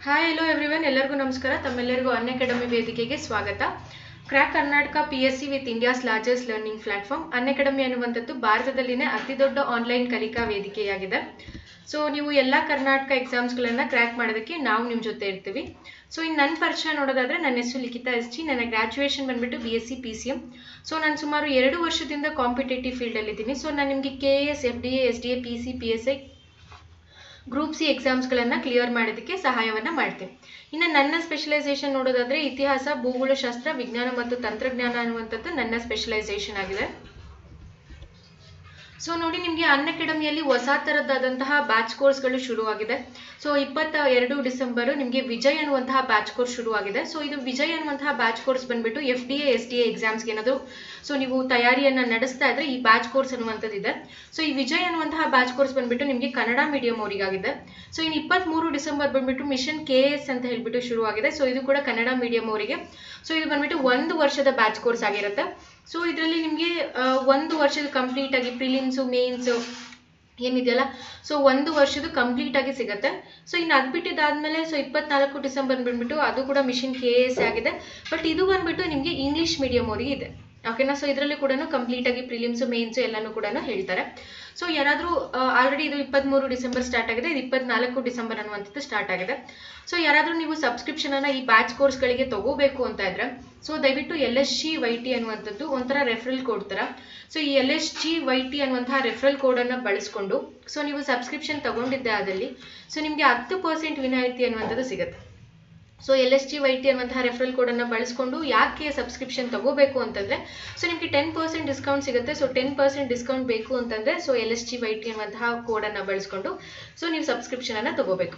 Hi hello everyone ಎಲ್ಲರಿಗೂ ನಮಸ್ಕಾರ ತಮ್ಮೆಲ್ಲರಿಗೂ ಅನ್ ಅಕಾಡೆಮಿ ವೇದಿಕೆಗೆ ಸ್ವಾಗತ crack Karnataka P S C with India's largest learning platform Unacademy ಅನ್ನುವಂಥದ್ದು ಭಾರತದಲ್ಲಿನೇ ಅತಿ ದೊಡ್ಡ ಆನ್ಲೈನ್ ಕಲಿಕಾ ವೇದಿಕೆಯಾಗಿದೆ ಸೊ ನೀವು ಎಲ್ಲ ಕರ್ನಾಟಕ ಎಕ್ಸಾಮ್ಸ್ಗಳನ್ನು ಕ್ರ್ಯಾಕ್ ಮಾಡೋದಕ್ಕೆ ನಾವು ನಿಮ್ಮ ಜೊತೆ ಇರ್ತೀವಿ ಸೊ ಇನ್ನು ನನ್ನ ಪರಿಚಯ ನೋಡೋದಾದ್ರೆ ನನ್ನ ಹೆಸರು ಲಿಖಿತಾ ಎಸ್ ಜಿ ನನ್ನ ಗ್ರ್ಯಾಜುಯೇಷನ್ ಬಂದ್ಬಿಟ್ಟು B S C P C M so ನಾನು ಸುಮಾರು ಎರಡು ವರ್ಷದಿಂದ ಕಾಂಪಿಟೇಟಿವ್ ಫೀಲ್ಡಲ್ಲಿದ್ದೀನಿ ಸೊ ನಾನು ನಿಮಗೆ K A S F D A S D A P C P S I group C ಎಕ್ಸಾಮ್ಸ್ಗಳನ್ನು ಕ್ಲಿಯರ್ ಮಾಡೋದಕ್ಕೆ ಸಹಾಯವನ್ನು ಮಾಡ್ತೀನಿ ಇನ್ನು ನನ್ನ ಸ್ಪೆಷಲೈಸೇಷನ್ ನೋಡೋದಾದ್ರೆ ಇತಿಹಾಸ ಭೂಗೋಳಶಾಸ್ತ್ರ ವಿಜ್ಞಾನ ಮತ್ತು ತಂತ್ರಜ್ಞಾನ ಅನ್ನುವಂಥದ್ದು ನನ್ನ ಸ್ಪೆಷಲೈಸೇಷನ್ ಆಗಿದೆ ಸೊ ನೋಡಿ ನಿಮಗೆ ಅನ್ ಅಕಾಡೆಮಿಯಲ್ಲಿ ಹೊಸ ಥರದ್ದಾದಂತಹ ಬ್ಯಾಚ್ ಕೋರ್ಸ್ಗಳು ಶುರುವಾಗಿದೆ ಸೊ ಇಪ್ಪತ್ತ ಎರಡು ಡಿಸೆಂಬರ್ ನಿಮಗೆ ವಿಜಯ್ ಅನ್ನುವಂತಹ ಬ್ಯಾಚ್ ಕೋರ್ಸ್ ಶುರುವಾಗಿದೆ ಸೊ ಇದು ವಿಜಯ್ ಅನ್ನುವಂತಹ ಬ್ಯಾಚ್ ಕೋರ್ಸ್ ಬಂದ್ಬಿಟ್ಟು F D A S D A ಎಕ್ಸಾಮ್ಸ್ಗೆ ಏನಾದರೂ ಸೊ ನೀವು ತಯಾರಿಯನ್ನು ನಡೆಸ್ತಾ ಇದ್ರೆ ಈ ಬ್ಯಾಚ್ ಕೋರ್ಸ್ ಅನ್ನುವಂಥದ್ದು ಇದೆ ಸೊ ಈ ವಿಜಯ್ ಅನ್ನುವಂತಹ ಬ್ಯಾಚ್ ಕೋರ್ಸ್ ಬಂದ್ಬಿಟ್ಟು ನಿಮಗೆ ಕನ್ನಡ ಮೀಡಿಯಂ ಅವರಿಗಾಗಿದೆ ಸೊ ಇನ್ನು ಇಪ್ಪತ್ತ್ಮೂರು ಡಿಸೆಂಬರ್ ಬಂದ್ಬಿಟ್ಟು ಮಿಷನ್ ಕೆ ಎಸ್ ಅಂತ ಹೇಳ್ಬಿಟ್ಟು ಶುರುವಾಗಿದೆ ಸೊ ಇದು ಕೂಡ ಕನ್ನಡ ಮೀಡಿಯಂ ಅವರಿಗೆ ಸೊ ಇದು ಬಂದ್ಬಿಟ್ಟು ಒಂದು ವರ್ಷದ ಬ್ಯಾಚ್ ಕೋರ್ಸ್ ಆಗಿರುತ್ತೆ ಸೊ ಇದರಲ್ಲಿ ನಿಮಗೆ ಒಂದು ವರ್ಷದ ಕಂಪ್ಲೀಟ್ ಆಗಿ ಪ್ರಿಲಿಮ್ಸು ಮೇನ್ಸು ಏನಿದೆಯಲ್ಲ ಸೊ ಒಂದು ವರ್ಷದ ಕಂಪ್ಲೀಟ್ ಆಗಿ ಸಿಗುತ್ತೆ ಸೊ ಇನ್ನು ಅದು ಬಿಟ್ಟಿದ್ದಾದ್ಮೇಲೆ ಸೊ ಇಪ್ಪತ್ನಾಲ್ಕು ಡಿಸೆಂಬರ್ ಬಂದ್ಬಿಟ್ಟು ಅದು ಕೂಡ ಮಿಷನ್ ಕೆ ಎಸ್ ಆಗಿದೆ ಬಟ್ ಇದು ಬಂದ್ಬಿಟ್ಟು ನಿಮಗೆ ಇಂಗ್ಲೀಷ್ ಮೀಡಿಯಂ ಅವರಿಗೆ ಇದೆ ಓಕೆನಾ ಸೊ ಇದರಲ್ಲಿ ಕೂಡ ಕಂಪ್ಲೀಟ್ ಆಗಿ ಪ್ರಿಲಿಮ್ಸು ಮೇನ್ಸು ಎಲ್ಲನೂ ಕೂಡ ಹೇಳ್ತಾರೆ ಸೊ ಯಾರಾದರೂ ಆಲ್ರೆಡಿ ಇದು ಇಪ್ಪತ್ತ್ಮೂರು ಡಿಸೆಂಬರ್ ಸ್ಟಾರ್ಟ್ ಆಗಿದೆ ಇದು ಇಪ್ಪತ್ನಾಲ್ಕು ಡಿಸೆಂಬರ್ ಅನ್ನುವಂಥದ್ದು ಸ್ಟಾರ್ಟ್ ಆಗಿದೆ ಸೊ ಯಾರಾದರೂ ನೀವು ಸಬ್ಸ್ಕ್ರಿಪ್ಷನನ್ನು ಈ ಬ್ಯಾಚ್ ಕೋರ್ಸ್ಗಳಿಗೆ ತಗೋಬೇಕು ಅಂತ ಇದ್ರೆ ಸೊ ದಯವಿಟ್ಟು L S G Y T ಅನ್ನುವಂಥದ್ದು ಒಂಥರ ರೆಫರಲ್ ಕೋಡ್ ಥರ ಸೊ ಈ L S G Y T ಅನ್ನುವಂತಹ ರೆಫರಲ್ ಕೋಡನ್ನು ಬಳಸ್ಕೊಂಡು ಸೊ ನೀವು ಸಬ್ಸ್ಕ್ರಿಪ್ಷನ್ ತಗೊಂಡಿದ್ದೆ ಆದಲ್ಲಿ ಸೊ ನಿಮಗೆ ಹತ್ತು ಪರ್ಸೆಂಟ್ ವಿನಾಯಿತಿ ಅನ್ನುವಂಥದ್ದು ಸಿಗುತ್ತೆ so L S G Y T ಅನ್ನುವಂತಹ ರೆಫರಲ್ ಕೋಡನ್ನು ಬಳಸ್ಕೊಂಡು ಯಾಕೆ ಸಬ್ಸ್ಕ್ರಿಪ್ಷನ್ ತಗೋಬೇಕು ಅಂತಂದರೆ ಸೊ ನಿಮಗೆ ಟೆನ್ ಪರ್ಸೆಂಟ್ ಡಿಸ್ಕೌಂಟ್ ಸಿಗುತ್ತೆ ಸೊ ಟೆನ್ ಪರ್ಸೆಂಟ್ ಡಿಸ್ಕೌಂಟ್ ಬೇಕು ಅಂತಂದರೆ so L S G Y T ಅನ್ನುವಂತಹ ಕೋಡನ್ನು ಬಳಸ್ಕೊಂಡು ಸೊ ನೀವು ಸಬ್ಸ್ಕ್ರಿಪ್ಷನನ್ನು ತಗೋಬೇಕು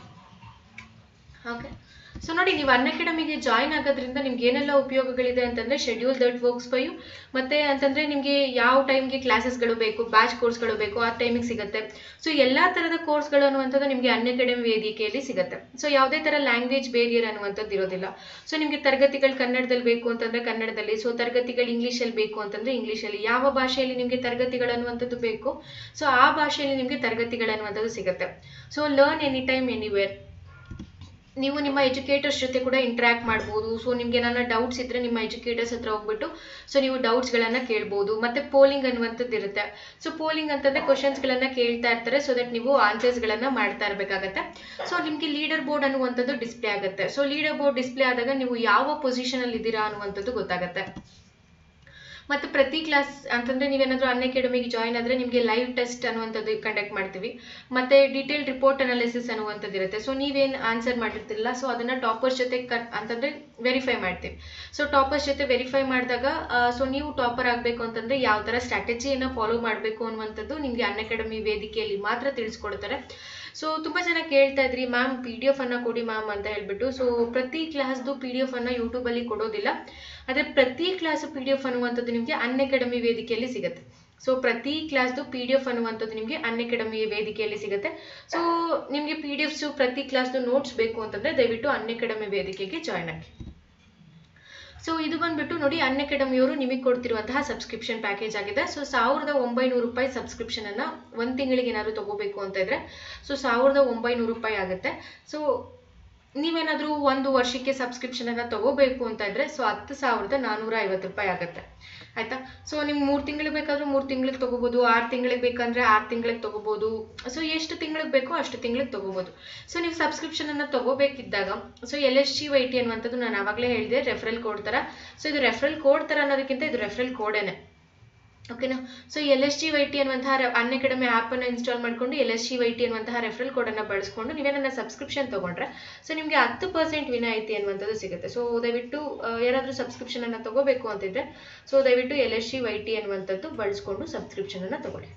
ಓಕೆ ಸೊ ನೋಡಿ ನೀವು ಅನ್ ಅಕಾಡೆಮಿಗೆ ಜಾಯ್ನ್ ಆಗೋದ್ರಿಂದ ನಿಮ್ಗೆ ಏನೆಲ್ಲ ಉಪಯೋಗಗಳಿದೆ ಅಂತಂದರೆ schedule that works for you ಮತ್ತು ಅಂತಂದರೆ ನಿಮಗೆ ಯಾವ ಟೈಮ್ಗೆ ಕ್ಲಾಸಸ್ಗಳು ಬೇಕು ಬ್ಯಾಚ್ ಕೋರ್ಸ್ಗಳು ಬೇಕು ಆ ಟೈಮಿಗೆ ಸಿಗುತ್ತೆ ಸೊ ಎಲ್ಲ ಥರದ ಕೋರ್ಸ್ಗಳು ಅನ್ನುವಂಥದ್ದು ನಿಮಗೆ ಅನ್ ಅಕಾಡೆಮಿ ವೇದಿಕೆಯಲ್ಲಿ ಸಿಗುತ್ತೆ ಸೊ ಯಾವುದೇ ಥರ ಲ್ಯಾಂಗ್ವೇಜ್ ಬೇರಿಯರ್ ಅನ್ನುವಂಥದ್ದು ಇರೋದಿಲ್ಲ ಸೊ ನಿಮಗೆ ತರಗತಿಗಳು ಕನ್ನಡದಲ್ಲಿ ಬೇಕು ಅಂತಂದರೆ ಕನ್ನಡದಲ್ಲಿ ಸೊ ತರಗತಿಗಳು ಇಂಗ್ಲೀಷಲ್ಲಿ ಬೇಕು ಅಂತಂದರೆ ಇಂಗ್ಲೀಷಲ್ಲಿ ಯಾವ ಭಾಷೆಯಲ್ಲಿ ನಿಮಗೆ ತರಗತಿಗಳು ಅನ್ನುವಂಥದ್ದು ಬೇಕು ಸೊ ಆ ಭಾಷೆಯಲ್ಲಿ ನಿಮಗೆ ತರಗತಿಗಳು ಅನ್ನುವಂಥದ್ದು ಸಿಗುತ್ತೆ so learn any time anywhere ನೀವು ನಿಮ್ಮ ಎಜುಕೇಟರ್ಸ್ ಜೊತೆ ಕೂಡ ಇಂಟ್ರ್ಯಾಕ್ಟ್ ಮಾಡ್ಬೋದು ಸೊ ನಿಮಗೆ ಏನಾರ ಡೌಟ್ಸ್ ಇದ್ದರೆ ನಿಮ್ಮ ಎಜುಕೇಟರ್ಸ್ ಹತ್ರ ಹೋಗ್ಬಿಟ್ಟು ಸೊ ನೀವು ಡೌಟ್ಸ್ಗಳನ್ನು ಕೇಳ್ಬೋದು ಮತ್ತು ಪೋಲಿಂಗ್ ಅನ್ನುವಂಥದ್ದು ಇರುತ್ತೆ ಸೊ ಪೋಲಿಂಗ್ ಅಂತಂದರೆ ಕ್ವಶನ್ಸ್ಗಳನ್ನು ಕೇಳ್ತಾ ಇರ್ತಾರೆ ಸೊ ದಟ್ ನೀವು ಆನ್ಸರ್ಸ್ಗಳನ್ನು ಮಾಡ್ತಾ ಇರಬೇಕಾಗತ್ತೆ ಸೊ ನಿಮಗೆ ಲೀಡರ್ ಬೋರ್ಡ್ ಅನ್ನುವಂಥದ್ದು ಡಿಸ್ಪ್ಲೇ ಆಗುತ್ತೆ ಸೊ ಲೀಡರ್ ಬೋರ್ಡ್ ಡಿಸ್ಪ್ಲೇ ಆದಾಗ ನೀವು ಯಾವ ಪೊಸಿಷನಲ್ಲಿ ಇದ್ದೀರಾ ಅನ್ನುವಂಥದ್ದು ಗೊತ್ತಾಗುತ್ತೆ ಮತ್ತು ಪ್ರತಿ ಕ್ಲಾಸ್ ಅಂತಂದರೆ ನೀವೇನಾದರೂ ಅನ್ ಅಕಾಡೆಮಿಗೆ ಜಾಯ್ನ್ ಆದರೆ ನಿಮಗೆ ಲೈವ್ ಟೆಸ್ಟ್ ಅನ್ನುವಂಥದ್ದು ಕಂಡಕ್ಟ್ ಮಾಡ್ತೀವಿ ಮತ್ತು ಡೀಟೇಲ್ ರಿಪೋರ್ಟ್ ಅನಾಲಿಸಿಸ್ ಅನ್ನುವಂಥದ್ದು ಇರುತ್ತೆ ಸೊ ನೀವೇನು ಆನ್ಸರ್ ಮಾಡಿರ್ತಿಲ್ಲ ಸೊ ಅದನ್ನು ಟಾಪರ್ಸ್ ಜೊತೆ ಕಟ್ ಅಂತಂದರೆ ವೆರಿಫೈ ಮಾಡ್ತೀವಿ ಸೊ ಟಾಪರ್ಸ್ ಜೊತೆ ವೆರಿಫೈ ಮಾಡಿದಾಗ ಸೊ ನೀವು ಟಾಪರ್ ಆಗಬೇಕು ಅಂತಂದರೆ ಯಾವ ಥರ ಸ್ಟ್ರಾಟಜಿಯನ್ನು ಫಾಲೋ ಮಾಡಬೇಕು ಅನ್ನುವಂಥದ್ದು ನಿಮಗೆ ಅನ್ ಅಕಾಡೆಮಿ ವೇದಿಕೆಯಲ್ಲಿ ಮಾತ್ರ ತಿಳಿಸ್ಕೊಡ್ತಾರೆ ಸೊ ತುಂಬ ಜನ ಕೇಳ್ತಾ ಇದ್ರಿ ಮ್ಯಾಮ್ ಪಿ ಡಿ ಎಫ್ ಅನ್ನು ಕೊಡಿ ಮ್ಯಾಮ್ ಅಂತ ಹೇಳ್ಬಿಟ್ಟು ಸೊ ಪ್ರತಿ ಕ್ಲಾಸ್ದು ಪಿ ಡಿ ಎಫ್ ಅನ್ನು ಯೂಟ್ಯೂಬಲ್ಲಿ ಕೊಡೋದಿಲ್ಲ ಆದರೆ ಪ್ರತಿ ಕ್ಲಾಸ್ ಪಿ ಡಿ ಎಫ್ ಅನ್ನುವಂಥದ್ದು ನಿಮಗೆ ಅನ್ ಅಕಾಡೆಮಿ ವೇದಿಕೆಯಲ್ಲಿ ಸಿಗುತ್ತೆ ಸೊ ಪ್ರತಿ ಕ್ಲಾಸ್ದು ಪಿ ಡಿ ಎಫ್ ಅನ್ನುವಂಥದ್ದು ನಿಮಗೆ ಅನ್ ಅಕಾಡೆಮಿ ವೇದಿಕೆಯಲ್ಲಿ ಸಿಗುತ್ತೆ ಸೊ ನಿಮಗೆ ಪಿ ಡಿ ಎಫ್ಸು ಪ್ರತಿ ಕ್ಲಾಸ್ದು ನೋಟ್ಸ್ ಬೇಕು ಅಂತಂದರೆ ದಯವಿಟ್ಟು ಅನ್ ಅಕಾಡೆಮಿ ವೇದಿಕೆಗೆ ಜಾಯ್ನ್ ಆಗಿ ಸೊ ಇದು ಬಂದ್ಬಿಟ್ಟು ನೋಡಿ ಅನ್ ಅಕಾಡೆಮಿಯವರು ನಿಮಗೆ ಕೊಡ್ತಿರುವಂತಹ ಸಬ್ಸ್ಕ್ರಿಪ್ಷನ್ ಪ್ಯಾಕೇಜ್ ಆಗಿದೆ ಸೊ ಸಾವಿರದ ಒಂಬೈನೂರು ರೂಪಾಯಿ ಸಬ್ಸ್ಕ್ರಿಪ್ಷನನ್ನು ಒಂದು ತಿಂಗಳಿಗೆ ಏನಾದರೂ ತೊಗೋಬೇಕು ಅಂತ ಇದ್ರೆ ಸೊ ಸಾವಿರದ ಒಂಬೈನೂರು ರೂಪಾಯಿ ಆಗುತ್ತೆ ಸೊ ನೀವೇನಾದರೂ ಒಂದು ವರ್ಷಕ್ಕೆ ಸಬ್ಸ್ಕ್ರಿಪ್ಷನನ್ನು ತಗೋಬೇಕು ಅಂತ ಇದ್ರೆ ಸೊ ಹತ್ತು ಸಾವಿರದ ನಾನ್ನೂರ ಐವತ್ತು ರೂಪಾಯಿ ಆಗುತ್ತೆ ಆಯಿತಾ ಸೊ ನಿಮ್ಗೆ ಮೂರು ತಿಂಗಳಿಗೆ ಬೇಕಾದರೂ ಮೂರು ತಿಂಗಳಿಗೆ ತೊಗೋಬೋದು ಆರು ತಿಂಗಳಿಗೆ ಬೇಕಂದರೆ ಆರು ತಿಂಗಳಿಗೆ ತೊಗೋಬೋದು ಸೊ ಎಷ್ಟು ತಿಂಗಳಿಗೆ ಬೇಕೋ ಅಷ್ಟು ತಿಂಗಳಿಗೆ ತೊಗೋಬೋದು ಸೊ ನೀವು ಸಬ್ಸ್ಕ್ರಿಪ್ಷನನ್ನು ತೊಗೋಬೇಕಿದ್ದಾಗ so L S G Y T ಅನ್ನುವಂಥದ್ದು ನಾನು ಆವಾಗಲೇ ಹೇಳಿದೆ ರೆಫರಲ್ ಕೋಡ್ ಥರ ಸೊ ಇದು ರೆಫರಲ್ ಕೋಡ್ ಥರ ಅನ್ನೋದಕ್ಕಿಂತ ಇದು ರೆಫರಲ್ ಕೋಡೇನೆ ಓಕೆನಾ so L S G Y T ಅನ್ನುವಂತಹ ಅನ್ ಅಕಾಡೆಮಿ ಆ್ಯಪನ್ನು ಇನ್ಸ್ಟಾಲ್ ಮಾಡಿಕೊಂಡು L S G Y T ಅನ್ನುವಂತಹ ರೆಫರಲ್ ಕೋಡನ್ನು ಬಳಸ್ಕೊಂಡು ನೀವೇನ ಸಬ್ಸ್ಕ್ರಿಪ್ಷನ್ ತೊಗೊಂಡ್ರೆ ಸೊ ನಿಮಗೆ ಹತ್ತು ಪರ್ಸೆಂಟ್ ವಿನಾಯಿತಿ ಅನ್ನುವಂಥದ್ದು ಸಿಗುತ್ತೆ ಸೊ ದಯವಿಟ್ಟು ಯಾರಾದರೂ ಸಬ್ಸ್ಕ್ರಿಪ್ಷನನ್ನು ತೊಗೋಬೇಕು ಅಂತಿದ್ರೆ ಸೊ ದಯವಿಟ್ಟು L S G Y T ಅನ್ನುವಂಥದ್ದು ಬಳಸ್ಕೊಂಡು ಸಬ್ಸ್ಕ್ರಿಪ್ಷನನ್ನು ತೊಗೊಳ್ಳಿ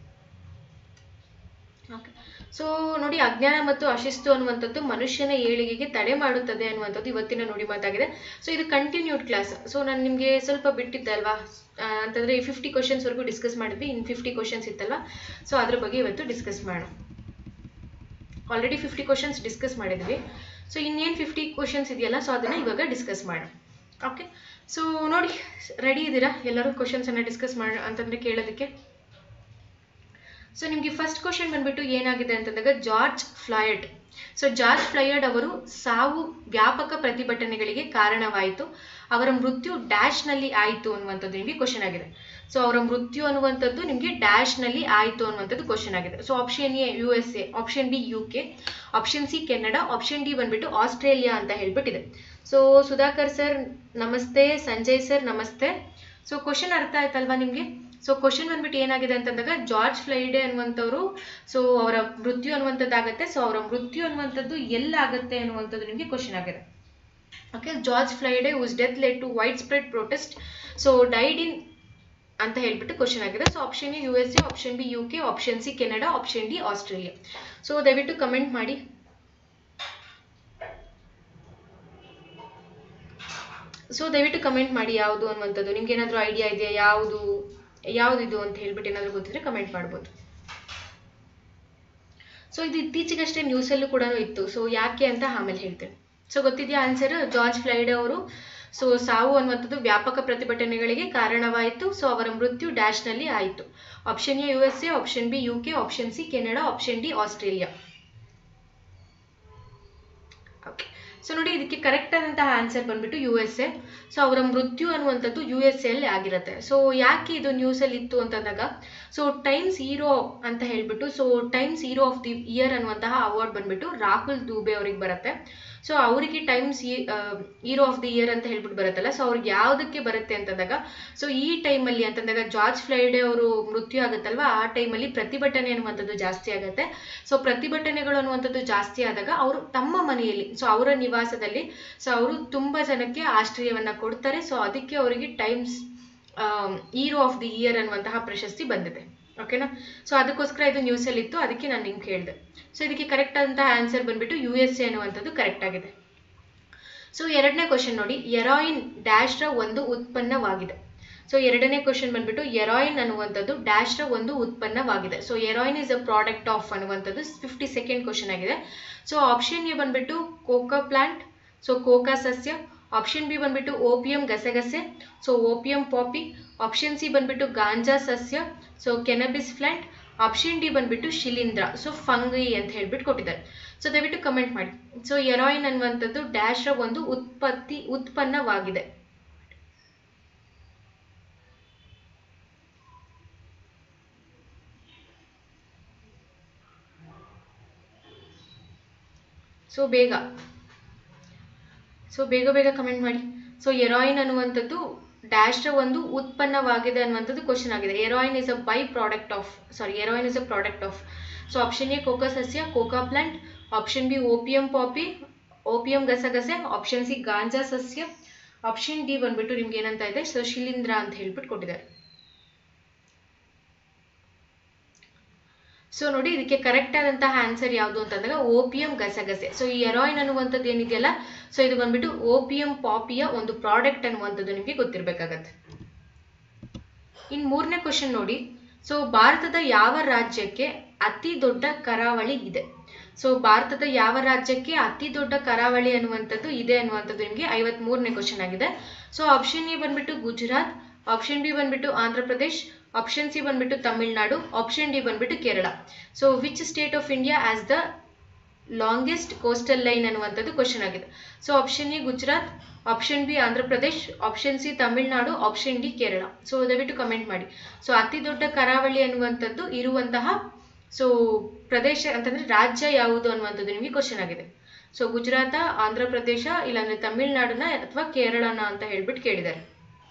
ಓಕೆ ಸೊ ನೋಡಿ ಅಜ್ಞಾನ ಮತ್ತು ಅಶಿಸ್ತು ಅನ್ನುವಂಥದ್ದು ಮನುಷ್ಯನ ಏಳಿಗೆಗೆ ತಡೆ ಮಾಡುತ್ತದೆ ಅನ್ನುವಂಥದ್ದು ಇವತ್ತಿನ ನುಡಿ ಮಾತಾಗಿದೆ ಸೊ ಇದು ಕಂಟಿನ್ಯೂಡ್ ಕ್ಲಾಸ್ ಸೊ ನಾನು ನಿಮಗೆ ಸ್ವಲ್ಪ ಬಿಟ್ಟಿದ್ದೆ ಅಲ್ವಾ ಅಂತಂದರೆ ಈ ಫಿಫ್ಟಿ ಕ್ವಶನ್ಸ್ವರೆಗೂ ಡಿಸ್ಕಸ್ ಮಾಡಿದ್ವಿ ಇನ್ನು ಫಿಫ್ಟಿ ಕ್ವಶನ್ಸ್ ಇತ್ತಲ್ವ ಸೊ ಅದ್ರ ಬಗ್ಗೆ ಇವತ್ತು ಡಿಸ್ಕಸ್ ಮಾಡೋಣ ಆಲ್ರೆಡಿ ಫಿಫ್ಟಿ ಕ್ವಶನ್ಸ್ ಡಿಸ್ಕಸ್ ಮಾಡಿದ್ವಿ ಸೊ ಇನ್ನೇನು ಫಿಫ್ಟಿ ಕ್ವಶನ್ಸ್ ಇದೆಯಲ್ಲ ಸೊ ಅದನ್ನು ಇವಾಗ ಡಿಸ್ಕಸ್ ಮಾಡೋಣ ಓಕೆ ಸೊ ನೋಡಿ ರೆಡಿ ಇದ್ದೀರಾ ಎಲ್ಲರೂ ಕ್ವಶನ್ಸನ್ನು ಡಿಸ್ಕಸ್ ಮಾಡ ಅಂತಂದರೆ ಕೇಳೋದಕ್ಕೆ ಸೊ ನಿಮಗೆ ಫಸ್ಟ್ ಕ್ವಶನ್ ಬಂದ್ಬಿಟ್ಟು ಏನಾಗಿದೆ ಅಂತಂದಾಗ George Floyd so George Floyd ಅವರು ಸಾವು ವ್ಯಾಪಕ ಪ್ರತಿಭಟನೆಗಳಿಗೆ ಕಾರಣವಾಯಿತು ಅವರ ಮೃತ್ಯು ಡ್ಯಾಶ್ ನಲ್ಲಿ ಆಯಿತು ಅನ್ನುವಂಥದ್ದು ನಿಮಗೆ ಕ್ವಶನ್ ಆಗಿದೆ ಸೊ ಅವರ ಮೃತ್ಯು ಅನ್ನುವಂಥದ್ದು ನಿಮಗೆ ಡ್ಯಾಶ್ ನಲ್ಲಿ ಆಯಿತು ಅನ್ನುವಂಥದ್ದು ಕ್ವಶನ್ ಆಗಿದೆ so option A U S A option B U K option C Canada option D ಬಂದ್ಬಿಟ್ಟು ಆಸ್ಟ್ರೇಲಿಯಾ ಅಂತ ಹೇಳ್ಬಿಟ್ಟಿದೆ ಸೊ ಸುಧಾಕರ್ ಸರ್ ನಮಸ್ತೆ ಸಂಜಯ್ ಸರ್ ನಮಸ್ತೆ ಸೊ ಕ್ವಶನ್ ಅರ್ಥ ಆಯ್ತಲ್ವಾ ನಿಮಗೆ ಸೊ ಕ್ವಶನ್ ಬಂದ್ಬಿಟ್ಟು ಏನಾಗಿದೆ ಅಂತಂದಾಗ ಜಾರ್ಜ್ ಫ್ಲೈಡೆ ಅನ್ನುವಂಥವ್ರು ಸೊ ಅವರ ಮೃತ್ಯು ಅನ್ನುವಂಥದ್ದಾಗತ್ತೆ ಸೊ ಅವರ ಮೃತ್ಯು ಅನ್ನುವಂಥದ್ದು ಎಲ್ಲಾಗತ್ತೆ ಅನ್ನುವಂಥದ್ದು ನಿಮಗೆ ಕ್ವಶನ್ ಆಗಿದೆ okay George Floyd's death led to widespread protest so died in ಅಂತ ಹೇಳ್ಬಿಟ್ಟು ಕ್ವಶನ್ ಆಗಿದೆ so option A U S A option B U K option C Canada option D Australia so ದಯವಿಟ್ಟು comment ಮಾಡಿ so ದಯವಿಟ್ಟು comment ಮಾಡಿ ಯಾವುದು ಅನ್ನುವಂಥದ್ದು ನಿಮ್ಗೆ ಏನಾದರೂ ಐಡಿಯಾ ಇದೆಯಾ ಯಾವುದು ಯಾವುದಿದು ಅಂತ ಹೇಳ್ಬಿಟ್ಟು ಏನಾದರೂ ಗೊತ್ತಿದ್ರೆ ಕಮೆಂಟ್ ಮಾಡ್ಬೋದು ಸೊ ಇದು ಇತ್ತೀಚೆಗಷ್ಟೇ ನ್ಯೂಸಲ್ಲೂ ಕೂಡ ಇತ್ತು ಸೊ ಯಾಕೆ ಅಂತ ಆಮೇಲೆ ಹೇಳ್ತೇನೆ ಸೊ ಗೊತ್ತಿದೆಯಾ ಆನ್ಸರ್ ಜಾರ್ಜ್ ಫ್ಲೈಡೆ ಅವರು ಸೊ ಸಾವು ಅನ್ನುವಂಥದ್ದು ವ್ಯಾಪಕ ಪ್ರತಿಭಟನೆಗಳಿಗೆ ಕಾರಣವಾಯಿತು ಸೊ ಅವರ ಮೃತ್ಯು ಡ್ಯಾಶ್ನಲ್ಲಿ ಆಯಿತು option A U S A option B U K option C Canada option D Australia okay so ನೋಡಿ ಇದಕ್ಕೆ ಕರೆಕ್ಟ್ ಆದಂತಹ ಆನ್ಸರ್ ಬಂದ್ಬಿಟ್ಟು ಯು ಎಸ್ ಎ ಸೊ ಅವರ ಮೃತ್ಯು ಅನ್ನುವಂಥದ್ದು ಯು ಎಸ್ ಎಲ್ಲಿ ಆಗಿರುತ್ತೆ ಸೊ ಯಾಕೆ ಇದು ನ್ಯೂಸಲ್ಲಿ ಇತ್ತು ಅಂತಂದಾಗ ಸೊ ಟೈಮ್ಸ್ ಹೀರೋ ಅಂತ ಹೇಳ್ಬಿಟ್ಟು so Times hero of the year ಅನ್ನುವಂತಹ ಅವಾರ್ಡ್ ಬಂದ್ಬಿಟ್ಟು ರಾಹುಲ್ ದೂಬೆ ಅವ್ರಿಗೆ ಬರುತ್ತೆ ಸೊ ಅವರಿಗೆ Times hero of the year ಅಂತ ಹೇಳ್ಬಿಟ್ಟು ಬರುತ್ತಲ್ಲ ಸೊ ಅವ್ರಿಗೆ ಯಾವುದಕ್ಕೆ ಬರುತ್ತೆ ಅಂತಂದಾಗ ಸೊ ಈ ಟೈಮಲ್ಲಿ ಅಂತಂದಾಗ ಜಾರ್ಜ್ ಫ್ಲೈಡೆ ಅವರು ಮೃತ್ಯು ಆಗುತ್ತಲ್ವಾ ಆ ಟೈಮಲ್ಲಿ ಪ್ರತಿಭಟನೆ ಅನ್ನುವಂಥದ್ದು ಜಾಸ್ತಿ ಆಗುತ್ತೆ ಸೊ ಪ್ರತಿಭಟನೆಗಳು ಅನ್ನುವಂಥದ್ದು ಜಾಸ್ತಿ ಆದಾಗ ಅವರು ತಮ್ಮ ಮನೆಯಲ್ಲಿ ಸೊ ಅವರ ನಿವಾಸದಲ್ಲಿ ಸೊ ಅವರು ತುಂಬ ಜನಕ್ಕೆ ಆಶ್ರಯವನ್ನ ಕೊಡ್ತಾರೆ ಸೊ ಅದಕ್ಕೆ ಅವರಿಗೆ Times hero of the year ಅನ್ನುವಂತಹ ಪ್ರಶಸ್ತಿ ಬಂದಿದೆ ಓಕೆನಾ ಸೊ ಅದಕ್ಕೋಸ್ಕರ ಇದು ನ್ಯೂಸಲ್ಲಿ ಇತ್ತು ಅದಕ್ಕೆ ನಾನು ನಿಮ್ಗೆ ಹೇಳಿದೆ ಸೊ ಇದಕ್ಕೆ ಕರೆಕ್ಟ್ ಆದಂತಹ ಆನ್ಸರ್ ಬಂದ್ಬಿಟ್ಟು ಯು ಎಸ್ ಎ ಅನ್ನುವಂಥದ್ದು ಕರೆಕ್ಟ್ ಆಗಿದೆ ಸೊ ಎರಡನೇ ಕ್ವಶನ್ ನೋಡಿ ಎರಾಯಿನ್ ಡ್ಯಾಶ್ರ ಒಂದು ಉತ್ಪನ್ನವಾಗಿದೆ ಸೊ ಎರಡನೇ ಕ್ವಶನ್ ಬಂದ್ಬಿಟ್ಟು ಎರಾಯಿನ್ ಅನ್ನುವಂಥದ್ದು ಡ್ಯಾಶ್ರ ಒಂದು ಉತ್ಪನ್ನವಾಗಿದೆ so heroin is a product of ಅನ್ನುವಂಥದ್ದು ಫಿಫ್ಟಿ ಸೆಕೆಂಡ್ ಕ್ವಶನ್ ಆಗಿದೆ ಸೊ ಆಪ್ಷನ್ ಎ ಬಂದ್ಬಿಟ್ಟು ಕೋಕಾ ಪ್ಲಾಂಟ್ ಸೊ ಕೋಕಾ ಸಸ್ಯ ಆಪ್ಷನ್ ಬಿ ಬಂದ್ಬಿಟ್ಟು ಓಪಿಯಂ ಗಸಗಸೆ so opium poppy option C ಬಂದ್ಬಿಟ್ಟು ಗಾಂಜಾ ಸಸ್ಯ so cannabis plant option D ಬಂದ್ಬಿಟ್ಟು ಶಿಲೀಂಧ್ರ ಸೊ ಫಂಗೈ ಅಂತ ಹೇಳ್ಬಿಟ್ಟು ಕೊಟ್ಟಿದ್ದಾರೆ ಸೊ ದಯವಿಟ್ಟು ಕಮೆಂಟ್ ಮಾಡಿ ಸೊ ಎರಾಯಿನ್ ಅನ್ನುವಂಥದ್ದು ಡ್ಯಾಶ್ರ ಒಂದು ಉತ್ಪತ್ತಿ ಉತ್ಪನ್ನವಾಗಿದೆ ಸೊ ಬೇಗ ಸೊ ಬೇಗ ಬೇಗ ಕಮೆಂಟ್ ಮಾಡಿ ಸೊ ಎರಾಯಿನ್ ಅನ್ನುವಂಥದ್ದು ಡ್ಯಾಶ್ರ ಒಂದು ಉತ್ಪನ್ನವಾಗಿದೆ ಅನ್ನುವಂಥದ್ದು ಕ್ವಶನ್ ಆಗಿದೆ heroin is a by product of sorry heroin is a product of so option A coca ಸಸ್ಯ coca plant option B opium poppy opium ಗಸಗಸೆ ಆಪ್ಷನ್ ಸಿ ಗಾಂಜಾ ಸಸ್ಯ ಆಪ್ಷನ್ ಡಿ ಬಂದ್ಬಿಟ್ಟು ನಿಮ್ಗೆ ಏನಂತ ಇದೆ ಸೊ ಶಿಲೀಂಧ್ರ ಅಂತ ಹೇಳ್ಬಿಟ್ಟು ಕೊಟ್ಟಿದ್ದಾರೆ ಸೊ ನೋಡಿ ಇದಕ್ಕೆ ಕರೆಕ್ಟ್ ಆದಂತಹ ಆನ್ಸರ್ ಯಾವುದು ಅಂತಂದಾಗ ಓಪಿಯಂ ಗಸಗಸೆ ಸೊ ಈ ಎರಾಯಿನ್ ಅನ್ನುವಂಥದ್ದು ಏನಿದೆಯಲ್ಲ ಸೊ ಇದು ಬಂದ್ಬಿಟ್ಟು ಓಪಿಯಂ ಪಾಪಿಯ ಒಂದು ಪ್ರಾಡಕ್ಟ್ ಅನ್ನುವಂಥದ್ದು ನಿಮಗೆ ಗೊತ್ತಿರಬೇಕಾಗತ್ತೆ ಇನ್ನು ಮೂರನೇ ಕ್ವಶನ್ ನೋಡಿ ಸೊ ಭಾರತದ ಯಾವ ರಾಜ್ಯಕ್ಕೆ ಅತಿ ದೊಡ್ಡ ಕರಾವಳಿ ಇದೆ ಸೊ ಭಾರತದ ಯಾವ ರಾಜ್ಯಕ್ಕೆ ಅತಿ ದೊಡ್ಡ ಕರಾವಳಿ ಅನ್ನುವಂಥದ್ದು ಇದೆ ಅನ್ನುವಂಥದ್ದು ನಿಮಗೆ ಐವತ್ ಮೂರನೇ ಕ್ವಶನ್ ಆಗಿದೆ ಸೊ ಆಪ್ಷನ್ ಎ ಬಂದ್ಬಿಟ್ಟು ಗುಜರಾತ್ ಆಪ್ಷನ್ ಬಿ ಬಂದ್ಬಿಟ್ಟು ಆಂಧ್ರ ಪ್ರದೇಶ್ ಆಪ್ಷನ್ ಸಿ ಬಂದ್ಬಿಟ್ಟು ತಮಿಳ್ನಾಡು ಆಪ್ಷನ್ ಡಿ ಬಂದ್ಬಿಟ್ಟು Kerala so which state of India has the longest coastal line ಅನ್ನುವಂಥದ್ದು ಕ್ವಶನ್ ಆಗಿದೆ so option A Gujarat option B Andhra Pradesh option C Tamil Nadu option D Kerala so ದಯವಿಟ್ಟು comment ಮಾಡಿ so ಅತಿ ದೊಡ್ಡ ಕರಾವಳಿ ಅನ್ನುವಂಥದ್ದು ಇರುವಂತಹ ಸೊ ಪ್ರದೇಶ ಅಂತಂದ್ರೆ ರಾಜ್ಯ ಯಾವುದು ಅನ್ನುವಂಥದ್ದು ನಿಮಗೆ ಕ್ವಶನ್ ಆಗಿದೆ ಸೊ ಗುಜರಾತ ಆಂಧ್ರ ಪ್ರದೇಶ ಇಲ್ಲಾಂದ್ರೆ ತಮಿಳ್ನಾಡನ್ನ ಅಥವಾ ಕೇರಳನ ಅಂತ ಹೇಳ್ಬಿಟ್ಟು ಕೇಳಿದ್ದಾರೆ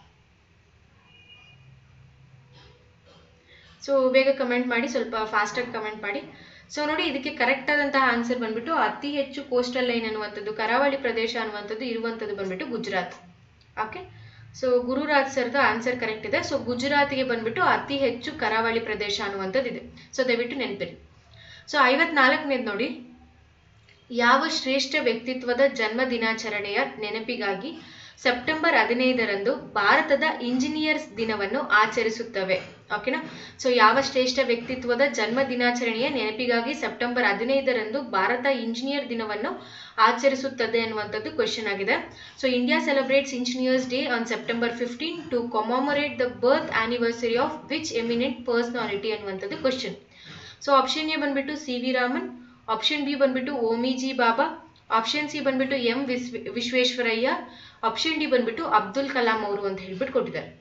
ಸೊ ಬೇಗ ಕಮೆಂಟ್ ಮಾಡಿ ಸ್ವಲ್ಪ ಫಾಸ್ಟಾಗಿ ಕಮೆಂಟ್ ಮಾಡಿ ಸೊ ನೋಡಿ ಇದಕ್ಕೆ ಕರೆಕ್ಟ್ ಆದಂತಹ ಆನ್ಸರ್ ಬಂದ್ಬಿಟ್ಟು ಅತಿ ಹೆಚ್ಚು ಕೋಸ್ಟಲ್ ಲೈನ್ ಅನ್ನುವಂಥದ್ದು ಕರಾವಳಿ ಪ್ರದೇಶ ಅನ್ನುವಂಥದ್ದು ಇರುವಂಥದ್ದು ಬಂದ್ಬಿಟ್ಟು ಗುಜರಾತ್ ಓಕೆ ಸೊ ಗುರುರಾಜ್ ಸರ್ದು ಆನ್ಸರ್ ಕರೆಕ್ಟ್ ಇದೆ ಸೊ ಗುಜರಾತಿಗೆ ಬಂದ್ಬಿಟ್ಟು ಅತಿ ಹೆಚ್ಚು ಕರಾವಳಿ ಪ್ರದೇಶ ಅನ್ನುವಂಥದ್ದು ಇದೆ ಸೊ ದಯವಿಟ್ಟು ನೆನಪಿರಿ ಸೊ ಐವತ್ನಾಲ್ಕನೇದು ನೋಡಿ ಯಾವ ಶ್ರೇಷ್ಠ ವ್ಯಕ್ತಿತ್ವದ ಜನ್ಮ ದಿನಾಚರಣೆಯ ನೆನಪಿಗಾಗಿ ಸೆಪ್ಟೆಂಬರ್ ಹದಿನೈದರಂದು ಭಾರತದ ಇಂಜಿನಿಯರ್ಸ್ ದಿನವನ್ನು ಆಚರಿಸುತ್ತವೆ ಓಕೆನಾ ಸೊ ಯಾವ ಶ್ರೇಷ್ಠ ವ್ಯಕ್ತಿತ್ವದ ಜನ್ಮ ದಿನಾಚರಣೆಯ ನೆನಪಿಗಾಗಿ ಸೆಪ್ಟೆಂಬರ್ ಹದಿನೈದರಂದು ಭಾರತ ಇಂಜಿನಿಯರ್ ದಿನವನ್ನು ಆಚರಿಸುತ್ತದೆ ಅನ್ನುವಂಥದ್ದು ಕ್ವಶನ್ ಆಗಿದೆ so India celebrates engineers day on September fifteen to commemorate the birth anniversary of which eminent personality ಅನ್ನುವಂಥದ್ದು ಕ್ವಶನ್ ಸೊ ಆಪ್ಷನ್ ಎ ಬಂದ್ಬಿಟ್ಟು C V Raman option B ಬಂದ್ಬಿಟ್ಟು Homi J Bhabha option C ಬಂದ್ಬಿಟ್ಟು M ವಿಶ್ವ Visvesvaraya option D ಬಂದ್ಬಿಟ್ಟು ಅಬ್ದುಲ್ ಕಲಾಂ ಅವರು ಅಂತ ಹೇಳ್ಬಿಟ್ಟು ಕೊಟ್ಟಿದ್ದಾರೆ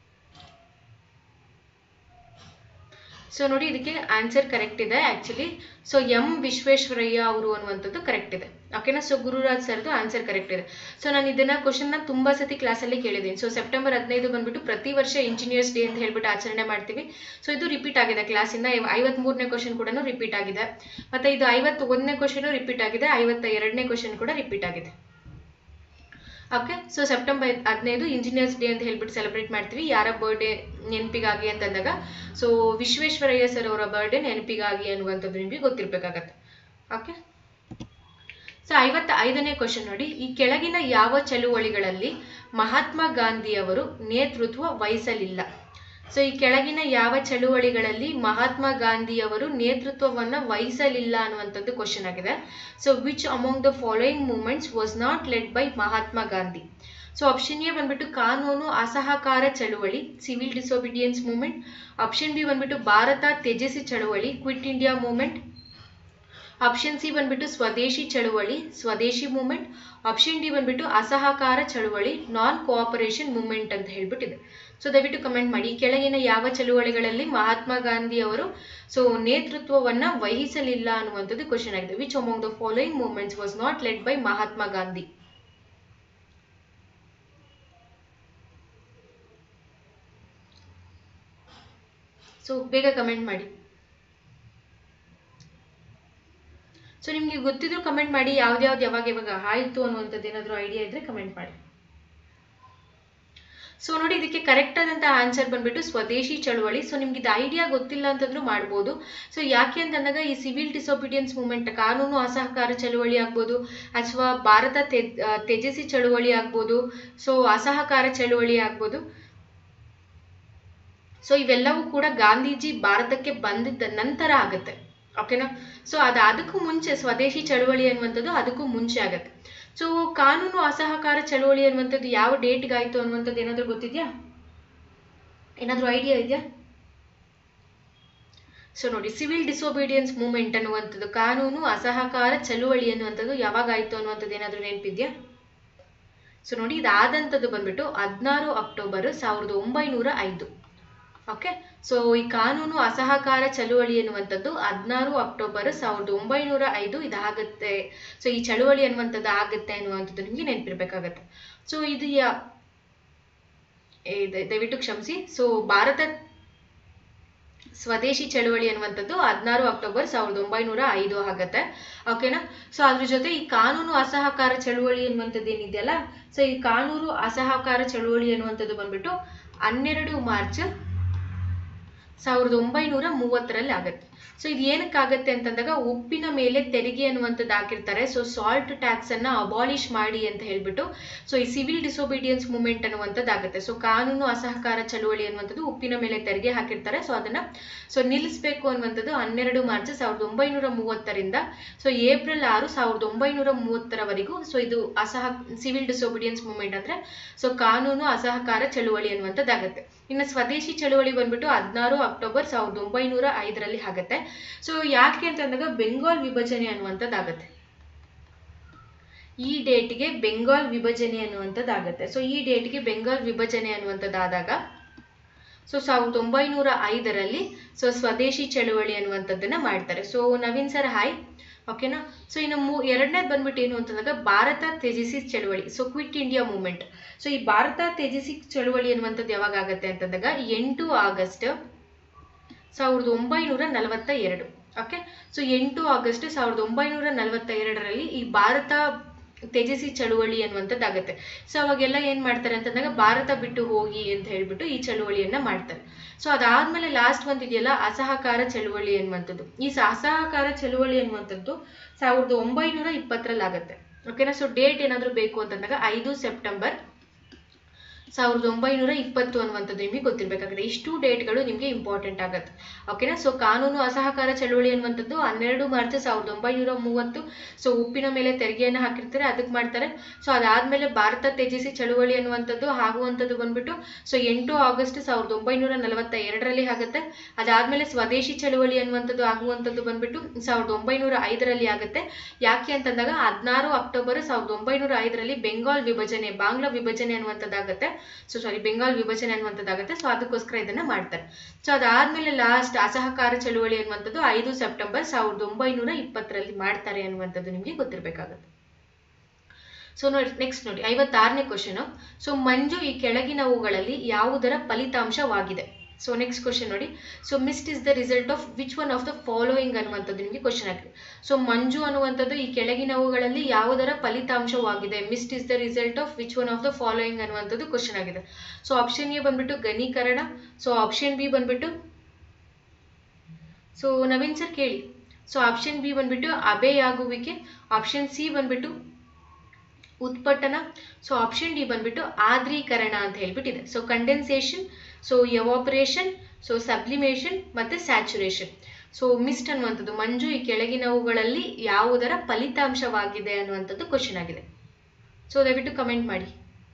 ಸೊ ನೋಡಿ ಇದಕ್ಕೆ ಆನ್ಸರ್ ಕರೆಕ್ಟ್ ಇದೆ ಆಕ್ಚುಲಿ ಸೊ ಎಂ ವಿಶ್ವೇಶ್ವರಯ್ಯ ಅವರು ಅನ್ನುವಂಥದ್ದು ಕರೆಕ್ಟ್ ಇದೆ ಓಕೆನಾ ಸೊ ಗುರುರಾಜ್ ಸರ್ದು ಆನ್ಸರ್ ಕರೆಕ್ಟ್ ಇದೆ ಸೊ ನಾನು ಇದನ್ನ ಕ್ವಶನ್ನ ತುಂಬಾ ಸತಿ ಕ್ಲಾಸಲ್ಲಿ ಕೇಳಿದ್ದೀನಿ ಸೊ ಸೆಪ್ಟೆಂಬರ್ ಹದಿನೈದು ಬಂದ್ಬಿಟ್ಟು ಪ್ರತಿ ವರ್ಷ ಇಂಜಿನಿಯರ್ಸ್ ಡೇ ಅಂತ ಹೇಳ್ಬಿಟ್ಟು ಆಚರಣೆ ಮಾಡ್ತೀವಿ ಸೊ ಇದು ರಿಪೀಟ್ ಆಗಿದೆ ಕ್ಲಾಸಿಂದ ಐವತ್ ಮೂರನೇ ಕ್ವಶನ್ ಕೂಡ ರಿಪೀಟ್ ಆಗಿದೆ ಮತ್ತೆ ಇದು ಐವತ್ತು ಒಂದನೇ ಕ್ವಶನ್ ರಿಪೀಟ್ ಆಗಿದೆ ಐವತ್ತ ಎರಡನೇ ಕ್ವಶನ್ ಕೂಡ ರಿಪೀಟ್ ಆಗಿದೆ ಓಕೆ ಸೊ ಸೆಪ್ಟೆಂಬರ್ ಹದಿನೈದು ಇಂಜಿನಿಯರ್ಸ್ ಡೇ ಅಂತ ಹೇಳ್ಬಿಟ್ಟು ಸೆಲೆಬ್ರೇಟ್ ಮಾಡ್ತೀವಿ ಯಾರ ಬರ್ಡೇ ನೆನಪಿಗಾಗಿ ಅಂತಂದಾಗ ಸೊ ವಿಶ್ವೇಶ್ವರಯ್ಯ ಸರ್ ಅವರ ಬರ್ಡೇ ನೆನಪಿಗಾಗಿ ಅನ್ನುವಂಥದ್ದು ನಿಮಗೆ ಗೊತ್ತಿರಬೇಕಾಗತ್ತೆ ಓಕೆ ಸೊ ಐವತ್ತ ಐದನೇ ಕ್ವಶನ್ ನೋಡಿ ಈ ಕೆಳಗಿನ ಯಾವ ಚಳುವಳಿಗಳಲ್ಲಿ ಮಹಾತ್ಮ ಗಾಂಧಿಯವರು ನೇತೃತ್ವ ವಹಿಸಲಿಲ್ಲ ಸೊ ಈ ಕೆಳಗಿನ ಯಾವ ಚಳುವಳಿಗಳಲ್ಲಿ ಮಹಾತ್ಮ ಗಾಂಧಿಯವರು ನೇತೃತ್ವವನ್ನ ವಹಿಸಲಿಲ್ಲ ಅನ್ನುವಂಥದ್ದು ಕ್ವಶನ್ ಆಗಿದೆ so which among the following movements was not led by Mahatma Gandhi so option A ಬಂದ್ಬಿಟ್ಟು ಕಾನೂನು ಅಸಹಕಾರ ಚಳುವಳಿ civil disobedience movement option B ಬಂದ್ಬಿಟ್ಟು ಭಾರತ ತ್ಯಜಿಸಿ ಚಳುವಳಿ quit India movement option C ಬಂದ್ಬಿಟ್ಟು ಸ್ವದೇಶಿ ಚಳುವಳಿ ಸ್ವದೇಶಿ ಮೂವ್ಮೆಂಟ್ ಆಪ್ಷನ್ ಡಿ ಬಂದ್ಬಿಟ್ಟು ಅಸಹಕಾರ ಚಳುವಳಿ ನಾನ್ ಕೋಆಪರೇಷನ್ ಮೂವ್ಮೆಂಟ್ ಅಂತ ಹೇಳ್ಬಿಟ್ಟಿದೆ ಸೊ ದಯವಿಟ್ಟು ಕಮೆಂಟ್ ಮಾಡಿ ಈ ಕೆಳಗಿನ ಯಾವ ಚಳುವಳಿಗಳಲ್ಲಿ ಮಹಾತ್ಮ ಗಾಂಧಿ ಅವರು ಸೊ ನೇತೃತ್ವವನ್ನ ವಹಿಸಲಿಲ್ಲ ಅನ್ನುವಂಥದ್ದು ಕ್ವಶನ್ ಆಗಿದೆ which among the following movements was not led by Mahatma Gandhi so ಬೇಗ ಕಮೆಂಟ್ ಮಾಡಿ ಸೊ ನಿಮ್ಗೆ ಗೊತ್ತಿದ್ರು ಕಮೆಂಟ್ ಮಾಡಿ ಯಾವ್ದ್ಯಾವ್ದು ಯಾವಾಗ ಯಾವಾಗ ಆಯ್ತು ಅನ್ನುವಂಥದ್ದು ಏನಾದರೂ ಐಡಿಯಾ ಇದ್ರೆ ಕಮೆಂಟ್ ಮಾಡಿ ಸೊ ನೋಡಿ ಇದಕ್ಕೆ ಕರೆಕ್ಟ್ ಆದಂತಹ ಆನ್ಸರ್ ಬಂದ್ಬಿಟ್ಟು ಸ್ವದೇಶಿ ಚಳುವಳಿ ಸೊ ನಿಮ್ಗೆ ಇದು ಐಡಿಯಾ ಗೊತ್ತಿಲ್ಲ ಅಂತಂದ್ರೂ ಮಾಡ್ಬೋದು ಸೊ ಯಾಕೆ ಅಂತಂದಾಗ ಈ ಸಿವಿಲ್ ಡಿಸೋಬಿಡಿಯನ್ಸ್ ಮೂವ್ಮೆಂಟ್ ಕಾನೂನು ಅಸಹಕಾರ ಚಳುವಳಿ ಆಗ್ಬೋದು ಅಥವಾ ಭಾರತ ತ್ಯಜಿಸಿ ಚಳುವಳಿ ಆಗ್ಬೋದು ಸೊ ಅಸಹಕಾರ ಚಳುವಳಿ ಆಗ್ಬೋದು ಸೊ ಇವೆಲ್ಲವೂ ಕೂಡ ಗಾಂಧೀಜಿ ಭಾರತಕ್ಕೆ ಬಂದಿದ್ದ ನಂತರ ಆಗುತ್ತೆ ಓಕೆನಾ ಸೊ ಅದು ಅದಕ್ಕೂ ಮುಂಚೆ ಸ್ವದೇಶಿ ಚಳುವಳಿ ಅನ್ನುವಂಥದ್ದು ಅದಕ್ಕೂ ಮುಂಚೆ ಆಗತ್ತೆ ಸೊ ಕಾನೂನು ಅಸಹಕಾರ ಚಳುವಳಿ ಅನ್ನುವಂಥದ್ದು ಯಾವ ಡೇಟ್ಗೆ ಆಯ್ತು ಅನ್ನುವಂಥದ್ದು ಏನಾದರೂ ಗೊತ್ತಿದೆಯಾ ಏನಾದರೂ ಐಡಿಯಾ ಇದೆಯಾ ಸೊ ನೋಡಿ ಸಿವಿಲ್ ಡಿಸೋಬಿಡಿಯನ್ಸ್ ಮೂವ್ಮೆಂಟ್ ಅನ್ನುವಂಥದ್ದು ಕಾನೂನು ಅಸಹಕಾರ ಚಳುವಳಿ ಅನ್ನುವಂಥದ್ದು ಯಾವಾಗ ಆಯ್ತು ಅನ್ನುವಂಥದ್ದು ಏನಾದರೂ ನೆನಪಿದ್ಯಾ ಸೊ ನೋಡಿ ಇದಾದಂಥದ್ದು ಬಂದ್ಬಿಟ್ಟು ಹದಿನಾರು ಅಕ್ಟೋಬರ್ ಸಾವಿರದ ಒಂಬೈನೂರ ಐದು ಓಕೆ ಸೊ ಈ ಕಾನೂನು ಅಸಹಕಾರ ಚಳುವಳಿ ಎನ್ನುವಂಥದ್ದು ಹದಿನಾರು ಅಕ್ಟೋಬರ್ ಸಾವಿರದ ಒಂಬೈನೂರ ಐದು ಇದಾಗುತ್ತೆ ಸೊ ಈ ಚಳುವಳಿ ಅನ್ನುವಂಥದ್ದು ಆಗುತ್ತೆ ಅನ್ನುವಂಥದ್ದು ನಿಮಗೆ ನೆನಪಿರ್ಬೇಕಾಗತ್ತೆ ಸೊ ಇದು ಯಾ ಏ, ದ- ದಯವಿಟ್ಟು ಕ್ಷಮಿಸಿ ಸೊ ಭಾರತ ಸ್ವದೇಶಿ ಚಳುವಳಿ ಅನ್ನುವಂಥದ್ದು ಹದಿನಾರು ಅಕ್ಟೋಬರ್ ಸಾವಿರದ ಒಂಬೈನೂರ ಐದು ಆಗತ್ತೆ ಓಕೆನಾ ಸೊ ಅದ್ರ ಜೊತೆ ಈ ಕಾನೂನು ಅಸಹಕಾರ ಚಳುವಳಿ ಅನ್ನುವಂಥದ್ದು ಏನಿದೆಯಲ್ಲ ಸೊ ಈ ಕಾನೂನು ಅಸಹಕಾರ ಚಳುವಳಿ ಅನ್ನುವಂಥದ್ದು ಬಂದ್ಬಿಟ್ಟು ಹನ್ನೆರಡು ಮಾರ್ಚ್ ಸಾವಿರದ ಒಂಬೈನೂರ ಮೂವತ್ತರಲ್ಲಿ ಆಗತ್ತೆ ಸೊ ಇದು ಏನಕ್ಕಾಗತ್ತೆ ಅಂತಂದಾಗ ಉಪ್ಪಿನ ಮೇಲೆ ತೆರಿಗೆ ಅನ್ನುವಂಥದ್ದು ಹಾಕಿರ್ತಾರೆ ಸೊ ಸಾಲ್ಟ್ ಟ್ಯಾಕ್ಸ್ ಅನ್ನ ಅಬಾಲಿಷ್ ಮಾಡಿ ಅಂತ ಹೇಳ್ಬಿಟ್ಟು ಸೊ ಈ ಸಿವಿಲ್ ಡಿಸೋಬಿಡಿಯನ್ಸ್ ಮೂವ್ಮೆಂಟ್ ಅನ್ನುವಂಥದ್ದು ಆಗುತ್ತೆ ಸೊ ಕಾನೂನು ಅಸಹಕಾರ ಚಳುವಳಿ ಅನ್ನುವಂಥದ್ದು ಉಪ್ಪಿನ ಮೇಲೆ ತೆರಿಗೆ ಹಾಕಿರ್ತಾರೆ ಸೊ ಅದನ್ನ ಸೊ ನಿಲ್ಲಿಸಬೇಕು ಅನ್ನುವಂಥದ್ದು ಹನ್ನೆರಡು ಮಾರ್ಚ್ ಸಾವಿರದ ಒಂಬೈನೂರ ಮೂವತ್ತರಿಂದ ಸೊ ಏಪ್ರಿಲ್ ಆರು ಸಾವಿರದ ಒಂಬೈನೂರ ಮೂವತ್ತರವರೆಗೂ ಸೊ ಇದು ಅಸಹ ಸಿವಿಲ್ ಡಿಸೋಬಿಡಿಯನ್ಸ್ ಮೂವ್ಮೆಂಟ್ ಅಂದ್ರೆ ಸೊ ಕಾನೂನು ಅಸಹಕಾರ ಚಳುವಳಿ ಅನ್ನುವಂಥದ್ದಾಗತ್ತೆ ಇನ್ನು ಸ್ವದೇಶಿ ಚಳುವಳಿ ಬಂದ್ಬಿಟ್ಟು ಹದಿನಾರು ಅಕ್ಟೋಬರ್ ಸಾವಿರದ ಒಂಬೈನೂರ ಐದರಲ್ಲಿ ಆಗತ್ತೆ ಸೊ ಯಾಕೆ ಅಂತಂದಾಗ ಬೆಂಗಾಲ್ ವಿಭಜನೆ ಅನ್ನುವಂಥದ್ದಾಗತ್ತೆ ಈ ಡೇಟ್ಗೆ ಬೆಂಗಾಲ್ ವಿಭಜನೆ ಅನ್ನುವಂಥದ್ದಾಗತ್ತೆ ಸೊ ಈ ಡೇಟ್ಗೆ ಬೆಂಗಾಲ್ ವಿಭಜನೆ ಅನ್ನುವಂಥದ್ದಾದಾಗ ಸೊ ಸಾವಿರದ ಒಂಬೈನೂರ ಐದರಲ್ಲಿ ಸೊ ಸ್ವದೇಶಿ ಚಳುವಳಿ ಅನ್ನುವಂಥದ್ದನ್ನ ಮಾಡ್ತಾರೆ ಸೊ ನವೀನ್ ಸರ್ ಹಾಯ್ ಓಕೆನಾ ಸೊ ಇನ್ನು ಮೂ ಎರಡನೇದು ಬಂದ್ಬಿಟ್ಟು ಏನು ಅಂತಂದಾಗ ಭಾರತ ತ್ಯಜಿಸಿ ಚಳುವಳಿ so quit India movement so ಈ ಭಾರತ ತ್ಯಜಿಸಿ ಚಳುವಳಿ ಅನ್ನುವಂಥದ್ದು ಯಾವಾಗ ಆಗತ್ತೆ ಅಂತಂದಾಗ ಎಂಟು ಆಗಸ್ಟ್ ಸಾವಿರದ ಒಂಬೈನೂರ ನಲವತ್ತ ಎರಡು ಓಕೆ ಸೊ ಎಂಟು ಆಗಸ್ಟ್ ಸಾವಿರದ ಒಂಬೈನೂರ ನಲವತ್ತ ಎರಡರಲ್ಲಿ ಈ ಭಾರತ ತ್ಯಜಿಸಿ ಚಳುವಳಿ ಅನ್ನುವಂಥದ್ದಾಗತ್ತೆ ಸೊ ಅವಾಗೆಲ್ಲ ಏನ್ ಮಾಡ್ತಾರೆ ಅಂತಂದಾಗ ಭಾರತ ಬಿಟ್ಟು ಹೋಗಿ ಅಂತ ಹೇಳ್ಬಿಟ್ಟು ಈ ಚಳುವಳಿಯನ್ನ ಮಾಡ್ತಾರೆ ಸೊ ಅದಾದ್ಮೇಲೆ ಲಾಸ್ಟ್ ಒಂದಿದೆಯಲ್ಲ ಅಸಹಕಾರ ಚಳುವಳಿ ಅನ್ನುವಂಥದ್ದು ಈ ಸ- ಅಸಹಕಾರ ಚಳುವಳಿ ಅನ್ನುವಂಥದ್ದು ಸಾವಿರದ ಒಂಬೈನೂರ ಇಪ್ಪತ್ತರಲ್ಲಿ ಆಗತ್ತೆ ಓಕೆನಾ ಸೊ ಡೇಟ್ ಏನಾದರೂ ಬೇಕು ಅಂತಂದಾಗ ಐದು ಸೆಪ್ಟೆಂಬರ್ ಸಾವಿರದ ಒಂಬೈನೂರ ಇಪ್ಪತ್ತು ಅನ್ನುವಂಥದ್ದು ನಿಮಗೆ ಗೊತ್ತಿರಬೇಕಾಗುತ್ತೆ ಇಷ್ಟು ಡೇಟ್ಗಳು ನಿಮಗೆ ಇಂಪಾರ್ಟೆಂಟ್ ಆಗುತ್ತೆ ಓಕೆನಾ ಸೊ ಕಾನೂನು ಅಸಹಕಾರ ಚಳುವಳಿ ಅನ್ನುವಂಥದ್ದು ಹನ್ನೆರಡು ಮಾರ್ಚ್ ಸಾವಿರದ ಒಂಬೈನೂರ ಮೂವತ್ತು ಸೊ ಉಪ್ಪಿನ ಮೇಲೆ ತೆರಿಗೆಯನ್ನು ಹಾಕಿರ್ತಾರೆ ಅದಕ್ಕೆ ಮಾಡ್ತಾರೆ ಸೊ ಅದಾದಮೇಲೆ ಭಾರತ ತ್ಯಜಿಸಿ ಚಳುವಳಿ ಅನ್ನುವಂಥದ್ದು ಆಗುವಂಥದ್ದು ಬಂದ್ಬಿಟ್ಟು ಸೊ ಎಂಟು ಆಗಸ್ಟ್ ಸಾವಿರದ ಒಂಬೈನೂರ ನಲವತ್ತ ಎರಡರಲ್ಲಿ ಆಗುತ್ತೆ ಅದಾದಮೇಲೆ ಸ್ವದೇಶಿ ಚಳುವಳಿ ಅನ್ನುವಂಥದ್ದು ಆಗುವಂಥದ್ದು ಬಂದ್ಬಿಟ್ಟು ಸಾವಿರದ ಒಂಬೈನೂರ ಐದರಲ್ಲಿ ಆಗುತ್ತೆ ಯಾಕೆ ಅಂತಂದಾಗ ಹದಿನಾರು ಅಕ್ಟೋಬರ್ ಸಾವಿರದ ಒಂಬೈನೂರ ಐದರಲ್ಲಿ ಬೆಂಗಾಲ್ ವಿಭಜನೆ ಬಾಂಗ್ಲಾ ವಿಭಜನೆ ಅನ್ನುವಂಥದ್ದಾಗುತ್ತೆ ಸೊ ಸಾರಿ ಬೆಂಗಾಲ್ ವಿಭಜನೆ ಅನ್ನುವಂಥದ್ದಾಗುತ್ತೆ ಸೊ ಅದಕ್ಕೋಸ್ಕರ ಇದನ್ನ ಮಾಡ್ತಾರೆ ಸೊ ಅದಾದ್ಮೇಲೆ ಲಾಸ್ಟ್ ಅಸಹಕಾರ ಚಳುವಳಿ ಅನ್ನುವಂಥದ್ದು ಐದು ಸೆಪ್ಟೆಂಬರ್ ಸಾವಿರದ ಒಂಬೈನೂರ ಇಪ್ಪತ್ತರಲ್ಲಿ ಮಾಡ್ತಾರೆ ಅನ್ನುವಂಥದ್ದು ನಿಮಗೆ ಗೊತ್ತಿರಬೇಕಾಗುತ್ತೆ ಸೊ ನೋಡಿ ನೆಕ್ಸ್ಟ್ ನೋಡಿ ಐವತ್ತಾರನೇ ಕ್ವಶನ್ ಸೊ ಮಂಜು ಈ ಕೆಳಗಿನವುಗಳಲ್ಲಿ ಯಾವುದರ ಫಲಿತಾಂಶವಾಗಿದೆ ಸೊ ನೆಕ್ಸ್ಟ್ ಕ್ವಶನ್ ನೋಡಿ so mist is the result of which one of the following ಅನ್ನುವಂಥದ್ದು ನಿಮಗೆ ಕ್ವಶನ್ ಆಗಿದೆ ಸೊ ಮಂಜು ಅನ್ನುವಂಥದ್ದು ಈ ಕೆಳಗಿನವುಗಳಲ್ಲಿ ಯಾವುದರ ಫಲಿತಾಂಶವಾಗಿದೆ mist is the result of which one of the following ಅನ್ನುವಂಥದ್ದು ಕ್ವಶನ್ ಆಗಿದೆ ಸೊ ಆಪ್ಷನ್ ಎ ಬಂದ್ಬಿಟ್ಟು ಘನೀಕರಣ ಸೊ ಆಪ್ಷನ್ ಬಿ ಬಂದ್ಬಿಟ್ಟು ಸೊ ನವೀನ್ ಸರ್ ಕೇಳಿ ಸೊ ಆಪ್ಷನ್ ಬಿ ಬಂದ್ಬಿಟ್ಟು ಅಬೆಯಾಗುವಿಕೆ ಆಪ್ಷನ್ ಸಿ ಬಂದ್ಬಿಟ್ಟು ಉತ್ಪಟ್ಟನ ಸೊ ಆಪ್ಷನ್ ಡಿ ಬಂದ್ಬಿಟ್ಟು ಆದ್ರೀಕರಣ ಅಂತ ಹೇಳ್ಬಿಟ್ಟಿದೆ so condensation so evaporation so sublimation ಮತ್ತೆ ಸ್ಯಾಚುರೇಷನ್ ಸೊ ಮಿಸ್ಟ್ ಅನ್ನುವಂಥದ್ದು ಮಂಜು ಈ ಕೆಳಗಿನವುಗಳಲ್ಲಿ ಯಾವುದರ ಫಲಿತಾಂಶವಾಗಿದೆ ಅನ್ನುವಂಥದ್ದು ಕ್ವಶನ್ ಆಗಿದೆ ಸೊ ದಯವಿಟ್ಟು ಕಮೆಂಟ್ ಮಾಡಿ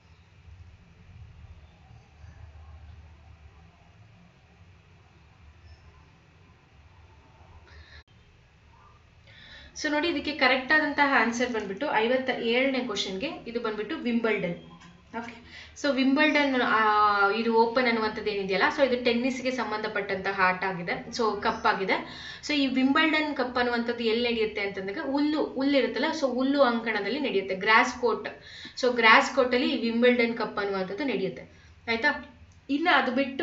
ಸೊ ನೋಡಿ ಇದಕ್ಕೆ ಕರೆಕ್ಟ್ ಆದಂತಹ ಆನ್ಸರ್ ಬಂದ್ಬಿಟ್ಟು ಐವತ್ತ ಏಳನೇ ಕ್ವಶನ್ಗೆ ಇದು ಬಂದ್ಬಿಟ್ಟು ವಿಂಬಲ್ಡನ್ ಓಕೆ ಸೊ ವಿಂಬಲ್ಡನ್ ಇದು ಓಪನ್ ಅನ್ನುವಂಥದ್ದು ಏನಿದೆಯಲ್ಲ ಸೊ ಇದು ಟೆನ್ನಿಸ್ಗೆ ಸಂಬಂಧಪಟ್ಟಂತಹ ಆಟ ಆಗಿದೆ ಸೊ ಕಪ್ ಆಗಿದೆ ಸೊ ಈ ವಿಂಬಲ್ಡನ್ ಕಪ್ ಅನ್ನುವಂಥದ್ದು ಎಲ್ಲಿ ನಡೆಯುತ್ತೆ ಅಂತಂದಾಗ ಹುಲ್ಲು ಹುಲ್ಲಿರುತ್ತಲ್ಲ ಸೊ ಹುಲ್ಲು ಅಂಕಣದಲ್ಲಿ ನಡೆಯುತ್ತೆ ಗ್ರಾಸ್ ಕೋರ್ಟ್ ಸೊ ಗ್ರಾಸ್ ಕೋರ್ಟಲ್ಲಿ ಈ ವಿಂಬಲ್ಡನ್ ಕಪ್ ಅನ್ನುವಂಥದ್ದು ನಡೆಯುತ್ತೆ ಆಯ್ತಾ ಇನ್ನು ಅದು ಬಿಟ್ಟು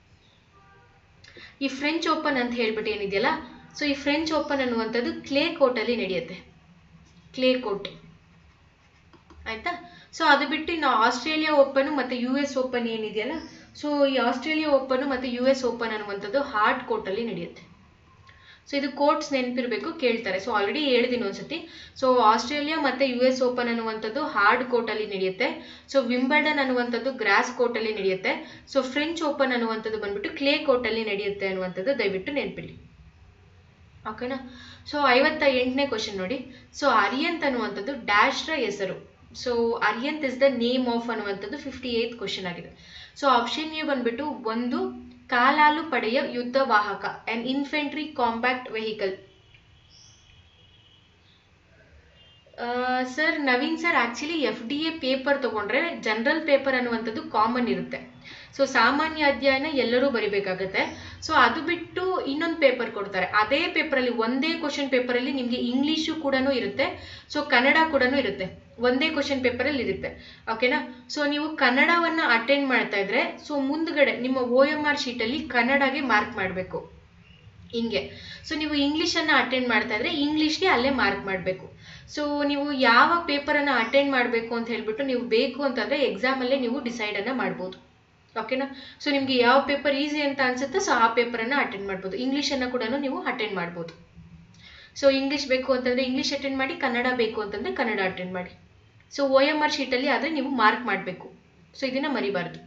ಈ ಫ್ರೆಂಚ್ ಓಪನ್ ಅಂತ ಹೇಳ್ಬಿಟ್ಟು ಏನಿದೆಯಲ್ಲ ಸೊ ಈ ಫ್ರೆಂಚ್ ಓಪನ್ ಅನ್ನುವಂಥದ್ದು ಕ್ಲೇ ಕೋರ್ಟಲ್ಲಿ ನಡೆಯುತ್ತೆ ಕ್ಲೇ ಕೋರ್ಟ್ ಆಯ್ತಾ ಸೊ ಅದು ಬಿಟ್ಟು ಇನ್ನು ಆಸ್ಟ್ರೇಲಿಯಾ ಓಪನ್ ಮತ್ತೆ ಯು ಎಸ್ ಓಪನ್ ಏನಿದೆಯಲ್ಲ ಸೊ ಈ ಆಸ್ಟ್ರೇಲಿಯಾ ಓಪನ್ ಮತ್ತೆ ಯು ಎಸ್ ಓಪನ್ ಅನ್ನುವಂಥದ್ದು ಹಾರ್ಡ್ ಕೋರ್ಟಲ್ಲಿ ನಡೆಯುತ್ತೆ ಸೊ ಇದು ಕೋರ್ಟ್ಸ್ ನೆನಪಿರಬೇಕು ಕೇಳ್ತಾರೆ ಸೊ ಆಲ್ರೆಡಿ ಹೇಳಿದೀನಿ ಒಂದ್ಸತಿ ಸೊ ಆಸ್ಟ್ರೇಲಿಯಾ ಮತ್ತೆ ಯು ಎಸ್ ಓಪನ್ ಅನ್ನುವಂಥದ್ದು ಹಾರ್ಡ್ ಕೋರ್ಟಲ್ಲಿ ನಡೆಯುತ್ತೆ ಸೊ ವಿಂಬಲ್ಡನ್ ಅನ್ನುವಂಥದ್ದು ಗ್ರಾಸ್ ಕೋರ್ಟಲ್ಲಿ ನಡೆಯುತ್ತೆ ಸೊ ಫ್ರೆಂಚ್ ಓಪನ್ ಅನ್ನುವಂಥದ್ದು ಬಂದ್ಬಿಟ್ಟು ಕ್ಲೇ ಕೋರ್ಟಲ್ಲಿ ನಡೆಯುತ್ತೆ ಅನ್ನುವಂಥದ್ದು ದಯವಿಟ್ಟು ನೆನಪಿಡಿ ಓಕೆನಾ ಸೊ ಐವತ್ತ ಎಂಟನೇ ಕ್ವಶನ್ ನೋಡಿ ಸೊ ಅರಿಯಂತ್ ಅನ್ನುವಂಥದ್ದು ಡ್ಯಾಶ್ರ ಹೆಸರು so Arihant is the name of ಅನ್ನುವಂಥದ್ದು ಫಿಫ್ಟಿ ಏತ್ ಕ್ವಶನ್ ಆಗಿದೆ ಸೊ ಆಪ್ಷನ್ ಎ ಬಂದ್ಬಿಟ್ಟು ಒಂದು ಕಾಲಾಲು ಪಡೆಯ ಯುದ್ಧ ವಾಹಕ an infantry compact vehicle sir Naveen sir actually F D A paper ತಗೊಂಡ್ರೆ ಜನರಲ್ ಪೇಪರ್ ಅನ್ನುವಂಥದ್ದು ಕಾಮನ್ ಇರುತ್ತೆ ಸೊ ಸಾಮಾನ್ಯ ಅಧ್ಯಯನ ಎಲ್ಲರೂ ಬರಿಬೇಕಾಗತ್ತೆ ಸೊ ಅದು ಬಿಟ್ಟು ಇನ್ನೊಂದು ಪೇಪರ್ ಕೊಡ್ತಾರೆ ಅದೇ ಪೇಪರಲ್ಲಿ ಒಂದೇ ಕ್ವಶನ್ ಪೇಪರಲ್ಲಿ ನಿಮಗೆ ಇಂಗ್ಲೀಷು ಕೂಡ ಇರುತ್ತೆ ಸೊ ಕನ್ನಡ ಕೂಡ ಇರುತ್ತೆ ಒಂದೇ ಕ್ವಶನ್ ಪೇಪರಲ್ಲಿ ಇರುತ್ತೆ ಓಕೆನಾ ಸೊ ನೀವು ಕನ್ನಡವನ್ನ ಅಟೆಂಡ್ ಮಾಡ್ತಾ ಇದ್ರೆ ಸೊ ಮುಂದ್ಗಡೆ ನಿಮ್ಮ ಓ ಎಮ್ ಆರ್ ಶೀಟಲ್ಲಿ ಕನ್ನಡಗೆ ಮಾರ್ಕ್ ಮಾಡಬೇಕು ಹಿಂಗೆ ಸೊ ನೀವು ಇಂಗ್ಲೀಷನ್ನು ಅಟೆಂಡ್ ಮಾಡ್ತಾ ಇದ್ರೆ ಇಂಗ್ಲೀಷ್ಗೆ ಅಲ್ಲೇ ಮಾರ್ಕ್ ಮಾಡಬೇಕು ಸೊ ನೀವು ಯಾವ ಪೇಪರನ್ನು ಅಟೆಂಡ್ ಮಾಡಬೇಕು ಅಂತ ಹೇಳ್ಬಿಟ್ಟು ನೀವು ಬೇಕು ಅಂತಂದರೆ ಎಕ್ಸಾಮಲ್ಲೇ ನೀವು ಡಿಸೈಡನ್ನು ಮಾಡ್ಬೋದು ಓಕೆನಾ ಸೊ ನಿಮಗೆ ಯಾವ ಪೇಪರ್ ಈಸಿ ಅಂತ ಅನ್ಸುತ್ತೆ ಸೊ ಆ ಪೇಪರನ್ನು ಅಟೆಂಡ್ ಮಾಡ್ಬೋದು ಇಂಗ್ಲೀಷನ್ನು ಕೂಡ ನೀವು ಅಟೆಂಡ್ ಮಾಡ್ಬೋದು ಸೊ ಇಂಗ್ಲೀಷ್ ಬೇಕು ಅಂತಂದರೆ ಇಂಗ್ಲೀಷ್ ಅಟೆಂಡ್ ಮಾಡಿ ಕನ್ನಡ ಬೇಕು ಅಂತಂದರೆ ಕನ್ನಡ ಅಟೆಂಡ್ ಮಾಡಿ ಸೊ ಓ ಎಮ್ ಆರ್ ಶೀಟಲ್ಲಿ ಆದರೆ ನೀವು ಮಾರ್ಕ್ ಮಾಡಬೇಕು ಸೊ ಇದನ್ನು ಮರಿಬಾರ್ದು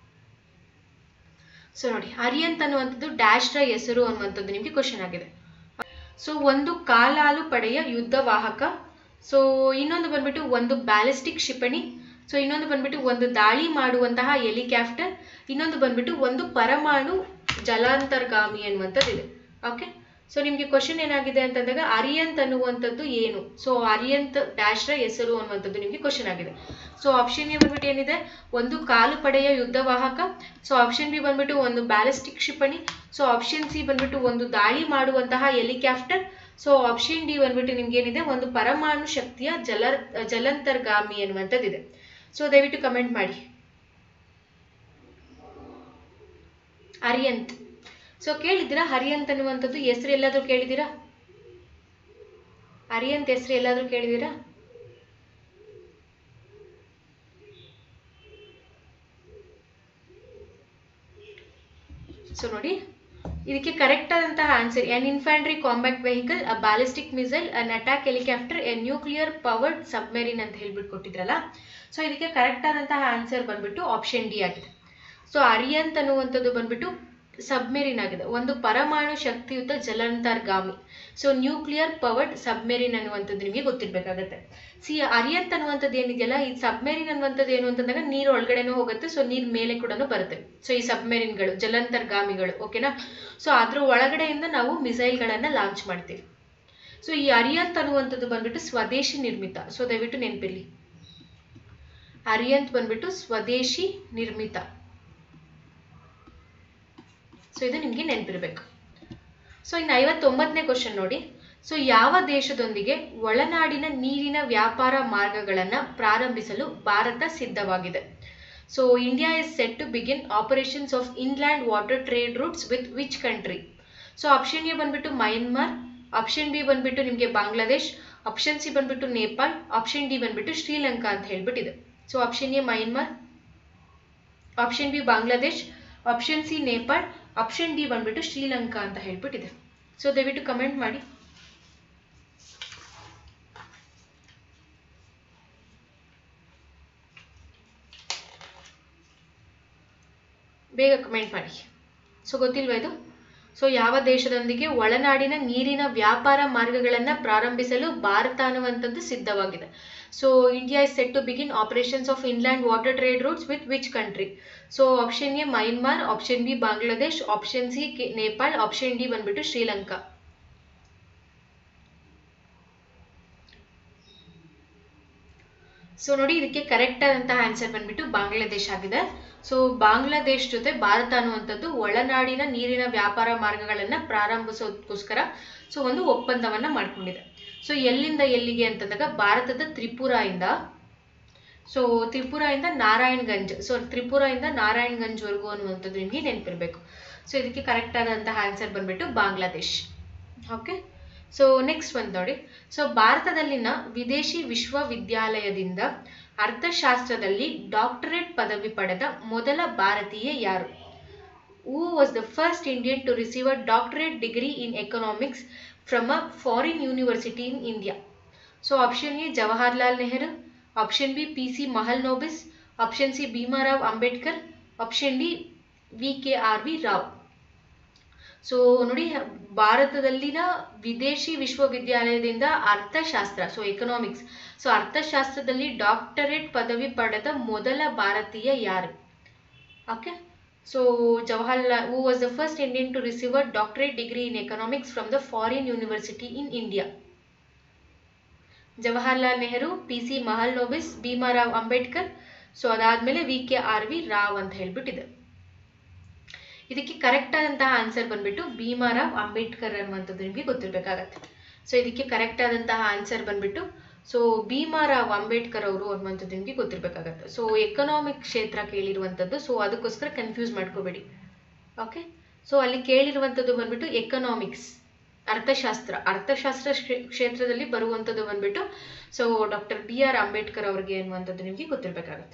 ಸೊ ನೋಡಿ ಅರಿಯಂತ್ ಅನ್ನುವಂಥದ್ದು ಡ್ಯಾಶ್ರ ಹೆಸರು ಅನ್ನುವಂಥದ್ದು ನಿಮಗೆ ಕ್ವಶನ್ ಆಗಿದೆ ಸೊ ಒಂದು ಕಾಲಾಲು ಪಡೆಯ ಯುದ್ಧ ವಾಹಕ ಸೊ ಇನ್ನೊಂದು ಬಂದ್ಬಿಟ್ಟು ಒಂದು ಬ್ಯಾಲಿಸ್ಟಿಕ್ ಕ್ಷಿಪಣಿ ಸೊ ಇನ್ನೊಂದು ಬಂದ್ಬಿಟ್ಟು ಒಂದು ದಾಳಿ ಮಾಡುವಂತಹ ಹೆಲಿಕಾಪ್ಟರ್ ಇನ್ನೊಂದು ಬಂದ್ಬಿಟ್ಟು ಒಂದು ಪರಮಾಣು ಜಲಾಂತರ್ಗಾಮಿ ಅನ್ನುವಂಥದ್ದು ಇದೆ ಓಕೆ ಸೊ ನಿಮಗೆ ಕ್ವಶನ್ ಏನಾಗಿದೆ ಅಂತಂದಾಗ ಅರಿಯಂತ್ ಅನ್ನುವಂಥದ್ದು ಏನು ಸೊ ಅರಿಯಂತ್ ಡ್ಯಾಶ್ರ ಹೆಸರು ಅನ್ನುವಂಥದ್ದು ನಿಮಗೆ ಕ್ವಶನ್ ಆಗಿದೆ ಸೊ ಆಪ್ಷನ್ ಎ ಬಂದ್ಬಿಟ್ಟು ಏನಿದೆ ಒಂದು ಕಾಲು ಪಡೆಯ ಯುದ್ಧ ವಾಹಕ ಸೊ ಆಪ್ಷನ್ ಬಿ ಬಂದ್ಬಿಟ್ಟು ಒಂದು ಬ್ಯಾಲಿಸ್ಟಿಕ್ ಕ್ಷಿಪಣಿ ಸೊ ಆಪ್ಷನ್ ಸಿ ಬಂದ್ಬಿಟ್ಟು ಒಂದು ದಾಳಿ ಮಾಡುವಂತಹ ಹೆಲಿಕಾಪ್ಟರ್ ಸೊ ಆಪ್ಷನ್ ಡಿ ಬಂದ್ಬಿಟ್ಟು ನಿಮ್ಗೆ ಏನಿದೆ ಒಂದು ಪರಮಾಣು ಶಕ್ತಿಯ ಜಲ ಜಲಂತರ್ಗಾಮಿ ಅನ್ನುವಂಥದ್ದಿದೆ ಸೊ ದಯವಿಟ್ಟು ಕಮೆಂಟ್ ಮಾಡಿ ಅರಿಯಂತ್ ಸೊ ಕೇಳಿದ್ದೀರಾ ಹರಿಯಂತ್ ಅನ್ನುವಂಥದ್ದು ಹೆಸರು ಎಲ್ಲಾದ್ರೂ ಕೇಳಿದ್ದೀರಾ ಅರಿಯಂತ್ ಹೆಸರು ಎಲ್ಲಾದ್ರೂ ಕೇಳಿದ್ದೀರಾ ಸೊ ನೋಡಿ ಇದಕ್ಕೆ ಕರೆಕ್ಟ್ ಆದಂತಹ answer an infantry combat vehicle a ballistic missile an attack helicopter a nuclear powered submarine ಅಂತ ಹೇಳ್ಬಿಟ್ಟು ಕೊಟ್ಟಿದ್ರಲ್ಲ ಸೊ ಇದಕ್ಕೆ ಕರೆಕ್ಟ್ ಆದಂತಹ ಆನ್ಸರ್ ಬಂದ್ಬಿಟ್ಟು ಆಪ್ಷನ್ ಡಿ ಆಗಿದೆ ಸೊ ಅರಿಯಂತ್ ಅನ್ನುವಂಥದ್ದು ಬಂದ್ಬಿಟ್ಟು ಸಬ್ಮೆರಿನ್ ಆಗಿದೆ ಒಂದು ಪರಮಾಣು ಶಕ್ತಿಯುತ ಜಲಾಂತರ್ಗಾಮಿ ಸೊ ನ್ಯೂಕ್ಲಿಯರ್ ಪವರ್ಡ್ ಸಬ್ಮೆರಿನ್ ಅನ್ನುವಂಥದ್ದು ನಿಮಗೆ ಗೊತ್ತಿರಬೇಕಾಗತ್ತೆ ಸಿ ಅರಿಯಂತ್ ಅನ್ನುವಂಥದ್ದು ಏನಿದೆಯಲ್ಲ ಈ ಸಬ್ಮೆರಿನ್ ಅನ್ನುವಂಥದ್ದು ಏನು ಅಂತಂದಾಗ ನೀರು ಒಳಗಡೆನೂ ಹೋಗುತ್ತೆ ಸೊ ನೀರ್ ಮೇಲೆ ಕೂಡ ಬರುತ್ತೆ ಸೊ ಈ ಸಬ್ಮೆರಿನ್ಗಳು ಜಲಾಂತರ್ಗಾಮಿಗಳು ಓಕೆನಾ ಸೊ ಅದ್ರ ಒಳಗಡೆಯಿಂದ ನಾವು ಮಿಸೈಲ್ಗಳನ್ನ ಲಾಂಚ್ ಮಾಡ್ತೀವಿ ಸೊ ಈ ಅರಿಯಂತ್ ಅನ್ನುವಂಥದ್ದು ಬಂದ್ಬಿಟ್ಟು ಸ್ವದೇಶಿ ನಿರ್ಮಿತ ಸೊ ದಯವಿಟ್ಟು ನೆನಪಿರ್ಲಿ ಅರಿಯಂತ್ ಬಂದ್ಬಿಟ್ಟು ಸ್ವದೇಶಿ ನಿರ್ಮಿತ ಸೊ ಇದು ನಿಮಗೆ ನೆನಪಿರ್ಬೇಕು ಸೊ ಇನ್ನು ಐವತ್ತೊಂಬತ್ತನೇ ಕ್ವಶನ್ ನೋಡಿ ಸೊ ಯಾವ ದೇಶದೊಂದಿಗೆ ಒಳನಾಡಿನ ನೀರಿನ ವ್ಯಾಪಾರ ಮಾರ್ಗಗಳನ್ನ ಪ್ರಾರಂಭಿಸಲು ಭಾರತ ಸಿದ್ಧವಾಗಿದೆ so India is set to begin operations of inland water trade routes with which country so option A ಬಂದ್ಬಿಟ್ಟು ಮಯನ್ಮಾರ್ ಆಪ್ಷನ್ ಬಿ ಬಂದ್ಬಿಟ್ಟು ನಿಮಗೆ ಬಾಂಗ್ಲಾದೇಶ್ ಆಪ್ಷನ್ ಸಿ ಬಂದ್ಬಿಟ್ಟು ನೇಪಾಳ್ ಆಪ್ಷನ್ ಡಿ ಬಂದ್ಬಿಟ್ಟು ಶ್ರೀಲಂಕಾ ಅಂತ ಹೇಳ್ಬಿಟ್ಟಿದೆ so option A Myanmar option B Bangladesh option C Nepal option D ಬಂದ್ಬಿಟ್ಟು ಶ್ರೀಲಂಕಾ ಅಂತ ಹೇಳ್ಬಿಟ್ಟಿದೆ ಸೊ ದಯವಿಟ್ಟು ಕಮೆಂಟ್ ಮಾಡಿ ಬೇಗ ಕಮೆಂಟ್ ಮಾಡಿ ಸೊ ಗೊತ್ತಿಲ್ವಾ ಇದು ಸೊ ಯಾವ ದೇಶದೊಂದಿಗೆ ಒಳನಾಡಿನ ನೀರಿನ ವ್ಯಾಪಾರ ಮಾರ್ಗಗಳನ್ನ ಪ್ರಾರಂಭಿಸಲು ಭಾರತ ಅನ್ನುವಂಥದ್ದು ಸಿದ್ಧವಾಗಿದೆ so India is set to begin operations of inland water trade routes with which country so option A Myanmar option B Bangladesh option C Nepal option D ಬಂದ್ಬಿಟ್ಟು ಶ್ರೀಲಂಕಾ ಸೊ ನೋಡಿ ಇದಕ್ಕೆ ಕರೆಕ್ಟ್ ಆದಂತಹ ಆನ್ಸರ್ ಬಂದ್ಬಿಟ್ಟು ಬಾಂಗ್ಲಾದೇಶ್ ಆಗಿದೆ ಸೊ ಬಾಂಗ್ಲಾದೇಶ್ ಜೊತೆ ಭಾರತ ಅನ್ನುವಂಥದ್ದು ಒಳನಾಡಿನ ನೀರಿನ ವ್ಯಾಪಾರ ಮಾರ್ಗಗಳನ್ನ ಪ್ರಾರಂಭಿಸೋದಕ್ಕೋಸ್ಕರ ಸೊ ಒಂದು ಒಪ್ಪಂದವನ್ನ ಮಾಡ್ಕೊಂಡಿದೆ ಸೊ ಎಲ್ಲಿಂದ ಎಲ್ಲಿಗೆ ಅಂತಂದಾಗ ಭಾರತದ ತ್ರಿಪುರಾಯಿಂದ ಸೊ ತ್ರಿಪುರಾಯಿಂದ ನಾರಾಯಣ್ಗಂಜ್ ಸೊ ತ್ರಿಪುರಾಯಿಂದ ನಾರಾಯಣ್ಗಂಜ್ವರೆಗೂ ಅನ್ನುವಂಥದ್ದು ನಿಮಗೆ ನೆನಪಿರ್ಬೇಕು ಸೊ ಇದಕ್ಕೆ ಕರೆಕ್ಟ್ ಆದಂತಹ ಆನ್ಸರ್ ಬಂದ್ಬಿಟ್ಟು ಬಾಂಗ್ಲಾದೇಶ್ ಓಕೆ ಸೊ ನೆಕ್ಸ್ಟ್ ಒಂದು ನೋಡಿ ಸೊ ಭಾರತದಲ್ಲಿನ ವಿದೇಶಿ ವಿಶ್ವವಿದ್ಯಾಲಯದಿಂದ ಅರ್ಥಶಾಸ್ತ್ರದಲ್ಲಿ ಡಾಕ್ಟರೇಟ್ ಪದವಿ ಪಡೆದ ಮೊದಲ ಭಾರತೀಯ ಯಾರು who was the first Indian to receive a doctorate degree in economics from a foreign university in India so option A Jawaharlal Nehru option B P C Mahalanobis option C Bhimrao Ambedkar option D V K R V Rao so ನೋಡಿ ಭಾರತದಲ್ಲಿನ ವಿದೇಶಿ ವಿಶ್ವವಿದ್ಯಾಲಯದಿಂದ ಅರ್ಥಶಾಸ್ತ್ರ so economics so ಅರ್ಥಶಾಸ್ತ್ರದಲ್ಲಿ doctorate ಪದವಿ ಪಡೆದ ಮೊದಲ ಭಾರತೀಯ ಯಾರು okay so Jawaharlal who was the first Indian to receive a doctorate degree in economics from the foreign university in India Jawaharlal Nehru P C Mahalanobis Bhimrao Ambedkar so ಅದಾದ್ಮೇಲೆ V K R V Rao ಅಂತ ಹೇಳ್ಬಿಟ್ಟಿದೆ ಇದಕ್ಕೆ ಕರೆಕ್ಟ್ ಆದಂತಹ ಆನ್ಸರ್ ಬಂದ್ಬಿಟ್ಟು ಭೀಮಾರಾವ್ ಅಂಬೇಡ್ಕರ್ ಅನ್ನುವಂಥದ್ದು ನಿಮಗೆ ಗೊತ್ತಿರಬೇಕಾಗತ್ತೆ ಸೊ ಇದಕ್ಕೆ ಕರೆಕ್ಟ್ ಆದಂತಹ ಆನ್ಸರ್ ಬಂದ್ಬಿಟ್ಟು ಸೊ ಭೀಮಾರಾವ್ ಅಂಬೇಡ್ಕರ್ ಅವರು ಅನ್ನುವಂಥದ್ದು ನಿಮಗೆ ಗೊತ್ತಿರಬೇಕಾಗತ್ತೆ ಸೊ ಎಕನಾಮಿಕ್ ಕ್ಷೇತ್ರ ಕೇಳಿರುವಂಥದ್ದು ಸೊ ಅದಕ್ಕೋಸ್ಕರ ಕನ್ಫ್ಯೂಸ್ ಮಾಡ್ಕೋಬೇಡಿ ಓಕೆ ಸೊ ಅಲ್ಲಿ ಕೇಳಿರುವಂಥದ್ದು ಬಂದ್ಬಿಟ್ಟು ಎಕನಾಮಿಕ್ಸ್ ಅರ್ಥಶಾಸ್ತ್ರ ಅರ್ಥಶಾಸ್ತ್ರ ಕ್ಷೇತ್ರದಲ್ಲಿ ಬರುವಂಥದ್ದು ಬಂದ್ಬಿಟ್ಟು so doctor B R Ambedkar ಅವ್ರಿಗೆ ಅನ್ನುವಂಥದ್ದು ನಿಮಗೆ ಗೊತ್ತಿರಬೇಕಾಗತ್ತೆ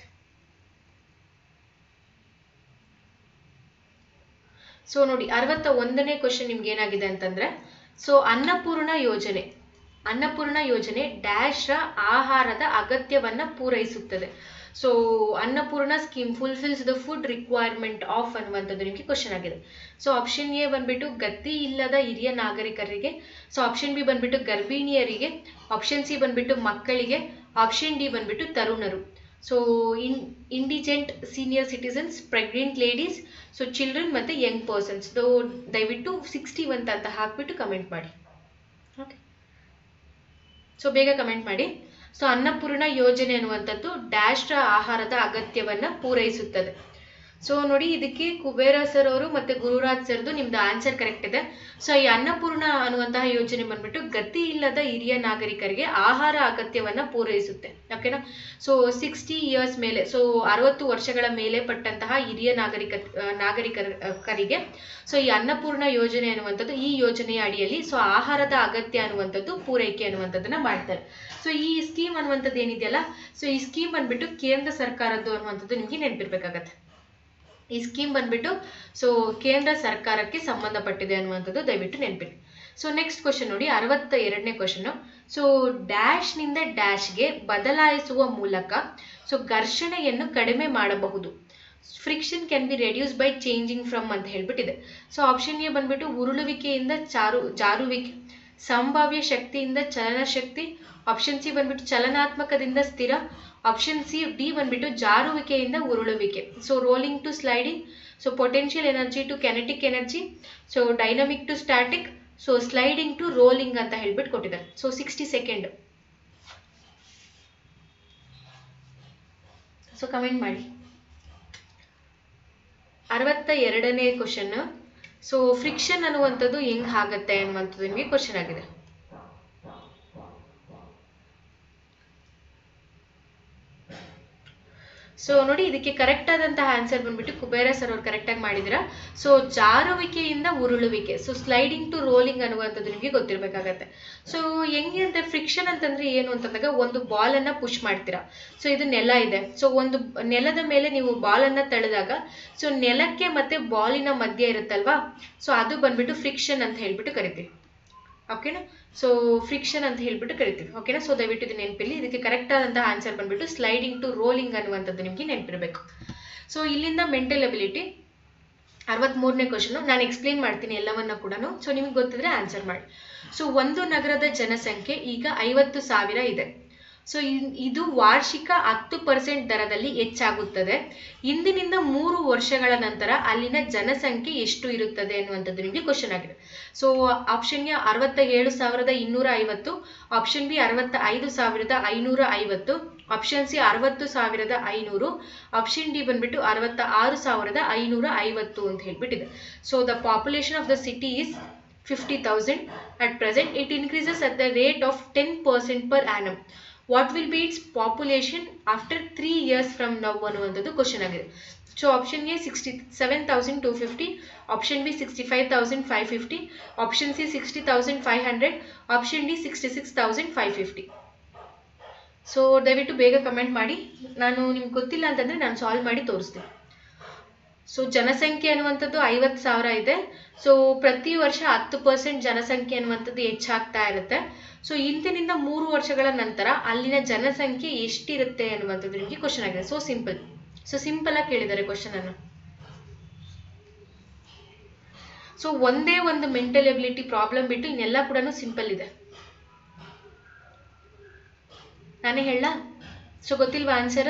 ಸೊ ನೋಡಿ ಅರವತ್ತ ಒಂದನೇ ಕ್ವಶನ್ ನಿಮ್ಗೆ ಏನಾಗಿದೆ ಅಂತಂದ್ರೆ ಸೊ ಅನ್ನಪೂರ್ಣ ಯೋಜನೆ ಅನ್ನಪೂರ್ಣ ಯೋಜನೆ ಡ್ಯಾಶ್ ರ ಆಹಾರದ ಅಗತ್ಯವನ್ನ ಪೂರೈಸುತ್ತದೆ so Annapurna scheme fulfils the food requirement of ಅನ್ನುವಂಥದ್ದು ನಿಮಗೆ ಕ್ವಶನ್ ಆಗಿದೆ ಸೊ ಆಪ್ಷನ್ ಎ ಬಂದ್ಬಿಟ್ಟು ಗತಿ ಇಲ್ಲದ ಹಿರಿಯ ನಾಗರಿಕರಿಗೆ ಸೊ ಆಪ್ಷನ್ ಬಿ ಬಂದ್ಬಿಟ್ಟು ಗರ್ಭಿಣಿಯರಿಗೆ ಆಪ್ಷನ್ ಸಿ ಬಂದ್ಬಿಟ್ಟು ಮಕ್ಕಳಿಗೆ ಆಪ್ಷನ್ ಡಿ ಬಂದ್ಬಿಟ್ಟು ತರುಣರು so in indigent senior citizens pregnant ladies so children ಮತ್ತು ಯಂಗ್ ಪರ್ಸನ್ಸ್ ದಯವಿಟ್ಟು ಸಿಕ್ಸ್ಟಿ ಒನ್ ಅಂತ ಹಾಕ್ಬಿಟ್ಟು ಕಮೆಂಟ್ ಮಾಡಿ ಓಕೆ ಸೊ ಬೇಗ ಕಮೆಂಟ್ ಮಾಡಿ ಸೊ ಅನ್ನಪೂರ್ಣ ಯೋಜನೆ ಅನ್ನುವಂಥದ್ದು ಡ್ಯಾಶ್ ಆಹಾರದ ಅಗತ್ಯವನ್ನ ಪೂರೈಸುತ್ತದೆ ಸೊ ನೋಡಿ ಇದಕ್ಕೆ ಕುಬೇರ ಸರ್ ಅವರು ಮತ್ತೆ ಗುರುರಾಜ್ ಸರ್ದು ನಿಮ್ದು ಆನ್ಸರ್ ಕರೆಕ್ಟ್ ಇದೆ ಸೊ ಈ ಅನ್ನಪೂರ್ಣ ಅನ್ನುವಂತಹ ಯೋಜನೆ ಬಂದ್ಬಿಟ್ಟು ಗತಿ ಇಲ್ಲದ ಹಿರಿಯ ನಾಗರಿಕರಿಗೆ ಆಹಾರ ಅಗತ್ಯವನ್ನ ಪೂರೈಸುತ್ತೆ ಓಕೆನಾ ಸೊ ಸಿಕ್ಸ್ಟಿ ಇಯರ್ಸ್ ಮೇಲೆ ಸೊ ಅರವತ್ತು ವರ್ಷಗಳ ಮೇಲೆ ಪಟ್ಟಂತಹ ಹಿರಿಯ ನಾಗರಿಕ ನಾಗರಿಕರಿಗೆ ಸೊ ಈ ಅನ್ನಪೂರ್ಣ ಯೋಜನೆ ಅನ್ನುವಂಥದ್ದು ಈ ಯೋಜನೆಯ ಅಡಿಯಲ್ಲಿ ಸೊ ಆಹಾರದ ಅಗತ್ಯ ಅನ್ನುವಂಥದ್ದು ಪೂರೈಕೆ ಅನ್ನುವಂಥದ್ದನ್ನ ಮಾಡ್ತಾರೆ ಸೊ ಈ ಸ್ಕೀಮ್ ಅನ್ನುವಂಥದ್ದು ಏನಿದೆಯಲ್ಲ ಸೊ ಈ ಸ್ಕೀಮ್ ಬಂದ್ಬಿಟ್ಟು ಕೇಂದ್ರ ಸರ್ಕಾರದ್ದು ಅನ್ನುವಂಥದ್ದು ನಿಮಗೆ ನೆನಪಿರ್ಬೇಕಾಗತ್ತೆ ಈ ಸ್ಕೀಮ್ ಬಂದ್ಬಿಟ್ಟು ಸೊ ಕೇಂದ್ರ ಸರ್ಕಾರಕ್ಕೆ ಸಂಬಂಧಪಟ್ಟಿದೆ ಅನ್ನುವಂಥದ್ದು ದಯವಿಟ್ಟು ನೆನಪಿಡಿ ಸೊ ನೆಕ್ಸ್ಟ್ ಕ್ವಶನ್ ನೋಡಿ ಅರವತ್ತ ಎರಡನೇ ಕ್ವಶನ್ ಸೊ ಡ್ಯಾಶ್ನಿಂದ ಡ್ಯಾಶ್ಗೆ ಬದಲಾಯಿಸುವ ಮೂಲಕ ಸೊ ಘರ್ಷಣೆಯನ್ನು ಕಡಿಮೆ ಮಾಡಬಹುದು friction can be reduce by changing from ಅಂತ ಹೇಳ್ಬಿಟ್ಟಿದೆ ಸೊ ಆಪ್ಷನ್ ಎ ಬಂದ್ಬಿಟ್ಟು ಉರುಳುವಿಕೆಯಿಂದ ಚಾರು ಜಾರುವಿಕೆ ಸಂಭಾವ್ಯ ಶಕ್ತಿಯಿಂದ ಚಲನ ಶಕ್ತಿ ಆಪ್ಷನ್ ಸಿ ಬಂದ್ಬಿಟ್ಟು ಚಲನಾತ್ಮಕದಿಂದ ಸ್ಥಿರ ಆಪ್ಷನ್ ಸಿ ಡಿ ಬಂದ್ಬಿಟ್ಟು ಜಾರುವಿಕೆಯಿಂದ ಉರುಳುವಿಕೆ so rolling to sliding so potential energy to kinetic energy so dynamic to static so sliding to rolling ಅಂತ ಹೇಳ್ಬಿಟ್ಟು ಕೊಟ್ಟಿದ್ದಾರೆ so sixty second so comment ಮಾಡಿ ಅರವತ್ತ ಎರಡನೇ ಕ್ವಶನ್ ಸೊ ಫ್ರಿಕ್ಷನ್ ಅನ್ನುವಂಥದ್ದು ಹೆಂಗ್ ಆಗತ್ತೆ ಅನ್ನುವಂಥದ್ದು ನಿಮಗೆ ಕ್ವಶನ್ ಆಗಿದೆ ಸೊ ನೋಡಿ ಇದಕ್ಕೆ ಕರೆಕ್ಟ್ ಆದಂತಹ ಆನ್ಸರ್ ಬಂದ್ಬಿಟ್ಟು ಕುಬೇರ ಸರ್ ಅವ್ರು ಕರೆಕ್ಟ್ ಆಗಿ ಮಾಡಿದಿರಾ ಸೊ ಜಾರುವಿಕೆಯಿಂದ ಉರುಳುವಿಕೆ ಸೊ ಸ್ಲೈಡಿಂಗ್ ಟು ರೋಲಿಂಗ್ ಅನ್ನುವಂಥದ್ದು ನಿಮಗೆ ಗೊತ್ತಿರಬೇಕಾಗತ್ತೆ ಸೊ ಹೆಂಗೆ ಅಂತ ಫ್ರಿಕ್ಷನ್ ಅಂತಂದ್ರೆ ಏನು ಅಂತಂದಾಗ ಒಂದು ಬಾಲ್ ಅನ್ನ ಪುಷ್ ಮಾಡ್ತೀರಾ ಸೊ ಇದು ನೆಲ ಇದೆ ಸೊ ಒಂದು ನೆಲದ ಮೇಲೆ ನೀವು ಬಾಲ್ ಅನ್ನ ತಳೆದಾಗ ಸೊ ನೆಲಕ್ಕೆ ಮತ್ತೆ ಬಾಲಿನ ಮಧ್ಯೆ ಇರುತ್ತಲ್ವಾ ಸೊ ಅದು ಬಂದ್ಬಿಟ್ಟು ಫ್ರಿಕ್ಷನ್ ಅಂತ ಹೇಳ್ಬಿಟ್ಟು ಕರಿತೀವಿ ಓಕೆನಾ ಸೊ ಫ್ರಿಕ್ಷನ್ ಅಂತ ಹೇಳ್ಬಿಟ್ಟು ಕರಿತೀವಿ ಓಕೆನಾ ಸೊ ದಯವಿಟ್ಟು ಇದು ನೆನಪಿಲ್ಲಿ ಇದಕ್ಕೆ ಕರೆಕ್ಟ್ ಆದಂತಹ ಆನ್ಸರ್ ಬಂದ್ಬಿಟ್ಟು ಸ್ಲೈಡಿಂಗ್ ಟು ರೋಲಿಂಗ್ ಅನ್ನುವಂಥದ್ದು ನಿಮಗೆ ನೆನಪಿರಬೇಕು ಸೊ ಇಲ್ಲಿಂದ ಮೆಂಟಲ್ ಅಬಿಲಿಟಿ ಅರವತ್ಮೂರನೇ ಕ್ವಶನ್ ನಾನು ಎಕ್ಸ್ಪ್ಲೇನ್ ಮಾಡ್ತೀನಿ ಎಲ್ಲವನ್ನ ಕೂಡ ಸೊ ನಿಮಗೆ ಗೊತ್ತಿದ್ರೆ ಆನ್ಸರ್ ಮಾಡಿ ಸೊ ಒಂದು ನಗರದ ಜನಸಂಖ್ಯೆ ಈಗ ಐವತ್ತು ಸಾವಿರ ಇದೆ ಸೊ ಇದು ವಾರ್ಷಿಕ ಹತ್ತು ಪರ್ಸೆಂಟ್ ದರದಲ್ಲಿ ಹೆಚ್ಚಾಗುತ್ತದೆ ಇಂದಿನಿಂದ ಮೂರು ವರ್ಷಗಳ ನಂತರ ಅಲ್ಲಿನ ಜನಸಂಖ್ಯೆ ಎಷ್ಟು ಇರುತ್ತದೆ ಅನ್ನುವಂಥದ್ದು ನಿಮಗೆ ಕ್ವಶನ್ ಆಗಿದೆ ಸೊ ಆಪ್ಷನ್ ಎ ಅರವತ್ತ ಏಳು ಸಾವಿರದ ಇನ್ನೂರ ಐವತ್ತು ಆಪ್ಷನ್ ಬಿ ಅರವತ್ತ ಐದು ಸಾವಿರದ ಐನೂರ ಐವತ್ತು ಆಪ್ಷನ್ ಸಿ ಅರವತ್ತು ಸಾವಿರದ ಐನೂರು ಆಪ್ಷನ್ ಡಿ ಬಂದ್ಬಿಟ್ಟು ಅರವತ್ತ ಆರು ಸಾವಿರದ ಐನೂರ ಐವತ್ತು ಅಂತ ಹೇಳ್ಬಿಟ್ಟಿದೆ so the population of the city is fifty thousand at present it increases at the rate of ten percent per annum what will be its population after three years from now ಅನ್ನುವಂಥದ್ದು question ಆಗಿದೆ so option A sixty seven thousand two fifty option B sixty five thousand five fifty option C sixty thousand five hundred option D sixty six thousand five fifty so ದಯವಿಟ್ಟು ಬೇಗ comment ಮಾಡಿ ನಾನು ನಿಮ್ಗೆ ಗೊತ್ತಿಲ್ಲ ಅಂತಂದರೆ ನಾನು solve ಮಾಡಿ ತೋರಿಸ್ತೀನಿ ಸೊ ಜನಸಂಖ್ಯೆ ಅನ್ನುವಂಥದ್ದು ಐವತ್ತು ಸಾವಿರ ಇದೆ ಸೊ ಪ್ರತಿ ವರ್ಷ ಹತ್ತು ಪರ್ಸೆಂಟ್ ಜನಸಂಖ್ಯೆ ಅನ್ನುವಂಥದ್ದು ಹೆಚ್ಚಾಗ್ತಾ ಇರುತ್ತೆ ಸೊ ಇಂದಿನಿಂದ ಮೂರು ವರ್ಷಗಳ ನಂತರ ಅಲ್ಲಿನ ಜನಸಂಖ್ಯೆ ಎಷ್ಟಿರುತ್ತೆ ಅನ್ನುವಂಥದ್ದು ನಿಮಗೆ ಕ್ವಶನ್ ಆಗಿದೆ ಸೊ ಸಿಂಪಲ್ ಸೊ ಸಿಂಪಲ್ ಆಗಿ ಕೇಳಿದ್ದಾರೆ ಕ್ವಶನ್ ಅನ್ನು ಸೊ ಒಂದೇ ಒಂದು ಮೆಂಟಲ್ ಎಬಿಲಿಟಿ ಪ್ರಾಬ್ಲಮ್ ಬಿಟ್ಟು ಇನ್ನೆಲ್ಲ ಕೂಡ ಸಿಂಪಲ್ ಇದೆ ನಾನೇ ಹೇಳ ಸೊ ಗೊತ್ತಿಲ್ವಾ ಆನ್ಸರ್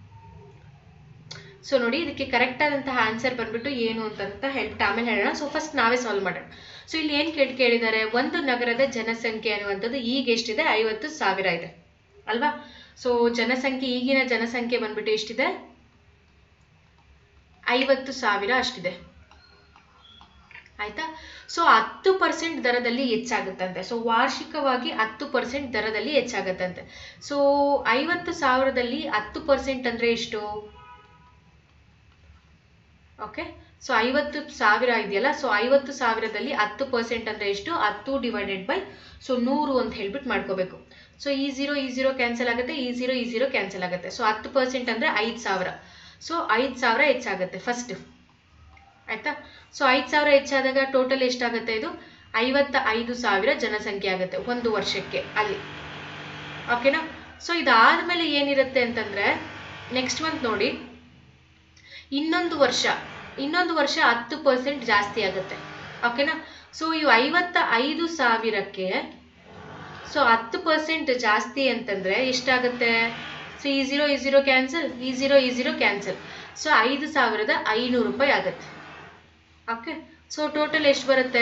ಸೊ ನೋಡಿ ಇದಕ್ಕೆ ಕರೆಕ್ಟ್ ಆದಂತಹ ಆನ್ಸರ್ ಬಂದ್ಬಿಟ್ಟು ಏನು ಅಂತ ಹೇಳ್ಬಿಟ್ಟು ಆಮೇಲೆ ಹೇಳೋಣ ಸೊ ಫಸ್ಟ್ ನಾವೇ ಸಾಲ್ವ್ ಮಾಡೋಣ ಸೊ ಇಲ್ಲಿ ಏನು ಕೇಳಿ ಕೇಳಿದ್ದಾರೆ ಒಂದು ನಗರದ ಜನಸಂಖ್ಯೆ ಅನ್ನುವಂಥದ್ದು ಈಗ ಎಷ್ಟಿದೆ ಐವತ್ತು ಸಾವಿರ ಇದೆ ಅಲ್ವಾ ಸೊ ಜನಸಂಖ್ಯೆ ಈಗಿನ ಜನಸಂಖ್ಯೆ ಬಂದ್ಬಿಟ್ಟು ಎಷ್ಟಿದೆ ಐವತ್ತು ಸಾವಿರ ಅಷ್ಟಿದೆ ಆಯ್ತಾ ಸೊ ಹತ್ತು ಪರ್ಸೆಂಟ್ ದರದಲ್ಲಿ ಹೆಚ್ಚಾಗುತ್ತಂತೆ ಸೊ ವಾರ್ಷಿಕವಾಗಿ ಹತ್ತು ಪರ್ಸೆಂಟ್ ದರದಲ್ಲಿ ಹೆಚ್ಚಾಗುತ್ತಂತೆ ಸೊ ಐವತ್ತು ಸಾವಿರದಲ್ಲಿ ಹತ್ತು ಪರ್ಸೆಂಟ್ ಅಂದ್ರೆ ಎಷ್ಟು ಓಕೆ ಸೊ ಐವತ್ತು ಸಾವಿರ ಇದೆಯಲ್ಲ ಸೊ ಐವತ್ತು ಸಾವಿರದಲ್ಲಿ ಹತ್ತು ಪರ್ಸೆಂಟ್ ಅಂದ್ರೆ ಎಷ್ಟು ಹತ್ತು ಡಿವೈಡೆಡ್ ಬೈ ಸೊ ನೂರು ಅಂತ ಹೇಳ್ಬಿಟ್ಟು ಮಾಡ್ಕೋಬೇಕು ಸೊ ಈ ಝೀರೋ ಈ ಝೀರೋ ಕ್ಯಾನ್ಸಲ್ ಆಗುತ್ತೆ ಈ ಝೀರೋ ಈ ಝೀರೋ ಕ್ಯಾನ್ಸಲ್ ಆಗುತ್ತೆ ಸೊ ಹತ್ತು ಪರ್ಸೆಂಟ್ ಅಂದ್ರೆ ಐದು ಸಾವಿರ ಸೊ ಐದು ಸಾವಿರ ಹೆಚ್ಚಾಗುತ್ತೆ ಫಸ್ಟ್ ಆಯ್ತಾ ಸೊ ಐದು ಸಾವಿರ ಹೆಚ್ಚಾದಾಗ ಟೋಟಲ್ ಎಷ್ಟಾಗುತ್ತೆ ಇದು ಐವತ್ತ ಐದು ಸಾವಿರ ಜನಸಂಖ್ಯೆ ಆಗುತ್ತೆ ಒಂದು ವರ್ಷಕ್ಕೆ ಅಲ್ಲಿ ಓಕೆನಾ ಸೊ ಇದಾದ್ಮೇಲೆ ಏನಿರುತ್ತೆ ಅಂತಂದ್ರೆ ನೆಕ್ಸ್ಟ್ ಮಂತ್ ನೋಡಿ ಇನ್ನೊಂದು ವರ್ಷ ಇನ್ನೊಂದು ವರ್ಷ ಹತ್ತು ಪರ್ಸೆಂಟ್ ಜಾಸ್ತಿ ಆಗುತ್ತೆ ಓಕೆನಾ ಸೊ ಇವು ಐವತ್ತ ಐದು ಸಾವಿರಕ್ಕೆ ಸೊ ಹತ್ತು ಪರ್ಸೆಂಟ್ ಜಾಸ್ತಿ ಅಂತಂದ್ರೆ ಎಷ್ಟಾಗುತ್ತೆ ಸೊ ಈ ಝೀರೋ ಈ ಝೀರೋ ಕ್ಯಾನ್ಸಲ್ ಈ ಝೀರೋ ಈ ಝೀರೋ ಕ್ಯಾನ್ಸಲ್ ಸೊ ಐದು ಸಾವಿರದ ಐನೂರು ರೂಪಾಯಿ ಆಗುತ್ತೆ ಓಕೆ ಸೊ ಟೋಟಲ್ ಎಷ್ಟು ಬರುತ್ತೆ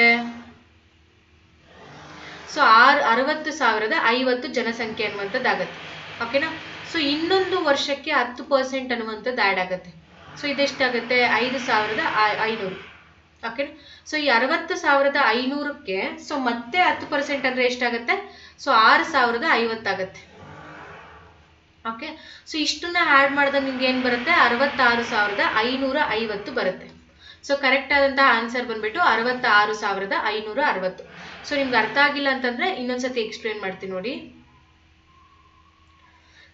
ಸೊ ಆರು ಅರವತ್ತು ಸಾವಿರದ ಐವತ್ತು ಜನಸಂಖ್ಯೆ ಅನ್ನುವಂಥದ್ದು ಆಗುತ್ತೆ ಓಕೆನಾ ಸೊ ಇನ್ನೊಂದು ವರ್ಷಕ್ಕೆ ಹತ್ತು ಪರ್ಸೆಂಟ್ ಅನ್ನುವಂಥದ್ದು ಆ್ಯಡ್ ಆಗುತ್ತೆ ಸೊ ಇದೆಷ್ಟಾಗುತ್ತೆ ಐದು ಸಾವಿರದ ಐನೂರು ಓಕೆನಾ ಸೊ ಈ ಅರವತ್ತು ಸಾವಿರದ ಐನೂರಕ್ಕೆ ಸೊ ಮತ್ತೆ ಹತ್ತು ಪರ್ಸೆಂಟ್ ಅಂದ್ರೆ ಎಷ್ಟಾಗುತ್ತೆ ಸೊ ಆರು ಸಾವಿರದ ಐವತ್ತಾಗತ್ತೆ ಓಕೆ ಸೊ ಇಷ್ಟನ್ನ ಆ್ಯಡ್ ಮಾಡಿದಾಗ ನಿಮ್ಗೆ ಏನು ಬರುತ್ತೆ ಅರವತ್ತಾರು ಸಾವಿರದ ಐನೂರ ಐವತ್ತು ಬರುತ್ತೆ ಸೊ ಕರೆಕ್ಟ್ ಆದಂತಹ ಆನ್ಸರ್ ಬಂದ್ಬಿಟ್ಟು ಅರವತ್ತಾರು ಸಾವಿರದ ಐನೂರ ಅರವತ್ತು ಸೊ ನಿಮ್ಗೆ ಅರ್ಥ ಆಗಿಲ್ಲ ಅಂತಂದ್ರೆ ಇನ್ನೊಂದ್ಸತಿ ಎಕ್ಸ್ಪ್ಲೇನ್ ಮಾಡ್ತೀನಿ ನೋಡಿ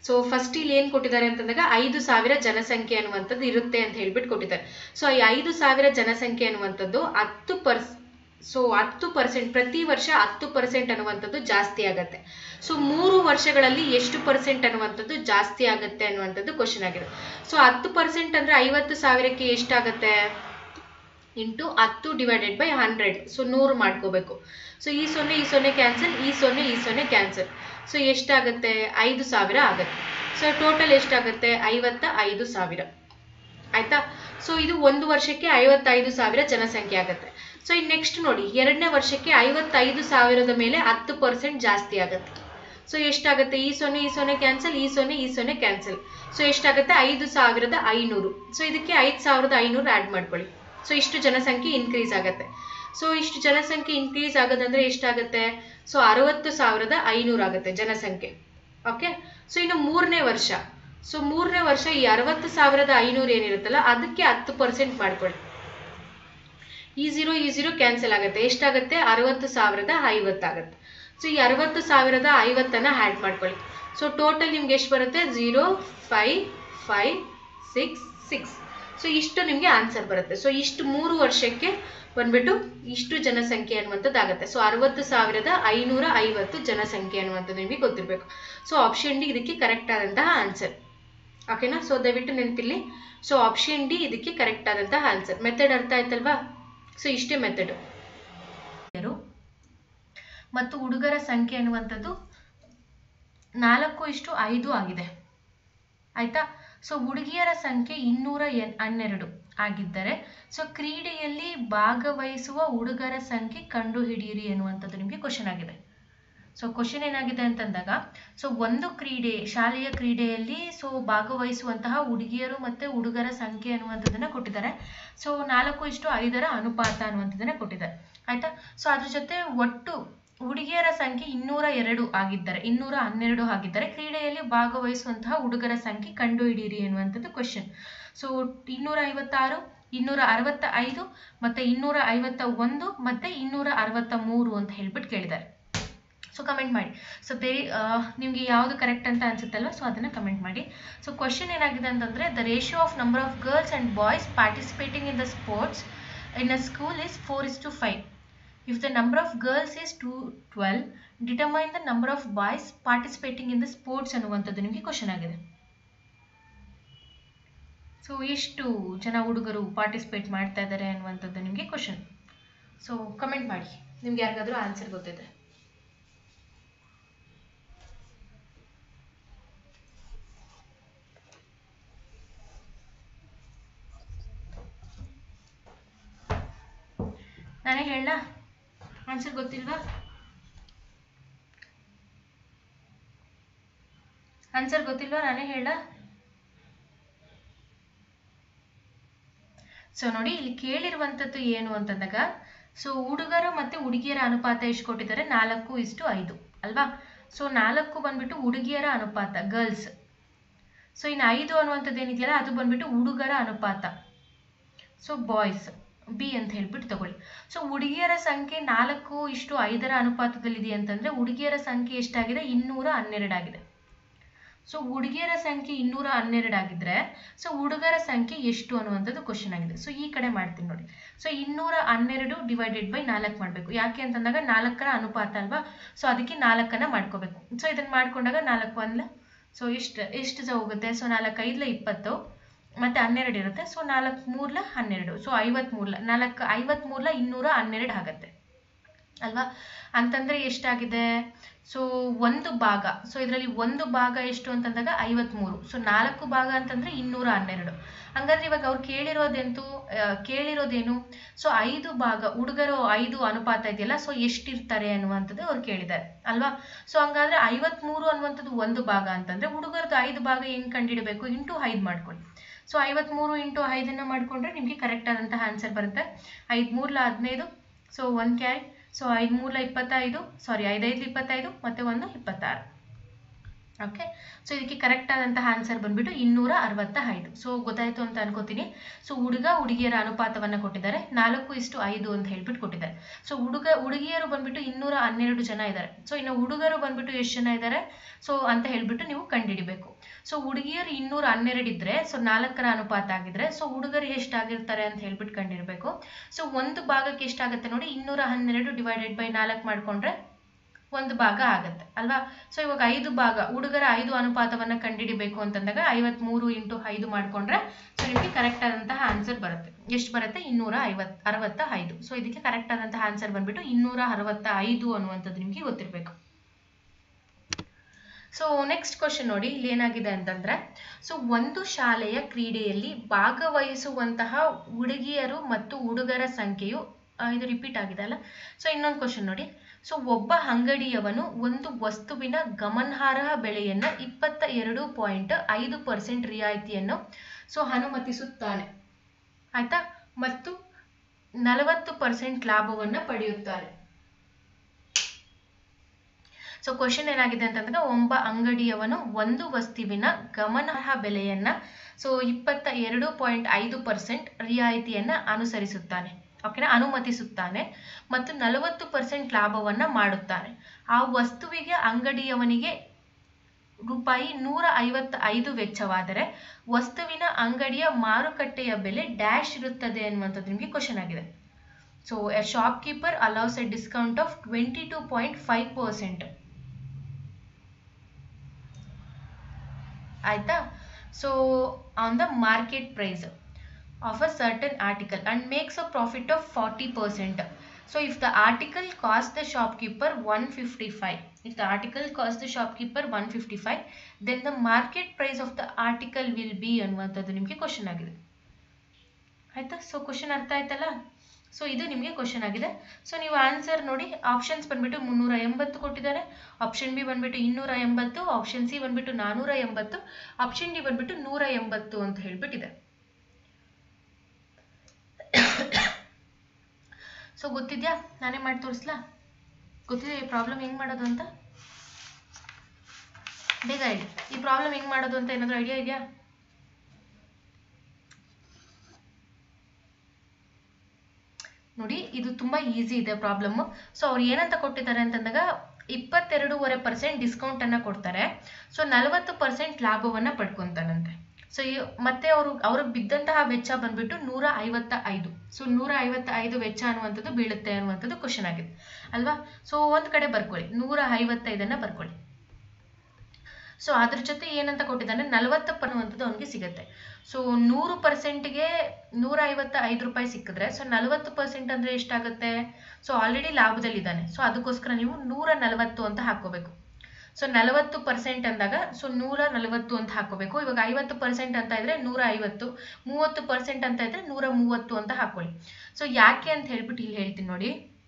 ಸೊ ಫಸ್ಟ್ ಇಲ್ಲಿ ಏನ್ ಕೊಟ್ಟಿದ್ದಾರೆ ಅಂತಂದಾಗ ಐದು ಸಾವಿರ ಜನಸಂಖ್ಯೆ ಅನ್ನುವಂಥದ್ದು ಇರುತ್ತೆ ಅಂತ ಹೇಳ್ಬಿಟ್ಟು ಕೊಟ್ಟಿದ್ದಾರೆ ಸೊ ಈ ಐದು ಸಾವಿರ ಜನಸಂಖ್ಯೆ ಅನ್ನುವಂಥದ್ದು ಹತ್ತು ಪರ್ಸ್ ಸೊ ಹತ್ತು ಪರ್ಸೆಂಟ್ ಪ್ರತಿ ವರ್ಷ ಹತ್ತು ಪರ್ಸೆಂಟ್ ಅನ್ನುವಂಥದ್ದು ಜಾಸ್ತಿ ಆಗತ್ತೆ ಸೊ ಮೂರು ವರ್ಷಗಳಲ್ಲಿ ಎಷ್ಟು ಪರ್ಸೆಂಟ್ ಅನ್ನುವಂಥದ್ದು ಜಾಸ್ತಿ ಆಗತ್ತೆ ಅನ್ನುವಂಥದ್ದು ಕ್ವಶನ್ ಆಗಿದೆ ಸೊ ಹತ್ತು ಪರ್ಸೆಂಟ್ ಅಂದ್ರೆ ಐವತ್ತು ಸಾವಿರಕ್ಕೆ ಎಷ್ಟಾಗತ್ತೆ ಇಂಟು ಹತ್ತು ಡಿವೈಡೆಡ್ ಬೈ ಹಂಡ್ರೆಡ್ ಸೊ ನೂರು ಮಾಡ್ಕೋಬೇಕು ಸೊ ಈ ಸೊನ್ನೆ ಈ ಸೊನ್ನೆ ಕ್ಯಾನ್ಸಲ್ ಈ ಸೊನ್ನೆ ಈ ಸೊನ್ನೆ ಕ್ಯಾನ್ಸಲ್ ಸೊ ಎಷ್ಟಾಗುತ್ತೆ ಐದು ಸಾವಿರ ಆಗುತ್ತೆ ಸೊ ಟೋಟಲ್ ಎಷ್ಟಾಗುತ್ತೆ ಐವತ್ತ ಐದು ಸಾವಿರ ಆಯ್ತಾ ಸೊ ಇದು ಒಂದು ವರ್ಷಕ್ಕೆ ಐವತ್ತೈದು ಸಾವಿರ ಜನಸಂಖ್ಯೆ ಆಗುತ್ತೆ ಸೊ ಇನ್ನು ನೆಕ್ಸ್ಟ್ ನೋಡಿ ಎರಡನೇ ವರ್ಷಕ್ಕೆ ಐವತ್ತೈದು ಸಾವಿರದ ಮೇಲೆ ಹತ್ತು ಪರ್ಸೆಂಟ್ ಜಾಸ್ತಿ ಆಗುತ್ತೆ ಸೊ ಎಷ್ಟಾಗುತ್ತೆ ಈ ಸೊನ್ನೆ ಈ ಸೊನ್ನೆ ಕ್ಯಾನ್ಸಲ್ ಈ ಸೊನ್ನೆ ಈ ಸೊನ್ನೆ ಕ್ಯಾನ್ಸಲ್ ಸೊ ಎಷ್ಟಾಗುತ್ತೆ ಐದು ಸಾವಿರದ ಐನೂರು ಸೊ ಇದಕ್ಕೆ ಐದು ಸಾವಿರದ ಐನೂರು ಆ್ಯಡ್ ಮಾಡ್ಕೊಳ್ಳಿ ಸೊ ಇಷ್ಟು ಜನಸಂಖ್ಯೆ ಇನ್ಕ್ರೀಸ್ ಆಗುತ್ತೆ ಸೊ ಇಷ್ಟು ಜನಸಂಖ್ಯೆ ಇನ್ಕ್ರೀಸ್ ಆಗೋದಂದ್ರೆ ಎಷ್ಟಾಗುತ್ತೆ ಸೊ ಅರವತ್ತು ಸಾವಿರದ ಐನೂರು ಆಗುತ್ತೆ ಜನಸಂಖ್ಯೆ ಓಕೆ ಸೊ ಇನ್ನು ಮೂರನೇ ವರ್ಷ ಸೊ ಮೂರನೇ ವರ್ಷ ಈ ಅರವತ್ತು ಸಾವಿರದ ಐನೂರು ಏನಿರುತ್ತಲ್ಲ ಅದಕ್ಕೆ ಹತ್ತು ಪರ್ಸೆಂಟ್ ಮಾಡ್ಕೊಳ್ಳಿ ಈ ಝೀರೋ ಈ ಝೀರೋ ಕ್ಯಾನ್ಸಲ್ ಆಗುತ್ತೆ ಎಷ್ಟಾಗುತ್ತೆ ಅರವತ್ತು ಸಾವಿರದ ಐವತ್ತಾಗುತ್ತೆ ಸೊ ಈ ಅರವತ್ತು ಸಾವಿರದ ಐವತ್ತನ್ನ ಆ್ಯಡ್ ಮಾಡ್ಕೊಳ್ಳಿ ಸೊ ಟೋಟಲ್ ನಿಮ್ಗೆ ಎಷ್ಟು ಬರುತ್ತೆ zero five five six six so ಇಷ್ಟು ನಿಮಗೆ ಆನ್ಸರ್ ಬರುತ್ತೆ ಸೊ ಇಷ್ಟು ಮೂರು ವರ್ಷಕ್ಕೆ ಬಂದ್ಬಿಟ್ಟು ಇಷ್ಟು ಜನಸಂಖ್ಯೆ ಅನ್ನುವಂಥದ್ದು ಆಗುತ್ತೆ ಸೊ ಅರವತ್ತು ಸಾವಿರದ ಐನೂರ ಐವತ್ತು ಜನಸಂಖ್ಯೆ ಅನ್ನುವಂಥದ್ದು ನಿಮಗೆ ಗೊತ್ತಿರಬೇಕು ಸೊ ಆಪ್ಷನ್ ಡಿ ಇದಕ್ಕೆ ಕರೆಕ್ಟ್ ಆದಂತಹ ಆನ್ಸರ್ ಓಕೆನಾ ಸೊ ದಯವಿಟ್ಟು ನೆನಪಿಲ್ಲಿ ಸೊ ಆಪ್ಷನ್ ಡಿ ಇದಕ್ಕೆ ಕರೆಕ್ಟ್ ಆದಂತಹ ಆನ್ಸರ್ ಮೆಥಡ್ ಅರ್ಥ ಆಯ್ತಲ್ವಾ ಸೊ ಇಷ್ಟೇ ಮೆಥಡ್ ಮತ್ತು ಹುಡುಗರ ಸಂಖ್ಯೆ ಅನ್ನುವಂಥದ್ದು ನಾಲ್ಕು ಇಷ್ಟು ಐದು ಆಗಿದೆ ಆಯ್ತಾ ಸೊ ಹುಡುಗಿಯರ ಸಂಖ್ಯೆ ಇನ್ನೂರ ಎನ್ ಹನ್ನೆರಡು ಆಗಿದ್ದರೆ ಸೊ ಕ್ರೀಡೆಯಲ್ಲಿ ಭಾಗವಹಿಸುವ ಹುಡುಗರ ಸಂಖ್ಯೆ ಕಂಡುಹಿಡಿಯಿರಿ ಎನ್ನುವಂಥದ್ದು ನಿಮಗೆ ಕ್ವಶನ್ ಆಗಿದೆ ಸೊ ಕ್ವಶನ್ ಏನಾಗಿದೆ ಅಂತಂದಾಗ ಸೊ ಒಂದು ಕ್ರೀಡೆ ಶಾಲೆಯ ಕ್ರೀಡೆಯಲ್ಲಿ ಸೊ ಭಾಗವಹಿಸುವಂತಹ ಹುಡುಗಿಯರು ಮತ್ತು ಹುಡುಗರ ಸಂಖ್ಯೆ ಅನ್ನುವಂಥದ್ದನ್ನು ಕೊಟ್ಟಿದ್ದಾರೆ ಸೊ ನಾಲ್ಕು ಇಷ್ಟು ಐದರ ಅನುಪಾತ ಅನ್ನುವಂಥದ್ದನ್ನು ಕೊಟ್ಟಿದ್ದಾರೆ ಆಯ್ತಾ ಸೊ ಅದ್ರ ಜೊತೆ ಒಟ್ಟು ಹುಡುಗಿಯರ ಸಂಖ್ಯೆ ಇನ್ನೂರ ಎರಡು ಆಗಿದ್ದರೆ ಇನ್ನೂರ ಹನ್ನೆರಡು ಆಗಿದ್ದರೆ ಕ್ರೀಡೆಯಲ್ಲಿ ಭಾಗವಹಿಸುವಂತಹ ಹುಡುಗರ ಸಂಖ್ಯೆ ಕಂಡುಹಿಡಿಯಿರಿ ಎನ್ನುವಂಥದ್ದು ಕ್ವಶನ್ ಸೊ ಇನ್ನೂರ ಐವತ್ತಾರು ಇನ್ನೂರ ಅರವತ್ತ ಐದು ಮತ್ತೆ ಇನ್ನೂರ ಐವತ್ತ ಒಂದು ಮತ್ತೆ ಇನ್ನೂರ ಅರವತ್ತ ಮೂರು ಅಂತ ಹೇಳ್ಬಿಟ್ಟು ಕೇಳಿದ್ದಾರೆ ಸೊ ಕಮೆಂಟ್ ಮಾಡಿ ಸೊ ಬೇರೆ ನಿಮಗೆ ಯಾವುದು ಕರೆಕ್ಟ್ ಅಂತ ಅನ್ಸುತ್ತಲ್ವ ಸೊ ಅದನ್ನು ಕಮೆಂಟ್ ಮಾಡಿ ಸೊ ಕ್ವಶನ್ ಏನಾಗಿದೆ ಅಂತಂದರೆ the ratio of number of girls and boys participating in the sports in a school is four is to five If the number of girls is 212, determine the number of boys participating in the sports ಅನ್ನುವಂಥದ್ದು ನಿಮಗೆ question ಆಗಿದೆ so ಎಷ್ಟು ಜನ ಹುಡುಗರು participate ಮಾಡ್ತಾ ಇದ್ದಾರೆ ಅನ್ನುವಂಥದ್ದು ನಿಮಗೆ ಕ್ವಶನ್ ಸೊ ಕಮೆಂಟ್ ಮಾಡಿ ನಿಮ್ಗೆ ಯಾರಿಗಾದ್ರೂ ಆನ್ಸರ್ ಗೊತ್ತಿದೆ ನಾನೇ ಹೇಳ ಆನ್ಸರ್ ಗೊತ್ತಿಲ್ವಾ ಆನ್ಸರ್ ಗೊತ್ತಿಲ್ವಾ ನಾನೇ ಹೇಳ ಸೊ ನೋಡಿ ಇಲ್ಲಿ ಕೇಳಿರುವಂಥದ್ದು ಏನು ಅಂತಂದಾಗ ಸೊ ಹುಡುಗರು ಮತ್ತೆ ಹುಡುಗಿಯರ ಅನುಪಾತ ಎಷ್ಟು ಕೊಟ್ಟಿದ್ದಾರೆ ನಾಲ್ಕು ಇಷ್ಟು ಐದು ಅಲ್ವಾ ಸೊ ನಾಲ್ಕು ಬಂದ್ಬಿಟ್ಟು ಹುಡುಗಿಯರ ಅನುಪಾತ ಗರ್ಲ್ಸ್ ಸೊ ಇನ್ನು ಐದು ಅನ್ನುವಂಥದ್ದು ಏನಿದೆಯಲ್ಲ ಅದು ಬಂದ್ಬಿಟ್ಟು ಹುಡುಗರ ಅನುಪಾತ ಸೊ ಬಾಯ್ಸ್ ಬಿ ಅಂತ ಹೇಳ್ಬಿಟ್ಟು ತಗೊಳ್ಳಿ ಸೊ ಹುಡುಗಿಯರ ಸಂಖ್ಯೆ ನಾಲ್ಕು ಇಷ್ಟು ಐದರ ಅನುಪಾತದಲ್ಲಿದೆ ಅಂತಂದ್ರೆ ಹುಡುಗಿಯರ ಸಂಖ್ಯೆ ಎಷ್ಟಾಗಿದೆ ಇನ್ನೂರ ಹನ್ನೆರಡು ಆಗಿದೆ ಸೊ ಹುಡುಗಿಯರ ಸಂಖ್ಯೆ ಇನ್ನೂರ ಹನ್ನೆರಡು ಆಗಿದ್ರೆ ಸೊ ಹುಡುಗರ ಸಂಖ್ಯೆ ಎಷ್ಟು ಅನ್ನುವಂಥದ್ದು ಕ್ವಶನ್ ಆಗಿದೆ ಸೊ ಈ ಕಡೆ ಮಾಡ್ತೀನಿ ನೋಡಿ ಸೊ ಇನ್ನೂರ ಹನ್ನೆರಡು ಡಿವೈಡೆಡ್ ಬೈ ನಾಲ್ಕು ಮಾಡಬೇಕು ಯಾಕೆ ಅಂತಂದಾಗ ನಾಲ್ಕರ ಅನುಪಾತ ಅಲ್ವಾ ಸೊ ಅದಕ್ಕೆ ನಾಲ್ಕನ್ನ ಮಾಡ್ಕೋಬೇಕು ಸೊ ಇದನ್ನ ಮಾಡ್ಕೊಂಡಾಗ ನಾಲ್ಕು ಒಂದ್ಲ ಸೊ ಎಷ್ಟು ಎಷ್ಟು ಸಹ ಹೋಗುತ್ತೆ ಸೊ ನಾಲ್ಕು ಐದ್ಲ ಇಪ್ಪತ್ತು ಮತ್ತೆ ಹನ್ನೆರಡು ಇರುತ್ತೆ ಸೊ ನಾಲ್ಕು ಮೂರ್ಲ ಹನ್ನೆರಡು ಸೊ ಐವತ್ಮೂರ್ಲ ನಾಲ್ಕು ಐವತ್ಮೂರ್ಲ ಇನ್ನೂರ ಹನ್ನೆರಡು ಆಗತ್ತೆ ಅಲ್ವಾ ಅಂತಂದ್ರೆ ಎಷ್ಟಾಗಿದೆ ಸೊ ಒಂದು ಭಾಗ ಸೊ ಇದರಲ್ಲಿ ಒಂದು ಭಾಗ ಎಷ್ಟು ಅಂತಂದಾಗ ಐವತ್ಮೂರು ಸೊ ನಾಲ್ಕು ಭಾಗ ಅಂತಂದ್ರೆ ಇನ್ನೂರ ಹನ್ನೆರಡು ಹಂಗಾದ್ರೆ ಇವಾಗ ಅವ್ರು ಕೇಳಿರೋದೆಂತು ಆ, ಕೇಳಿರೋದೇನು ಸೊ ಐದು ಭಾಗ ಹುಡುಗರು ಐದು ಅನುಪಾತ ಇದೆಯಲ್ಲ ಸೊ ಎಷ್ಟಿರ್ತಾರೆ ಅನ್ನುವಂಥದ್ದು ಅವ್ರು ಕೇಳಿದ್ದಾರೆ ಅಲ್ವಾ ಸೊ ಹಂಗಾದ್ರೆ ಐವತ್ಮೂರು ಅನ್ನುವಂಥದ್ದು ಒಂದು ಭಾಗ ಅಂತಂದ್ರೆ ಹುಡುಗರದ್ದು ಐದು ಭಾಗ ಹೆಂಗ್ ಕಂಡಿಡಬೇಕು ಇಂಟು ಐದು ಮಾಡ್ಕೊಳ್ಳಿ ಸೊ ಐವತ್ಮೂರು ಇಂಟು ಐದನ್ನ ಮಾಡ್ಕೊಂಡ್ರೆ ನಿಮಗೆ ಕರೆಕ್ಟ್ ಆದಂತಹ ಆನ್ಸರ್ ಬರುತ್ತೆ ಐದು ಮೂರ್ಲ ಹದಿನೈದು ಸೊ ಒಂದು ಕ್ಯಾರಿ ಸೊ ಐದು ಮೂರ್ಲ ಇಪ್ಪತ್ತೈದು ಸಾರಿ ಐದೈದು ಇಪ್ಪತ್ತೈದು ಮತ್ತೆ ಒಂದು ಇಪ್ಪತ್ತಾರು ಓಕೆ ಸೊ ಇದಕ್ಕೆ ಕರೆಕ್ಟ್ ಆದಂತಹ ಆನ್ಸರ್ ಬಂದ್ಬಿಟ್ಟು ಇನ್ನೂರ ಅರವತ್ತ ಐದು ಸೊ ಗೊತ್ತಾಯ್ತು ಅಂತ ಅನ್ಕೋತೀನಿ ಸೊ ಹುಡುಗ ಹುಡುಗಿಯರ ಅನುಪಾತವನ್ನ ಕೊಟ್ಟಿದ್ದಾರೆ ನಾಲ್ಕು ಇಷ್ಟು ಐದು ಅಂತ ಹೇಳ್ಬಿಟ್ಟು ಕೊಟ್ಟಿದ್ದಾರೆ ಸೊ ಹುಡುಗ ಹುಡುಗಿಯರು ಬಂದ್ಬಿಟ್ಟು ಇನ್ನೂರ ಹನ್ನೆರಡು ಜನ ಇದ್ದಾರೆ ಸೊ ಇನ್ನು ಹುಡುಗರು ಬಂದ್ಬಿಟ್ಟು ಎಷ್ಟು ಜನ ಇದ್ದಾರೆ ಸೊ ಅಂತ ಹೇಳ್ಬಿಟ್ಟು ನೀವು ಕಂಡುಹಿಡಿಬೇಕು ಸೊ ಹುಡುಗಿಯರು ಇನ್ನೂರ ಹನ್ನೆರಡು ಇದ್ರೆ ಸೊ ನಾಲ್ಕರ ಅನುಪಾತ ಆಗಿದ್ರೆ ಸೊ ಹುಡುಗರು ಎಷ್ಟಾಗಿರ್ತಾರೆ ಅಂತ ಹೇಳ್ಬಿಟ್ಟು ಕಂಡಿರ್ಬೇಕು ಸೊ ಒಂದು ಭಾಗಕ್ಕೆ ಎಷ್ಟಾಗುತ್ತೆ ನೋಡಿ ಇನ್ನೂರ ಹನ್ನೆರಡು ಡಿವೈಡೆಡ್ ಬೈ ನಾಲ್ಕು ಮಾಡ್ಕೊಂಡ್ರೆ ಒಂದು ಭಾಗ ಆಗತ್ತೆ ಅಲ್ವಾ ಸೊ ಇವಾಗ ಐದು ಭಾಗ ಹುಡುಗರ ಐದು ಅನುಪಾತವನ್ನ ಕಂಡುಹಿಡಿಬೇಕು ಅಂತಂದಾಗ ಐವತ್ಮೂರು ಇಂಟು ಐದು ಮಾಡ್ಕೊಂಡ್ರೆ ಸೊ ನಿಮಗೆ ಕರೆಕ್ಟ್ ಆದಂತಹ ಆನ್ಸರ್ ಬರುತ್ತೆ ಎಷ್ಟು ಬರುತ್ತೆ ಇನ್ನೂರ ಐವತ್ ಅರವತ್ತ ಐದು ಸೊ ಇದಕ್ಕೆ ಕರೆಕ್ಟ್ ಆದಂತಹ ಆನ್ಸರ್ ಬಂದ್ಬಿಟ್ಟು ಇನ್ನೂರ ಅರವತ್ತ ಐದು ಅನ್ನುವಂಥದ್ದು ನಿಮಗೆ ಗೊತ್ತಿರಬೇಕು ಸೊ ನೆಕ್ಸ್ಟ್ ಕ್ವಶನ್ ನೋಡಿ ಇಲ್ಲಿ ಏನಾಗಿದೆ ಅಂತಂದ್ರೆ ಸೊ ಒಂದು ಶಾಲೆಯ ಕ್ರೀಡೆಯಲ್ಲಿ ಭಾಗವಹಿಸುವಂತಹ ಹುಡುಗಿಯರು ಮತ್ತು ಹುಡುಗರ ಸಂಖ್ಯೆಯು ಆ, ಇದು ರಿಪೀಟ್ ಆಗಿದೆ ಅಲ್ಲ ಸೊ ಇನ್ನೊಂದು ಕ್ವಶನ್ ನೋಡಿ ಸೊ ಒಬ್ಬ ಅಂಗಡಿಯವನು ಒಂದು ವಸ್ತುವಿನ ಗಮನಾರ್ಹ ಬೆಲೆಯನ್ನ ಇಪ್ಪತ್ತ ಎರಡು ಪಾಯಿಂಟ್ ಐದು ಪರ್ಸೆಂಟ್ ರಿಯಾಯಿತಿಯನ್ನು ಸೊ ಅನುಮತಿಸುತ್ತಾನೆ ಆಯ್ತಾ ಮತ್ತು ನಲವತ್ತು ಪರ್ಸೆಂಟ್ ಲಾಭವನ್ನ ಪಡೆಯುತ್ತಾನೆ ಸೊ ಕ್ವಶನ್ ಏನಾಗಿದೆ ಅಂತಂದ್ರೆ ಒಬ್ಬ ಅಂಗಡಿಯವನು ಒಂದು ವಸ್ತುವಿನ ಗಮನಾರ್ಹ ಬೆಲೆಯನ್ನ ಸೊ ಇಪ್ಪತ್ತ ಎರಡು ಪಾಯಿಂಟ್ ಐದು ಪರ್ಸೆಂಟ್ ರಿಯಾಯಿತಿಯನ್ನ ಅನುಸರಿಸುತ್ತಾನೆ ಓಕೆನಾ ಅನುಮತಿಸುತ್ತಾನೆ ಮತ್ತು ನಲವತ್ತು ಪರ್ಸೆಂಟ್ ಲಾಭವನ್ನ ಮಾಡುತ್ತಾನೆ ಆ ವಸ್ತುವಿಗೆ ಅಂಗಡಿಯವನಿಗೆ ರೂಪಾಯಿ ನೂರ ಐವತ್ತ ಐದು ವೆಚ್ಚವಾದರೆ ವಸ್ತುವಿನ ಅಂಗಡಿಯ ಮಾರುಕಟ್ಟೆಯ ಬೆಲೆ ಡ್ಯಾಶ್ ಇರುತ್ತದೆ ಅನ್ನುವಂಥದ್ದು ನಿಮಗೆ ಕ್ವಶನ್ ಆಗಿದೆ so a shopkeeper allows a discount of twenty two point five percent ಆಯ್ತಾ so on the market price of a certain article and makes a profit of 40%. So if the article cost the shopkeeper 155, if the article cost the shopkeeper 155, then the market price of the article will be ಅನ್ನುವಂಥದ್ದು ನಿಮಗೆ question ಆಗಿದೆ ಆಯ್ತಾ so question ಅರ್ಥ ಆಯ್ತಲ್ಲ so ಇದು ನಿಮಗೆ question ಆಗಿದೆ so ನೀವು ಆನ್ಸರ್ ನೋಡಿ ಆಪ್ಷನ್ಸ್ ಬಂದ್ಬಿಟ್ಟು ಮುನ್ನೂರ ಎಂಬತ್ತು ಕೊಟ್ಟಿದ್ದಾರೆ ಆಪ್ಷನ್ ಬಿ ಬಂದ್ಬಿಟ್ಟು ಇನ್ನೂರ ಎಂಬತ್ತು ಆಪ್ಷನ್ ಸಿ ಬಂದ್ಬಿಟ್ಟು ನಾನೂರ ಎಂಬತ್ತು ಆಪ್ಷನ್ ಡಿ ಬಂದ್ಬಿಟ್ಟು ನೂರ ಎಂಬತ್ತು ಅಂತ ಹೇಳ್ಬಿಟ್ಟಿದೆ ಸೊ ಗೊತ್ತಿದ್ಯಾ ನಾನೇ ಮಾಡಿ ತೋರಿಸ್ಲಾ ಗೊತ್ತಿದೆ ಈ ಪ್ರಾಬ್ಲಮ್ ಹೆಂಗ್ ಮಾಡೋದು ಅಂತ ಬೇಗ ಹೇಳಿ ಈ ಪ್ರಾಬ್ಲಮ್ ಹೆಂಗ್ ಮಾಡೋದು ಅಂತ ಏನಾದರೂ ಐಡಿಯಾ ಇದೆಯಾ ನೋಡಿ ಇದು ತುಂಬಾ ಈಸಿ ಇದೆ ಪ್ರಾಬ್ಲಮ್ ಸೊ ಅವ್ರು ಏನಂತ ಕೊಟ್ಟಿದ್ದಾರೆ ಅಂತಂದಾಗ ಇಪ್ಪತ್ತೆರಡೂವರೆ ಪರ್ಸೆಂಟ್ ಡಿಸ್ಕೌಂಟ್ ಅನ್ನ ಕೊಡ್ತಾರೆ ಸೊ ನಲವತ್ತು ಪರ್ಸೆಂಟ್ ಲಾಭವನ್ನ ಪಡ್ಕೊಂತಾನಂತೆ ಸೊ ಮತ್ತೆ ಅವರು ಅವ್ರಿಗೆ ಬಿದ್ದಂತಹ ವೆಚ್ಚ ಬಂದ್ಬಿಟ್ಟು ನೂರ ಐವತ್ತ ಐದು ಸೊ ನೂರ ಐವತ್ತ ಐದು ವೆಚ್ಚ ಅನ್ನುವಂಥದ್ದು ಬೀಳುತ್ತೆ ಅನ್ನುವಂಥದ್ದು ಕ್ವಶನ್ ಆಗಿದೆ ಅಲ್ವಾ ಸೊ ಒಂದ್ ಕಡೆ ಬರ್ಕೊಳ್ಳಿ ನೂರ ಐವತ್ತೈದನ್ನ ಬರ್ಕೊಳ್ಳಿ ಸೊ ಅದ್ರ ಜೊತೆ ಏನಂತ ಕೊಟ್ಟಿದ್ದಾನೆ ನಲವತ್ತಪ್ಪ ಅನ್ನುವಂಥದ್ದು ಅವನಿಗೆ ಸಿಗುತ್ತೆ ಸೊ ನೂರು ಪರ್ಸೆಂಟ್ಗೆ ನೂರ ಐವತ್ತ ಐದು ರೂಪಾಯಿ ಸಿಕ್ಕಿದ್ರೆ ಸೊ ನಲವತ್ತು ಪರ್ಸೆಂಟ್ ಅಂದ್ರೆ ಎಷ್ಟಾಗುತ್ತೆ ಸೊ ಆಲ್ರೆಡಿ ಲಾಭದಲ್ಲಿದ್ದಾನೆ ಸೊ ಅದಕ್ಕೋಸ್ಕರ ನೀವು ನೂರ ನಲವತ್ತು ಅಂತ ಹಾಕೋಬೇಕು ಸೊ ನಲವತ್ತು ಪರ್ಸೆಂಟ್ ಅಂದಾಗ ಸೊ ನೂರ ನಲವತ್ತು ಅಂತ ಹಾಕೋಬೇಕು ಇವಾಗ ಐವತ್ತು ಪರ್ಸೆಂಟ್ ಅಂತ ಇದ್ರೆ ನೂರ ಐವತ್ತು ಮೂವತ್ತು ಪರ್ಸೆಂಟ್ ಅಂತ ಇದ್ರೆ ನೂರ ಮೂವತ್ತು ಅಂತ ಹಾಕೊಳ್ಳಿ ಸೊ ಯಾಕೆ ಅಂತ ಹೇಳ್ಬಿಟ್ಟು ಇಲ್ಲಿ ಹೇಳ್ತೀನಿ ನೋಡಿ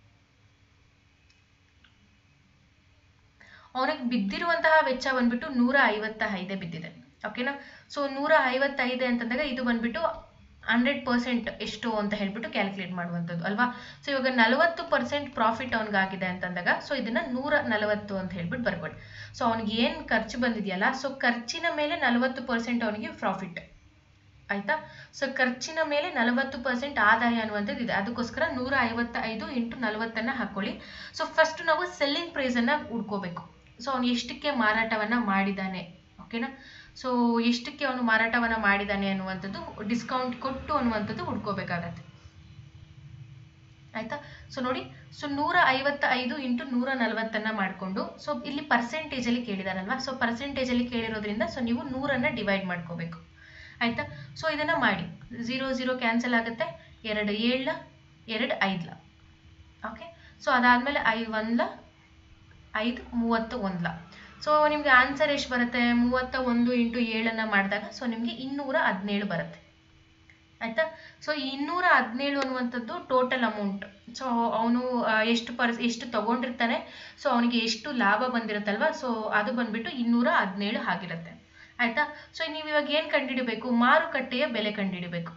ಅವನಿಗೆ ಬಿದ್ದಿರುವಂತಹ ವೆಚ್ಚ ಬಂದ್ಬಿಟ್ಟು ನೂರ ಐವತ್ತ ಐದೇ ಬಿದ್ದಿದೆ ಓಕೆನಾ ಸೊ ನೂರ ಐವತ್ತೈದೆ ಅಂತಂದಾಗ ಇದು ಬಂದ್ಬಿಟ್ಟು ಹಂಡ್ರೆಡ್ ಪರ್ಸೆಂಟ್ ಎಷ್ಟು ಅಂತ ಹೇಳ್ಬಿಟ್ಟು ಕ್ಯಾಲ್ಕುಲೇಟ್ ಮಾಡುವಂಥದ್ದು ಅಲ್ವಾ ಸೊ ಇವಾಗ ನಲವತ್ತು ಪರ್ಸೆಂಟ್ ಪ್ರಾಫಿಟ್ ಅವನಿಗಾಗಿದೆ ಅಂತಂದಾಗ ಸೊ ಇದನ್ನ ನೂರ ನಲವತ್ತು ಅಂತ ಹೇಳ್ಬಿಟ್ಟು ಬರ್ಕೊಳ್ಳಿ ಸೊ ಅವ್ನಿಗೆ ಏನು ಖರ್ಚು ಬಂದಿದೆಯಲ್ಲ ಸೊ ಖರ್ಚಿನ ಮೇಲೆ ನಲವತ್ತು ಪರ್ಸೆಂಟ್ ಅವನಿಗೆ ಪ್ರಾಫಿಟ್ ಆಯ್ತಾ ಸೊ ಖರ್ಚಿನ ಮೇಲೆ ನಲವತ್ತು ಪರ್ಸೆಂಟ್ ಆದಾಯ ಅನ್ನುವಂಥದ್ದು ಇದೆ ಅದಕ್ಕೋಸ್ಕರ ನೂರ ಐವತ್ತ ಐದು ಇಂಟು ನಲವತ್ತನ್ನ ಹಾಕೊಳ್ಳಿ ಸೊ ಫಸ್ಟ್ ನಾವು ಸೆಲ್ಲಿಂಗ್ ಪ್ರೈಸ್ ಅನ್ನ ಹುಡ್ಕೋಬೇಕು ಸೊ ಅವನು ಎಷ್ಟಕ್ಕೆ ಮಾರಾಟವನ್ನ ಮಾಡಿದ್ದಾನೆ ಓಕೆನಾ ಸೊ ಎಷ್ಟಕ್ಕೆ ಅವನು ಮಾರಾಟವನ್ನ ಮಾಡಿದ್ದಾನೆ ಅನ್ನುವಂಥದ್ದು ಡಿಸ್ಕೌಂಟ್ ಕೊಟ್ಟು ಅನ್ನುವಂಥದ್ದು ಹುಡ್ಕೋಬೇಕಾಗತ್ತೆ ಆಯ್ತಾ ಸೊ ನೋಡಿ ಸೊ ನೂರ ಐವತ್ತ ಐದು ಇಂಟು ನೂರ ನಲವತ್ತನ್ನ ಮಾಡಿಕೊಂಡು ಸೊ ಇಲ್ಲಿ ಪರ್ಸೆಂಟೇಜ್ ಅಲ್ಲಿ ಕೇಳಿದಾರಲ್ವಾ ಸೊ ಪರ್ಸೆಂಟೇಜ್ ಅಲ್ಲಿ ಕೇಳಿರೋದ್ರಿಂದ ಸೊ ನೀವು ನೂರನ್ನ ಡಿವೈಡ್ ಮಾಡ್ಕೋಬೇಕು ಆಯ್ತಾ ಸೊ ಇದನ್ನ ಮಾಡಿ ಝೀರೋ ಝೀರೋ ಕ್ಯಾನ್ಸಲ್ ಆಗುತ್ತೆ ಎರಡು ಏಳ್ಲ ಎರಡು ಐದ್ಲ ಓಕೆ ಸೊ ಅದಾದ್ಮೇಲೆ ಐದು ಒಂದ್ಲ ಐದು ಮೂವತ್ತು ಒಂದ್ಲ ಸೊ ನಿಮ್ಗೆ ಆನ್ಸರ್ ಎಷ್ಟು ಬರುತ್ತೆ ಮೂವತ್ತ ಒಂದು ಇಂಟು ಏಳನ್ನ ಮಾಡಿದಾಗ ಸೊ ನಿಮ್ಗೆ ಇನ್ನೂರ ಹದಿನೇಳು ಬರುತ್ತೆ ಆಯ್ತಾ ಸೊ ಇನ್ನೂರ ಹದಿನೇಳು ಅನ್ನುವಂಥದ್ದು ಟೋಟಲ್ ಅಮೌಂಟ್ ಸೊ ಅವನು ಎಷ್ಟು ಪರ್ಸ್ ಎಷ್ಟು ತಗೊಂಡಿರ್ತಾನೆ ಸೊ ಅವನಿಗೆ ಎಷ್ಟು ಲಾಭ ಬಂದಿರುತ್ತಲ್ವಾ ಸೊ ಅದು ಬಂದ್ಬಿಟ್ಟು ಇನ್ನೂರ ಹದಿನೇಳು ಆಗಿರುತ್ತೆ ಆಯ್ತಾ ಸೊ ನೀವು ಇವಾಗ ಏನ್ ಕಂಡುಹಿಡಿಬೇಕು ಮಾರುಕಟ್ಟೆಯ ಬೆಲೆ ಕಂಡುಹಿಡಿಬೇಕು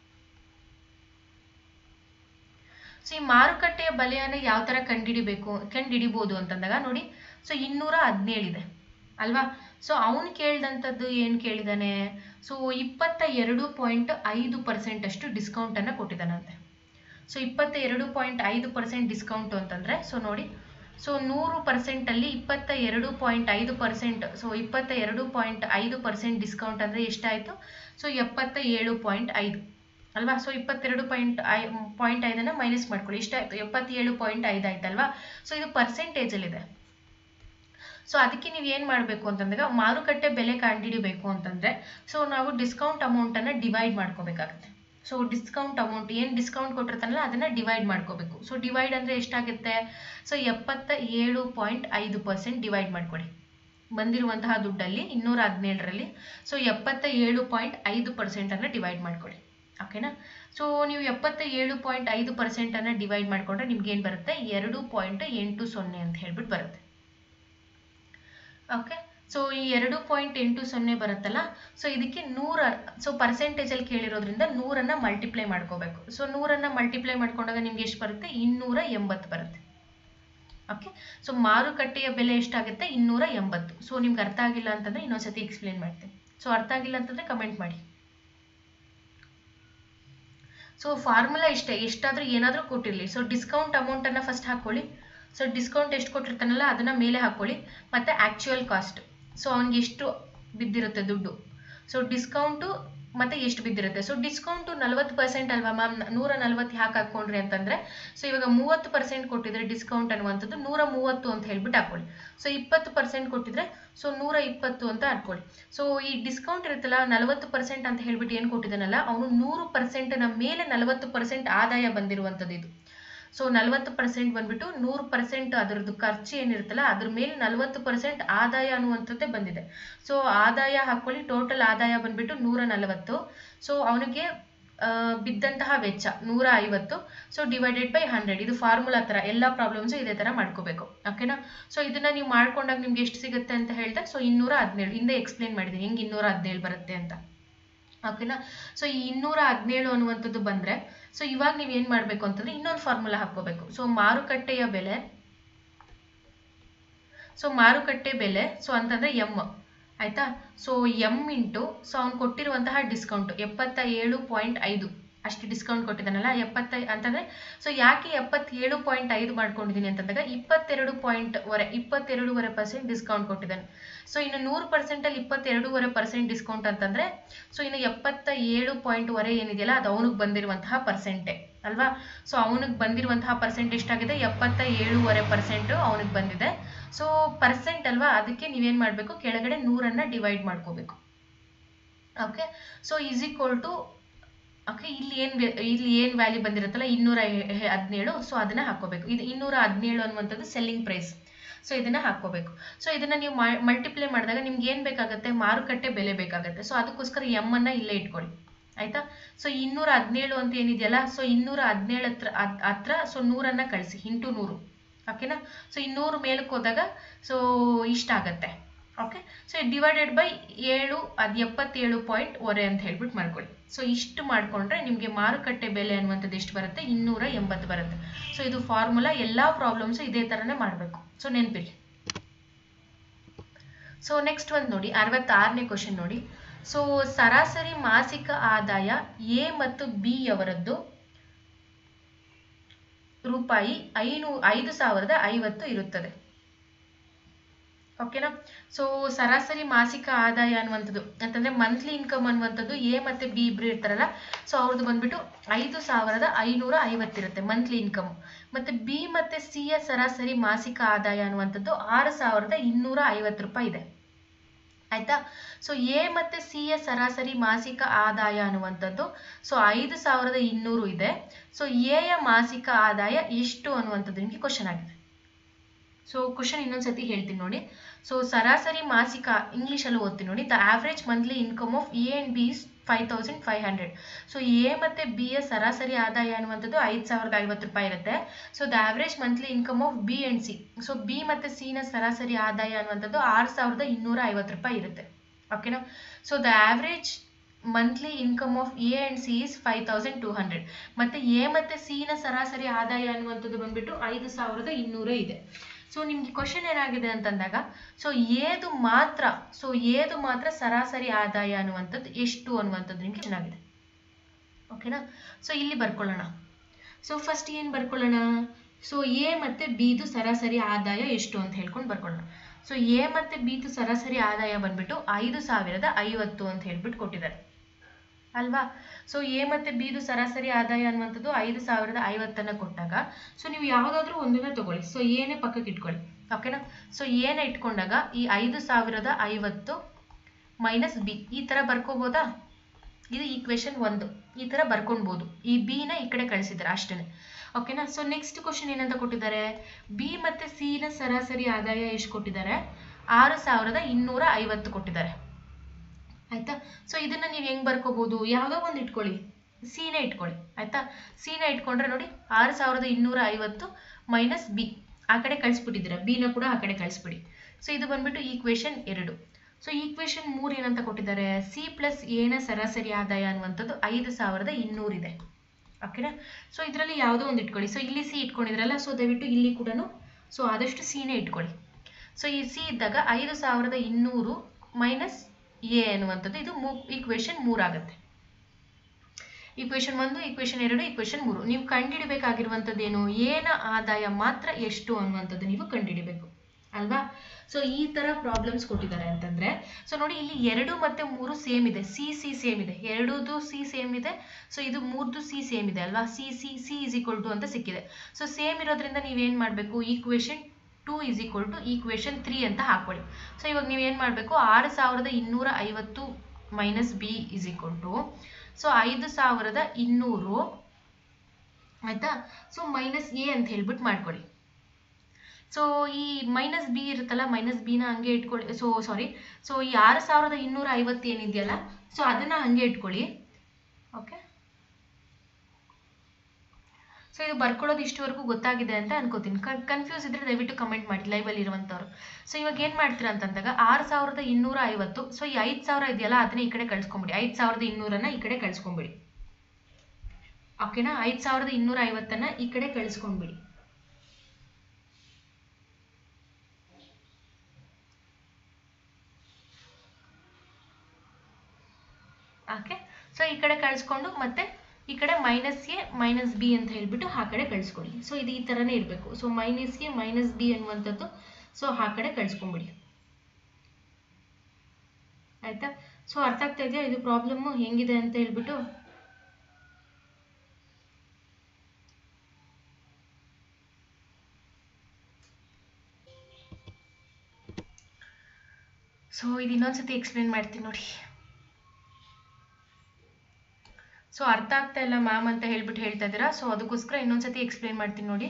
ಸೊ ಈ ಮಾರುಕಟ್ಟೆಯ ಬೆಲೆಯನ್ನು ಯಾವ ತರ ಕಂಡುಹಿಡಿಬೇಕು ಕಂಡುಹಿಡಿಬಹುದು ಅಂತಂದಾಗ ನೋಡಿ ಸೊ ಇನ್ನೂರ ಹದಿನೇಳಿದೆ ಅಲ್ವಾ ಸೊ ಅವನು ಕೇಳಿದಂಥದ್ದು ಏನು ಕೇಳಿದಾನೆ ಸೊ ಇಪ್ಪತ್ತ ಎರಡು ಪಾಯಿಂಟ್ ಐದು ಪರ್ಸೆಂಟ್ ಅಷ್ಟು ಡಿಸ್ಕೌಂಟನ್ನು ಕೊಟ್ಟಿದ್ದಾನಂತೆ ಸೊ ಇಪ್ಪತ್ತ ಎರಡು ಪಾಯಿಂಟ್ ಐದು ಪರ್ಸೆಂಟ್ ಡಿಸ್ಕೌಂಟು ಅಂತಂದರೆ ಸೊ ನೋಡಿ ಸೊ ನೂರು ಪರ್ಸೆಂಟಲ್ಲಿ ಇಪ್ಪತ್ತ ಎರಡು ಪಾಯಿಂಟ್ ಐದು ಪರ್ಸೆಂಟ್ ಸೊ ಇಪ್ಪತ್ತ ಎರಡು ಪಾಯಿಂಟ್ ಐದು ಪರ್ಸೆಂಟ್ ಡಿಸ್ಕೌಂಟ್ ಅಂದರೆ ಎಷ್ಟಾಯಿತು ಸೊ ಎಪ್ಪತ್ತ ಏಳು ಪಾಯಿಂಟ್ ಐದು ಅಲ್ವಾ ಸೊ ಇಪ್ಪತ್ತೆರಡು ಪಾಯಿಂಟ್ ಐ ಪಾಯಿಂಟ್ ಐದನ್ನು ಮೈನಸ್ ಮಾಡ್ಕೊಳ್ಳಿ ಇಷ್ಟಾಯಿತು ಎಪ್ಪತ್ತೇಳು ಪಾಯಿಂಟ್ ಐದು ಆಯ್ತಲ್ವಾ ಸೊ ಇದು ಪರ್ಸೆಂಟೇಜಲ್ಲಿದೆ ಸೊ ಅದಕ್ಕೆ ನೀವು ಏನು ಮಾಡಬೇಕು ಅಂತಂದಾಗ ಮಾರುಕಟ್ಟೆ ಬೆಲೆ ಕಂಡುಹಿಡಿಬೇಕು ಅಂತಂದರೆ ಸೊ ನಾವು ಡಿಸ್ಕೌಂಟ್ ಅಮೌಂಟನ್ನು ಡಿವೈಡ್ ಮಾಡ್ಕೋಬೇಕಾಗುತ್ತೆ ಸೊ ಡಿಸ್ಕೌಂಟ್ ಅಮೌಂಟ್ ಏನು ಡಿಸ್ಕೌಂಟ್ ಕೊಟ್ಟಿರ್ತಾನಲ್ಲ ಅದನ್ನು ಡಿವೈಡ್ ಮಾಡ್ಕೋಬೇಕು ಸೊ ಡಿವೈಡ್ ಅಂದರೆ ಎಷ್ಟಾಗುತ್ತೆ ಸೊ ಎಪ್ಪತ್ತ ಏಳು ಪಾಯಿಂಟ್ ಐದು ಪರ್ಸೆಂಟ್ ಡಿವೈಡ್ ಮಾಡ್ಕೊಡಿ ಬಂದಿರುವಂತಹ ದುಡ್ಡಲ್ಲಿ ಇನ್ನೂರ ಹದಿನೇಳರಲ್ಲಿ ಸೊ ಎಪ್ಪತ್ತ ಏಳು ಪಾಯಿಂಟ್ ಐದು ಪರ್ಸೆಂಟನ್ನು ಡಿವೈಡ್ ಮಾಡ್ಕೊಳ್ಳಿ ಓಕೆನಾ ಸೊ ನೀವು ಎಪ್ಪತ್ತ ಏಳು ಪಾಯಿಂಟ್ ಐದು ಪರ್ಸೆಂಟನ್ನು ಡಿವೈಡ್ ಮಾಡಿಕೊಂಡ್ರೆ ನಿಮ್ಗೆ ಏನು ಬರುತ್ತೆ ಎರಡು ಪಾಯಿಂಟ್ ಎಂಟು ಸೊನ್ನೆ ಅಂತ ಹೇಳ್ಬಿಟ್ಟು ಬರುತ್ತೆ ಓಕೆ ಸೊ ಈ ಎರಡು ಪಾಯಿಂಟ್ ಎಂಟು ಸೊನ್ನೆ ಬರುತ್ತಲ್ಲ ಸೊ ಇದಕ್ಕೆ ನೂರ ಸೊ ಪರ್ಸೆಂಟೇಜಲ್ಲಿ ಕೇಳಿರೋದ್ರಿಂದ ನೂರನ್ನು ಮಲ್ಟಿಪ್ಲೈ ಮಾಡ್ಕೋಬೇಕು ಸೊ ನೂರನ್ನು ಮಲ್ಟಿಪ್ಲೈ ಮಾಡ್ಕೊಂಡಾಗ ನಿಮ್ಗೆ ಎಷ್ಟು ಬರುತ್ತೆ ಇನ್ನೂರ ಎಂಬತ್ತು ಬರುತ್ತೆ ಓಕೆ ಸೊ ಮಾರುಕಟ್ಟೆಯ ಬೆಲೆ ಎಷ್ಟಾಗುತ್ತೆ ಇನ್ನೂರ ಎಂಬತ್ತು ಸೊ ನಿಮ್ಗೆ ಅರ್ಥ ಆಗಿಲ್ಲ ಅಂತಂದ್ರೆ ಇನ್ನೊಂದ್ಸತಿ ಎಕ್ಸ್ಪ್ಲೇನ್ ಮಾಡ್ತೀನಿ ಸೊ ಅರ್ಥ ಆಗಿಲ್ಲ ಅಂತಂದ್ರೆ ಕಮೆಂಟ್ ಮಾಡಿ ಸೊ ಫಾರ್ಮುಲಾ ಇಷ್ಟೇ ಎಷ್ಟಾದ್ರೂ ಏನಾದರೂ ಕೊಟ್ಟಿರಲಿ ಸೊ ಡಿಸ್ಕೌಂಟ್ ಅಮೌಂಟನ್ನು ಫಸ್ಟ್ ಹಾಕೊಳ್ಳಿ ಸೊ ಡಿಸ್ಕೌಂಟ್ ಎಷ್ಟು ಕೊಟ್ಟಿರ್ತಾನಲ್ಲ ಅದನ್ನ ಮೇಲೆ ಹಾಕೊಳ್ಳಿ ಮತ್ತೆ ಆಕ್ಚುಯಲ್ ಕಾಸ್ಟ್ ಸೊ ಅವ್ನಿಗೆ ಎಷ್ಟು ಬಿದ್ದಿರುತ್ತೆ ದುಡ್ಡು ಸೊ ಡಿಸ್ಕೌಂಟು ಮತ್ತೆ ಎಷ್ಟು ಬಿದ್ದಿರುತ್ತೆ ಸೊ ಡಿಸ್ಕೌಂಟು ನಲ್ವತ್ತು ಪರ್ಸೆಂಟ್ ಅಲ್ವಾ ಮ್ಯಾಮ್ ನೂರ ನಲ್ವತ್ತು ಯಾಕೆ ಹಾಕೊಂಡ್ರಿ ಅಂತಂದ್ರೆ ಸೊ ಇವಾಗ ಮೂವತ್ತು ಪರ್ಸೆಂಟ್ ಕೊಟ್ಟಿದ್ರೆ ಡಿಸ್ಕೌಂಟ್ ಅನ್ನುವಂಥದ್ದು ನೂರ ಮೂವತ್ತು ಅಂತ ಹೇಳ್ಬಿಟ್ಟು ಹಾಕೊಳ್ಳಿ ಸೊ ಇಪ್ಪತ್ತು ಪರ್ಸೆಂಟ್ ಕೊಟ್ಟಿದ್ರೆ ಸೊ ನೂರ ಇಪ್ಪತ್ತು ಅಂತ ಹಾಕೊಳ್ಳಿ ಸೊ ಈ ಡಿಸ್ಕೌಂಟ್ ಇರುತ್ತಲ್ಲ ನಲವತ್ತು ಪರ್ಸೆಂಟ್ ಅಂತ ಹೇಳ್ಬಿಟ್ಟು ಏನು ಕೊಟ್ಟಿದ್ದಾನಲ್ಲ ಅವನು ನೂರು ಪರ್ಸೆಂಟ್ನ ಮೇಲೆ ನಲವತ್ತು ಪರ್ಸೆಂಟ್ ಆದಾಯ ಬಂದಿರುವಂಥದ್ದು ಇದು ಸೊ ನಲವತ್ತು ಪರ್ಸೆಂಟ್ ಬಂದ್ಬಿಟ್ಟು ನೂರು ಪರ್ಸೆಂಟ್ ಅದರದ್ದು ಖರ್ಚು ಏನಿರುತ್ತಲ್ಲ ಅದ್ರ ಮೇಲೆ ನಲವತ್ತು ಪರ್ಸೆಂಟ್ ಆದಾಯ ಅನ್ನುವಂಥದ್ದೇ ಬಂದಿದೆ ಸೊ ಆದಾಯ ಹಾಕೊಳ್ಳಿ ಟೋಟಲ್ ಆದಾಯ ಬಂದ್ಬಿಟ್ಟು ನೂರ ನಲವತ್ತು ಸೊ ಅವನಿಗೆ ಬಿದ್ದಂತಹ ವೆಚ್ಚ ನೂರ ಐವತ್ತು ಸೊ ಡಿವೈಡೆಡ್ ಬೈ ಹಂಡ್ರೆಡ್ ಇದು ಫಾರ್ಮುಲಾ ಥರ ಎಲ್ಲ ಪ್ರಾಬ್ಲಮ್ಸು ಇದೇ ಥರ ಮಾಡ್ಕೋಬೇಕು ಓಕೆನಾ ಸೊ ಇದನ್ನ ನೀವು ಮಾಡ್ಕೊಂಡಾಗ ನಿಮ್ಗೆ ಎಷ್ಟು ಸಿಗುತ್ತೆ ಅಂತ ಹೇಳಿದೆ ಸೊ ಇನ್ನೂರ ಹದಿನೇಳು ಹಿಂದೆ ಎಕ್ಸ್ಪ್ಲೇನ್ ಮಾಡಿದ್ದೀನಿ ಹೆಂಗೆ ಇನ್ನೂರ ಹದಿನೇಳು ಬರುತ್ತೆ ಅಂತ ಓಕೆನಾ ಸೊ ಈ ಇನ್ನೂರ ಹದಿನೇಳು ಅನ್ನುವಂಥದ್ದು ಬಂದರೆ ಸೊ ಇವಾಗ ನೀವು ಏನು ಮಾಡಬೇಕು ಅಂತಂದ್ರೆ ಇನ್ನೊಂದು ಫಾರ್ಮುಲಾ ಹಾಕ್ಕೋಬೇಕು ಸೊ ಮಾರುಕಟ್ಟೆಯ ಬೆಲೆ ಸೊ ಮಾರುಕಟ್ಟೆ ಬೆಲೆ ಸೊ ಅಂತಂದ್ರೆ ಎಮ್ ಆಯ್ತಾ ಸೊ ಎಮ್ ಇಂಟು ಸೊ ಅವ್ನು ಕೊಟ್ಟಿರುವಂತಹ ಡಿಸ್ಕೌಂಟ್ ಎಪ್ಪತ್ತ ಏಳು ಪಾಯಿಂಟ್ ಐದು ಅಷ್ಟು ಡಿಸ್ಕೌಂಟ್ ಕೊಟ್ಟಿದ್ದಾನಲ್ಲ ಎಪ್ಪತ್ತೈ ಅಂತಂದ್ರೆ ಸೊ ಯಾಕೆ ಎಪ್ಪತ್ತೇಳು ಪಾಯಿಂಟ್ ಐದು ಮಾಡ್ಕೊಂಡಿದ್ದೀನಿ ಅಂತಂದಾಗ ಇಪ್ಪತ್ತೆರಡು ಪಾಯಿಂಟ್ ವರೆ ಇಪ್ಪತ್ತೆರಡೂವರೆ ಪರ್ಸೆಂಟ್ ಡಿಸ್ಕೌಂಟ್ ಕೊಟ್ಟಿದ್ದಾನೆ ಸೊ ಇನ್ನು ನೂರು ಪರ್ಸೆಂಟಲ್ಲಿ ಇಪ್ಪತ್ತೆರಡೂವರೆ ಪರ್ಸೆಂಟ್ ಡಿಸ್ಕೌಂಟ್ ಅಂತಂದ್ರೆ ಸೊ ಇನ್ನು ಎಪ್ಪತ್ತ ಏಳು ಪಾಯಿಂಟ್ ವರೆ ಏನಿದೆಯಲ್ಲ ಅದು ಅವನಿಗೆ ಬಂದಿರುವಂತಹ ಪರ್ಸೆಂಟೆ ಅಲ್ವಾ ಸೊ ಅವನಿಗೆ ಬಂದಿರುವಂತಹ ಪರ್ಸೆಂಟ್ ಎಷ್ಟಾಗಿದೆ ಎಪ್ಪತ್ತ ಏಳೂವರೆ ಪರ್ಸೆಂಟು ಅವನಿಗೆ ಬಂದಿದೆ ಸೊ ಪರ್ಸೆಂಟ್ ಅಲ್ವಾ ಅದಕ್ಕೆ ನೀವೇನು ಮಾಡಬೇಕು ಕೆಳಗಡೆ ನೂರನ್ನು ಡಿವೈಡ್ ಮಾಡ್ಕೋಬೇಕು okay so is equal to okay ಇಲ್ಲಿ ಏನು ಇಲ್ಲಿ ಏನು ವ್ಯಾಲ್ಯೂ ಬಂದಿರುತ್ತಲ್ಲ ಇನ್ನೂರ ಹದಿನೇಳು ಸೊ ಅದನ್ನ ಹಾಕೋಬೇಕು ಇದು ಇನ್ನೂರ ಹದಿನೇಳು ಅನ್ನುವಂಥದ್ದು ಸೆಲ್ಲಿಂಗ್ ಪ್ರೈಸ್ ಸೊ ಇದನ್ನ ಹಾಕೋಬೇಕು ಸೊ ಇದನ್ನ ನೀವು ಮಲ್ಟಿಪ್ಲೈ ಮಾಡಿದಾಗ ನಿಮ್ಗೆ ಏನು ಬೇಕಾಗುತ್ತೆ ಮಾರುಕಟ್ಟೆ ಬೆಲೆ ಬೇಕಾಗುತ್ತೆ ಸೊ ಅದಕ್ಕೋಸ್ಕರ ಎಮ್ ಅನ್ನ ಇಲ್ಲೇ ಇಟ್ಕೊಳ್ಳಿ ಆಯ್ತಾ ಸೊ ಇನ್ನೂರ ಹದಿನೇಳು ಅಂತ ಏನಿದೆಯಲ್ಲ ಸೊ ಇನ್ನೂರ ಹದಿನೇಳು ಹತ್ರ ಹತ್ರ ಸೊ ನೂರನ್ನ ಕಳಿಸಿ ಇಂಟು ನೂರು ಓಕೆನಾ ಸೊ ಇನ್ನೂರು ಮೇಲಕ್ಕೆ ಹೋದಾಗ ಸೊ ಇಷ್ಟ ಆಗತ್ತೆ ಓಕೆ ಸೊ ಡಿವೈಡೆಡ್ ಬೈ ಏಳು ಅದು ಎಪ್ಪತ್ತೇಳು ಪಾಯಿಂಟ್ ಒರೆ ಅಂತ ಹೇಳ್ಬಿಟ್ಟು ಮಾಡ್ಕೊಳ್ಳಿ ಸೊ ಇಷ್ಟು ಮಾಡಿಕೊಂಡ್ರೆ ನಿಮಗೆ ಮಾರುಕಟ್ಟೆ ಬೆಲೆ ಅನ್ನುವಂಥದ್ದು ಎಷ್ಟು ಬರುತ್ತೆ ಇನ್ನೂರ ಎಂಬತ್ತು ಬರುತ್ತೆ ಸೊ ಇದು ಫಾರ್ಮುಲಾ ಎಲ್ಲ ಪ್ರಾಬ್ಲಮ್ಸು ಇದೇ ಥರನೇ ಮಾಡಬೇಕು ಸೊ ನೆನಪಿರಿ ಸೊ ನೆಕ್ಸ್ಟ್ ಒಂದು ನೋಡಿ ಅರವತ್ತಾರನೇ ಕ್ವಶನ್ ನೋಡಿ ಸೊ ಸರಾಸರಿ ಮಾಸಿಕ ಆದಾಯ ಎ ಮತ್ತು ಬಿ ಅವರದ್ದು ರೂಪಾಯಿ ಐನೂ ಐದು ಸಾವಿರದ ಐವತ್ತು ಇರುತ್ತದೆ ಓಕೆನಾ ಸೊ ಸರಾಸರಿ ಮಾಸಿಕ ಆದಾಯ ಅನ್ನುವಂಥದ್ದು ಅಂತಂದ್ರೆ ಮಂತ್ಲಿ ಇನ್ಕಮ್ ಅನ್ನುವಂಥದ್ದು ಎ ಮತ್ತೆ ಬಿ ಇಬ್ರು ಇರ್ತಾರಲ್ಲ ಸೊ ಅವ್ರದ್ದು ಬಂದ್ಬಿಟ್ಟು ಐದು ಸಾವಿರದ ಐನೂರ ಐವತ್ತಿರುತ್ತೆ ಮಂತ್ಲಿ ಇನ್ಕಮ್ ಮತ್ತೆ ಬಿ ಮತ್ತೆ ಸಿ ಯ ಸರಾಸರಿ ಮಾಸಿಕ ಆದಾಯ ಅನ್ನುವಂಥದ್ದು ಆರು ಸಾವಿರದ ಇನ್ನೂರ ಐವತ್ತು ರೂಪಾಯಿ ಇದೆ ಆಯ್ತಾ ಸೊ ಎ ಮತ್ತೆ ಸಿ ಯ ಸರಾಸರಿ ಮಾಸಿಕ ಆದಾಯ ಅನ್ನುವಂಥದ್ದು ಸೊ ಐದು ಸಾವಿರದ ಇನ್ನೂರು ಇದೆ ಸೊ ಎ ಯ ಮಾಸಿಕ ಆದಾಯ ಎಷ್ಟು ಅನ್ನುವಂಥದ್ದು ನಿಮಗೆ ಕ್ವಶನ್ ಆಗಿದೆ ಸೊ ಕ್ವಶನ್ ಇನ್ನೊಂದ್ಸತಿ ಹೇಳ್ತೀನಿ ನೋಡಿ ಸೊ ಸರಾಸರಿ ಮಾಸಿಕ ಇಂಗ್ಲೀಷಲ್ಲಿ ಓದ್ತೀನಿ ನೋಡಿ the average monthly income of A and B is five thousand five hundred so A ಮತ್ತು ಬಿ ಯ ಸರಾಸರಿ ಆದಾಯ ಅನ್ನುವಂಥದ್ದು ಐದು ಸಾವಿರದ ಐವತ್ತು ರೂಪಾಯಿ ಇರುತ್ತೆ so the average monthly income of B and C so B ಮತ್ತು ಸಿ ನ ಸರಾಸರಿ ಆದಾಯ ಅನ್ನುವಂಥದ್ದು ಆರು ಸಾವಿರದ ಇನ್ನೂರ ಐವತ್ತು ರೂಪಾಯಿ ಇರುತ್ತೆ ಓಕೆನಾ so the average monthly income of A and C is five thousand two hundred ಮತ್ತು ಎ ಮತ್ತು ಸಿ ನ ಸರಾಸರಿ ಆದಾಯ ಅನ್ನುವಂಥದ್ದು ಬಂದ್ಬಿಟ್ಟು ಐದು ಸಾವಿರದ ಇನ್ನೂರೇ ಇದೆ ಸೊ ನಿಮ್ಗೆ ಕ್ವಶನ್ ಏನಾಗಿದೆ ಅಂತಂದಾಗ ಸೊ ಏದು ಮಾತ್ರ ಸೊ ಏದು ಮಾತ್ರ ಸರಾಸರಿ ಆದಾಯ ಅನ್ನುವಂಥದ್ದು ಎಷ್ಟು ಅನ್ನುವಂಥದ್ದು ನಿಮ್ಗೆ ಚೆನ್ನಾಗಿದೆ ಓಕೆನಾ ಸೊ ಇಲ್ಲಿ ಬರ್ಕೊಳ್ಳೋಣ ಸೊ ಫಸ್ಟ್ ಏನು ಬರ್ಕೊಳ್ಳೋಣ ಸೊ ಎ ಮತ್ತೆ ಬಿದು ಸರಾಸರಿ ಆದಾಯ ಎಷ್ಟು ಅಂತ ಹೇಳ್ಕೊಂಡು ಬರ್ಕೊಳ್ಳೋಣ ಸೊ ಎ ಮತ್ತೆ ಬಿದು ಸರಾಸರಿ ಆದಾಯ ಬಂದ್ಬಿಟ್ಟು ಐದು ಸಾವಿರದ ಐವತ್ತು ಅಂತ ಹೇಳ್ಬಿಟ್ಟು ಕೊಟ್ಟಿದ್ದಾರೆ ಅಲ್ವಾ ಸೊ ಎ ಮತ್ತೆ ಬಿದು ಸರಾಸರಿ ಆದಾಯ ಅನ್ನುವಂಥದ್ದು ಐದು ಸಾವಿರದ ಐವತ್ತನ್ನ ಕೊಟ್ಟಾಗ ಸೊ ನೀವು ಯಾವುದಾದ್ರೂ ಒಂದನ್ನ ತಗೊಳ್ಳಿ ಸೊ ಏನೇ ಪಕ್ಕಕ್ಕೆ ಇಟ್ಕೊಳ್ಳಿ ಓಕೆನಾ ಸೊ ಏನ ಇಟ್ಕೊಂಡಾಗ ಈ ಐದು ಸಾವಿರದ ಐವತ್ತು ಮೈನಸ್ ಬಿ ಈ ತರ ಬರ್ಕೋಬೋದಾ ಇದು ಈಕ್ವೇಶನ್ ಒಂದು ಈ ತರ ಬರ್ಕೊಳ್ಬೋದು ಈ ಬಿ ನ ಈ ಕಡೆ ಕಳಿಸಿದ್ದಾರೆ ಅಷ್ಟೇನೆ ಓಕೆನಾ ಸೊ ನೆಕ್ಸ್ಟ್ ಕ್ವಶನ್ ಏನಂತ ಕೊಟ್ಟಿದ್ದಾರೆ ಬಿ ಮತ್ತೆ ಸಿ ನ ಸರಾಸರಿ ಆದಾಯ ಎಷ್ಟು ಕೊಟ್ಟಿದ್ದಾರೆ ಆರು ಸಾವಿರದ ಇನ್ನೂರ ಐವತ್ತು ಕೊಟ್ಟಿದ್ದಾರೆ ಆಯ್ತಾ ಸೊ ಇದನ್ನ ನೀವು ಹೆಂಗ್ ಬರ್ಕೋಬಹುದು ಯಾವ್ದೋ ಒಂದು ಇಟ್ಕೊಳ್ಳಿ ಸಿನೇ ಇಟ್ಕೊಳ್ಳಿ ಆಯ್ತಾ ಸಿನ ಇಟ್ಕೊಂಡ್ರೆ ನೋಡಿ ಆರು ಸಾವಿರದ ಇನ್ನೂರ ಐವತ್ತು ಮೈನಸ್ ಬಿ ಆ ಕಡೆ ಕಳಿಸ್ಬಿಟ್ಟಿದ್ದೀರಾ ಬಿನ ಕೂಡ ಆ ಕಡೆ ಕಳಿಸ್ಬಿಡಿ ಸೊ ಇದು ಬಂದ್ಬಿಟ್ಟು ಈಕ್ವೇಶನ್ ಎರಡು ಸೊ ಈಕ್ವೇಶನ್ ಮೂರು ಏನಂತ ಕೊಟ್ಟಿದ್ದಾರೆ ಸಿ ಪ್ಲಸ್ ಎನ ಸರಾಸರಿ ಆದಾಯ ಅನ್ನುವಂಥದ್ದು ಐದು ಸಾವಿರದ ಇನ್ನೂರಿದೆ ಓಕೆನಾ ಸೊ ಇದರಲ್ಲಿ ಯಾವುದೋ ಒಂದು ಇಟ್ಕೊಳ್ಳಿ ಸೊ ಇಲ್ಲಿ ಸಿ ಇಟ್ಕೊಂಡಿದ್ರಲ್ಲ ಸೊ ದಯವಿಟ್ಟು ಇಲ್ಲಿ ಕೂಡ ಸೊ ಆದಷ್ಟು ಸಿನೇ ಇಟ್ಕೊಳ್ಳಿ ಸೊ ಈ ಸಿ ಇದ್ದಾಗ ಐದು ಸಾವಿರದ ಇನ್ನೂರು ಮೈನಸ್ ಎ ಅನ್ನುವಂಥದ್ದು ಇದು ಮೂ ಈಕ್ವೇಶನ್ ಮೂರಾಗುತ್ತೆ ಈಕ್ವೇಶನ್ ಒಂದು ಈಕ್ವೇಶನ್ ಎರಡು ಈಕ್ವೇಶನ್ ಮೂರು ನೀವು ಕಂಡುಹಿಡಿಬೇಕಾಗಿರುವಂಥದ್ದು ಏನು ಏನ ಆದಾಯ ಮಾತ್ರ ಎಷ್ಟು ಅನ್ನುವಂಥದ್ದು ನೀವು ಕಂಡುಹಿಡಿಬೇಕು ಅಲ್ವಾ ಸೊ ಈ ತರ ಪ್ರಾಬ್ಲಮ್ಸ್ ಕೊಟ್ಟಿದ್ದಾರೆ ಅಂತಂದ್ರೆ ಸೊ ನೋಡಿ ಇಲ್ಲಿ ಎರಡು ಮತ್ತೆ ಮೂರು ಸೇಮ್ ಇದೆ ಸಿ ಸಿ ಸೇಮ್ ಇದೆ ಎರಡೂದು ಸಿ ಸೇಮ್ ಇದೆ ಸೊ ಇದು ಮೂರ್ದು ಸಿ ಸೇಮ್ ಇದೆ ಅಲ್ವಾ C C C is equal to ಅಂತ ಸಿಕ್ಕಿದೆ ಸೊ ಸೇಮ್ ಇರೋದ್ರಿಂದ ನೀವೇನ್ ಮಾಡಬೇಕು equation two is equal to equation three ಅಂತ ಹಾಕೊಳ್ಳಿ ಸೊ ಇವಾಗ ನೀವೇನ್ ಮಾಡಬೇಕು ಆರು ಸಾವಿರದ ಇನ್ನೂರ ಐವತ್ತು minus B is equal to so ಐದು ಸಾವಿರದ ಇನ್ನೂರು ಆಯ್ತಾ ಸೊ ಮೈನಸ್ ಎ ಅಂತ ಹೇಳ್ಬಿಟ್ಟು ಮಾಡ್ಕೊಳ್ಳಿ ಸೊ ಈ ಮೈನಸ್ ಬಿ ಇರುತ್ತಲ್ಲ ಮೈನಸ್ ಬಿನ ಹಂಗೆ ಇಟ್ಕೊಳ್ಳಿ ಸೊ ಸಾರಿ ಸೊ ಈ ಆರು ಸಾವಿರದ ಇನ್ನೂರ ಐವತ್ತು ಏನಿದೆಯಲ್ಲ ಸೊ ಅದನ್ನ ಹಂಗೆ ಇಟ್ಕೊಳ್ಳಿ ಓಕೆ ಸೊ ಇದು ಬರ್ಕೊಳ್ಳೋದು ಇಷ್ಟವರೆಗೂ ಗೊತ್ತಾಗಿದೆ ಅಂತ ಅನ್ಕೋತೀನಿ ಕನ್ಫ್ಯೂಸ್ ಇದ್ರೆ ದಯವಿಟ್ಟು ಕಮೆಂಟ್ ಮಾಡಿ ಲೈವಲ್ಲಿ ಇರುವಂಥವ್ರು ಸೊ ಇವಾಗ ಏನು ಮಾಡ್ತೀರಾ ಅಂತಂದಾಗ ಆರು ಸಾವಿರದ ಇನ್ನೂರ ಐವತ್ತು ಸೊ ಈ ಐದು ಸಾವಿರ ಇದೆಯಲ್ಲ ಅದನ್ನ ಈ ಕಡೆ ಕಳ್ಸ್ಕೊಂಬಿಡಿ ಐದು ಸಾವಿರದ ಇನ್ನೂರನ್ನ ಈ ಕಡೆ ಕಳ್ಸ್ಕೊಂಬಿಡಿ ಓಕೆನಾ ಐದು ಸಾವಿರದ ಇನ್ನೂರ ಐವತ್ತನ್ನ ಈ ಕಡೆ ಕಳಿಸ್ಕೊಂಡ್ಬಿಡಿ ಓಕೆ ಸೊ ಈ ಕಡೆ ಕಳಿಸ್ಕೊಂಡು ಮತ್ತೆ ಈ ಕಡೆ ಮೈನಸ್ ಎ ಮೈನಸ್ ಬಿ ಅಂತ ಹೇಳ್ಬಿಟ್ಟು ಆ ಕಡೆ ಕಳಿಸ್ಕೊಳ್ಳಿ ಸೊ ಇದು ಈ ಥರನೇ ಇರಬೇಕು so minus A minus B ಅನ್ನುವಂಥದ್ದು ಸೊ ಆ ಕಡೆ ಕಳಿಸ್ಕೊಂಬಿಡಿ ಆಯ್ತಾ ಸೊ ಅರ್ಥ ಆಗ್ತಾ ಇದೆಯಾ ಇದು ಪ್ರಾಬ್ಲಮ್ಮು ಹೆಂಗಿದೆ ಅಂತ ಹೇಳ್ಬಿಟ್ಟು ಸೊ ಇದು ಇನ್ನೊಂದ್ಸತಿ ಎಕ್ಸ್ಪ್ಲೇನ್ ಮಾಡ್ತೀನಿ ನೋಡಿ ಸೊ ಅರ್ಥ ಆಗ್ತಾ ಇಲ್ಲ ಮ್ಯಾಮ್ ಅಂತ ಹೇಳ್ಬಿಟ್ಟು ಹೇಳ್ತಾ ಇದ್ದೀರಾ ಸೊ ಅದಕ್ಕೋಸ್ಕರ ಇನ್ನೊಂದ್ಸತಿ ಎಕ್ಸ್ಪ್ಲೇನ್ ಮಾಡ್ತೀನಿ ನೋಡಿ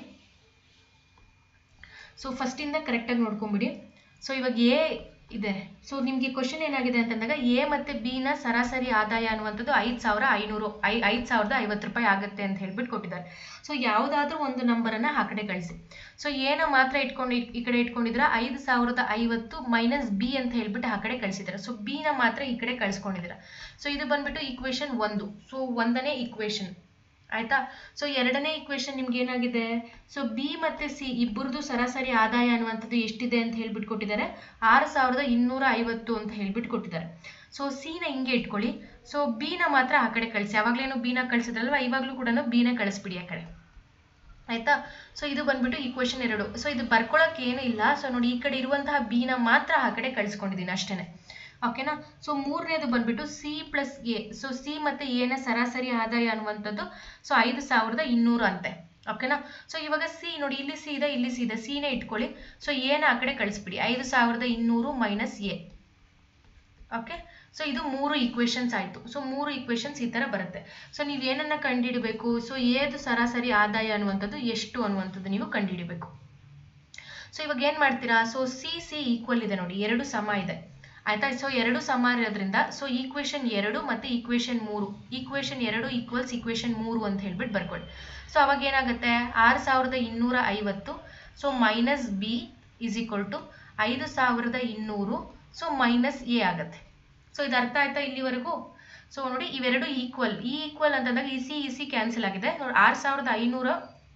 ಸೊ ಫಸ್ಟಿಂದ ಕರೆಕ್ಟಾಗಿ ನೋಡ್ಕೊಂಬಿಡಿ ಸೊ ಇವಾಗ ಎ ಇದೆ ಸೊ ನಿಮಗೆ ಕ್ವಶನ್ ಏನಾಗಿದೆ ಅಂತಂದಾಗ ಎ ಮತ್ತೆ ಬಿ ನ ಸರಾಸರಿ ಆದಾಯ ಅನ್ನುವಂಥದ್ದು ಐದು ಸಾವಿರ ಐನೂರು ಐ ಐದು ಸಾವಿರದ ಐವತ್ತು ರೂಪಾಯಿ ಆಗುತ್ತೆ ಅಂತ ಹೇಳ್ಬಿಟ್ಟು ಕೊಟ್ಟಿದ್ದಾರೆ ಸೊ ಯಾವುದಾದ್ರೂ ಒಂದು ನಂಬರನ್ನ ಆ ಕಡೆ ಕಳಿಸಿ ಸೊ ಎನ ಮಾತ್ರ ಇಟ್ಕೊಂಡು ಈ ಕಡೆ ಇಟ್ಕೊಂಡಿದ್ರ ಐದು ಸಾವಿರದ ಐವತ್ತು ಮೈನಸ್ ಬಿ ಅಂತ ಹೇಳ್ಬಿಟ್ಟು ಆ ಕಡೆ ಕಳಿಸಿದ್ದಾರೆ ಸೊ ಬಿ ನ ಮಾತ್ರ ಈ ಕಡೆ ಕಳಿಸ್ಕೊಂಡಿದ್ದೀರಾ ಸೊ ಇದು ಬಂದ್ಬಿಟ್ಟು ಈಕ್ವೇಶನ್ ಒಂದು ಸೊ ಒಂದನೇ ಈಕ್ವೇಶನ್ ಆಯ್ತಾ ಸೊ ಎರಡನೇ ಈಕ್ವೇಶನ್ ನಿಮ್ಗೆ ಏನಾಗಿದೆ ಸೊ ಬಿ ಮತ್ತೆ ಸಿ ಇಬ್ಬರದು ಸರಾಸರಿ ಆದಾಯ ಅನ್ನುವಂಥದ್ದು ಎಷ್ಟಿದೆ ಅಂತ ಹೇಳ್ಬಿಟ್ಟು ಕೊಟ್ಟಿದ್ದಾರೆ ಆರು ಸಾವಿರದ ಇನ್ನೂರ ಐವತ್ತು ಅಂತ ಹೇಳ್ಬಿಟ್ಟು ಕೊಟ್ಟಿದ್ದಾರೆ ಸೊ ನ ಹಿಂಗೆ ಇಟ್ಕೊಳ್ಳಿ ಸೊ ನ ಮಾತ್ರ ಆ ಕಡೆ ಕಳಿಸಿ ಯಾವಾಗ್ಲೇನು ನ ಕಳಿಸಿದ್ರಲ್ವಾ ಇವಾಗ್ಲೂ ಕೂಡ ನ ಕಳಿಸ್ಬಿಡಿ ಆ ಕಡೆ ಆಯ್ತಾ ಸೊ ಇದು ಬಂದ್ಬಿಟ್ಟು ಈಕ್ವೇಶನ್ ಎರಡು ಸೊ ಇದು ಬರ್ಕೊಳಕ್ ಏನು ಇಲ್ಲ ಸೊ ನೋಡಿ ಈ ಕಡೆ ಇರುವಂತಹ ನ ಮಾತ್ರ ಆ ಕಡೆ ಕಳಿಸ್ಕೊಂಡಿದ್ದೀನಿ ಅಷ್ಟೇನೆ ಓಕೆನಾ ಸೊ ಮೂರನೇದು ಬಂದ್ಬಿಟ್ಟು C plus A so C ಮತ್ತೆ ಎನ ಸರಾಸರಿ ಆದಾಯ ಅನ್ನುವಂಥದ್ದು ಸೊ ಐದು ಸಾವಿರದ ಇನ್ನೂರು ಅಂತೆ ಓಕೆನಾ ಸೊ ಇವಾಗ ಸಿ ನೋಡಿ ಇಲ್ಲಿ ಸಿ ಇದೆ ಇಲ್ಲಿ ಸಿ ಇದೆ ಸಿನೇ ಇಟ್ಕೊಳ್ಳಿ ಸೊ ಎನ ಆ ಕಡೆ ಕಳಿಸ್ಬಿಡಿ ಐದು ಸಾವಿರದ ಇನ್ನೂರು ಮೈನಸ್ ಎ ಓಕೆ ಸೊ ಇದು ಮೂರು ಈಕ್ವೇಶನ್ಸ್ ಆಯಿತು ಸೊ ಮೂರು ಈಕ್ವೇಶನ್ಸ್ ಈ ಥರ ಬರುತ್ತೆ ಸೊ ನೀವು ಏನನ್ನ ಕಂಡುಹಿಡಬೇಕು ಸೊ ಏದು ಸರಾಸರಿ ಆದಾಯ ಅನ್ನುವಂಥದ್ದು ಎಷ್ಟು ಅನ್ನುವಂಥದ್ದು ನೀವು ಕಂಡುಹಿಡಬೇಕು ಸೊ ಇವಾಗ ಏನು ಮಾಡ್ತೀರಾ ಸೊ ಸಿ ಸಿ ಈಕ್ವಲ್ ಇದೆ ನೋಡಿ ಎರಡು ಸಮ ಇದೆ ಆಯ್ತಾ ಸೊ ಎರಡು ಸಮ ಇರೋದ್ರಿಂದ ಸೊ ಈಕ್ವೇಶನ್ ಎರಡು ಮತ್ತೆ ಈಕ್ವೇಶನ್ ಮೂರು ಈಕ್ವೇಶನ್ ಎರಡು ಈಕ್ವಲ್ಸ್ ಈಕ್ವೇಶನ್ ಮೂರು ಅಂತ ಹೇಳ್ಬಿಟ್ಟು ಬರ್ಕೊಳ್ಳಿ ಸೊ ಅವಾಗ ಏನಾಗುತ್ತೆ ಆರು ಸಾವಿರದ ಇನ್ನೂರ ಐವತ್ತು so minus B is equal to ಐದು ಸಾವಿರದ ಇನ್ನೂರು ಸೊ ಮೈನಸ್ ಎ ಆಗುತ್ತೆ ಸೊ ಇದು ಅರ್ಥ ಆಯ್ತಾ ಇಲ್ಲಿವರೆಗೂ ಸೊ ನೋಡಿ ಇವೆರಡು ಈಕ್ವಲ್ ಈ ಈಕ್ವಲ್ ಅಂತಂದಾಗ ಈ ಸಿ ಈ ಸಿ ಕ್ಯಾನ್ಸಲ್ ಆಗಿದೆ ನೋಡಿ ಆರು ಸಾವಿರದ ಐನೂರ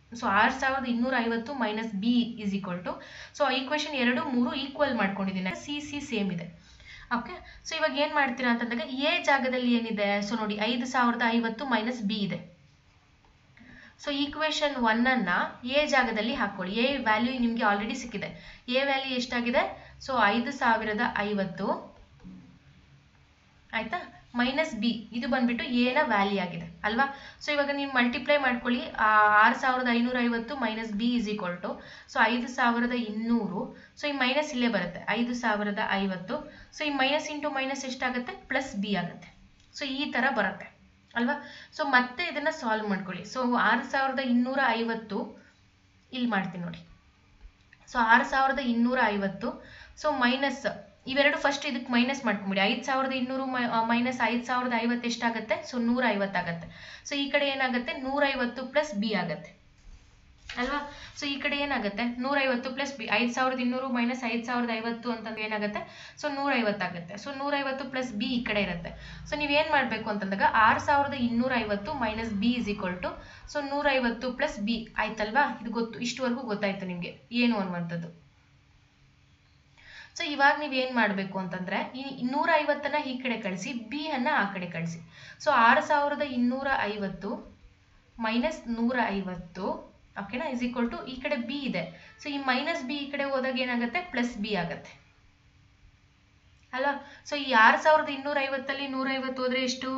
ಸೊ ಆರು ಸಾವಿರದ ಇನ್ನೂರ ಐವತ್ತು minus B is equal to so equation ಎರಡು ಮೂರು ಈಕ್ವಲ್ ಮಾಡ್ಕೊಂಡಿದ್ದೀನಿ ಸಿ ಸಿ ಸೇಮ್ ಇದೆ ಓಕೆ ಸೊ ಇವಾಗ ಏನು ಮಾಡ್ತೀರಾ ಅಂತಂದಾಗ ಎ ಜಾಗದಲ್ಲಿ ಏನಿದೆ ಸೊ ನೋಡಿ ಐದು ಸಾವಿರದ ಐವತ್ತು ಮೈನಸ್ ಬಿ ಇದೆ ಸೊ ಈಕ್ವೇಶನ್ ಒನ್ನನ್ನು ಎ ಜಾಗದಲ್ಲಿ ಹಾಕೊಳ್ಳಿ ಎ ವ್ಯಾಲ್ಯೂ ನಿಮಗೆ ಆಲ್ರೆಡಿ ಸಿಕ್ಕಿದೆ ಎ ವ್ಯಾಲ್ಯೂ ಎಷ್ಟಾಗಿದೆ ಸೊ ಐದು ಸಾವಿರದ ಐವತ್ತು ಆಯ್ತಾ ಮೈನಸ್ ಬಿ ಇದು ಬಂದ್ಬಿಟ್ಟು ಎನ ವ್ಯಾಲ್ಯೂ ಆಗಿದೆ ಅಲ್ವಾ ಸೊ ಇವಾಗ ನೀವು ಮಲ್ಟಿಪ್ಲೈ ಮಾಡ್ಕೊಳ್ಳಿ ಆರು ಸಾವಿರದ ಐನೂರ ಐವತ್ತು minus B is equal to so ಐದು ಸಾವಿರದ ಇನ್ನೂರು ಸೊ ಈ ಮೈನಸ್ ಇಲ್ಲೇ ಬರುತ್ತೆ ಐದು ಸಾವಿರದ ಐವತ್ತು ಸೊ ಈ ಮೈನಸ್ ಇಂಟು ಮೈನಸ್ ಎಷ್ಟಾಗುತ್ತೆ ಪ್ಲಸ್ ಬಿ ಆಗುತ್ತೆ ಸೊ ಈ ಥರ ಬರುತ್ತೆ ಅಲ್ವಾ ಸೊ ಮತ್ತೆ ಇದನ್ನು ಸಾಲ್ವ್ ಮಾಡ್ಕೊಳ್ಳಿ ಸೊ ಆರು ಸಾವಿರದ ಇನ್ನೂರ ಐವತ್ತು ಇಲ್ಲಿ ಮಾಡ್ತೀನಿ ನೋಡಿ ಸೊ ಆರು ಸಾವಿರದ ಇನ್ನೂರ ಐವತ್ತು ಸೊ ಮೈನಸ್ ಇವೆರಡು ಫಸ್ಟ್ ಇದಕ್ಕೆ ಮೈನಸ್ ಮಾಡ್ಕೊಂಬಿಡಿ ಐದು ಸಾವಿರದ ಇನ್ನೂರು ಮೈನಸ್ ಐದು ಸಾವಿರದ ಐವತ್ತು ಎಷ್ಟಾಗುತ್ತೆ ಸೊ ನೂರ ಐವತ್ತಾಗತ್ತೆ ಸೊ ಈ ಕಡೆ ಏನಾಗುತ್ತೆ ನೂರೈವತ್ತು ಪ್ಲಸ್ ಬಿ ಆಗುತ್ತೆ ಅಲ್ವಾ ಸೊ ಈ ಕಡೆ ಏನಾಗುತ್ತೆ ನೂರೈವತ್ತು ಪ್ಲಸ್ ಬಿ ಐದು ಸಾವಿರದ ಇನ್ನೂರು ಮೈನಸ್ ಐದು ಸಾವಿರದ ಐವತ್ತು ಅಂತಂದ್ರೆ ಏನಾಗುತ್ತೆ ಸೊ ನೂರೈವತ್ತಾಗುತ್ತೆ ಸೊ ನೂರೈವತ್ತು ಪ್ಲಸ್ ಬಿ ಈ ಕಡೆ ಇರುತ್ತೆ ಸೊ ನೀವೇನು ಮಾಡಬೇಕು ಅಂತಂದಾಗ ಆರು ಸಾವಿರದ ಇನ್ನೂರ ಐವತ್ತು minus B is equal to so ನೂರೈವತ್ತು ಪ್ಲಸ್ ಬಿ ಆಯ್ತಲ್ವಾ ಇದು ಗೊತ್ತು ಇಷ್ಟುವರೆಗೂ ಗೊತ್ತಾಯ್ತು ನಿಮಗೆ ಏನು ಅನ್ನುವಂಥದ್ದು ಸೊ ಇವಾಗ ನೀವೇನು ಮಾಡಬೇಕು ಅಂತಂದರೆ ಈ ನೂರ ಐವತ್ತನ್ನು ಈ ಕಡೆ ಕಳಿಸಿ ಬಿ ಅನ್ನು ಆ ಕಡೆ ಕಳಿಸಿ ಸೊ ಆರು ಸಾವಿರದ ಇನ್ನೂರ ಐವತ್ತು ಮೈನಸ್ ನೂರ ಐವತ್ತು ಓಕೆನಾ ಇಸ್ ಈಕ್ವಲ್ ಟು ಈ ಕಡೆ ಬಿ ಇದೆ ಸೊ ಈ ಮೈನಸ್ ಬಿ ಈ ಕಡೆ ಹೋದಾಗ ಏನಾಗುತ್ತೆ ಪ್ಲಸ್ ಬಿ ಆಗುತ್ತೆ ಅಲ್ವಾ ಸೊ ಈ ಆರು ಸಾವಿರದ ಇನ್ನೂರ ಐವತ್ತಲ್ಲಿ ನೂರ ಐವತ್ತು ಹೋದ್ರೆ ಎಷ್ಟು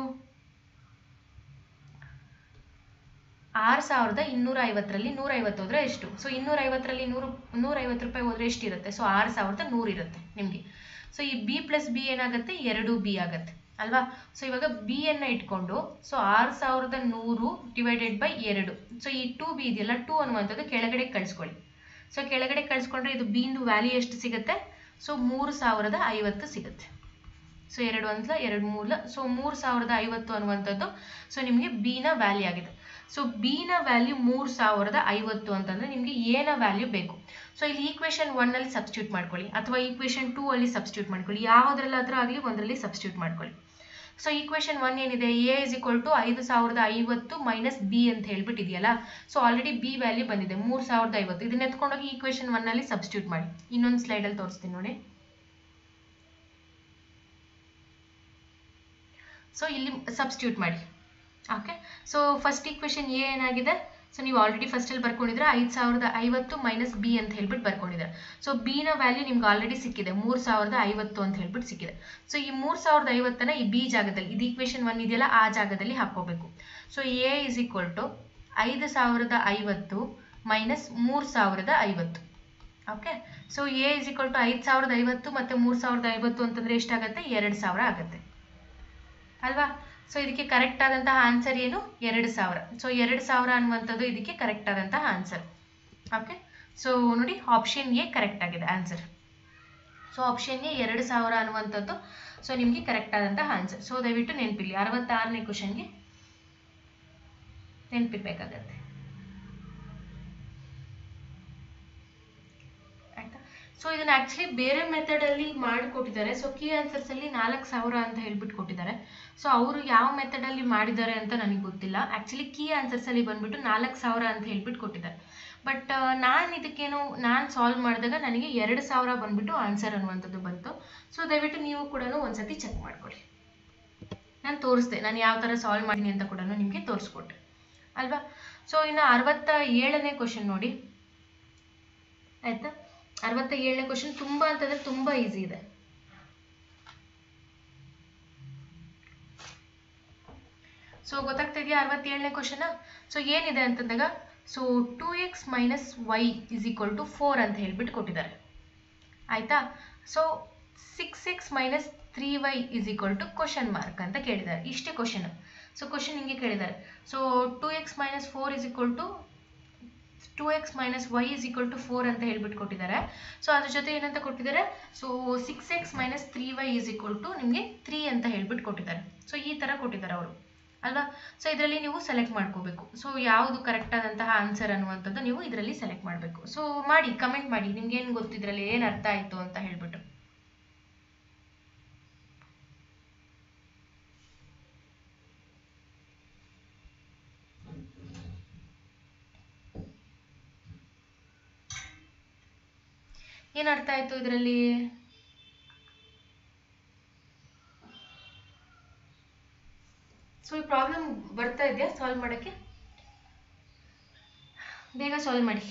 ಆರು ಸಾವಿರದ ಇನ್ನೂರ ಐವತ್ತರಲ್ಲಿ ನೂರ ಐವತ್ತು ಹೋದ್ರೆ ಎಷ್ಟು ಸೊ ಇನ್ನೂರ ಐವತ್ತರಲ್ಲಿ ನೂರು ನೂರ ಐವತ್ತು ರೂಪಾಯಿ ಹೋದ್ರೆ ಎಷ್ಟಿರುತ್ತೆ ಸೊ ಆರು ಸಾವಿರದ ನೂರು ಇರುತ್ತೆ ನಿಮಗೆ ಸೊ ಈ ಬಿ ಪ್ಲಸ್ ಬಿ ಏನಾಗುತ್ತೆ ಎರಡು ಬಿ ಆಗುತ್ತೆ ಅಲ್ವಾ ಸೊ ಇವಾಗ ಬಿ ಅನ್ನ ಇಟ್ಕೊಂಡು ಸೊ ಆರು ಸಾವಿರದ ನೂರು ಡಿವೈಡೆಡ್ ಬೈ ಎರಡು ಸೊ ಈ ಟೂ ಬಿ ಇದೆಯಲ್ಲ ಟೂ ಅನ್ನುವಂಥದ್ದು ಕೆಳಗಡೆ ಕಳಿಸ್ಕೊಳ್ಳಿ ಸೊ ಕೆಳಗಡೆ ಕಳಿಸ್ಕೊಂಡ್ರೆ ಇದು ಬಿಂದು ವ್ಯಾಲ್ಯೂ ಎಷ್ಟು ಸಿಗುತ್ತೆ ಸೊ ಮೂರು ಸಾವಿರದ ಐವತ್ತು ಸಿಗುತ್ತೆ ಸೊ ಎರಡು ಒಂದ್ಲ ಎರಡು ಮೂರ್ಲ ಸೊ ಮೂರು ಸಾವಿರದ ಐವತ್ತು ಅನ್ನುವಂಥದ್ದು ಸೊ ನಿಮಗೆ ಬಿನ ವ್ಯಾಲ್ಯೂ ಆಗಿದೆ ಸೊ ಬಿನ ವ್ಯಾಲ್ಯೂ ಮೂರು ಸಾವಿರದ ಐವತ್ತು ಅಂತಂದರೆ ನಿಮಗೆ ಎನ ವ್ಯಾಲ್ಯೂ ಬೇಕು ಸೊ ಇಲ್ಲಿ ಈಕ್ವೇಷನ್ ಒನ್ನಲ್ಲಿ ಸಬ್ಸ್ಟ್ಯೂಟ್ ಮಾಡ್ಕೊಳ್ಳಿ ಅಥವಾ ಈಕ್ವೇಷನ್ ಟೂ ಅಲ್ಲಿ ಸಬ್ಸ್ಟ್ಯೂಟ್ ಮಾಡ್ಕೊಳ್ಳಿ ಯಾವುದ್ರಲ್ಲಾದ್ರೂ ಆಗಲಿ ಒಂದರಲ್ಲಿ ಸಬ್ಸ್ಟ್ಯೂಟ್ ಮಾಡ್ಕೊಳ್ಳಿ ಸೊ ಈಕ್ವೇಷನ್ ಒನ್ ಏನಿದೆ ಎ ಇಸ್ ಈಕ್ವಲ್ ಟು ಐದು ಸಾವಿರದ ಐವತ್ತು ಮೈನಸ್ ಬಿ ಅಂತ ಹೇಳ್ಬಿಟ್ಟಿದೆಯಲ್ಲ ಸೊ ಆಲ್ರೆಡಿ ಬಿ ವ್ಯಾಲ್ಯೂ ಬಂದಿದೆ ಮೂರು ಸಾವಿರದ ಐವತ್ತು ಇದನ್ನ ಎತ್ಕೊಂಡೋಗಿ ಈಕ್ವೇಷನ್ ಒನ್ನಲ್ಲಿ ಸಬ್ಸ್ಟ್ಯೂಟ್ ಮಾಡಿ ಇನ್ನೊಂದು ಸ್ಲೈಡಲ್ಲಿ ತೋರಿಸ್ತೀನಿ ನೋಡಿ ಸೊ ಇಲ್ಲಿ ಸಬ್ಸ್ಟ್ಯೂಟ್ ಮಾಡಿ okay so first equation A ಏನಾಗಿದೆ ಸೊ ನೀವು ಆಲ್ರೆಡಿ ಫಸ್ಟಲ್ಲಿ ಬರ್ಕೊಂಡಿದ್ರೆ ಐದು ಸಾವಿರದ ಐವತ್ತು ಮೈನಸ್ ಬಿ ಅಂತ ಹೇಳ್ಬಿಟ್ಟು ಬರ್ಕೊಂಡಿದ್ದಾರೆ ಸೊ ಬಿನ ವ್ಯಾಲ್ಯೂ ನಿಮ್ಗೆ ಆಲ್ರೆಡಿ ಸಿಕ್ಕಿದೆ ಮೂರು ಸಾವಿರದ ಐವತ್ತು ಅಂತ ಹೇಳ್ಬಿಟ್ಟು ಸಿಕ್ಕಿದೆ ಸೊ ಈ ಮೂರು ಸಾವಿರದ ಐವತ್ತನ್ನ ಈ ಬಿ ಜಾಗದಲ್ಲಿ ಇದು ಈಕ್ವೇಷನ್ ಒನ್ ಇದೆಯಲ್ಲ ಆ ಜಾಗದಲ್ಲಿ ಹಾಕೋಬೇಕು so A is equal to ಐದು ಸಾವಿರದ ಐವತ್ತು ಮೈನಸ್ ಮೂರು ಸಾವಿರದ ಐವತ್ತು okay so A is equal to ಐದು ಸಾವಿರದ ಐವತ್ತು ಮತ್ತು ಮೂರು ಸಾವಿರದ ಐವತ್ತು ಅಂತಂದರೆ ಎಷ್ಟಾಗುತ್ತೆ ಎರಡು ಸಾವಿರ ಆಗುತ್ತೆ ಅಲ್ವಾ ಸೊ ಇದಕ್ಕೆ ಕರೆಕ್ಟ್ ಆದಂತಹ ಆನ್ಸರ್ ಏನು ಎರಡು ಸಾವಿರ ಸೊ ಎರಡು ಸಾವಿರ ಅನ್ನುವಂಥದ್ದು ಇದಕ್ಕೆ ಕರೆಕ್ಟ್ ಆದಂತಹ ಆನ್ಸರ್ ಓಕೆ ಸೊ ನೋಡಿ ಆಪ್ಷನ್ ಎ ಕರೆಕ್ಟ್ ಆಗಿದೆ ಆನ್ಸರ್ ಸೊ ಆಪ್ಷನ್ ಎ ಎರಡು ಸಾವಿರ ಅನ್ನುವಂಥದ್ದು ಸೊ ನಿಮಗೆ ಕರೆಕ್ಟ್ ಆದಂತಹ ಆನ್ಸರ್ ಸೊ ದಯವಿಟ್ಟು ನೆನಪಿರಲಿ ಅರವತ್ತಾರನೇ ಕ್ವಶನ್ಗೆ ನೆನಪಿರ್ಬೇಕಾಗತ್ತೆ ಆಯ್ತಾ ಸೊ ಇದನ್ನ ಆಕ್ಚುಲಿ ಬೇರೆ ಮೆಥಡಲ್ಲಿ ಮಾಡಿಕೊಟ್ಟಿದ್ದಾರೆ ಸೊ ಕೀ ಆನ್ಸರ್ಸಲ್ಲಿ ನಾಲ್ಕು ಸಾವಿರ ಅಂತ ಹೇಳ್ಬಿಟ್ಟು ಕೊಟ್ಟಿದ್ದಾರೆ ಸೊ ಅವರು ಯಾವ ಮೆಥಡಲ್ಲಿ ಮಾಡಿದ್ದಾರೆ ಅಂತ ನನಗೆ ಗೊತ್ತಿಲ್ಲ ಆ್ಯಕ್ಚುಲಿ ಕೀ ಆನ್ಸರ್ಸಲ್ಲಿ ಬಂದ್ಬಿಟ್ಟು ನಾಲ್ಕು ಸಾವಿರ ಅಂತ ಹೇಳ್ಬಿಟ್ಟು ಕೊಟ್ಟಿದ್ದಾರೆ ಬಟ್ ನಾನು ಇದಕ್ಕೇನು ನಾನು ಸಾಲ್ವ್ ಮಾಡಿದಾಗ ನನಗೆ ಎರಡು ಸಾವಿರ ಬಂದ್ಬಿಟ್ಟು ಆನ್ಸರ್ ಅನ್ನುವಂಥದ್ದು ಬಂತು ಸೊ ದಯವಿಟ್ಟು ನೀವು ಕೂಡ ಒಂದ್ಸತಿ ಚೆಕ್ ಮಾಡ್ಕೊಳ್ಳಿ ನಾನು ತೋರಿಸ್ದೆ ನಾನು ಯಾವ ಥರ ಸಾಲ್ವ್ ಮಾಡೀನಿ ಅಂತ ಕೂಡ ನಿಮಗೆ ತೋರಿಸ್ಕೊಟ್ಟೆ ಅಲ್ವಾ ಸೊ ಇನ್ನು ಅರವತ್ತ ಏಳನೇ ಕ್ವಶನ್ ನೋಡಿ ಆಯ್ತಾ ಅರವತ್ತ ಏಳನೇ ಕ್ವಶನ್ ತುಂಬ ಅಂತಂದ್ರೆ ತುಂಬ ಈಸಿ ಇದೆ ಸೊ ಗೊತ್ತಾಗ್ತಾ ಇದೆಯಾ ಅರವತ್ತೇಳನೇ ಕ್ವಶನ್ ಸೊ ಏನಿದೆ ಅಂತಂದಾಗ so two x minus y is equal to four ಅಂತ ಹೇಳ್ಬಿಟ್ಟು ಕೊಟ್ಟಿದ್ದಾರೆ ಆಯ್ತಾ so six x minus three y is equal to question mark ಅಂತ ಕೇಳಿದ್ದಾರೆ ಇಷ್ಟೇ ಕ್ವಶನ್ ಸೊ ಕ್ವಶನ್ ಹಿಂಗೆ ಕೇಳಿದ್ದಾರೆ so two x minus four is equal to two x minus y is equal to four ಅಂತ ಹೇಳ್ಬಿಟ್ಟು ಕೊಟ್ಟಿದ್ದಾರೆ ಸೊ ಅದ್ರ ಜೊತೆ ಏನಂತ ಕೊಟ್ಟಿದ್ದಾರೆ so six x minus three y is equal to ನಿಮಗೆ ತ್ರೀ ಅಂತ ಹೇಳ್ಬಿಟ್ಟು ಕೊಟ್ಟಿದ್ದಾರೆ ಸೊ ಈ ಥರ ಕೊಟ್ಟಿದ್ದಾರೆ ಅವರು ಅಲ್ವಾ ಸೊ ಇದರಲ್ಲಿ ನೀವು ಸೆಲೆಕ್ಟ್ ಮಾಡ್ಕೋಬೇಕು ಸೊ ಯಾವುದು ಕರೆಕ್ಟ್ ಆದಂತಹ ಆನ್ಸರ್ ಅನ್ನುವಂಥದ್ದು ನೀವು ಇದರಲ್ಲಿ ಸೆಲೆಕ್ಟ್ ಮಾಡಬೇಕು ಸೊ ಮಾಡಿ ಕಮೆಂಟ್ ಮಾಡಿ ನಿಮ್ಗೆ ಏನು ಗೊತ್ತಿದ್ರಲ್ಲಿ ಏನು ಅರ್ಥ ಆಯಿತು ಅಂತ ಹೇಳ್ಬಿಟ್ಟು ಏನು ಅರ್ಥ ಆಯ್ತು ಇದರಲ್ಲಿ ಸೊ ಈ ಪ್ರಾಬ್ಲಮ್ ಬರ್ತಾ ಇದೆಯಾ ಸಾಲ್ವ್ ಮಾಡೋಕ್ಕೆ ಬೇಗ ಸಾಲ್ವ್ ಮಾಡಿ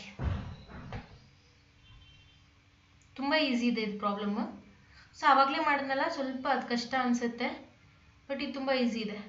ತುಂಬ ಈಸಿ ಇದೆ ಇದು ಪ್ರಾಬ್ಲಮ್ಮು ಸೊ ಆವಾಗಲೇ ಮಾಡಿದ್ನಲ್ಲ ಸ್ವಲ್ಪ ಅದು ಕಷ್ಟ ಅನಿಸುತ್ತೆ ಬಟ್ ಇದು ತುಂಬ ಈಸಿ ಇದೆ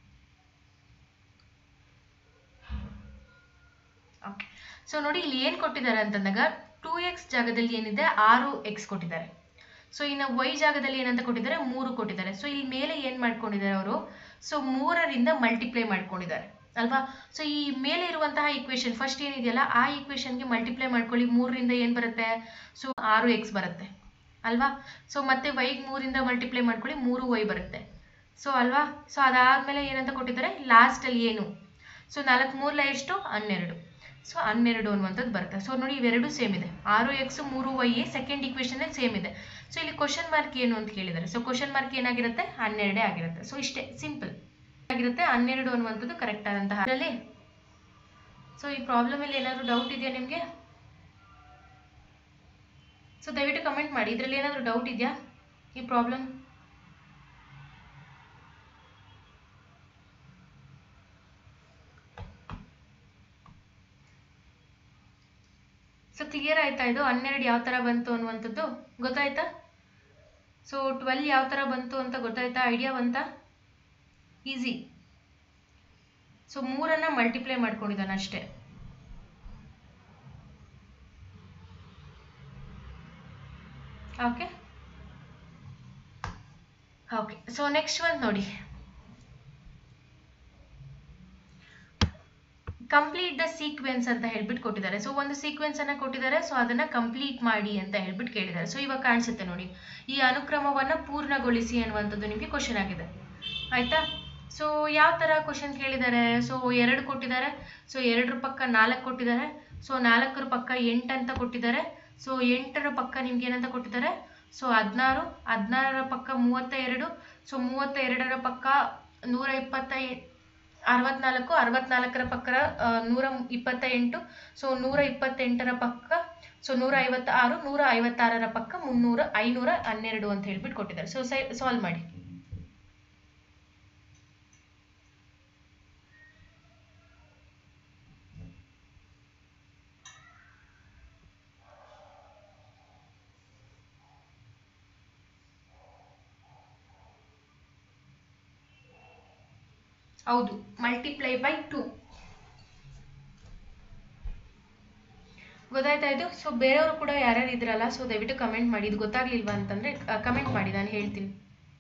ಓಕೆ ಸೊ ನೋಡಿ ಇಲ್ಲಿ ಏನು ಕೊಟ್ಟಿದ್ದಾರೆ ಅಂತಂದಾಗ ಟೂ ಎಕ್ಸ್ ಜಾಗದಲ್ಲಿ ಏನಿದೆ ಆರು ಎಕ್ಸ್ ಕೊಟ್ಟಿದ್ದಾರೆ ಸೊ ಇನ್ನು ವೈ ಜಾಗದಲ್ಲಿ ಏನಂತ ಕೊಟ್ಟಿದ್ದಾರೆ ಮೂರು ಕೊಟ್ಟಿದ್ದಾರೆ ಸೊ ಇಲ್ಲಿ ಮೇಲೆ ಏನು ಮಾಡ್ಕೊಂಡಿದ್ದಾರೆ ಅವರು ಸೊ ಮೂರರಿಂದ ಮಲ್ಟಿಪ್ಲೈ ಮಾಡ್ಕೊಂಡಿದ್ದಾರೆ ಅಲ್ವಾ ಸೊ ಈ ಮೇಲೆ ಇರುವಂತಹ ಈಕ್ವೇಶನ್ ಫಸ್ಟ್ ಏನಿದೆಯಲ್ಲ ಆ ಈಕ್ವೇಶನ್ಗೆ ಮಲ್ಟಿಪ್ಲೈ ಮಾಡ್ಕೊಳ್ಳಿ ಮೂರರಿಂದ ಏನು ಬರುತ್ತೆ ಸೊ ಆರು ಎಕ್ಸ್ ಬರುತ್ತೆ ಅಲ್ವಾ ಸೊ ಮತ್ತೆ ವೈಗೆ ಮೂರಿಂದ ಮಲ್ಟಿಪ್ಲೈ ಮಾಡ್ಕೊಳ್ಳಿ ಮೂರು ವೈ ಬರುತ್ತೆ ಸೊ ಅಲ್ವಾ ಸೊ ಅದಾದಮೇಲೆ ಏನಂತ ಕೊಟ್ಟಿದ್ದಾರೆ ಲಾಸ್ಟಲ್ಲಿ ಏನು ಸೊ ನಾಲ್ಕು ಮೂರಲ ಎಷ್ಟು ಹನ್ನೆರಡು ಸೊ ಹನ್ನೆರಡು ಅನ್ನುವಂಥದ್ದು ಬರುತ್ತೆ ಸೊ ನೋಡಿ ಇವೆರಡು ಸೇಮ್ ಇದೆ ಆರು ಎಕ್ಸ್ ಮೂರು ವೈ ಸೆಕೆಂಡ್ ಈಕ್ವೇಶನ್ ಸೇಮ್ ಇದೆ ಸೊ ಇಲ್ಲಿ ಕ್ವಶನ್ ಮಾರ್ಕ್ ಏನು ಅಂತ ಕೇಳಿದ್ದಾರೆ ಸೊ ಕ್ವಶನ್ ಮಾರ್ಕ್ ಏನಾಗಿರುತ್ತೆ ಹನ್ನೆರಡೇ ಆಗಿರುತ್ತೆ ಸೊ ಇಷ್ಟೇ ಸಿಂಪಲ್ ಆಗಿರುತ್ತೆ ಹನ್ನೆರಡು ಅನ್ನುವಂಥದ್ದು ಕರೆಕ್ಟ್ ಆದಂತಹ ಅದರಲ್ಲಿ ಸೊ ಈ ಪ್ರಾಬ್ಲಮ್ ಅಲ್ಲಿ ಏನಾದರೂ ಡೌಟ್ ಇದೆಯಾ ನಿಮಗೆ ಸೊ ದಯವಿಟ್ಟು ಕಮೆಂಟ್ ಮಾಡಿ ಇದರಲ್ಲಿ ಏನಾದರೂ ಡೌಟ್ ಇದೆಯಾ ಈ ಪ್ರಾಬ್ಲಮ್ ಸೊ ಕ್ಲಿಯರ್ ಆಯ್ತಾ ಇದು ಹನ್ನೆರಡು ಯಾವ ಥರ ಬಂತು ಅನ್ನುವಂಥದ್ದು ಗೊತ್ತಾಯ್ತಾ ಸೊ ಟ್ವೆಲ್ ಯಾವ ಥರ ಬಂತು ಅಂತ ಗೊತ್ತಾಯ್ತಾ ಐಡಿಯಾ ಬಂತಾ ಈಸಿ ಸೊ ಮೂರನ್ನ ಮಲ್ಟಿಪ್ಲೈ ಮಾಡ್ಕೊಂಡಿದ್ದಾನೆ ಅಷ್ಟೇ ಓಕೆ ಓಕೆ ಸೊ ನೆಕ್ಸ್ಟ್ ಒಂದು ನೋಡಿ ಕಂಪ್ಲೀಟ್ ದ ಸೀಕ್ವೆನ್ಸ್ ಅಂತ ಹೇಳ್ಬಿಟ್ಟು ಕೊಟ್ಟಿದ್ದಾರೆ ಸೊ ಒಂದು ಸೀಕ್ವೆನ್ಸ್ ಅನ್ನ ಕೊಟ್ಟಿದ್ದಾರೆ ಸೊ ಅದನ್ನ ಕಂಪ್ಲೀಟ್ ಮಾಡಿ ಅಂತ ಹೇಳ್ಬಿಟ್ಟು ಕೇಳಿದ್ದಾರೆ ಸೊ ಇವಾಗ ಕಾಣಿಸುತ್ತೆ ನೋಡಿ ಈ ಅನುಕ್ರಮವನ್ನ ಪೂರ್ಣಗೊಳಿಸಿ ಅನ್ನುವಂಥದ್ದು ನಿಮಗೆ ಕ್ವಶನ್ ಆಗಿದೆ ಆಯ್ತಾ ಸೊ ಯಾವ ತರ ಕ್ವಶನ್ ಕೇಳಿದ್ದಾರೆ ಸೊ ಎರಡು ಕೊಟ್ಟಿದ್ದಾರೆ ಸೊ ಎರಡರ ಪಕ್ಕ ನಾಲ್ಕು ಕೊಟ್ಟಿದ್ದಾರೆ ಸೊ ನಾಲ್ಕರ ಪಕ್ಕ ಎಂಟು ಅಂತ ಕೊಟ್ಟಿದ್ದಾರೆ ಸೊ ಎಂಟರ ಪಕ್ಕ ನಿಮ್ಗೆ ಏನಂತ ಕೊಟ್ಟಿದ್ದಾರೆ ಸೊ ಹದಿನಾರು ಹದಿನಾರರ ಪಕ್ಕ ಮೂವತ್ತ ಎರಡು ಸೊ ಮೂವತ್ತ ಎರಡರ ಪಕ್ಕ ನೂರ ಇಪ್ಪತ್ತ ಅರವತ್ನಾಲ್ಕು ಅರವತ್ನಾಲ್ಕರ ಪಕ್ಕ ಆ, ನೂರ ಇಪ್ಪತ್ತ ಎಂಟು ಸೊ ನೂರ ಇಪ್ಪತ್ತೆಂಟರ ಪಕ್ಕ ಸೊ ನೂರ ಐವತ್ತ ಆರು ನೂರ ಐವತ್ತಾರರ ಪಕ್ಕ ಮುನ್ನೂರ ಐನೂರ ಹನ್ನೆರಡು ಅಂತ ಹೇಳ್ಬಿಟ್ಟು ಕೊಟ್ಟಿದ್ದಾರೆ ಸೊ ಸಾಲ್ವ್ ಮಾಡಿ ಹೌದು ಮಲ್ಟಿಪ್ಲೈ ಬೈ ಟೂ ಗೊತ್ತಾಯ್ತಾ ಇದು ಸೊ ಬೇರೆಯವರು ಕೂಡ ಯಾರ್ಯಾರು ಇದ್ರಲ್ಲ ಸೊ ದಯವಿಟ್ಟು ಕಮೆಂಟ್ ಮಾಡಿ ಇದು ಗೊತ್ತಾಗ್ಲಿಲ್ವಾ ಅಂತಂದ್ರೆ ಕಮೆಂಟ್ ಮಾಡಿ ನಾನು ಹೇಳ್ತೀನಿ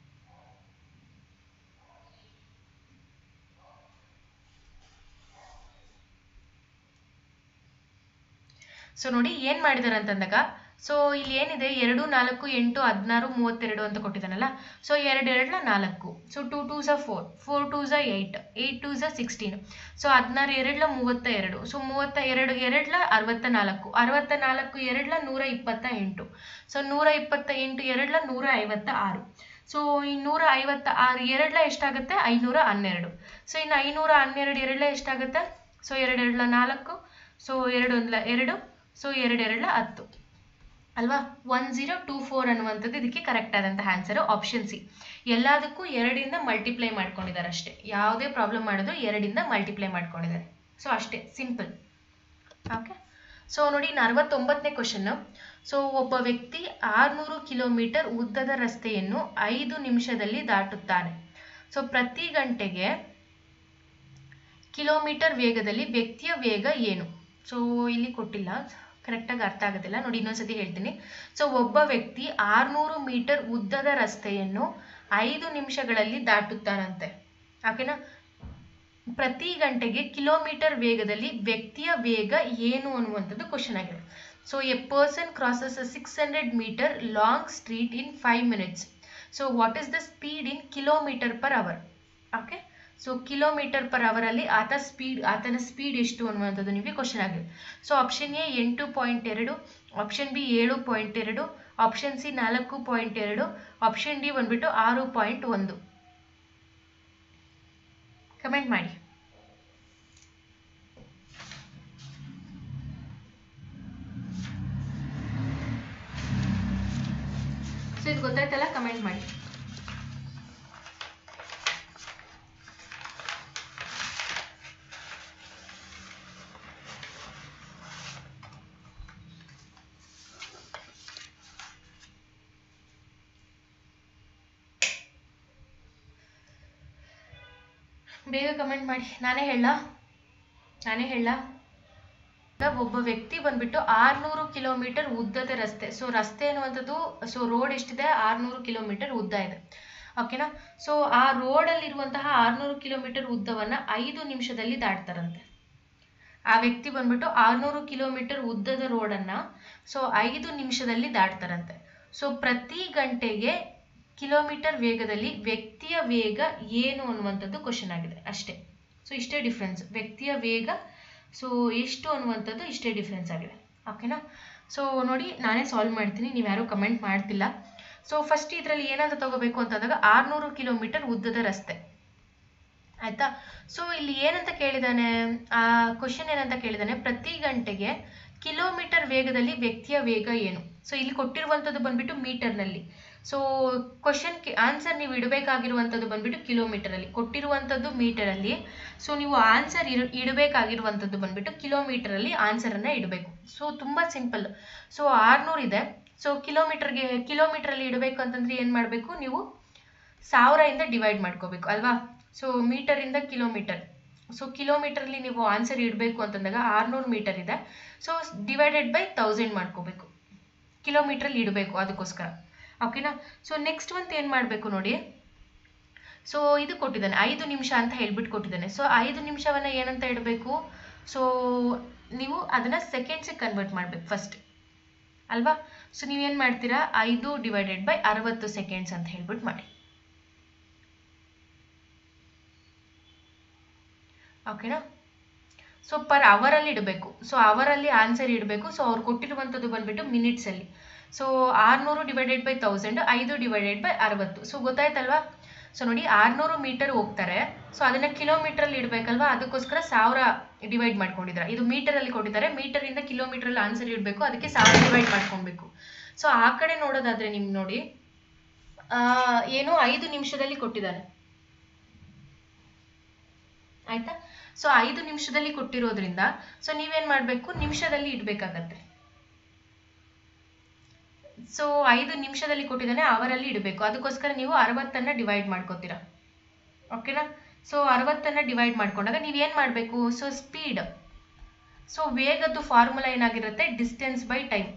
ಸೊ ನೋಡಿ ಏನ್ ಮಾಡಿದಾರೆ ಅಂತಂದಾಗ ಸೊ ಇಲ್ಲಿ ಏನಿದೆ ಎರಡು ನಾಲ್ಕು ಎಂಟು ಹದಿನಾರು ಮೂವತ್ತೆರಡು ಅಂತ ಕೊಟ್ಟಿದ್ದಾನಲ್ಲ ಸೊ ಎರಡು ಎರಡ್ಲ ನಾಲ್ಕು ಸೊ ಟೂ ಟೂ ಝ ಫೋರ್ ಫೋರ್ ಟೂ ಝ ಏಯ್ಟ್ ಏಯ್ಟ್ ಟೂ ಝ ಸಿಕ್ಸ್ಟೀನ್ ಸೊ ಹದಿನಾರು ಎರಡ್ಲ ಮೂವತ್ತ ಎರಡು ಸೊ ಮೂವತ್ತ ಎರಡು ಎರಡ್ಲ ಅರವತ್ತ ನಾಲ್ಕು ಅರವತ್ತ ನಾಲ್ಕು ಎರಡ್ಲ ನೂರ ಇಪ್ಪತ್ತ ಎಂಟು ಸೊ ನೂರ ಇಪ್ಪತ್ತ ಎಂಟು ಎರಡ್ಲ ನೂರ ಐವತ್ತ ಆರು ಸೊ ಈ ನೂರ ಐವತ್ತ ಆರು ಎರಡ್ಲ ಎಷ್ಟಾಗುತ್ತೆ ಐನೂರ ಹನ್ನೆರಡು ಸೊ ಇನ್ನು ಐನೂರ ಹನ್ನೆರಡು ಎರಡ್ಲ ಎಷ್ಟಾಗುತ್ತೆ ಸೊ ಎರಡು ಎರಡ್ಲ ನಾಲ್ಕು ಸೊ ಎರಡು ಒಂದ್ಲ ಎರಡು ಸೊ ಎರಡು ಎರಡ್ಲ ಹತ್ತು ಅಲ್ವಾ ಒನ್ ಜೀರೋ ಟೂ ಫೋರ್ ಅನ್ನುವಂಥದ್ದು ಇದಕ್ಕೆ ಕರೆಕ್ಟ್ ಆದಂತಹ ಆನ್ಸರ್ ಆಪ್ಷನ್ ಸಿ ಎಲ್ಲದಕ್ಕೂ ಎರಡಿಂದ ಮಲ್ಟಿಪ್ಲೈ ಮಾಡ್ಕೊಂಡಿದ್ದಾರೆ ಅಷ್ಟೇ ಯಾವುದೇ ಪ್ರಾಬ್ಲಮ್ ಮಾಡೋದು ಎರಡಿಂದ ಮಲ್ಟಿಪ್ಲೈ ಮಾಡ್ಕೊಂಡಿದ್ದಾರೆ ಸೊ ಅಷ್ಟೇ ಸಿಂಪಲ್ ಓಕೆ ಸೊ ನೋಡಿ ಇನ್ನು ಅರವತ್ತೊಂಬತ್ತನೇ ಕ್ವಶನ್ ಸೊ ಒಬ್ಬ ವ್ಯಕ್ತಿ ಆರ್ನೂರು ಕಿಲೋಮೀಟರ್ ಉದ್ದದ ರಸ್ತೆಯನ್ನು ಐದು ನಿಮಿಷದಲ್ಲಿ ದಾಟುತ್ತಾನೆ ಸೊ ಪ್ರತಿ ಗಂಟೆಗೆ ಕಿಲೋಮೀಟರ್ ವೇಗದಲ್ಲಿ ವ್ಯಕ್ತಿಯ ವೇಗ ಏನು ಸೊ ಇಲ್ಲಿ ಕೊಟ್ಟಿಲ್ಲ ಕರೆಕ್ಟಾಗಿ ಅರ್ಥ ಆಗೋದಿಲ್ಲ ನೋಡಿ ಇನ್ನೊಂದ್ಸತಿ ಹೇಳ್ತೀನಿ ಸೊ ಒಬ್ಬ ವ್ಯಕ್ತಿ ಆರ್ನೂರು ಮೀಟರ್ ಉದ್ದದ ರಸ್ತೆಯನ್ನು ಐದು ನಿಮಿಷಗಳಲ್ಲಿ ದಾಟುತ್ತಾನಂತೆ ಓಕೆನಾ ಪ್ರತಿ ಗಂಟೆಗೆ ಕಿಲೋಮೀಟರ್ ವೇಗದಲ್ಲಿ ವ್ಯಕ್ತಿಯ ವೇಗ ಏನು ಅನ್ನುವಂಥದ್ದು ಕ್ವಶನ್ ಆಗಿದೆ so a person crosses a six hundred metre long street in five minutes so what is the speed in kilometre per hour okay so kilometre per ಅವರಲ್ಲಿ ಆತ ಸ್ಪೀಡ್ ಆತನ ಸ್ಪೀಡ್ ಎಷ್ಟು ಅನ್ನುವಂಥದ್ದು ನಿಮಗೆ ಕ್ವಶನ್ ಆಗಿದೆ ಸೊ ಆಪ್ಷನ್ ಎ ಎಂಟು point ಎರಡು option B ಏಳು ಪಾಯಿಂಟ್ ಎರಡು ಆಪ್ಷನ್ ಸಿ ನಾಲ್ಕು ಪಾಯಿಂಟ್ ಎರಡು ಆಪ್ಷನ್ ಡಿ ಬಂದ್ಬಿಟ್ಟು ಆರು ಪಾಯಿಂಟ್ ಒಂದು ಕಮೆಂಟ್ ಮಾಡಿ ಕಮೆಂಟ್ ಮಾಡಿ ಬೇಗ ಕಮೆಂಟ್ ಮಾಡಿ ನಾನೇ ಹೇಳ ನಾನೇ ಹೇಳ ಒಬ್ಬ ವ್ಯಕ್ತಿ ಬಂದ್ಬಿಟ್ಟು ಆರ್ನೂರು ಕಿಲೋಮೀಟರ್ ಉದ್ದದ ರಸ್ತೆ ಸೊ ರಸ್ತೆ ಅನ್ನುವಂಥದ್ದು ಸೊ ರೋಡ್ ಎಷ್ಟಿದೆ ಆರ್ನೂರು ಕಿಲೋಮೀಟರ್ ಉದ್ದ ಇದೆ ಓಕೆನಾ ಸೊ ಆ ರೋಡಲ್ಲಿರುವಂತಹ ಆರ್ನೂರು ಕಿಲೋಮೀಟರ್ ಉದ್ದವನ್ನ ಐದು ನಿಮಿಷದಲ್ಲಿ ದಾಟ್ತಾರಂತೆ ಆ ವ್ಯಕ್ತಿ ಬಂದ್ಬಿಟ್ಟು ಆರ್ನೂರು ಕಿಲೋಮೀಟರ್ ಉದ್ದದ ರೋಡನ್ನ ಸೊ ಐದು ನಿಮಿಷದಲ್ಲಿ ದಾಟ್ತಾರಂತೆ ಸೊ ಪ್ರತಿ ಗಂಟೆಗೆ ಕಿಲೋಮೀಟರ್ ವೇಗದಲ್ಲಿ ವ್ಯಕ್ತಿಯ ವೇಗ ಏನು ಅನ್ನುವಂಥದ್ದು ಕ್ವಶನ್ ಆಗಿದೆ ಅಷ್ಟೇ ಸೊ ಇಷ್ಟೇ ಡಿಫ್ರೆನ್ಸ್ ವ್ಯಕ್ತಿಯ ವೇಗ ಸೊ ಎಷ್ಟು ಅನ್ನುವಂಥದ್ದು ಇಷ್ಟೇ ಡಿಫ್ರೆನ್ಸ್ ಆಗಿದೆ ಓಕೆನಾ ಸೊ ನೋಡಿ ನಾನೇ ಸಾಲ್ವ್ ಮಾಡ್ತೀನಿ ನೀವು ಯಾರೂ ಕಮೆಂಟ್ ಮಾಡ್ತಿಲ್ಲ ಸೊ ಫಸ್ಟ್ ಇದರಲ್ಲಿ ಏನಾದ್ರು ತಗೋಬೇಕು ಅಂತಂದಾಗ ಆರ್ನೂರು ಕಿಲೋಮೀಟರ್ ಉದ್ದದ ರಸ್ತೆ ಆಯ್ತಾ ಸೊ ಇಲ್ಲಿ ಏನಂತ ಕೇಳಿದಾನೆ ಆ ಕ್ವಶನ್ ಏನಂತ ಕೇಳಿದಾನೆ ಪ್ರತಿ ಗಂಟೆಗೆ ಕಿಲೋಮೀಟರ್ ವೇಗದಲ್ಲಿ ವ್ಯಕ್ತಿಯ ವೇಗ ಏನು ಸೊ ಇಲ್ಲಿ ಕೊಟ್ಟಿರುವಂಥದ್ದು ಬಂದ್ಬಿಟ್ಟು ಮೀಟರ್ನಲ್ಲಿ ಸೊ ಕ್ವಶನ್ ಆನ್ಸರ್ ನೀವು ಇಡಬೇಕಾಗಿರುವಂಥದ್ದು ಬಂದ್ಬಿಟ್ಟು ಕಿಲೋಮೀಟರ್ ಅಲ್ಲಿ ಕೊಟ್ಟಿರುವಂಥದ್ದು ಮೀಟರ್ ಅಲ್ಲಿ ಸೊ ನೀವು ಆನ್ಸರ್ ಇಡ ಇಡಬೇಕಾಗಿರುವಂಥದ್ದು ಬಂದ್ಬಿಟ್ಟು ಕಿಲೋಮೀಟರ್ ಅಲ್ಲಿ ಆನ್ಸರ್ ಅನ್ನ ಇಡಬೇಕು ಸೊ ತುಂಬಾ ಸಿಂಪಲ್ ಸೊ ಆರ್ನೂರು ಇದೆ ಸೊ ಕಿಲೋಮೀಟರ್ಗೆ ಕಿಲೋಮೀಟರ್ ಅಲ್ಲಿ ಇಡಬೇಕು ಅಂತಂದ್ರೆ ಏನ್ ಮಾಡಬೇಕು ನೀವು ಸಾವಿರ ಇಂದ ಡಿವೈಡ್ ಮಾಡ್ಕೋಬೇಕು ಅಲ್ವಾ ಸೊ ಮೀಟರ್ ಇಂದ ಕಿಲೋಮೀಟರ್ ಸೊ ಕಿಲೋಮೀಟರ್ ಅಲ್ಲಿ ನೀವು ಆನ್ಸರ್ ಇಡಬೇಕು ಅಂತಂದಾಗ ಆರ್ನೂರು ಮೀಟರ್ ಇದೆ ಸೊ ಡಿವೈಡೆಡ್ ಬೈ ತೌಸಂಡ್ ಮಾಡ್ಕೋಬೇಕು ಕಿಲೋಮೀಟರ್ ಅಲ್ಲಿ ಇಡಬೇಕು ಅದಕ್ಕೋಸ್ಕರ ಓಕೆನಾ ಸೊ ನೆಕ್ಸ್ಟ್ ಒಂದು ಏನು ಮಾಡಬೇಕು ನೋಡಿ ಸೊ ಇದು ಕೊಟ್ಟಿದ್ದಾನೆ ಐದು ನಿಮಿಷ ಅಂತ ಹೇಳ್ಬಿಟ್ಟು ಕೊಟ್ಟಿದ್ದಾನೆ ಸೊ ಐದು ನಿಮಿಷವನ್ನ ಏನಂತ ಇಡಬೇಕು ಸೊ ನೀವು ಅದನ್ನ ಸೆಕೆಂಡ್ಸಿಗೆ ಕನ್ವರ್ಟ್ ಮಾಡ್ಬೇಕು ಫಸ್ಟ್ ಅಲ್ವಾ ಸೊ ನೀವೇನು ಮಾಡ್ತೀರಾ ಐದು ಡಿವೈಡೆಡ್ ಬೈ ಅರವತ್ತು ಸೆಕೆಂಡ್ಸ್ ಅಂತ ಹೇಳ್ಬಿಟ್ಟು ಮಾಡಿ ಓಕೆನಾ ಸೊ ಪರ್ ಅವರಲ್ಲಿ ಇಡಬೇಕು ಸೊ ಅವರಲ್ಲಿ ಆನ್ಸರ್ ಇಡಬೇಕು ಸೊ ಅವ್ರು ಕೊಟ್ಟಿರುವಂಥದ್ದು ಬಂದ್ಬಿಟ್ಟು ಮಿನಿಟ್ಸಲ್ಲಿ ಸೊ ಆರ್ನೂರು ಡಿವೈಡೆಡ್ ಬೈ ತೌಸಂಡ್ ಐದು ಡಿವೈಡೆಡ್ ಬೈ ಅರವತ್ತು ಸೊ ಗೊತ್ತಾಯ್ತಲ್ವಾ ಸೊ ನೋಡಿ ಆರ್ನೂರು ಮೀಟರ್ ಹೋಗ್ತಾರೆ ಸೊ ಅದನ್ನ ಕಿಲೋಮೀಟರ್ ಅಲ್ಲಿ ಇಡಬೇಕಲ್ವಾ ಅದಕ್ಕೋಸ್ಕರ ಸಾವಿರ ಡಿವೈಡ್ ಮಾಡ್ಕೊಂಡಿದ್ದಾರೆ ಇದು ಮೀಟರ್ ಅಲ್ಲಿ ಕೊಟ್ಟಿದ್ದಾರೆ ಮೀಟರ್ ಇಂದ ಕಿಲೋಮೀಟರ್ ಅಲ್ಲಿ ಆನ್ಸರ್ ಇಡಬೇಕು ಅದಕ್ಕೆ ಸಾವಿರ ಡಿವೈಡ್ ಮಾಡ್ಕೊಬೇಕು ಸೊ ಆ ಕಡೆ ನೋಡೋದಾದ್ರೆ ನಿಮ್ಗೆ ನೋಡಿ ಆ ಏನು ಐದು ನಿಮಿಷದಲ್ಲಿ ಕೊಟ್ಟಿದ್ದಾನೆ ಆಯ್ತಾ ಸೊ ಐದು ನಿಮಿಷದಲ್ಲಿ ಕೊಟ್ಟಿರೋದ್ರಿಂದ ಸೊ ನೀವೇನ್ ಮಾಡ್ಬೇಕು ನಿಮಿಷದಲ್ಲಿ ಇಡ್ಬೇಕಾಗತ್ತೆ ಸೊ ಐದು ನಿಮಿಷದಲ್ಲಿ ಕೊಟ್ಟಿದ್ದಾನೆ ಅವರಲ್ಲಿ ಇಡಬೇಕು ಅದಕ್ಕೋಸ್ಕರ ನೀವು ಅರವತ್ತನ್ನ ಡಿವೈಡ್ ಮಾಡ್ಕೋತೀರಾ ಓಕೆನಾ ಸೊ ಅರವತ್ತನ್ನ ಡಿವೈಡ್ ಮಾಡ್ಕೊಂಡಾಗ ನೀವೇನ್ ಮಾಡಬೇಕು ಸೊ ಸ್ಪೀಡ್ ಸೊ ವೇಗದ್ದು ಫಾರ್ಮುಲಾ ಏನಾಗಿರುತ್ತೆ ಡಿಸ್ಟೆನ್ಸ್ ಬೈ ಟೈಮ್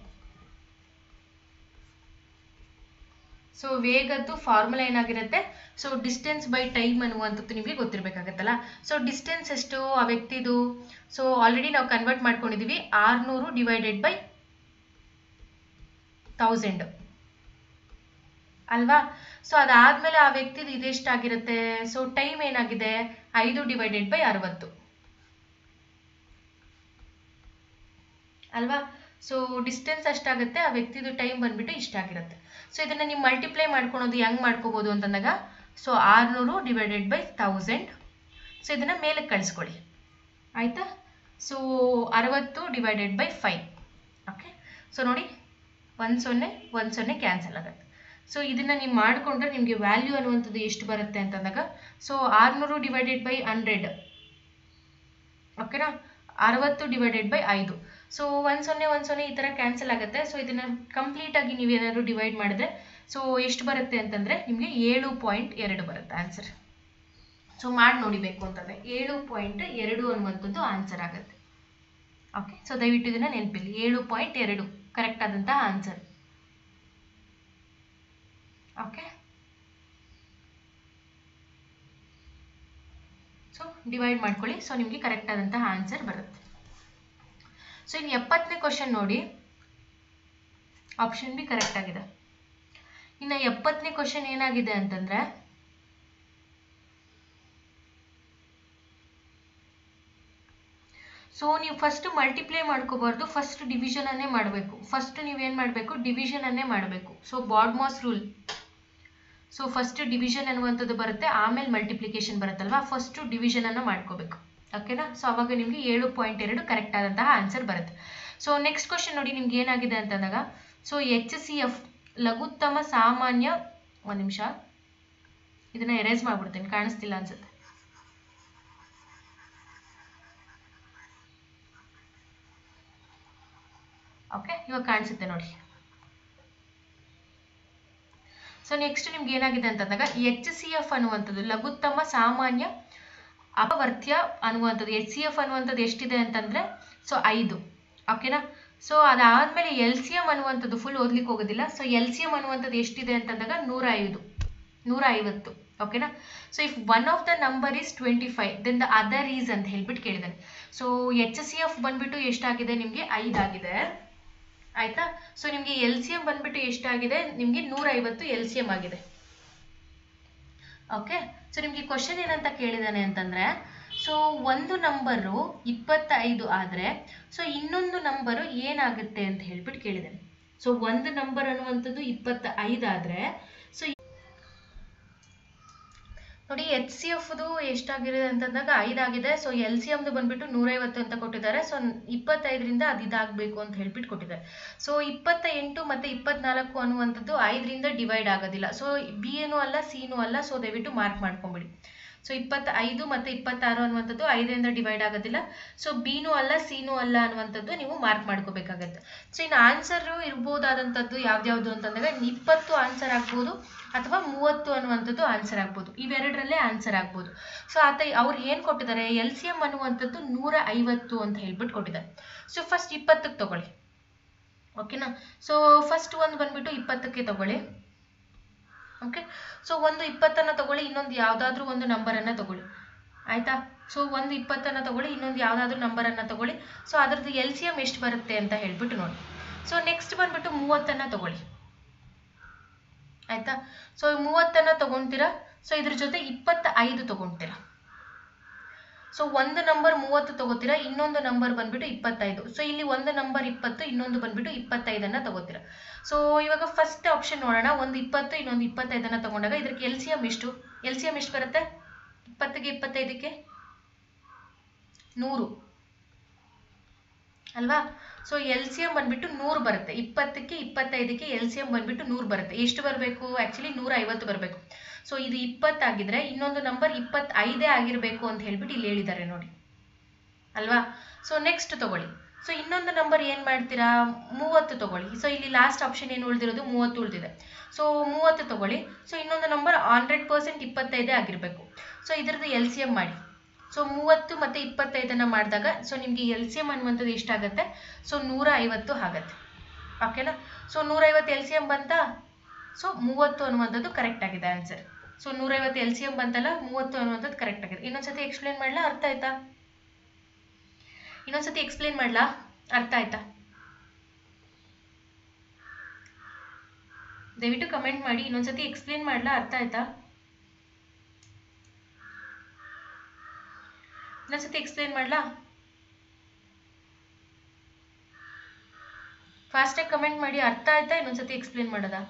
ಸೊ ವೇಗದ್ದು ಫಾರ್ಮುಲಾ ಏನಾಗಿರುತ್ತೆ ಸೊ ಡಿಸ್ಟೆನ್ಸ್ ಬೈ ಟೈಮ್ ಅನ್ನುವಂಥದ್ದು ನಿಮಗೆ ಗೊತ್ತಿರಬೇಕಾಗತ್ತಲ್ಲ ಸೊ ಡಿಸ್ಟೆನ್ಸ್ ಎಷ್ಟು ಆ ವ್ಯಕ್ತಿದು ಸೊ ಆಲ್ರೆಡಿ ನಾವು ಕನ್ವರ್ಟ್ ಮಾಡ್ಕೊಂಡಿದೀವಿ ಆರ್ನೂರು ಡಿವೈಡೆಡ್ ಬೈ ತೌಸಂಡ್ ಅಲ್ವಾ ಸೊ ಅದಾದ್ಮೇಲೆ ಆ ವ್ಯಕ್ತಿದು ಇದೆಷ್ಟಾಗಿರುತ್ತೆ ಸೊ ಟೈಮ್ ಏನಾಗಿದೆ ಐದು ಡಿವೈಡೆಡ್ ಬೈ ಅರವತ್ತು ಅಲ್ವಾ ಸೊ ಡಿಸ್ಟೆನ್ಸ್ ಅಷ್ಟಾಗುತ್ತೆ ಆ ವ್ಯಕ್ತಿದು ಟೈಮ್ ಬಂದ್ಬಿಟ್ಟು ಇಷ್ಟಾಗಿರುತ್ತೆ ಸೊ ಇದನ್ನ ನೀವು ಮಲ್ಟಿಪ್ಲೈ ಮಾಡ್ಕೊಳೋದು ಹೆಂಗ್ ಮಾಡ್ಕೋಬಹುದು ಅಂತಂದಾಗ ಸೊ ಆರ್ನೂರು ಡಿವೈಡೆಡ್ ಬೈ ತೌಸಂಡ್ ಸೊ ಇದನ್ನ ಮೇಲಕ್ಕೆ ಕಳಿಸ್ಕೊಳ್ಳಿ ಆಯ್ತಾ ಸೊ ಅರವತ್ತು divided by five okay so ನೋಡಿ ಒಂದು ಸೊನ್ನೆ ಒಂದು ಸೊನ್ನೆ ಕ್ಯಾನ್ಸಲ್ ಆಗುತ್ತೆ ಸೊ ಇದನ್ನ ನೀವು ಮಾಡಿಕೊಂಡ್ರೆ ನಿಮಗೆ ವ್ಯಾಲ್ಯೂ ಅನ್ನುವಂಥದ್ದು ಎಷ್ಟು ಬರುತ್ತೆ ಅಂತಂದಾಗ ಸೊ ಆರ್ನೂರು ಡಿವೈಡೆಡ್ ಬೈ ಹಂಡ್ರೆಡ್ ಓಕೆನಾ ಅರವತ್ತು ಡಿವೈಡೆಡ್ ಬೈ ಐದು ಸೊ ಒಂದು ಸೊನ್ನೆ ಒಂದು ಸೊನ್ನೆ ಈ ಥರ ಕ್ಯಾನ್ಸಲ್ ಆಗುತ್ತೆ ಸೊ ಇದನ್ನ ಕಂಪ್ಲೀಟ್ ಆಗಿ ನೀವೇನಾದ್ರು ಡಿವೈಡ್ ಮಾಡಿದ್ರೆ ಸೊ ಎಷ್ಟು ಬರುತ್ತೆ ಅಂತಂದ್ರೆ ನಿಮಗೆ ಏಳು ಪಾಯಿಂಟ್ ಎರಡು ಬರುತ್ತೆ ಆನ್ಸರ್ ಸೊ ಮಾಡಿ ನೋಡಿಬೇಕು ಅಂತಂದ್ರೆ ಏಳು ಪಾಯಿಂಟ್ ಎರಡು ಅನ್ನುವಂಥದ್ದು ಆನ್ಸರ್ ಆಗುತ್ತೆ ಓಕೆ ಸೊ ದಯವಿಟ್ಟು ಇದನ್ನ ನೆನಪಿಲ್ಲಿ ಏಳು ಪಾಯಿಂಟ್ ಎರಡು ಕರೆಕ್ಟ್ ಆದಂತಹ ಆನ್ಸರ್ ಓಕೆ ಸೊ ಡಿವೈಡ್ ಮಾಡ್ಕೊಳ್ಳಿ ಸೊ ನಿಮಗೆ ಕರೆಕ್ಟ್ ಆದಂತಹ ಆನ್ಸರ್ ಬರುತ್ತೆ ಸೊ ಇನ್ನು ಎಪ್ಪತ್ತನೇ ಕ್ವಶನ್ ನೋಡಿ ಆಪ್ಷನ್ ಬಿ ಕರೆಕ್ಟ್ ಆಗಿದೆ ಇನ್ನು ಎಪ್ಪತ್ತನೇ ಕ್ವಶನ್ ಏನಾಗಿದೆ ಅಂತಂದ್ರೆ ಸೊ ನೀವು ಫಸ್ಟ್ ಮಲ್ಟಿಪ್ಲೈ ಮಾಡ್ಕೋಬಾರ್ದು ಫಸ್ಟ್ ಡಿವಿಷನ್ ಅನ್ನೇ ಮಾಡಬೇಕು ಫಸ್ಟ್ ನೀವೇನ್ ಮಾಡಬೇಕು ಡಿವಿಷನ್ ಅನ್ನೇ ಮಾಡಬೇಕು so BODMAS rule so first division ಅನ್ನುವಂಥದ್ದು ಬರುತ್ತೆ ಆಮೇಲೆ ಮಲ್ಟಿಪ್ಲಿಕೇಶನ್ ಬರುತ್ತಲ್ವಾ ಫಸ್ಟ್ ಡಿವಿಷನ್ ಅನ್ನ ಮಾಡ್ಕೋಬೇಕು ಓಕೆನಾ ಸೊ ಅವಾಗ ನಿಮ್ಗೆ ಏಳು ಪಾಯಿಂಟ್ ಎರಡು ಕರೆಕ್ಟ್ ಆದಂತಹ ಆನ್ಸರ್ ಬರುತ್ತೆ ಸೊ ನೆಕ್ಸ್ಟ್ ಕ್ವಶನ್ ನೋಡಿ ನಿಮ್ಗೆ ಏನಾಗಿದೆ ಅಂತಂದಾಗ ಸೊ ಎಚ್ ಸಿ ಎಫ್ ಲಘುತ್ತಮ ಸಾಮಾನ್ಯ ಒಂದು ನಿಮಿಷ ಇದನ್ನ ಎರೇಸ್ ಮಾಡ್ಬಿಡ್ತೀನಿ ಕಾಣಿಸ್ತಿಲ್ಲ ಅನ್ಸುತ್ತೆ ಓಕೆ ಇವಾಗ ಕಾಣಿಸುತ್ತೆ ನೋಡಿ ಸೊ ನೆಕ್ಸ್ಟ್ ನಿಮ್ಗೆ ಏನಾಗಿದೆ ಅಂತಂದಾಗ ಎಚ್ ಸಿ ಎಫ್ ಅನ್ನುವಂಥದ್ದು ಲಘುತ್ತಮ ಸಾಮಾನ್ಯ ಅಪವರ್ತ್ಯ ಅನ್ನುವಂಥದ್ದು ಎಚ್ ಸಿ ಎಫ್ ಅನ್ನುವಂಥದ್ದು ಎಷ್ಟಿದೆ ಅಂತಂದ್ರೆ ಸೊ ಐದು ಓಕೆನಾ ಸೊ ಅದಾದ್ಮೇಲೆ ಎಲ್ ಸಿ ಎಂ ಅನ್ನುವಂಥದ್ದು ಫುಲ್ ಓದ್ಲಿಕ್ಕೆ ಹೋಗೋದಿಲ್ಲ ಸೊ ಎಲ್ ಸಿ ಎಂ ಅನ್ನುವಂಥದ್ದು ಎಷ್ಟಿದೆ ಅಂತಂದಾಗ ನೂರ ಐದು ನೂರ ಐವತ್ತು ಓಕೆನಾ so if one of the number is twenty five then the other is ಅಂತ ಹೇಳ್ಬಿಟ್ಟು ಕೇಳಿದ್ದಾನೆ ಸೊ ಎಚ್ ಸಿ ಎಫ್ ಬಂದ್ಬಿಟ್ಟು ಎಷ್ಟಾಗಿದೆ ನಿಮಗೆ ಐದಾಗಿದೆ ಆಯ್ತಾ ಸೊ ನಿಮಗೆ ಎಲ್ ಸಿ ಎಂ ಬಂದ್ಬಿಟ್ಟು ಎಷ್ಟಾಗಿದೆ ನಿಮಗೆ ನೂರ ಐವತ್ತು ಎಲ್ ಸಿ ಎಂ ಆಗಿದೆ ಓಕೆ ಸೊ ನಿಮಗೆ ಕ್ವಶನ್ ಏನಂತ ಕೇಳಿದಾನೆ ಅಂತಂದ್ರೆ ಸೊ ಒಂದು ನಂಬರು ಇಪ್ಪತ್ತೈದು ಆದ್ರೆ ಸೊ ಇನ್ನೊಂದು ನಂಬರು ಏನಾಗುತ್ತೆ ಅಂತ ಹೇಳ್ಬಿಟ್ಟು ಕೇಳಿದಾನೆ ಸೊ ಒಂದು ನಂಬರ್ ಅನ್ನುವಂಥದ್ದು ಇಪ್ಪತ್ತ ಐದಾದ್ರೆ ಸೊ ನೋಡಿ ಎಚ್ ಸಿ ಎಫ್ದು ಎಷ್ಟಾಗಿದೆ ಅಂತಂದಾಗ ಐದಾಗಿದೆ ಸೊ ಎಲ್ ಸಿ ಎಮ್ದು ಬಂದ್ಬಿಟ್ಟು ನೂರೈವತ್ತು ಅಂತ ಕೊಟ್ಟಿದ್ದಾರೆ ಸೊ ಇಪ್ಪತ್ತೈದರಿಂದ ಅದು ಇದಾಗಬೇಕು ಅಂತ ಹೇಳ್ಬಿಟ್ಟು ಕೊಟ್ಟಿದ್ದಾರೆ ಸೊ ಇಪ್ಪತ್ತ ಎಂಟು ಮತ್ತೆ ಇಪ್ಪತ್ನಾಲ್ಕು ಅನ್ನುವಂಥದ್ದು ಐದರಿಂದ ಡಿವೈಡ್ ಆಗೋದಿಲ್ಲ ಸೊ ಬಿ ಏನೂ ಅಲ್ಲ ಸಿನೂ ಅಲ್ಲ ಸೊ ದಯವಿಟ್ಟು ಮಾರ್ಕ್ ಮಾಡ್ಕೊಂಬಿಡಿ ಸೊ ಇಪ್ಪತ್ತೈದು ಮತ್ತೆ ಇಪ್ಪತ್ತಾರು ಅನ್ನುವಂಥದ್ದು ಐದರಿಂದ ಡಿವೈಡ್ ಆಗೋದಿಲ್ಲ ಸೊ ಬಿನೂ ಅಲ್ಲ ಸಿನೂ ಅಲ್ಲ ಅನ್ನುವಂಥದ್ದು ನೀವು ಮಾರ್ಕ್ ಮಾಡ್ಕೋಬೇಕಾಗತ್ತೆ ಸೊ ಇನ್ನು ಆನ್ಸರ್ ಇರ್ಬೋದಾದಂಥದ್ದು ಯಾವ್ದ್ಯಾವ್ದು ಅಂತಂದಾಗ ಇಪ್ಪತ್ತು ಆನ್ಸರ್ ಆಗ್ಬೋದು ಅಥವಾ ಮೂವತ್ತು ಅನ್ನುವಂಥದ್ದು ಆನ್ಸರ್ ಆಗ್ಬೋದು ಇವೆರಡರಲ್ಲೇ ಆನ್ಸರ್ ಆಗ್ಬೋದು ಸೊ ಆತ ಅವ್ರು ಏನು ಕೊಟ್ಟಿದ್ದಾರೆ ಎಲ್ ಸಿ ಎಂ ಅನ್ನುವಂಥದ್ದು ನೂರ ಐವತ್ತು ಅಂತ ಹೇಳ್ಬಿಟ್ಟು ಕೊಟ್ಟಿದ್ದಾರೆ ಸೊ ಫಸ್ಟ್ ಇಪ್ಪತ್ತಕ್ಕೆ ತಗೊಳ್ಳಿ ಓಕೆನಾ ಸೊ ಫಸ್ಟ್ ಒಂದು ಬಂದ್ಬಿಟ್ಟು ಇಪ್ಪತ್ತಕ್ಕೆ ತಗೊಳ್ಳಿ ಓಕೆ ಸೊ ಒಂದು ಇಪ್ಪತ್ತನ್ನ ತಗೊಳ್ಳಿ ಇನ್ನೊಂದು ಯಾವುದಾದ್ರೂ ಒಂದು ನಂಬರನ್ನು ತಗೊಳ್ಳಿ ಆಯ್ತಾ ಸೊ ಒಂದು ಇಪ್ಪತ್ತನ್ನ ತಗೊಳ್ಳಿ ಇನ್ನೊಂದು ಯಾವುದಾದ್ರೂ ನಂಬರನ್ನು ತಗೊಳ್ಳಿ ಸೊ ಅದರದ್ದು ಎಲ್ ಸಿ ಎಮ್ ಎಷ್ಟು ಬರುತ್ತೆ ಅಂತ ಹೇಳ್ಬಿಟ್ಟು ನೋಡಿ ಸೊ ನೆಕ್ಸ್ಟ್ ಬಂದ್ಬಿಟ್ಟು ಮೂವತ್ತನ್ನು ತಗೊಳ್ಳಿ ಆಯ್ತಾ ಸೊ ಮೂವತ್ತನ್ನು ತಗೊಳ್ತೀರಾ ಸೊ ಇದ್ರ ಜೊತೆ ಇಪ್ಪತ್ತ ಐದು ತಗೊಳ್ತೀರಾ ಸೊ ಒಂದು ನಂಬರ್ ಮೂವತ್ತು ತಗೋತೀರಾ ಇನ್ನೊಂದು ನಂಬರ್ ಬಂದ್ಬಿಟ್ಟು ಇಪ್ಪತ್ತೈದು ಸೊ ಇಲ್ಲಿ ಒಂದು ನಂಬರ್ ಇಪ್ಪತ್ತು ಇನ್ನೊಂದು ಬಂದ್ಬಿಟ್ಟು ಇಪ್ಪತ್ತೈದನ್ನ ತಗೋತೀರಾ ಸೊ ಇವಾಗ ಫಸ್ಟ್ ಆಪ್ಷನ್ ನೋಡೋಣ ಒಂದು ಇಪ್ಪತ್ತು ಇನ್ನೊಂದು ಇಪ್ಪತ್ತೈದನ್ನ ತಗೊಂಡಾಗ ಇದಕ್ಕೆ ಎಲ್ ಸಿ ಎಂ ಎಷ್ಟು ಎಲ್ ಸಿ ಎಂ ಎಷ್ಟು ಬರುತ್ತೆ ಇಪ್ಪತ್ತಿಗೆ ಇಪ್ಪತ್ತೈದಕ್ಕೆ ನೂರು ಅಲ್ವಾ ಸೊ ಎಲ್ ಸಿ ಎಂ ಬಂದ್ಬಿಟ್ಟು ನೂರು ಬರುತ್ತೆ ಇಪ್ಪತ್ತಕ್ಕೆ ಇಪ್ಪತ್ತೈದಕ್ಕೆ ಎಲ್ ಸಿ ಎಂ ಬಂದ್ಬಿಟ್ಟು ನೂರು ಬರುತ್ತೆ ಎಷ್ಟು ಬರಬೇಕು ಆ್ಯಕ್ಚುಲಿ ನೂರ ಐವತ್ತು ಬರಬೇಕು ಸೊ ಇದು ಇಪ್ಪತ್ತಾಗಿದ್ರೆ ಇನ್ನೊಂದು ನಂಬರ್ ಇಪ್ಪತ್ತೈದೇ ಆಗಿರಬೇಕು ಅಂತ ಹೇಳ್ಬಿಟ್ಟು ಇಲ್ಲಿ ಹೇಳಿದ್ದಾರೆ ನೋಡಿ ಅಲ್ವಾ ಸೊ ನೆಕ್ಸ್ಟ್ ತಗೊಳ್ಳಿ ಸೊ ಇನ್ನೊಂದು ನಂಬರ್ ಏನು ಮಾಡ್ತೀರಾ ಮೂವತ್ತು ತಗೊಳ್ಳಿ ಸೊ ಇಲ್ಲಿ ಲಾಸ್ಟ್ ಆಪ್ಷನ್ ಏನು ಉಳಿದಿರೋದು ಮೂವತ್ತು ಉಳಿದಿದೆ ಸೊ ಮೂವತ್ತು ತಗೊಳ್ಳಿ ಸೊ ಇನ್ನೊಂದು ನಂಬರ್ ಹಂಡ್ರೆಡ್ ಪರ್ಸೆಂಟ್ ಇಪ್ಪತ್ತೈದೇ ಆಗಿರಬೇಕು ಸೊ ಇದ್ರದ್ದು ಎಲ್ ಸಿ ಎಂ ಮಾಡಿ ಸೊ ಮೂವತ್ತು ಮತ್ತು ಇಪ್ಪತ್ತೈದನ್ನು ಮಾಡಿದಾಗ ಸೊ ನಿಮಗೆ ಎಲ್ ಸಿ ಎಂ ಅನ್ನುವಂಥದ್ದು ಎಷ್ಟಾಗುತ್ತೆ ಸೊ ನೂರ ಐವತ್ತು ಆಗುತ್ತೆ ಓಕೆನಾ ಸೊ ನೂರೈವತ್ತು ಎಲ್ ಸಿ ಎಂ ಬಂತಾ ಸೊ ಮೂವತ್ತು ಅನ್ನುವಂಥದ್ದು ಕರೆಕ್ಟ್ ಆಗಿದೆ ಆನ್ಸರ್ ಸೊ ನೂರೈವತ್ತು ಎಲ್ ಸಿ ಎಂ ಬಂತಲ್ಲ ಮೂವತ್ತು ಅನ್ನುವಂಥದ್ದು ಕರೆಕ್ಟ್ ಆಗಿದೆ ಇನ್ನೊಂದ್ಸತಿ ಎಕ್ಸ್ಪ್ಲೇನ್ ಮಾಡಲಾ ಅರ್ಥ ಆಯ್ತಾ ಇನ್ನೊಂದ್ಸತಿ ಎಕ್ಸ್ಪ್ಲೇನ್ ಮಾಡಲಾ ಅರ್ಥ ಆಯ್ತಾ ದಯವಿಟ್ಟು ಕಮೆಂಟ್ ಮಾಡಿ ಇನ್ನೊಂದ್ಸತಿ ಎಕ್ಸ್ಪ್ಲೇನ್ ಮಾಡಲಾ ಅರ್ಥ ಆಯ್ತಾ ಇನ್ನೊಂದ್ಸತಿ ಎಕ್ಸ್ಪ್ಲೇನ್ ಮಾಡಲಾ ಫಾಸ್ಟಾಗಿ ಕಮೆಂಟ್ ಮಾಡಿ ಅರ್ಥ ಆಯ್ತಾ ಇನ್ನೊಂದ್ಸತಿ ಎಕ್ಸ್ಪ್ಲೇನ್ ಮಾಡೋದಾ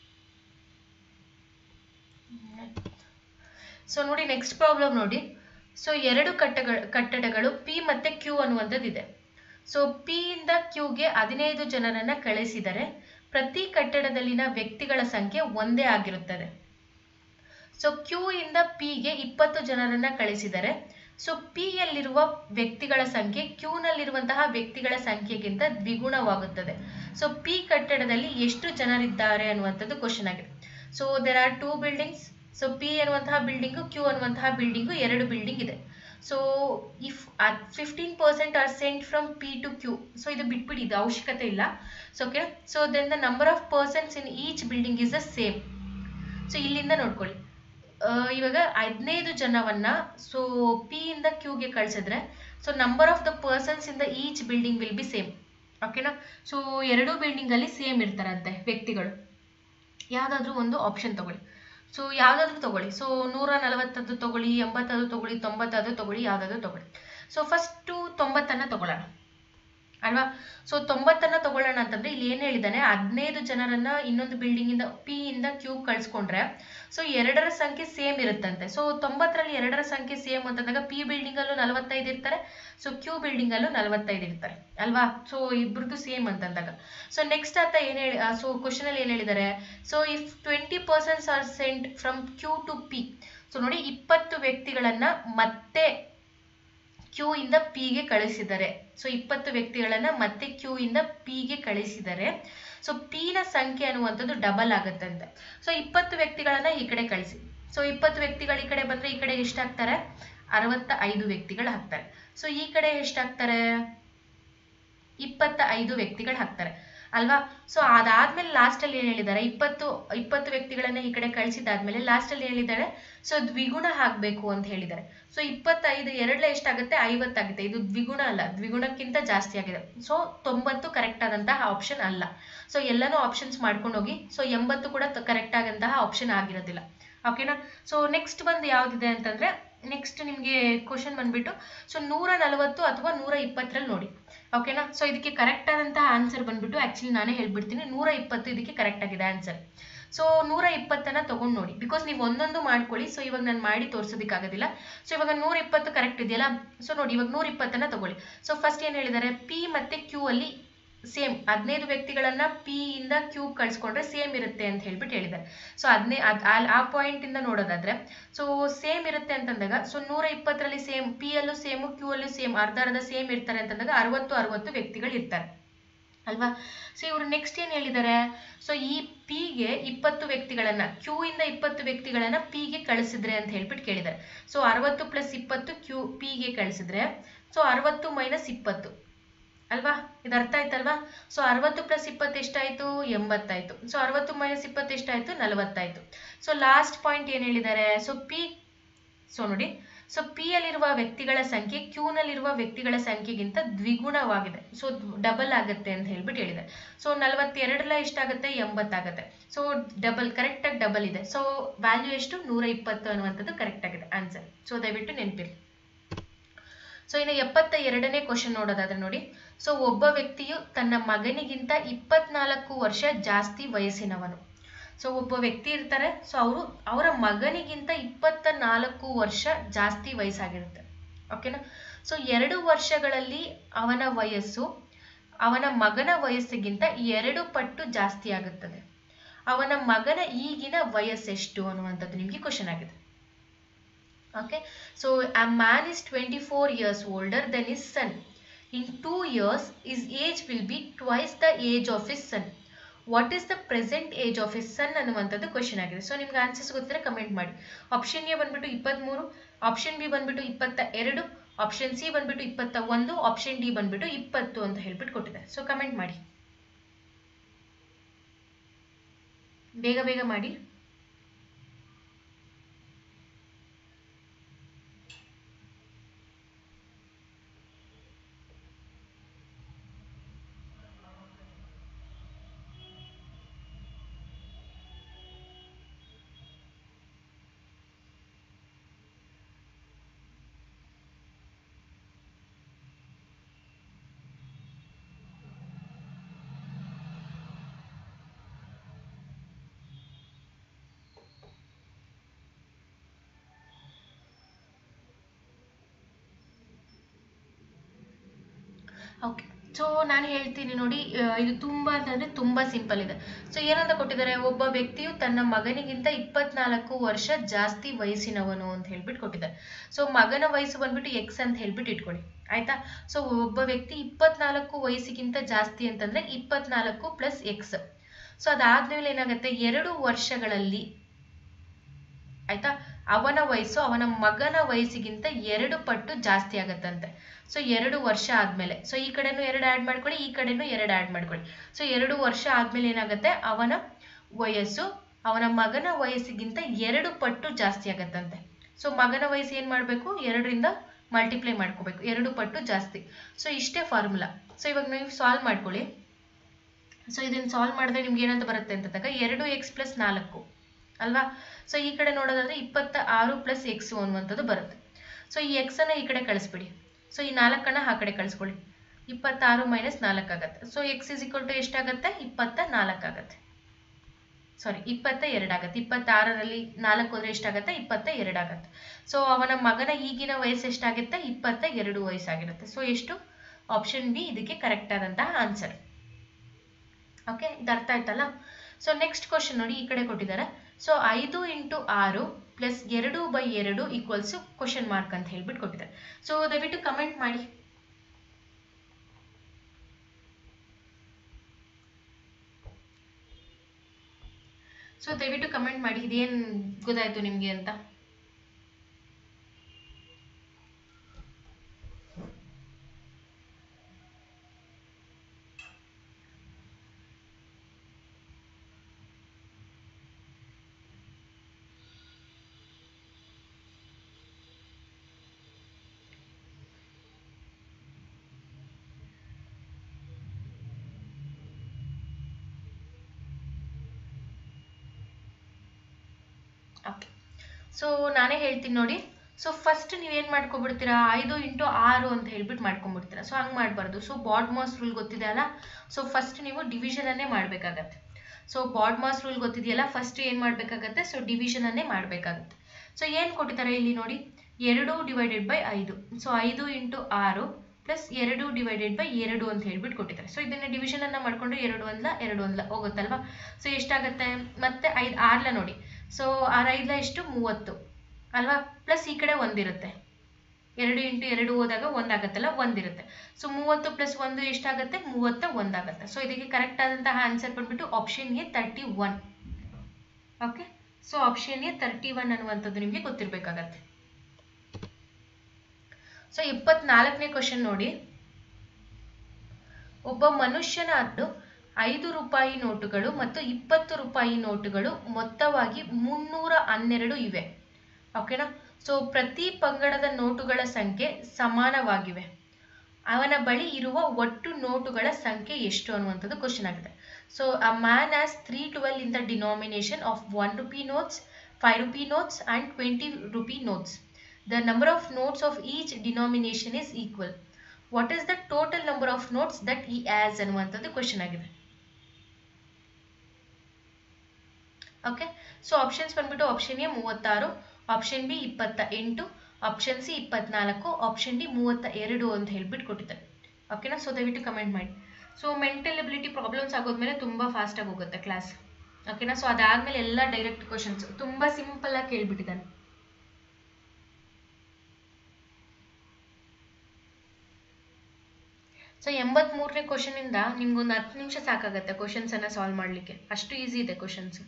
ಸೊ ನೋಡಿ ನೆಕ್ಸ್ಟ್ ಪ್ರಾಬ್ಲಮ್ ನೋಡಿ ಸೊ ಎರಡು ಕಟ್ಟಗಳ ಕಟ್ಟಡಗಳು ಪಿ ಮತ್ತೆ ಕ್ಯೂ ಅನ್ನುವಂಥದ್ದು ಇದೆ ಸೊ ಪಿ ಇಂದ ಕ್ಯೂಗೆ ಹದಿನೈದು ಜನರನ್ನ ಕಳಿಸಿದರೆ ಪ್ರತಿ ಕಟ್ಟಡದಲ್ಲಿನ ವ್ಯಕ್ತಿಗಳ ಸಂಖ್ಯೆ ಒಂದೇ ಆಗಿರುತ್ತದೆ ಸೊ ಕ್ಯೂ ಇಂದ ಪಿಗೆ ಇಪ್ಪತ್ತು ಜನರನ್ನ ಕಳಿಸಿದರೆ ಸೊ ಪಿ ಯಲ್ಲಿರುವ ವ್ಯಕ್ತಿಗಳ ಸಂಖ್ಯೆ ಕ್ಯೂ ನಲ್ಲಿರುವಂತಹ ವ್ಯಕ್ತಿಗಳ ಸಂಖ್ಯೆಗಿಂತ ದ್ವಿಗುಣವಾಗುತ್ತದೆ ಸೊ ಪಿ ಕಟ್ಟಡದಲ್ಲಿ ಎಷ್ಟು ಜನರಿದ್ದಾರೆ ಅನ್ನುವಂಥದ್ದು ಕ್ವಶನ್ ಆಗಿದೆ so there are two buildings so P ಅನ್ನುವಂತಹ ಬಿಲ್ಡಿಂಗು ಕ್ಯೂ ಅನ್ನುವಂತಹ ಬಿಲ್ಡಿಂಗು ಎರಡು ಬಿಲ್ಡಿಂಗ್ ಇದೆ so if fifteen percent are sent from P to Q so ಇದು ಬಿಟ್ಬಿಡಿ ಇದು ಅವಶ್ಯಕತೆ ಇಲ್ಲ so okay so then the number of persons in each building is the same so ಇಲ್ಲಿಂದ ನೋಡ್ಕೊಳ್ಳಿ ಆ, ಇವಾಗ ಹದಿನೈದು ಜನವನ್ನ ಸೊ ಪಿ ಇಂದ ಕ್ಯೂಗೆ ಕಳಿಸಿದ್ರೆ so number of the persons in the each building will be same ಓಕೆನಾ ಸೊ ಎರಡೂ ಬಿಲ್ಡಿಂಗ್ ಅಲ್ಲಿ ಸೇಮ್ ಇರ್ತಾರಂತೆ ವ್ಯಕ್ತಿಗಳು ಯಾವ್ದಾದ್ರು ಒಂದು ಆಪ್ಷನ್ ತಗೊಳ್ಳಿ ಸೊ ಯಾವ್ದಾದ್ರು ತಗೊಳ್ಳಿ ಸೊ ನೂರ ನಲವತ್ತದ್ದು ತಗೊಳ್ಳಿ ಎಂಬತ್ತದು ತಗೊಳ್ಳಿ ತೊಂಬತ್ತದು ತಗೊಳ್ಳಿ ಯಾವ್ದಾದ್ರು ತಗೊಳ್ಳಿ ಸೊ ಫಸ್ಟು ತೊಂಬತ್ತನ್ನ ತಗೊಳ್ಳೋಣ ಅಲ್ವಾ ಸೊ ತೊಂಬತ್ತನ್ನ ತಗೊಳ್ಳೋಣ ಅಂತಂದ್ರೆ ಇಲ್ಲಿ ಏನ್ ಹೇಳಿದಾನೆ ಹದಿನೈದು ಜನರನ್ನ ಇನ್ನೊಂದು ಬಿಲ್ಡಿಂಗ್ ಇಂದ ಪಿ ಇಂದ ಕ್ಯೂ ಕಳ್ಸ್ಕೊಂಡ್ರೆ ಸೊ ಎರಡರ ಸಂಖ್ಯೆ ಸೇಮ್ ಇರುತ್ತಂತೆ ಸೊ ತೊಂಬತ್ತರಲ್ಲಿ ಎರಡರ ಸಂಖ್ಯೆ ಸೇಮ್ ಅಂತಂದಾಗ ಪಿ ಬಿಲ್ಡಿಂಗ್ ಅಲ್ಲೂ ನಲವತ್ತೈದು ಇರ್ತಾರೆ ಸೊ ಕ್ಯೂ ಬಿಲ್ಡಿಂಗ್ ಅಲ್ಲೂ ನಲವತ್ತೈದು ಇರ್ತಾರೆ ಅಲ್ವಾ ಸೊ ಇಬ್ರದ್ದು ಸೇಮ್ ಅಂತಂದಾಗ ಸೊ ನೆಕ್ಸ್ಟ್ ಆತ ಏನ್ ಹೇಳಿ ಸೊ ಕ್ವಶನ್ ಅಲ್ಲಿ ಏನ್ ಹೇಳಿದ್ದಾರೆ so if twenty persons are sent from Q to P so ನೋಡಿ ಇಪ್ಪತ್ತು ವ್ಯಕ್ತಿಗಳನ್ನ ಮತ್ತೆ ಕ್ಯೂ ಇಂದ ಪಿಗೆ ಕಳಿಸಿದ್ದಾರೆ ಸೊ ಇಪ್ಪತ್ತು ವ್ಯಕ್ತಿಗಳನ್ನ ಮತ್ತೆ ಕ್ಯೂ ಇಂದ ಪಿಗೆ ಕಳಿಸಿದ್ದಾರೆ ಸೊ ಪಿ ನ ಸಂಖ್ಯೆ ಅನ್ನುವಂಥದ್ದು ಡಬಲ್ ಆಗುತ್ತಂತೆ ಸೊ ಇಪ್ಪತ್ತು ವ್ಯಕ್ತಿಗಳನ್ನ ಈ ಕಡೆ ಕಳಿಸಿ ಸೊ ಇಪ್ಪತ್ತು ವ್ಯಕ್ತಿಗಳು ಈ ಕಡೆ ಬಂದ್ರೆ ಈ ಕಡೆ ಎಷ್ಟಾಗ್ತಾರೆ ಅರವತ್ತ ಐದು ವ್ಯಕ್ತಿಗಳು ಹಾಕ್ತಾರೆ ಸೊ ಈ ಕಡೆ ಎಷ್ಟಾಗ್ತಾರೆ ಇಪ್ಪತ್ತ ಐದು ವ್ಯಕ್ತಿಗಳು ಹಾಕ್ತಾರೆ ಅಲ್ವಾ ಸೊ ಅದಾದ್ಮೇಲೆ ಲಾಸ್ಟ್ ಅಲ್ಲಿ ಏನ್ ಹೇಳಿದ್ದಾರೆ ಇಪ್ಪತ್ತು ಇಪ್ಪತ್ತು ವ್ಯಕ್ತಿಗಳನ್ನ ಈ ಕಡೆ ಕಳಿಸಿದಾದ್ಮೇಲೆ ಲಾಸ್ಟ್ ಅಲ್ಲಿ ಹೇಳಿದ್ದಾರೆ ಸೊ ದ್ವಿಗುಣ ಹಾಕ್ಬೇಕು ಅಂತ ಹೇಳಿದ್ದಾರೆ ಸೊ ಇಪ್ಪತ್ತೈದು ಎರಡ್ಲೆ ಎಷ್ಟಾಗುತ್ತೆ ಐವತ್ತಾಗುತ್ತೆ ಇದು ದ್ವಿಗುಣ ಅಲ್ಲ ದ್ವಿಗುಣಕ್ಕಿಂತ ಜಾಸ್ತಿ ಆಗಿದೆ ಸೊ ತೊಂಬತ್ತು ಕರೆಕ್ಟ್ ಆದಂತಹ ಆಪ್ಷನ್ ಅಲ್ಲ ಸೊ ಎಲ್ಲಾನು ಆಪ್ಷನ್ಸ್ ಮಾಡ್ಕೊಂಡು ಹೋಗಿ ಸೊ ಎಂಬತ್ತು ಕೂಡ ಕರೆಕ್ಟ್ ಆದಂತಹ ಆಪ್ಷನ್ ಆಗಿರೋದಿಲ್ಲ ಓಕೆನಾ ಸೊ ನೆಕ್ಸ್ಟ್ ಬಂದು ಯಾವ್ದಿದೆ ಅಂತಂದ್ರೆ ನೆಕ್ಸ್ಟ್ ನಿಮ್ಗೆ ಕ್ವಶನ್ ಬಂದ್ಬಿಟ್ಟು ಸೊ ನೂರ ನಲವತ್ತು ಅಥವಾ ನೂರ ಇಪ್ಪತ್ತರಲ್ಲಿ ನೋಡಿ ಓಕೆನಾ ಸೊ ಇದಕ್ಕೆ ಕರೆಕ್ಟ್ ಆದಂತಹ ಆನ್ಸರ್ ಬಂದ್ಬಿಟ್ಟು ಆಕ್ಚುಲಿ ನಾನೇ ಹೇಳ್ಬಿಡ್ತೀನಿ ನೂರ ಇಪ್ಪತ್ತು ಇದಕ್ಕೆ ಕರೆಕ್ಟ್ ಆಗಿದೆ ಆನ್ಸರ್ ಸೊ ನೂರ ಇಪ್ಪತ್ತನ್ನ ತಗೊಂಡು ನೋಡಿ ಬಿಕಾಸ್ ನೀವು ಒಂದೊಂದು ಮಾಡ್ಕೊಳ್ಳಿ ಸೊ ಇವಾಗ ನಾನು ಮಾಡಿ ತೋರ್ಸೋದಕ್ಕಾಗೋದಿಲ್ಲ ಸೊ ಇವಾಗ ನೂರ ಇಪ್ಪತ್ತು ಕರೆಕ್ಟ್ ಇದೆಯಲ್ಲ ಸೊ ನೋಡಿ ಇವಾಗ ನೂರ ಇಪ್ಪತ್ತನ್ನ ತಗೊಳ್ಳಿ ಸೊ ಫಸ್ಟ್ ಏನ್ ಹೇಳಿದ್ದಾರೆ ಪಿ ಮತ್ತೆ ಕ್ಯೂ ಅಲ್ಲಿ ಸೇಮ್ ಹದಿನೈದು ವ್ಯಕ್ತಿಗಳನ್ನ ಪಿ ಇಂದ ಕ್ಯೂ ಕಳ್ಸ್ಕೊಂಡ್ರೆ ಸೇಮ್ ಇರುತ್ತೆ ಅಂತ ಹೇಳ್ಬಿಟ್ಟು ಹೇಳಿದ್ದಾರೆ ಸೊ ಹದಿನೈ ಆ ಪಾಯಿಂಟ್ ಇಂದ ನೋಡೋದಾದ್ರೆ ಸೊ ಸೇಮ್ ಇರುತ್ತೆ ಅಂತಂದಾಗ ಸೊ ನೂರ ಇಪ್ಪತ್ತರಲ್ಲಿ ಸೇಮ್ ಪಿ ಅಲ್ಲೂ ಸೇಮು ಕ್ಯೂ ಅಲ್ಲೂ ಸೇಮ್ ಅರ್ಧ ಅರ್ಧ ಸೇಮ್ ಇರ್ತಾರೆ ಅಂತಂದಾಗ ಅರವತ್ತು ಅರವತ್ತು ವ್ಯಕ್ತಿಗಳು ಇರ್ತಾರೆ ಅಲ್ವಾ ಸೊ ಇವರು ನೆಕ್ಸ್ಟ್ ಏನ್ ಹೇಳಿದ್ದಾರೆ ಸೊ ಈ ಪಿಗೆ ಇಪ್ಪತ್ತು ವ್ಯಕ್ತಿಗಳನ್ನ ಕ್ಯೂ ಇಂದ ಇಪ್ಪತ್ತು ವ್ಯಕ್ತಿಗಳನ್ನ ಪಿಗೆ ಕಳಿಸಿದ್ರೆ ಅಂತ ಹೇಳ್ಬಿಟ್ಟು ಕೇಳಿದ್ದಾರೆ ಸೊ ಅರವತ್ತು ಪ್ಲಸ್ ಇಪ್ಪತ್ತು ಕ್ಯೂ ಪಿಗೆ ಕಳಿಸಿದ್ರೆ ಸೊ ಅರವತ್ತು ಮೈನಸ್ ಇಪ್ಪತ್ತು ಅಲ್ವಾ ಇದು ಅರ್ಥ ಆಯ್ತಲ್ವಾ ಸೊ ಅರವತ್ತು ಪ್ಲಸ್ ಇಪ್ಪತ್ತು ಎಷ್ಟಾಯ್ತು ಎಂಬತ್ತಾಯ್ತು ಸೊ ಅರವತ್ತು ಮೈನಸ್ ಇಪ್ಪತ್ತು ಎಷ್ಟಾಯ್ತು ನಲವತ್ತಾಯ್ತು ಸೊ ಲಾಸ್ಟ್ ಪಾಯಿಂಟ್ ಏನ್ ಹೇಳಿದ್ದಾರೆ ಸೊ ಪಿ ಸೊ ನೋಡಿ ಸೊ ಪಿ ಯಲ್ಲಿರುವ ವ್ಯಕ್ತಿಗಳ ಸಂಖ್ಯೆ ಕ್ಯೂ ನಲ್ಲಿರುವ ವ್ಯಕ್ತಿಗಳ ಸಂಖ್ಯೆಗಿಂತ ದ್ವಿಗುಣವಾಗಿದೆ ಸೊ ಡಬಲ್ ಆಗುತ್ತೆ ಅಂತ ಹೇಳ್ಬಿಟ್ಟು ಹೇಳಿದ್ದಾರೆ ಸೊ ನಲವತ್ತೆರಡರ ಎಷ್ಟಾಗುತ್ತೆ ಎಂಬತ್ತಾಗುತ್ತೆ ಸೊ ಡಬಲ್ ಕರೆಕ್ಟ್ ಆಗಿ ಡಬಲ್ ಇದೆ ಸೊ ವ್ಯಾಲ್ಯೂ ಎಷ್ಟು ನೂರ ಇಪ್ಪತ್ತು ಅನ್ನುವಂಥದ್ದು ಕರೆಕ್ಟ್ ಆಗಿದೆ ಆನ್ಸರ್ ಸೊ ದಯವಿಟ್ಟು ನೆನಪಿರ್ಲಿ ಸೊ ಇನ್ನು ಎಪ್ಪತ್ತ ಎರಡನೇ ಕ್ವಶನ್ ನೋಡೋದಾದ್ರೆ ನೋಡಿ ಸೊ ಒಬ್ಬ ವ್ಯಕ್ತಿಯು ತನ್ನ ಮಗನಿಗಿಂತ ಇಪ್ಪತ್ನಾಲ್ಕು ವರ್ಷ ಜಾಸ್ತಿ ವಯಸ್ಸಿನವನು ಸೊ ಒಬ್ಬ ವ್ಯಕ್ತಿ ಇರ್ತಾರೆ ಸೊ ಅವರು ಅವರ ಮಗನಿಗಿಂತ ಇಪ್ಪತ್ತ ನಾಲ್ಕು ವರ್ಷ ಜಾಸ್ತಿ ವಯಸ್ಸಾಗಿರುತ್ತೆ ಓಕೆನಾ ಸೊ ಎರಡು ವರ್ಷಗಳಲ್ಲಿ ಅವನ ವಯಸ್ಸು ಅವನ ಮಗನ ವಯಸ್ಸಿಗಿಂತ ಎರಡು ಪಟ್ಟು ಜಾಸ್ತಿ ಆಗುತ್ತದೆ ಅವನ ಮಗನ ಈಗಿನ ವಯಸ್ಸೆಷ್ಟು ಅನ್ನುವಂಥದ್ದು ನಿಮಗೆ ಕ್ವಶನ್ ಆಗಿದೆ okay so a man is 24 years older than his son in two years his age will be twice the age of his son what is the present age of his son ಅನ್ನುವಂಥದ್ದು question ಆಗಿದೆ so ನಿಮ್ಗೆ answers ಗೊತ್ತಿದ್ರೆ comment ಮಾಡಿ option A ಬಂದ್ಬಿಟ್ಟು ಇಪ್ಪತ್ತ್ಮೂರು option B ಬಂದ್ಬಿಟ್ಟು ಇಪ್ಪತ್ತ ಎರಡು ಆಪ್ಷನ್ ಸಿ ಬಂದ್ಬಿಟ್ಟು ಇಪ್ಪತ್ತ ಒಂದು ಆಪ್ಷನ್ ಡಿ ಬಂದ್ಬಿಟ್ಟು ಇಪ್ಪತ್ತು ಅಂತ ಹೇಳ್ಬಿಟ್ಟು ಕೊಟ್ಟಿದ್ದಾರೆ ಸೊ ಕಮೆಂಟ್ ಮಾಡಿ ಬೇಗ ಬೇಗ ಮಾಡಿ ಓಕೆ ಸೊ ನಾನು ಹೇಳ್ತೀನಿ ನೋಡಿ ಆ, ಇದು ತುಂಬಾ ಅಂತಂದ್ರೆ ತುಂಬಾ ಸಿಂಪಲ್ ಇದೆ ಸೊ ಏನಂತ ಕೊಟ್ಟಿದ್ದಾರೆ ಒಬ್ಬ ವ್ಯಕ್ತಿಯು ತನ್ನ ಮಗನಿಗಿಂತ ಇಪ್ಪತ್ನಾಲ್ಕು ವರ್ಷ ಜಾಸ್ತಿ ವಯಸ್ಸಿನವನು ಅಂತ ಹೇಳ್ಬಿಟ್ಟು ಕೊಟ್ಟಿದ್ದಾರೆ ಸೊ ಮಗನ ವಯಸ್ಸು ಬಂದ್ಬಿಟ್ಟು ಎಕ್ಸ್ ಅಂತ ಹೇಳ್ಬಿಟ್ಟು ಇಟ್ಕೊಳ್ಳಿ ಆಯ್ತಾ ಸೊ ಒಬ್ಬ ವ್ಯಕ್ತಿ ಇಪ್ಪತ್ನಾಲ್ಕು ವಯಸ್ಸಿಗಿಂತ ಜಾಸ್ತಿ ಅಂತಂದ್ರೆ ಇಪ್ಪತ್ನಾಲ್ಕು ಪ್ಲಸ್ ಎಕ್ಸ್ ಸೊ ಅದಾದ್ಮೇಲೆ ಏನಾಗುತ್ತೆ ಎರಡು ವರ್ಷಗಳಲ್ಲಿ ಆಯ್ತಾ ಅವನ ವಯಸ್ಸು ಅವನ ಮಗನ ವಯಸ್ಸಿಗಿಂತ ಎರಡು ಪಟ್ಟು ಜಾಸ್ತಿ ಆಗತ್ತಂತೆ ಸೊ ಎರಡು ವರ್ಷ ಆದ್ಮೇಲೆ ಸೊ ಈ ಕಡೆನೂ ಎರಡು ಆಡ್ ಮಾಡ್ಕೊಳ್ಳಿ ಈ ಕಡೆನೂ ಎರಡು ಆಡ್ ಮಾಡ್ಕೊಳ್ಳಿ ಸೊ ಎರಡು ವರ್ಷ ಆದ್ಮೇಲೆ ಏನಾಗುತ್ತೆ ಅವನ ವಯಸ್ಸು ಅವನ ಮಗನ ವಯಸ್ಸಿಗಿಂತ ಎರಡು ಪಟ್ಟು ಜಾಸ್ತಿ ಆಗತ್ತಂತೆ ಸೊ ಮಗನ ವಯಸ್ಸು ಏನ್ ಮಾಡ್ಬೇಕು ಎರಡರಿಂದ ಮಲ್ಟಿಪ್ಲೈ ಮಾಡ್ಕೋಬೇಕು ಎರಡು ಪಟ್ಟು ಜಾಸ್ತಿ ಸೊ ಇಷ್ಟೇ ಫಾರ್ಮುಲಾ ಸೊ ಇವಾಗ ನೀವು ಸಾಲ್ವ್ ಮಾಡ್ಕೊಳ್ಳಿ ಸೊ ಇದನ್ನ ಸಾಲ್ವ್ ಮಾಡಿದ್ರೆ ನಿಮ್ಗೆ ಏನಂತ ಬರುತ್ತೆ ಅಂತಂದಾಗ ಎರಡು ಎಕ್ಸ್ ಪ್ಲಸ್ ನಾಲ್ಕು ಅಲ್ವಾ ಸೊ ಈ ಕಡೆ ನೋಡೋದಾದ್ರೆ ಇಪ್ಪತ್ತ ಆರು ಪ್ಲಸ್ ಎಕ್ಸ್ ಅನ್ನುವಂಥದ್ದು ಬರುತ್ತೆ ಸೊ ಈ ಎಕ್ಸ್ ಅನ್ನ ಈ ಕಡೆ ಕಳಿಸ್ಬಿಡಿ ಸೊ ಈ ನಾಲ್ಕನ್ನ ಆ ಕಡೆ ಕಳಿಸ್ಕೊಳ್ಳಿ ಇಪ್ಪತ್ತಾರು ಮೈನಸ್ ನಾಲ್ಕು ಆಗುತ್ತೆ so X is equal to ಎಷ್ಟಾಗುತ್ತೆ ಇಪ್ಪತ್ತ ನಾಲ್ಕು ಆಗುತ್ತೆ ಸಾರಿ ಇಪ್ಪತ್ತ ಎರಡಾಗತ್ತೆ ಇಪ್ಪತ್ತಾರರಲ್ಲಿ ನಾಲ್ಕು ಹೋದ್ರೆ ಎಷ್ಟಾಗತ್ತೆ ಇಪ್ಪತ್ತ ಎರಡಾಗತ್ತೆ ಸೊ ಅವನ ಮಗನ ಈಗಿನ ವಯಸ್ಸು ಎಷ್ಟಾಗುತ್ತೆ ಇಪ್ಪತ್ತ ಎರಡು ವಯಸ್ಸಾಗಿರುತ್ತೆ ಸೊ ಎಷ್ಟು ಆಪ್ಷನ್ ಬಿ ಇದಕ್ಕೆ ಕರೆಕ್ಟ್ ಆದಂತಹ ಆನ್ಸರ್ ಓಕೆ ಇದು ಅರ್ಥ ಆಯ್ತಲ್ಲ ಸೊ ನೆಕ್ಸ್ಟ್ ಕ್ವಶನ್ ನೋಡಿ ಈ ಕಡೆ ಕೊಟ್ಟಿದ್ದಾರೆ ಸೊ ಐದು ಇಂಟು ಆರು ಪ್ಲಸ್ ಎರಡು ಬೈ ಎರಡು ಈಕ್ವಲ್ಸ್ ಕ್ವಶನ್ ಮಾರ್ಕ್ ಅಂತ ಹೇಳ್ಬಿಟ್ಟು ಕೊಟ್ಟಿದ್ದಾರೆ ಸೊ ದಯವಿಟ್ಟು ಕಮೆಂಟ್ ಮಾಡಿ ಸೊ ದಯವಿಟ್ಟು ಕಮೆಂಟ್ ಮಾಡಿ ಇದೇನು ಗೊತ್ತಾಯ್ತು ನಿಮಗೆ ಅಂತ ಓಕೆ ಸೊ ನಾನೇ ಹೇಳ್ತೀನಿ ನೋಡಿ ಸೊ ಫಸ್ಟ್ ನೀವೇನು ಮಾಡ್ಕೊಬಿಡ್ತೀರಾ ಐದು ಇಂಟು ಆರು ಅಂತ ಹೇಳ್ಬಿಟ್ಟು ಮಾಡ್ಕೊಂಡ್ಬಿಡ್ತೀರಾ ಸೊ ಹಂಗೆ ಮಾಡಬಾರ್ದು ಸೊ ಬಾಡ್ ಮಾಸ್ ರೂಲ್ ಗೊತ್ತಿದೆ ಅಲ್ಲ ಸೊ ಫಸ್ಟ್ ನೀವು ಡಿವಿಷನನ್ನೇ ಮಾಡಬೇಕಾಗತ್ತೆ ಸೊ ಬಾಡ್ ಮಾಸ್ ರೂಲ್ ಗೊತ್ತಿದೆಯಲ್ಲ ಫಸ್ಟ್ ಏನು ಮಾಡಬೇಕಾಗತ್ತೆ ಸೊ ಡಿವಿಷನನ್ನೇ ಮಾಡಬೇಕಾಗತ್ತೆ ಸೊ ಏನು ಕೊಟ್ಟಿದ್ದಾರೆ ಇಲ್ಲಿ ನೋಡಿ ಎರಡು ಡಿವೈಡೆಡ್ ಬೈ ಐದು ಸೊ ಐದು ಇಂಟು ಆರು ಪ್ಲಸ್ ಎರಡು ಡಿವೈಡೆಡ್ ಬೈ ಎರಡು ಅಂತ ಹೇಳ್ಬಿಟ್ಟು ಕೊಟ್ಟಿದ್ದಾರೆ ಸೊ ಇದನ್ನ ಡಿವಿಷನ್ ಅನ್ನ ಮಾಡ್ಕೊಂಡ್ರೆ ಎರಡು ಒಂದ್ಲ ಎರಡು ಒಂದ್ಲ ಹೋಗುತ್ತಲ್ವಾ ಸೊ ಎಷ್ಟಾಗತ್ತೆ ಮತ್ತೆ ಐದು ಆರ್ಲ ನೋಡಿ ಸೊ ಆರು ಐದ್ಲ ಎಷ್ಟು ಮೂವತ್ತು ಅಲ್ವಾ ಪ್ಲಸ್ ಈ ಕಡೆ ಒಂದಿರುತ್ತೆ ಎರಡು ಇಂಟು ಎರಡು ಹೋದಾಗ ಒಂದಾಗತ್ತಲ್ಲ ಒಂದಿರುತ್ತೆ ಸೊ ಮೂವತ್ತು ಪ್ಲಸ್ ಒಂದು ಎಷ್ಟಾಗುತ್ತೆ ಮೂವತ್ತ ಒಂದಾಗತ್ತೆ ಸೊ ಇದಕ್ಕೆ ಕರೆಕ್ಟ್ ಆದಂತಹ ಆನ್ಸರ್ ಬಂದ್ಬಿಟ್ಟು option A thirty one okay so option A thirty one ಅನ್ನುವಂಥದ್ದು ನಿಮಗೆ ಗೊತ್ತಿರಬೇಕಾಗತ್ತೆ ಸೊ ಇಪ್ಪತ್ನಾಲ್ಕನೇ ಕ್ವಶನ್ ನೋಡಿ ಒಬ್ಬ ಮನುಷ್ಯನ ಹತ್ತು ಐದು ರೂಪಾಯಿ ನೋಟುಗಳು ಮತ್ತು ಇಪ್ಪತ್ತು ರೂಪಾಯಿ ನೋಟುಗಳು ಮೊತ್ತವಾಗಿ ಮುನ್ನೂರ ಹನ್ನೆರಡು ಇವೆ ಓಕೆನಾ ಸೊ ಪ್ರತಿ ಪಂಗಡದ ನೋಟುಗಳ ಸಂಖ್ಯೆ ಸಮಾನವಾಗಿವೆ ಅವನ ಬಳಿ ಇರುವ ಒಟ್ಟು ನೋಟುಗಳ ಸಂಖ್ಯೆ ಎಷ್ಟು ಅನ್ನುವಂಥದ್ದು ಕ್ವಶನ್ ಆಗಿದೆ so a man has three twelve in the denomination of one rupee notes five rupee notes and twenty rupee notes the number of notes of each denomination is equal what is the total number of notes that he has ಅನ್ನುವಂಥದ್ದು question ಆಗಿದೆ okay so options ಬಂದ್ಬಿಟ್ಟು option A ಮೂವತ್ತಾರು option B ಇಪ್ಪತ್ತ ಎಂಟು option C ಇಪ್ಪತ್ನಾಲ್ಕು option D ಮೂವತ್ತ ಎರಡು ಅಂತ ಹೇಳ್ಬಿಟ್ಟು ಕೊಟ್ಟಿದ್ದಾರೆ ಓಕೆನಾ ಸೊ ದಯವಿಟ್ಟು ಕಮೆಂಟ್ ಮಾಡಿ ಸೊ ಮೆಂಟಲ್ ಎಬಿಲಿಟಿ ಪ್ರಾಬ್ಲಮ್ಸ್ ಆಗೋದ್ಮೇಲೆ ತುಂಬ ಫಾಸ್ಟಾಗಿ ಹೋಗುತ್ತೆ ಕ್ಲಾಸ್ ಓಕೆನಾ ಸೊ ಅದಾದ್ಮೇಲೆ ಎಲ್ಲ ಡೈರೆಕ್ಟ್ ಕ್ವಶನ್ಸ್ ತುಂಬ ಸಿಂಪಲ್ ಆಗಿ ಕೇಳ್ಬಿಟ್ಟಿದ್ದಾನೆ ಸೊ ಎಂಬತ್ಮೂರನೇ ಕ್ವಶನ್ ಇಂದ ನಿಮ್ಗೊಂದು ಹತ್ತು ನಿಮಿಷ ಸಾಕಾಗತ್ತೆ ಕ್ವಶನ್ಸ್ ಅನ್ನ ಸಾಲ್ವ್ ಮಾಡ್ಲಿಕ್ಕೆ ಅಷ್ಟು ಈಸಿ ಇದೆ ಕ್ವಶನ್ಸ್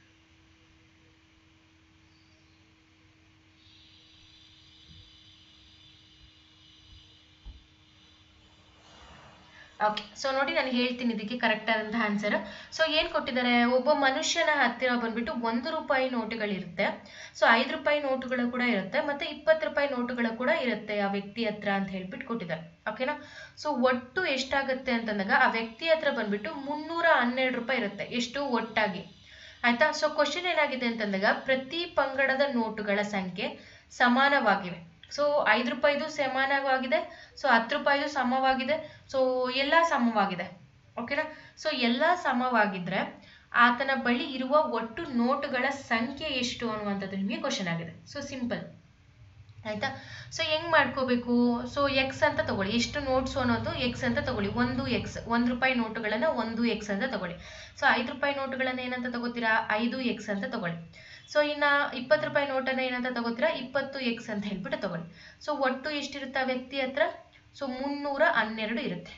ಓಕೆ ಸೊ ನೋಡಿ ನಾನು ಹೇಳ್ತೀನಿ ಇದಕ್ಕೆ ಕರೆಕ್ಟ್ ಆದಂತಹ ಆನ್ಸರ್ ಸೊ ಏನು ಕೊಟ್ಟಿದ್ದಾರೆ ಒಬ್ಬ ಮನುಷ್ಯನ ಹತ್ತಿರ ಬಂದ್ಬಿಟ್ಟು ಒಂದು ರೂಪಾಯಿ ನೋಟುಗಳಿರುತ್ತೆ ಸೊ ಐದು ರೂಪಾಯಿ ನೋಟುಗಳು ಕೂಡ ಇರುತ್ತೆ ಮತ್ತೆ ಇಪ್ಪತ್ತು ರೂಪಾಯಿ ನೋಟುಗಳು ಕೂಡ ಇರುತ್ತೆ ಆ ವ್ಯಕ್ತಿ ಹತ್ರ ಅಂತ ಹೇಳ್ಬಿಟ್ಟು ಕೊಟ್ಟಿದ್ದಾರೆ ಓಕೆನಾ ಸೊ ಒಟ್ಟು ಎಷ್ಟಾಗುತ್ತೆ ಅಂತಂದಾಗ ಆ ವ್ಯಕ್ತಿ ಹತ್ರ ಬಂದ್ಬಿಟ್ಟು ಮುನ್ನೂರ ಹನ್ನೆರಡು ರೂಪಾಯಿ ಇರುತ್ತೆ ಎಷ್ಟು ಒಟ್ಟಾಗಿ ಆಯ್ತಾ ಸೊ ಕ್ವಶನ್ ಏನಾಗಿದೆ ಅಂತಂದಾಗ ಪ್ರತಿ ಪಂಗಡದ ನೋಟುಗಳ ಸಂಖ್ಯೆ ಸಮಾನವಾಗಿವೆ ಸೊ ಐದು ರೂಪಾಯಿದು ಸಮಾನವಾಗಿದೆ ಸೊ ಹತ್ತು ರೂಪಾಯಿದು ಸಮವಾಗಿದೆ ಸೊ ಎಲ್ಲ ಸಮವಾಗಿದೆ ಓಕೆನಾ ಸೊ ಎಲ್ಲ ಸಮವಾಗಿದ್ರೆ ಆತನ ಬಳಿ ಇರುವ ಒಟ್ಟು ನೋಟುಗಳ ಸಂಖ್ಯೆ ಎಷ್ಟು ಅನ್ನುವಂಥದ್ದು ನಿಮಗೆ ಕ್ವಶನ್ ಆಗಿದೆ ಸೊ ಸಿಂಪಲ್ ಆಯ್ತಾ ಸೊ ಹೆಂಗ್ ಮಾಡ್ಕೋಬೇಕು ಸೊ ಎಕ್ಸ್ ಅಂತ ತಗೊಳ್ಳಿ ಎಷ್ಟು ನೋಟ್ಸ್ ಅನ್ನೋದು ಎಕ್ಸ್ ಅಂತ ತಗೊಳ್ಳಿ ಒಂದು ಎಕ್ಸ್ ಒಂದು ರೂಪಾಯಿ ನೋಟುಗಳನ್ನ ಒಂದು ಎಕ್ಸ್ ಅಂತ ತಗೊಳ್ಳಿ ಸೊ ಐದು ರೂಪಾಯಿ ನೋಟುಗಳನ್ನ ಏನಂತ ತಗೋತೀರಾ ಐದು ಎಕ್ಸ್ ಅಂತ ತಗೊಳ್ಳಿ ಸೊ ಇನ್ನ ಇಪ್ಪತ್ತು ರೂಪಾಯಿ ನೋಟನ್ನ ಏನಂತ ತಗೋತೀರಾ ಇಪ್ಪತ್ತು ಎಕ್ಸ್ ಅಂತ ಹೇಳ್ಬಿಟ್ಟು ತಗೊಳ್ಳಿ ಸೊ ಒಟ್ಟು ಎಷ್ಟಿರುತ್ತೆ ಆ ವ್ಯಕ್ತಿ ಹತ್ರ ಸೊ ಮುನ್ನೂರ ಹನ್ನೆರಡು ಇರುತ್ತೆ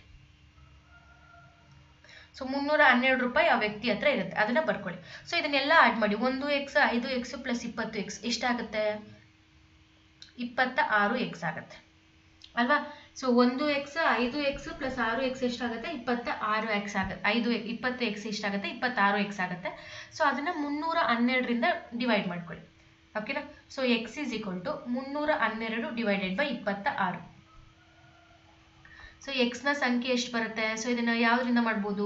ಸೊ ಮುನ್ನೂರ ಹನ್ನೆರಡು ರೂಪಾಯಿ ಆ ವ್ಯಕ್ತಿ ಹತ್ರ ಇರುತ್ತೆ ಅದನ್ನ ಬರ್ಕೊಳ್ಳಿ ಸೊ ಇದನ್ನೆಲ್ಲ ಆಡ್ ಮಾಡಿ ಒಂದು ಎಕ್ಸ್ ಐದು ಎಕ್ಸ್ ಪ್ಲಸ್ ಇಪ್ಪತ್ತು ಎಕ್ಸ್ ಎಷ್ಟಾಗುತ್ತೆ ಇಪ್ಪತ್ತ ಆರು ಎಕ್ಸ್ ಆಗುತ್ತೆ ಅಲ್ವಾ ಸೊ ಒಂದು ಎಕ್ಸ್ ಐದು ಎಕ್ಸ್ ಪ್ಲಸ್ ಆರು ಎಕ್ಸ್ ಎಷ್ಟಾಗುತ್ತೆ ಇಪ್ಪತ್ತ ಆರು ಎಕ್ಸ್ ಆಗುತ್ತೆ ಐದು ಇಪ್ಪತ್ತು ಎಕ್ಸ್ ಎಷ್ಟಾಗುತ್ತೆ ಇಪ್ಪತ್ತಾರು ಎಕ್ಸ್ ಆಗುತ್ತೆ ಸೊ ಅದನ್ನ ಮುನ್ನೂರ ಹನ್ನೆರಡರಿಂದ ಡಿವೈಡ್ ಮಾಡ್ಕೊಳ್ಳಿ ಓಕೆನಾ so X is equal to ಮುನ್ನೂರ ಹನ್ನೆರಡು ಡಿವೈಡೆಡ್ ಬೈ ಇಪ್ಪತ್ತ ಆರು ಸೊ ಎಕ್ಸ್ನ ಸಂಖ್ಯೆ ಎಷ್ಟು ಬರುತ್ತೆ ಸೊ ಇದನ್ನ ಯಾವ್ದ್ರಿಂದ ಮಾಡ್ಬೋದು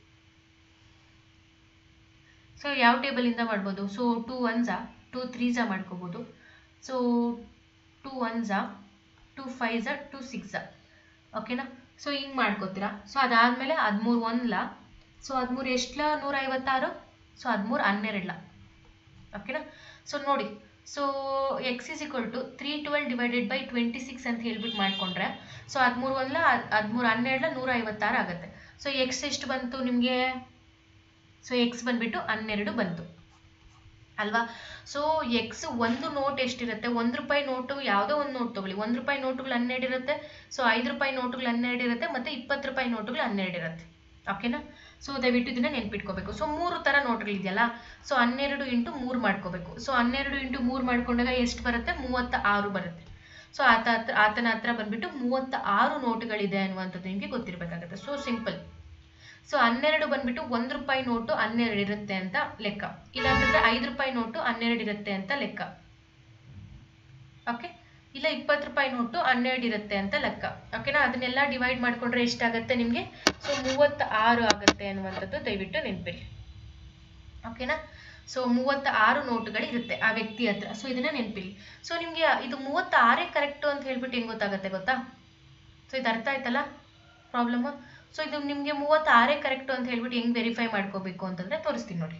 ಸೊ ಯಾವ ಟೇಬಲಿಂದ ಮಾಡ್ಬೋದು ಸೊ ಟೂ ಒನ್ಸಾ ಟೂ ತ್ರೀಸಾ ಮಾಡ್ಕೋಬೋದು ಸೊ ಟೂ ಒನ್ಸಾ ಟೂ ಫೈವ್ಸಾ ಟೂ ಸಿಕ್ಸಾ ಓಕೆನಾ ಸೊ ಹಿಂಗೆ ಮಾಡ್ಕೋತೀರಾ ಸೊ ಅದಾದಮೇಲೆ ಹದಿಮೂರು ಒಂದ್ಲ ಸೊ ಹದಿಮೂರು ಎಷ್ಟಲ ನೂರ ಐವತ್ತಾರು ಸೊ ಹದಿಮೂರು ಹನ್ನೆರಡ್ಲ ಓಕೆನಾ ಸೊ ನೋಡಿ so X is equal to three twelve divided by twenty six ಅಂತ ಹೇಳ್ಬಿಟ್ಟು ಮಾಡ್ಕೊಂಡ್ರೆ ಸೊ ಹದಿಮೂರು ಒಂದ್ಲ ಹದಿಮೂರು ಹನ್ನೆರಡ್ಲ ನೂರ ಐವತ್ತಾರು ಆಗುತ್ತೆ ಸೊ ಎಕ್ಸ್ ಎಷ್ಟು ಬಂತು ನಿಮಗೆ ಸೊ ಎಕ್ಸ್ ಬಂದ್ಬಿಟ್ಟು ಹನ್ನೆರಡು ಬಂತು ಅಲ್ವಾ ಸೊ ಎಕ್ಸ್ ಒಂದು ನೋಟ್ ಎಷ್ಟಿರುತ್ತೆ ಒಂದು ರೂಪಾಯಿ ನೋಟು ಯಾವುದೋ ಒಂದು ನೋಟ್ ತಗೊಳ್ಳಿ ಒಂದು ರೂಪಾಯಿ ನೋಟುಗಳು ಹನ್ನೆರಡು ಇರುತ್ತೆ ಸೊ ಐದು ರೂಪಾಯಿ ನೋಟುಗಳು ಹನ್ನೆರಡು ಇರುತ್ತೆ ಮತ್ತು ಇಪ್ಪತ್ತು ರೂಪಾಯಿ ನೋಟುಗಳು ಹನ್ನೆರಡು ಇರುತ್ತೆ ಓಕೆನಾ ಸೊ ದಯವಿಟ್ಟು ಇದನ್ನ ನೆನ್ಪಿಟ್ಕೋಬೇಕು ಸೊ ಮೂರು ಥರ ನೋಟ್ಗಳಿದೆಯಲ್ಲ ಸೊ ಹನ್ನೆರಡು ಇಂಟು ಮೂರು ಮಾಡ್ಕೋಬೇಕು ಸೊ ಹನ್ನೆರಡು ಇಂಟು ಮೂರು ಮಾಡ್ಕೊಂಡಾಗ ಎಷ್ಟು ಬರುತ್ತೆ ಮೂವತ್ತ ಆರು ಬರುತ್ತೆ ಸೊ ಆತ ಹತ್ರ ಆತನ ಹತ್ರ ಬಂದ್ಬಿಟ್ಟು ಮೂವತ್ತ ಆರು ನೋಟುಗಳಿದೆ ಅನ್ನುವಂಥದ್ದು ನಿಮಗೆ ಗೊತ್ತಿರಬೇಕಾಗುತ್ತೆ ಸೊ ಸಿಂಪಲ್ ಸೊ ಹನ್ನೆರಡು ಬಂದ್ಬಿಟ್ಟು ಒಂದು ರೂಪಾಯಿ ನೋಟು ಹನ್ನೆರಡು ಇರುತ್ತೆ ಅಂತ ಲೆಕ್ಕ ಇಲ್ಲಾಂತಂದ್ರೆ ಐದು ರೂಪಾಯಿ ನೋಟು ಹನ್ನೆರಡು ಇರುತ್ತೆ ಅಂತ ಲೆಕ್ಕ ಓಕೆ ಇಲ್ಲ ಇಪ್ಪತ್ತು ರೂಪಾಯಿ ನೋಟು ಹನ್ನೆರಡು ಇರುತ್ತೆ ಅಂತ ಲೆಕ್ಕ ಓಕೆನಾ ಅದನ್ನೆಲ್ಲ ಡಿವೈಡ್ ಮಾಡ್ಕೊಂಡ್ರೆ ಎಷ್ಟಾಗುತ್ತೆ ನಿಮಗೆ ಸೊ ಮೂವತ್ತ ಆರು ಆಗುತ್ತೆ ಅನ್ನುವಂಥದ್ದು ದಯವಿಟ್ಟು ನೆನಪಿಡಿ ಓಕೆನಾ ಸೊ ಮೂವತ್ತ ಆರು ನೋಟುಗಳು ಇರುತ್ತೆ ಆ ವ್ಯಕ್ತಿ ಹತ್ರ ಸೊ ಇದನ್ನ ನೆನಪಿಡಿ ಸೊ ನಿಮಗೆ ಇದು ಮೂವತ್ತ ಆರೇ ಕರೆಕ್ಟು ಅಂತ ಹೇಳ್ಬಿಟ್ಟು ಹೆಂಗ್ ಗೊತ್ತಾಗುತ್ತೆ ಗೊತ್ತಾ ಸೊ ಇದು ಅರ್ಥ ಆಯ್ತಲ್ಲ ಪ್ರಾಬ್ಲಮ್ ಸೊ ಇದು ನಿಮಗೆ ಮೂವತ್ತಾರೇ ಕರೆಕ್ಟು ಅಂತ ಹೇಳ್ಬಿಟ್ಟು ಹೆಂಗ್ ವೆರಿಫೈ ಮಾಡ್ಕೋಬೇಕು ಅಂತಂದ್ರೆ ತೋರಿಸ್ತೀನಿ ನೋಡಿ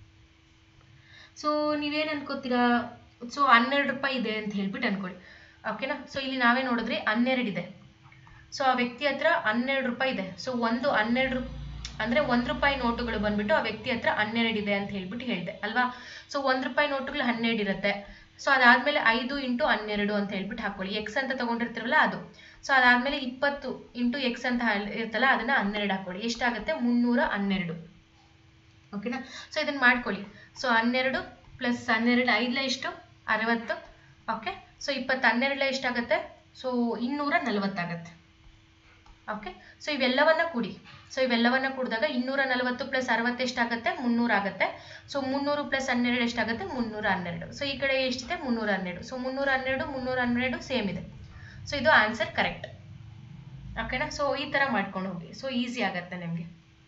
ಸೊ ನೀವೇನು ಅನ್ಕೋತೀರಾ ಸೊ ಹನ್ನೆರಡು ರೂಪಾಯಿ ಇದೆ ಅಂತ ಹೇಳ್ಬಿಟ್ಟು ಅನ್ಕೊಳ್ಳಿ ಓಕೆನಾ ಸೊ ಇಲ್ಲಿ ನಾವೇ ನೋಡಿದ್ರೆ ಹನ್ನೆರಡು ಇದೆ ಸೊ ಆ ವ್ಯಕ್ತಿ ಹತ್ರ ಹನ್ನೆರಡು ರೂಪಾಯಿ ಇದೆ ಸೊ ಒಂದು ಹನ್ನೆರಡು ರೂ ಅಂದ್ರೆ ಒಂದ್ ರೂಪಾಯಿ ನೋಟುಗಳು ಬಂದ್ಬಿಟ್ಟು ಆ ವ್ಯಕ್ತಿ ಹತ್ರ ಹನ್ನೆರಡು ಇದೆ ಅಂತ ಹೇಳ್ಬಿಟ್ಟು ಹೇಳಿದೆ ಅಲ್ವಾ ಸೊ ಒಂದ್ ರೂಪಾಯಿ ನೋಟುಗಳು ಹನ್ನೆರಡು ಇರುತ್ತೆ ಸೊ ಅದಾದ್ಮೇಲೆ ಐದು ಇಂಟು ಹನ್ನೆರಡು ಅಂತ ಹೇಳ್ಬಿಟ್ಟು ಹಾಕೊಳ್ಳಿ ಎಕ್ಸ್ ಅಂತ ತಗೊಂಡಿರ್ತೀರಲ್ಲ ಅದು ಸೊ ಅದಾದ್ಮೇಲೆ ಇಪ್ಪತ್ತು ಇಂಟು ಎಕ್ಸ್ ಅಂತ ಹಲ್- ಇರುತ್ತಲ್ಲ ಅದನ್ನ ಹನ್ನೆರಡು ಹಾಕೊಳ್ಳಿ ಎಷ್ಟಾಗುತ್ತೆ ಮುನ್ನೂರ ಹನ್ನೆರಡು ಓಕೆನಾ ಸೊ ಇದನ್ನ ಮಾಡ್ಕೊಳ್ಳಿ ಸೊ ಹನ್ನೆರಡು ಪ್ಲಸ್ ಹನ್ನೆರಡು ಐದ್ಲ ಎಷ್ಟು ಅರವತ್ತು ಓಕೆ ಸೊ ಇಪ್ಪತ್ತು ಹನ್ನೆರಡ್ಲ ಎಷ್ಟಾಗುತ್ತೆ ಸೊ ಇನ್ನೂರ ನಲವತ್ತಾಗತ್ತೆ ಓಕೆ ಸೊ ಇವೆಲ್ಲವನ್ನ ಕೂಡಿ ಸೊ ಇವೆಲ್ಲವನ್ನ ಕೂಡಿದಾಗ ಇನ್ನೂರ ನಲವತ್ತು ಪ್ಲಸ್ ಅರವತ್ತು ಎಷ್ಟಾಗುತ್ತೆ ಮುನ್ನೂರ ಆಗುತ್ತೆ ಸೊ ಮುನ್ನೂರು ಪ್ಲಸ್ ಹನ್ನೆರಡು ಎಷ್ಟಾಗುತ್ತೆ ಮುನ್ನೂರ ಹನ್ನೆರಡು ಸೊ ಈ ಕಡೆ ಎಷ್ಟಿದೆ ಮುನ್ನೂರ ಹನ್ನೆರಡು ಸೊ ಮುನ್ನೂರ ಹನ್ನೆರಡು ಮುನ್ನೂರ ಹನ್ನೆರಡು ಸೇಮ್ ಇದೆ ಸೊ ಇದು ಆನ್ಸರ್ ಕರೆಕ್ಟ್ ಓಕೆನಾ ಸೊ ಈ ತರ ಮಾಡ್ಕೊಂಡು ಹೋಗಿ ಸೊ ಈಸಿ ಆಗತ್ತೆ ನಿಮಗೆ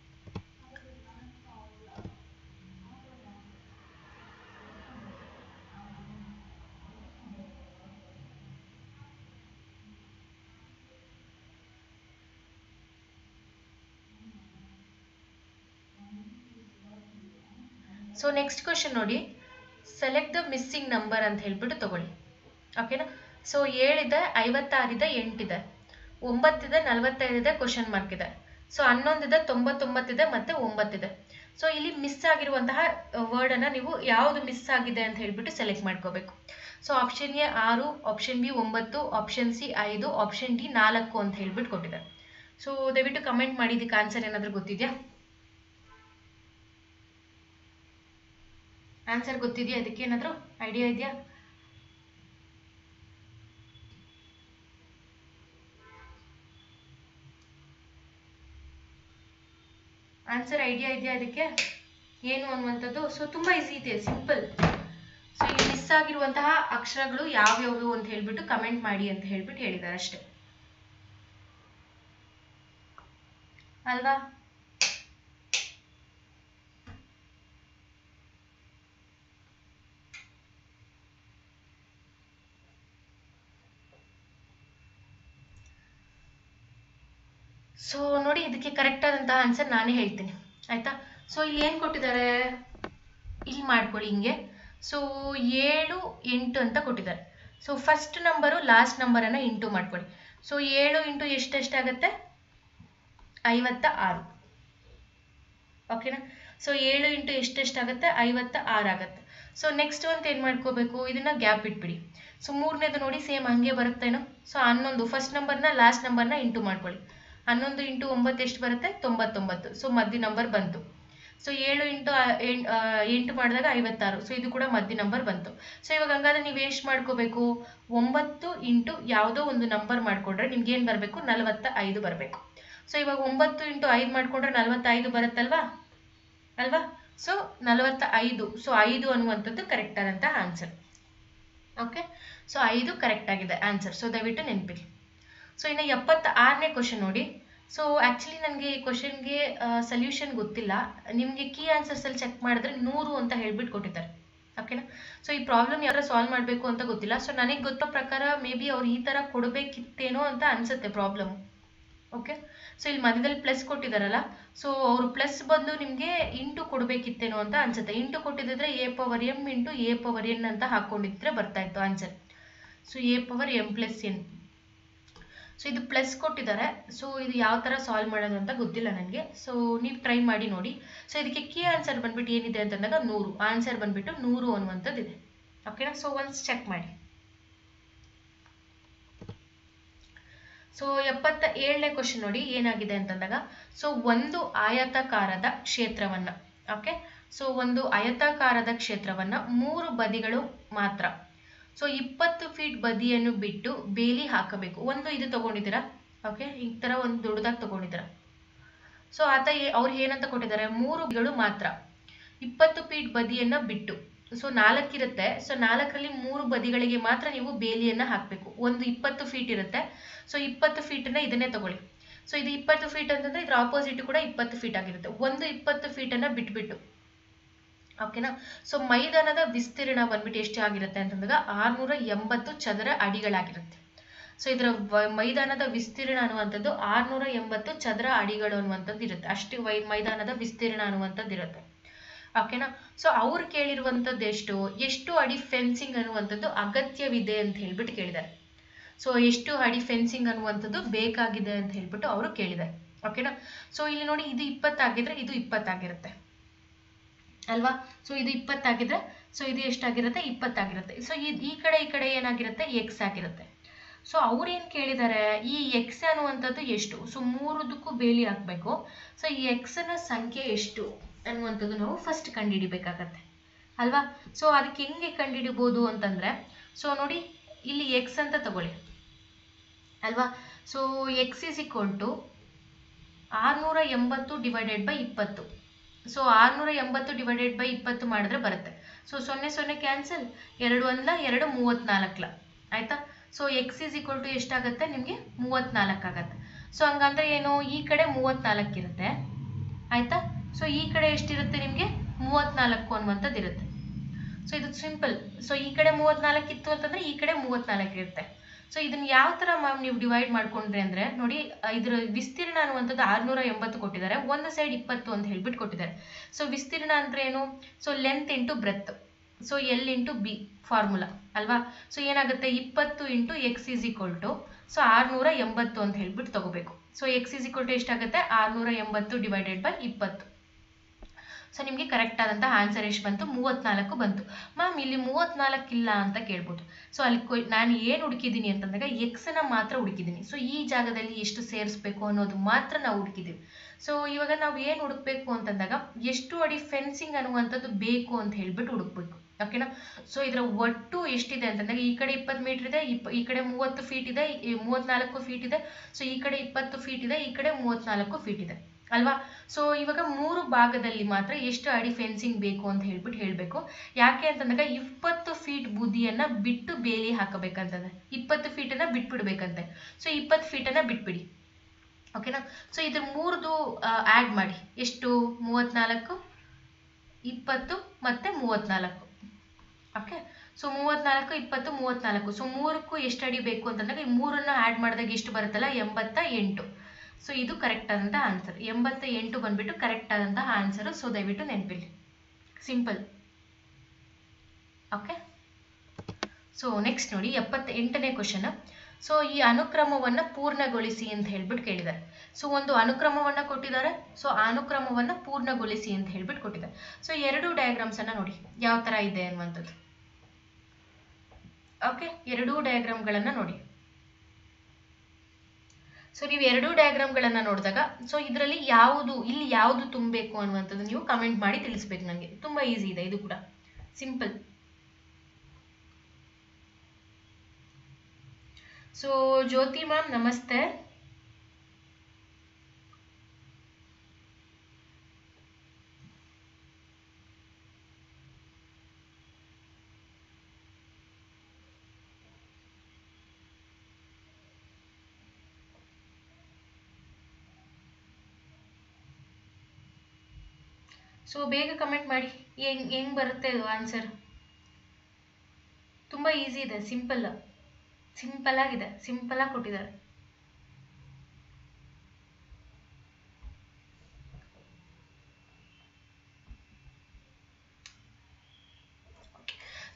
ಸೊ ನೆಕ್ಸ್ಟ್ ಕ್ವಶನ್ ನೋಡಿ ಸೆಲೆಕ್ಟ್ ದ ಮಿಸ್ಸಿಂಗ್ ನಂಬರ್ ಅಂತ ಹೇಳ್ಬಿಟ್ಟು ತಗೊಳ್ಳಿ ಓಕೆನಾ ಸೊ ಏಳಿದೆ ಐವತ್ತಾರಿದೆ ಎಂಟಿದೆ ಒಂಬತ್ತಿದೆ ನಲವತ್ತೈದಿದೆ ಕ್ವಶನ್ ಮಾರ್ಕ್ ಇದೆ ಸೊ ಹನ್ನೊಂದಿದೆ ತೊಂಬತ್ತೊಂಬತ್ತಿದೆ ಮತ್ತೆ ಒಂಬತ್ತಿದೆ ಸೊ ಇಲ್ಲಿ ಮಿಸ್ ಆಗಿರುವಂತಹ ವರ್ಡ್ ಅನ್ನ ನೀವು ಯಾವುದು ಮಿಸ್ ಆಗಿದೆ ಅಂತ ಹೇಳ್ಬಿಟ್ಟು ಸೆಲೆಕ್ಟ್ ಮಾಡ್ಕೋಬೇಕು ಸೊ ಆಪ್ಷನ್ ಎ ಆರು ಆಪ್ಷನ್ ಬಿ ಒಂಬತ್ತು ಆಪ್ಷನ್ ಸಿ ಐದು ಆಪ್ಷನ್ ಡಿ ನಾಲ್ಕು ಅಂತ ಹೇಳ್ಬಿಟ್ಟು ಕೊಟ್ಟಿದ್ದಾರೆ ಸೊ ದಯವಿಟ್ಟು ಕಮೆಂಟ್ ಮಾಡಿ ಇದಕ್ಕೆ ಆನ್ಸರ್ ಏನಾದರೂ ಗೊತ್ತಿದೆಯಾ ಆನ್ಸರ್ ಗೊತ್ತಿದೆಯಾ ಅದಕ್ಕೆ ಏನಾದರೂ ಐಡಿಯಾ ಇದೆಯಾ ಆನ್ಸರ್ ಐಡಿಯಾ ಇದೆಯಾ ಅದಕ್ಕೆ ಏನು ಅನ್ನುವಂಥದ್ದು ಸೊ ತುಂಬಾ ಈಸಿ ಇದೆ ಸಿಂಪಲ್ ಸೊ ಇಲ್ಲಿ ಮಿಸ್ ಆಗಿರುವಂತಹ ಅಕ್ಷರಗಳು ಯಾವ್ಯಾವು ಅಂತ ಹೇಳ್ಬಿಟ್ಟು ಕಮೆಂಟ್ ಮಾಡಿ ಅಂತ ಹೇಳ್ಬಿಟ್ಟು ಹೇಳಿದ್ದಾರೆ ಅಷ್ಟೇ ಅಲ್ವಾ ಸೊ ನೋಡಿ ಇದಕ್ಕೆ ಕರೆಕ್ಟ್ ಆದಂತಹ ಆನ್ಸರ್ ನಾನೇ ಹೇಳ್ತೀನಿ ಆಯ್ತಾ ಸೊ ಇಲ್ಲಿ ಏನ್ ಕೊಟ್ಟಿದ್ದಾರೆ ಇಲ್ಲಿ ಮಾಡ್ಕೊಳ್ಳಿ ಹಿಂಗೆ ಸೊ ಏಳು ಎಂಟು ಅಂತ ಕೊಟ್ಟಿದ್ದಾರೆ ಸೊ ಫಸ್ಟ್ ನಂಬರು ಲಾಸ್ಟ್ ನಂಬರನ್ನು ಇಂಟು ಮಾಡ್ಕೊಳ್ಳಿ ಸೊ ಏಳು ಇಂಟು ಎಷ್ಟೆಷ್ಟಾಗತ್ತೆ ಐವತ್ತ ಆರು ಓಕೆನಾ ಸೊ ಏಳು ಇಂಟು ಎಷ್ಟೆಷ್ಟಾಗುತ್ತೆ ಐವತ್ತ ಆರು ಆಗುತ್ತೆ ಸೊ ನೆಕ್ಸ್ಟ್ ಅಂತ ಏನು ಮಾಡ್ಕೋಬೇಕು ಇದನ್ನ ಗ್ಯಾಪ್ ಇಟ್ಬಿಡಿ ಸೊ ಮೂರನೇದು ನೋಡಿ ಸೇಮ್ ಹಂಗೆ ಬರುತ್ತೇನೋ ಸೊ ಹನ್ನೊಂದು ಫಸ್ಟ್ ನಂಬರ್ನ ಲಾಸ್ಟ್ ನಂಬರ್ನ ಇಂಟು ಮಾಡ್ಕೊಳ್ಳಿ ಹನ್ನೊಂದು ಇಂಟು ಒಂಬತ್ತು ಎಷ್ಟು ಬರುತ್ತೆ ತೊಂಬತ್ತೊಂಬತ್ತು ಸೊ ಮಧ್ಯ ನಂಬರ್ ಬಂತು ಸೊ ಏಳು ಇಂಟು ಎಂಟು ಮಾಡಿದಾಗ ಐವತ್ತಾರು ಸೊ ಇದು ಕೂಡ ಮಧ್ಯ ನಂಬರ್ ಬಂತು ಸೊ ಇವಾಗ ಹಂಗಾದ್ರೆ ನೀವು ಎಷ್ಟು ಮಾಡ್ಕೋಬೇಕು ಒಂಬತ್ತು ಇಂಟು ಯಾವುದೋ ಒಂದು ನಂಬರ್ ಮಾಡ್ಕೊಂಡ್ರೆ ನಿಮ್ಗೆ ಏನು ಬರಬೇಕು ನಲವತ್ತ ಐದು ಬರಬೇಕು ಸೊ ಇವಾಗ ಒಂಬತ್ತು ಇಂಟು ಐದು ಮಾಡ್ಕೊಂಡ್ರೆ ನಲವತ್ತೈದು ಬರುತ್ತಲ್ವಾ ಅಲ್ವಾ ಸೊ ನಲವತ್ತ ಐದು ಸೊ ಐದು ಅನ್ನುವಂಥದ್ದು ಕರೆಕ್ಟ್ ಆದಂತಹ ಆನ್ಸರ್ ಓಕೆ ಸೊ ಐದು ಕರೆಕ್ಟ್ ಆಗಿದೆ ಆನ್ಸರ್ ಸೊ ದಯವಿಟ್ಟು ನೆನಪಿಡಿ ಸೊ ಇನ್ನು ಎಪ್ಪತ್ತ ಆರನೇ ಕ್ವಶನ್ ನೋಡಿ ಸೊ ಆ್ಯಕ್ಚುಲಿ ನನಗೆ ಈ ಕ್ವಶನ್ಗೆ ಸೊಲ್ಯೂಷನ್ ಗೊತ್ತಿಲ್ಲ ನಿಮಗೆ ಕೀ ಆನ್ಸರ್ಸಲ್ಲಿ ಚೆಕ್ ಮಾಡಿದ್ರೆ ನೂರು ಅಂತ ಹೇಳ್ಬಿಟ್ಟು ಕೊಟ್ಟಿದ್ದಾರೆ ಓಕೆನಾ ಸೊ ಈ ಪ್ರಾಬ್ಲಮ್ ಯಾರು ಸಾಲ್ವ್ ಮಾಡಬೇಕು ಅಂತ ಗೊತ್ತಿಲ್ಲ ಸೊ ನನಗೆ ಗೊತ್ತೋ ಪ್ರಕಾರ ಮೇ ಬಿ ಅವ್ರು ಈ ಥರ ಕೊಡಬೇಕಿತ್ತೇನೋ ಅಂತ ಅನ್ಸುತ್ತೆ ಪ್ರಾಬ್ಲಮ್ ಓಕೆ ಸೊ ಇಲ್ಲಿ ಮಧ್ಯದಲ್ಲಿ ಪ್ಲಸ್ ಕೊಟ್ಟಿದಾರಲ್ಲ ಸೊ ಅವರು ಪ್ಲಸ್ ಬದಲು ನಿಮಗೆ ಇಂಟು ಕೊಡಬೇಕಿತ್ತೇನೋ ಅಂತ ಅನ್ಸುತ್ತೆ ಇಂಟು ಕೊಟ್ಟಿದ್ರೆ A power M into A power N ಅಂತ ಹಾಕೊಂಡಿದ್ರೆ ಬರ್ತಾ ಇತ್ತು answer so A power M plus N so ಇದು ಪ್ಲಸ್ ಕೊಟ್ಟಿದ್ದಾರೆ ಸೊ ಇದು ಯಾವ ಥರ ಸಾಲ್ವ್ ಮಾಡೋದು ಅಂತ ಗೊತ್ತಿಲ್ಲ ನನಗೆ ಸೊ ನೀವು ಟ್ರೈ ಮಾಡಿ ನೋಡಿ ಸೊ ಇದಕ್ಕೆ ಕೀ ಆನ್ಸರ್ ಬಂದ್ಬಿಟ್ಟು ಏನಿದೆ ಅಂತಂದಾಗ ನೂರು ಆನ್ಸರ್ ಬಂದ್ಬಿಟ್ಟು ನೂರು ಅನ್ನುವಂಥದ್ದು ಇದೆ ಓಕೆನಾ ಸೊ ಒನ್ಸ್ ಚೆಕ್ ಮಾಡಿ ಸೊ ಎಪ್ಪತ್ತ ಏಳನೇ ಕ್ವಶನ್ ನೋಡಿ ಏನಾಗಿದೆ ಅಂತಂದಾಗ ಸೊ ಒಂದು ಆಯತಾಕಾರದ ಕ್ಷೇತ್ರವನ್ನ ಓಕೆ ಸೊ ಒಂದು ಆಯತಾಕಾರದ ಕ್ಷೇತ್ರವನ್ನ ಮೂರು ಬದಿಗಳು ಮಾತ್ರ ಸೊ ಇಪ್ಪತ್ತು ಫೀಟ್ ಬದಿಯನ್ನು ಬಿಟ್ಟು ಬೇಲಿ ಹಾಕಬೇಕು ಒಂದು ಇದು ತಗೊಂಡಿದ್ದೀರಾ ಓಕೆ ಈ ತರ ಒಂದು ದೊಡ್ಡದಾಗಿ ತಗೊಂಡಿದ್ದೀರಾ ಸೊ ಆತ ಅವ್ರು ಏನಂತ ಕೊಟ್ಟಿದ್ದಾರೆ ಮೂರು ಬದಿಗಳು ಮಾತ್ರ ಇಪ್ಪತ್ತು ಫೀಟ್ ಬದಿಯನ್ನ ಬಿಟ್ಟು ಸೊ ನಾಲ್ಕಿರುತ್ತೆ ಸೊ ನಾಲ್ಕರಲ್ಲಿ ಮೂರು ಬದಿಗಳಿಗೆ ಮಾತ್ರ ನೀವು ಬೇಲಿಯನ್ನ ಹಾಕಬೇಕು ಒಂದು ಇಪ್ಪತ್ತು ಫೀಟ್ ಇರುತ್ತೆ ಸೊ ಇಪ್ಪತ್ತು ಫೀಟನ್ನ ಇದನ್ನೇ ತಗೊಳ್ಳಿ ಸೊ ಇದು ಇಪ್ಪತ್ತು ಫೀಟ್ ಅಂತಂದ್ರೆ ಇದ್ರ ಆಪೋಸಿಟ್ ಕೂಡ ಇಪ್ಪತ್ತು ಫೀಟ್ ಆಗಿರುತ್ತೆ ಒಂದು ಇಪ್ಪತ್ತು ಫೀಟನ್ನ ಬಿಟ್ಬಿಟ್ಟು ಓಕೆನಾ ಸೊ ಮೈದಾನದ ವಿಸ್ತೀರ್ಣ ಬಂದ್ಬಿಟ್ಟು ಎಷ್ಟು ಆಗಿರುತ್ತೆ ಅಂತಂದಾಗ ಆರ್ನೂರ ಎಂಬತ್ತು ಚದರ ಅಡಿಗಳಾಗಿರುತ್ತೆ ಸೊ ಇದರ ಮೈದಾನದ ವಿಸ್ತೀರ್ಣ ಅನ್ನುವಂಥದ್ದು ಆರ್ನೂರ ಎಂಬತ್ತು ಚದರ ಅಡಿಗಳು ಅನ್ನುವಂಥದ್ದು ಇರುತ್ತೆ ಅಷ್ಟು ವೈ ಮೈದಾನದ ವಿಸ್ತೀರ್ಣ ಅನ್ನುವಂಥದ್ದು ಇರುತ್ತೆ ಓಕೆನಾ ಸೊ ಅವ್ರು ಕೇಳಿರುವಂಥದ್ದು ಎಷ್ಟು ಎಷ್ಟು ಅಡಿ ಫೆನ್ಸಿಂಗ್ ಅನ್ನುವಂಥದ್ದು ಅಗತ್ಯವಿದೆ ಅಂತ ಹೇಳ್ಬಿಟ್ಟು ಕೇಳಿದ್ದಾರೆ ಸೊ ಎಷ್ಟು ಅಡಿ ಫೆನ್ಸಿಂಗ್ ಅನ್ನುವಂಥದ್ದು ಬೇಕಾಗಿದೆ ಅಂತ ಹೇಳ್ಬಿಟ್ಟು ಅವರು ಕೇಳಿದ್ದಾರೆ ಓಕೆನಾ ಸೊ ಇಲ್ಲಿ ನೋಡಿ ಇದು ಇಪ್ಪತ್ತಾಗಿದ್ರೆ ಇದು ಇಪ್ಪತ್ತಾಗಿರುತ್ತೆ ಅಲ್ವಾ ಸೊ ಇದು ಇಪ್ಪತ್ತಾಗಿದ್ರೆ ಸೊ ಇದು ಎಷ್ಟಾಗಿರುತ್ತೆ ಇಪ್ಪತ್ತಾಗಿರುತ್ತೆ ಸೊ ಈ ಕಡೆ ಈ ಕಡೆ ಏನಾಗಿರುತ್ತೆ ಎಕ್ಸ್ ಆಗಿರುತ್ತೆ ಸೊ ಅವ್ರು ಏನು ಕೇಳಿದ್ದಾರೆ ಈ ಎಕ್ಸ್ ಅನ್ನುವಂಥದ್ದು ಎಷ್ಟು ಸೊ ಮೂರದಕ್ಕೂ ಬೇಲಿ ಹಾಕಬೇಕು ಸೊ ಈ ಎಕ್ಸ್ನ ಸಂಖ್ಯೆ ಎಷ್ಟು ಅನ್ನುವಂಥದ್ದು ನಾವು ಫಸ್ಟ್ ಕಂಡುಹಿಡಿಬೇಕಾಗತ್ತೆ ಅಲ್ವಾ ಸೊ ಅದಕ್ಕೆ ಹೆಂಗೆ ಕಂಡುಹಿಡಿಬೋದು ಅಂತಂದ್ರೆ ಸೊ ನೋಡಿ ಇಲ್ಲಿ ಎಕ್ಸ್ ಅಂತ ತಗೊಳ್ಳಿ ಅಲ್ವಾ so X is equal to ಆರ್ನೂರ ಎಂಬತ್ತು ಡಿವೈಡೆಡ್ ಬೈ ಇಪ್ಪತ್ತು ಸೊ ಆರ್ನೂರ ಎಂಬತ್ತು ಡಿವೈಡೆಡ್ ಬೈ ಇಪ್ಪತ್ತು ಮಾಡಿದ್ರೆ ಬರುತ್ತೆ ಸೊ ಸೊನ್ನೆ ಸೊನ್ನೆ ಕ್ಯಾನ್ಸಲ್ ಎರಡು ಒಂದ್ಲ ಎರಡು ಮೂವತ್ನಾಲ್ಕಲ ಆಯ್ತಾ so X is equal to ಎಷ್ಟಾಗುತ್ತೆ ನಿಮಗೆ ಮೂವತ್ನಾಲ್ಕು ಆಗತ್ತೆ ಸೊ ಹಂಗಂದ್ರೆ ಏನು ಈ ಕಡೆ ಮೂವತ್ನಾಲ್ಕು ಇರುತ್ತೆ ಆಯ್ತಾ ಸೊ ಈ ಕಡೆ ಎಷ್ಟಿರುತ್ತೆ ನಿಮಗೆ ಮೂವತ್ನಾಲ್ಕು ಅನ್ನುವಂಥದ್ದು ಇರುತ್ತೆ ಸೊ ಇದು ಸಿಂಪಲ್ ಸೊ ಈ ಕಡೆ ಮೂವತ್ನಾಲ್ಕು ಇತ್ತು ಅಂತಂದ್ರೆ ಈ ಕಡೆ ಮೂವತ್ನಾಲ್ಕು ಇರುತ್ತೆ ಸೊ ಇದನ್ನ ಯಾವ ತರ ಮ್ಯಾಮ್ ನೀವು ಡಿವೈಡ್ ಮಾಡ್ಕೊಂಡ್ರಿ ಅಂದ್ರೆ ನೋಡಿ ಇದ್ರ ವಿಸ್ತೀರ್ಣ ಅನ್ನುವಂಥದ್ದು ಆರ್ನೂರ ಎಂಬತ್ತು ಕೊಟ್ಟಿದ್ದಾರೆ ಒಂದು ಸೈಡ್ ಇಪ್ಪತ್ತು ಅಂತ ಹೇಳ್ಬಿಟ್ಟು ಕೊಟ್ಟಿದ್ದಾರೆ ಸೊ ವಿಸ್ತೀರ್ಣ ಅಂದ್ರೆ ಏನು so length into breadth so L into B formula ಅಲ್ವಾ ಸೊ ಏನಾಗುತ್ತೆ ಇಪ್ಪತ್ತು into X is equal to so ಆರ್ನೂರ ಎಂಬತ್ತು ಅಂತ ಹೇಳ್ಬಿಟ್ಟು ತಗೋಬೇಕು so X is equal to ಎಷ್ಟಾಗುತ್ತೆ ಆರ್ನೂರ ಎಂಬತ್ತು ಡಿವೈಡೆಡ್ ಬೈ ಇಪ್ಪತ್ತು ಸೊ ನಿಮಗೆ ಕರೆಕ್ಟ್ ಆದಂತಹ ಆನ್ಸರ್ ಎಷ್ಟು ಬಂತು ಮೂವತ್ನಾಲ್ಕು ಬಂತು ಮ್ಯಾಮ್ ಇಲ್ಲಿ ಮೂವತ್ನಾಲ್ಕು ಇಲ್ಲ ಅಂತ ಕೇಳ್ಬೋದು ಸೊ ಅಲ್ಲಿ ಕೊಯ್ ನಾನು ಏನು ಹುಡುಕಿದ್ದೀನಿ ಅಂತಂದಾಗ ಎಕ್ಸನ್ನ ಮಾತ್ರ ಹುಡುಕಿದ್ದೀನಿ ಸೊ ಈ ಜಾಗದಲ್ಲಿ ಎಷ್ಟು ಸೇರಿಸ್ಬೇಕು ಅನ್ನೋದು ಮಾತ್ರ ನಾವು ಹುಡುಕಿದ್ದೀವಿ ಸೊ ಇವಾಗ ನಾವು ಏನು ಹುಡುಕ್ಬೇಕು ಅಂತಂದಾಗ ಎಷ್ಟು ಅಡಿ ಫೆನ್ಸಿಂಗ್ ಅನ್ನುವಂಥದ್ದು ಬೇಕು ಅಂತ ಹೇಳ್ಬಿಟ್ಟು ಹುಡುಕ್ಬೇಕು ಓಕೆನಾ ಸೊ ಇದರ ಒಟ್ಟು ಎಷ್ಟಿದೆ ಅಂತಂದಾಗ ಈ ಕಡೆ ಇಪ್ಪತ್ತು ಮೀಟರ್ ಇದೆ ಇಪ್ಪ ಈ ಕಡೆ ಮೂವತ್ತು ಫೀಟ್ ಇದೆ ಮೂವತ್ನಾಲ್ಕು ಫೀಟ್ ಇದೆ ಸೊ ಈ ಕಡೆ ಇಪ್ಪತ್ತು ಫೀಟ್ ಇದೆ ಈ ಕಡೆ ಮೂವತ್ನಾಲ್ಕು ಫೀಟ್ ಇದೆ ಅಲ್ವಾ ಸೊ ಇವಾಗ ಮೂರು ಭಾಗದಲ್ಲಿ ಮಾತ್ರ ಎಷ್ಟು ಅಡಿ ಫೆನ್ಸಿಂಗ್ ಬೇಕು ಅಂತ ಹೇಳ್ಬಿಟ್ಟು ಹೇಳಬೇಕು ಯಾಕೆ ಅಂತಂದಾಗ ಇಪ್ಪತ್ತು ಫೀಟ್ ಬುದಿಯನ್ನ ಬಿಟ್ಟು ಬೇಲಿ ಹಾಕಬೇಕಂತಂದ್ರೆ ಇಪ್ಪತ್ತು ಫೀಟನ್ನ ಬಿಟ್ಬಿಡ್ಬೇಕಂತೆ ಸೊ ಇಪ್ಪತ್ತು ಫೀಟನ್ನ ಬಿಟ್ಬಿಡಿ ಓಕೆನಾ ಸೊ ಇದ್ರ ಮೂರ್ದು ಆ್ಯಡ್ ಮಾಡಿ ಎಷ್ಟು ಮೂವತ್ನಾಲ್ಕು ಇಪ್ಪತ್ತು ಮತ್ತೆ ಮೂವತ್ನಾಲ್ಕು ಓಕೆ ಸೊ ಮೂವತ್ನಾಲ್ಕು ಇಪ್ಪತ್ತು ಮೂವತ್ನಾಲ್ಕು ಸೊ ಮೂರಕ್ಕೂ ಎಷ್ಟು ಅಡಿ ಬೇಕು ಅಂತಂದಾಗ ಈ ಮೂರನ್ನ ಆ್ಯಡ್ ಮಾಡಿದಾಗ ಎಷ್ಟು ಬರುತ್ತಲ್ಲ ಎಂಬತ್ತ ಎಂಟು ಸೊ ಇದು ಕರೆಕ್ಟ್ ಆದಂಥ ಆನ್ಸರ್ ಎಂಬತ್ತ ಎಂಟು ಬಂದ್ಬಿಟ್ಟು ಕರೆಕ್ಟ್ ಆದಂತಹ ಆನ್ಸರ್ ಸೊ ದಯವಿಟ್ಟು ನೆನಪಿಲ್ಲಿ ಸಿಂಪಲ್ ಓಕೆ ಸೊ ನೆಕ್ಸ್ಟ್ ನೋಡಿ ಎಪ್ಪತ್ತ ಎಂಟನೇ ಕ್ವಶನ್ ಸೊ ಈ ಅನುಕ್ರಮವನ್ನ ಪೂರ್ಣಗೊಳಿಸಿ ಅಂತ ಹೇಳ್ಬಿಟ್ಟು ಕೇಳಿದ್ದಾರೆ ಸೊ ಒಂದು ಅನುಕ್ರಮವನ್ನ ಕೊಟ್ಟಿದ್ದಾರೆ ಸೊ ಆ ಅನುಕ್ರಮವನ್ನ ಪೂರ್ಣಗೊಳಿಸಿ ಅಂತ ಹೇಳ್ಬಿಟ್ಟು ಕೊಟ್ಟಿದ್ದಾರೆ ಸೊ ಎರಡು ಡಯಾಗ್ರಾಮ್ಸ್ ಅನ್ನ ನೋಡಿ ಯಾವ ತರ ಇದೆ ಅನ್ನುವಂಥದ್ದು ಓಕೆ ಎರಡೂ ಡಯಾಗ್ರಾಮ್ಗಳನ್ನ ನೋಡಿ ಸೊ ನೀವು ಎರಡೂ ಡಯಾಗ್ರಾಮ್ಗಳನ್ನ ನೋಡಿದಾಗ ಸೊ ಇದರಲ್ಲಿ ಯಾವುದು ಇಲ್ಲಿ ಯಾವುದು ತುಂಬಬೇಕು ಅನ್ನುವಂಥದ್ದು ನೀವು ಕಮೆಂಟ್ ಮಾಡಿ ತಿಳಿಸ್ಬೇಕು ನನಗೆ ತುಂಬಾ ಈಸಿ ಇದೆ ಇದು ಕೂಡ ಸಿಂಪಲ್ ಸೊ ಜ್ಯೋತಿ ಮ್ಯಾಮ್ ನಮಸ್ತೆ ಸೊ ಬೇಗ ಕಮೆಂಟ್ ಮಾಡಿ ಹೆಂಗ್ ಹೆಂಗ್ ಬರುತ್ತೆ ಅದು ಆನ್ಸರ್ ತುಂಬಾ ಈಸಿ ಇದೆ ಸಿಂಪಲ್ ಸಿಂಪಲ್ ಆಗಿದೆ ಸಿಂಪಲ್ ಆಗಿ ಕೊಟ್ಟಿದ್ದಾರೆ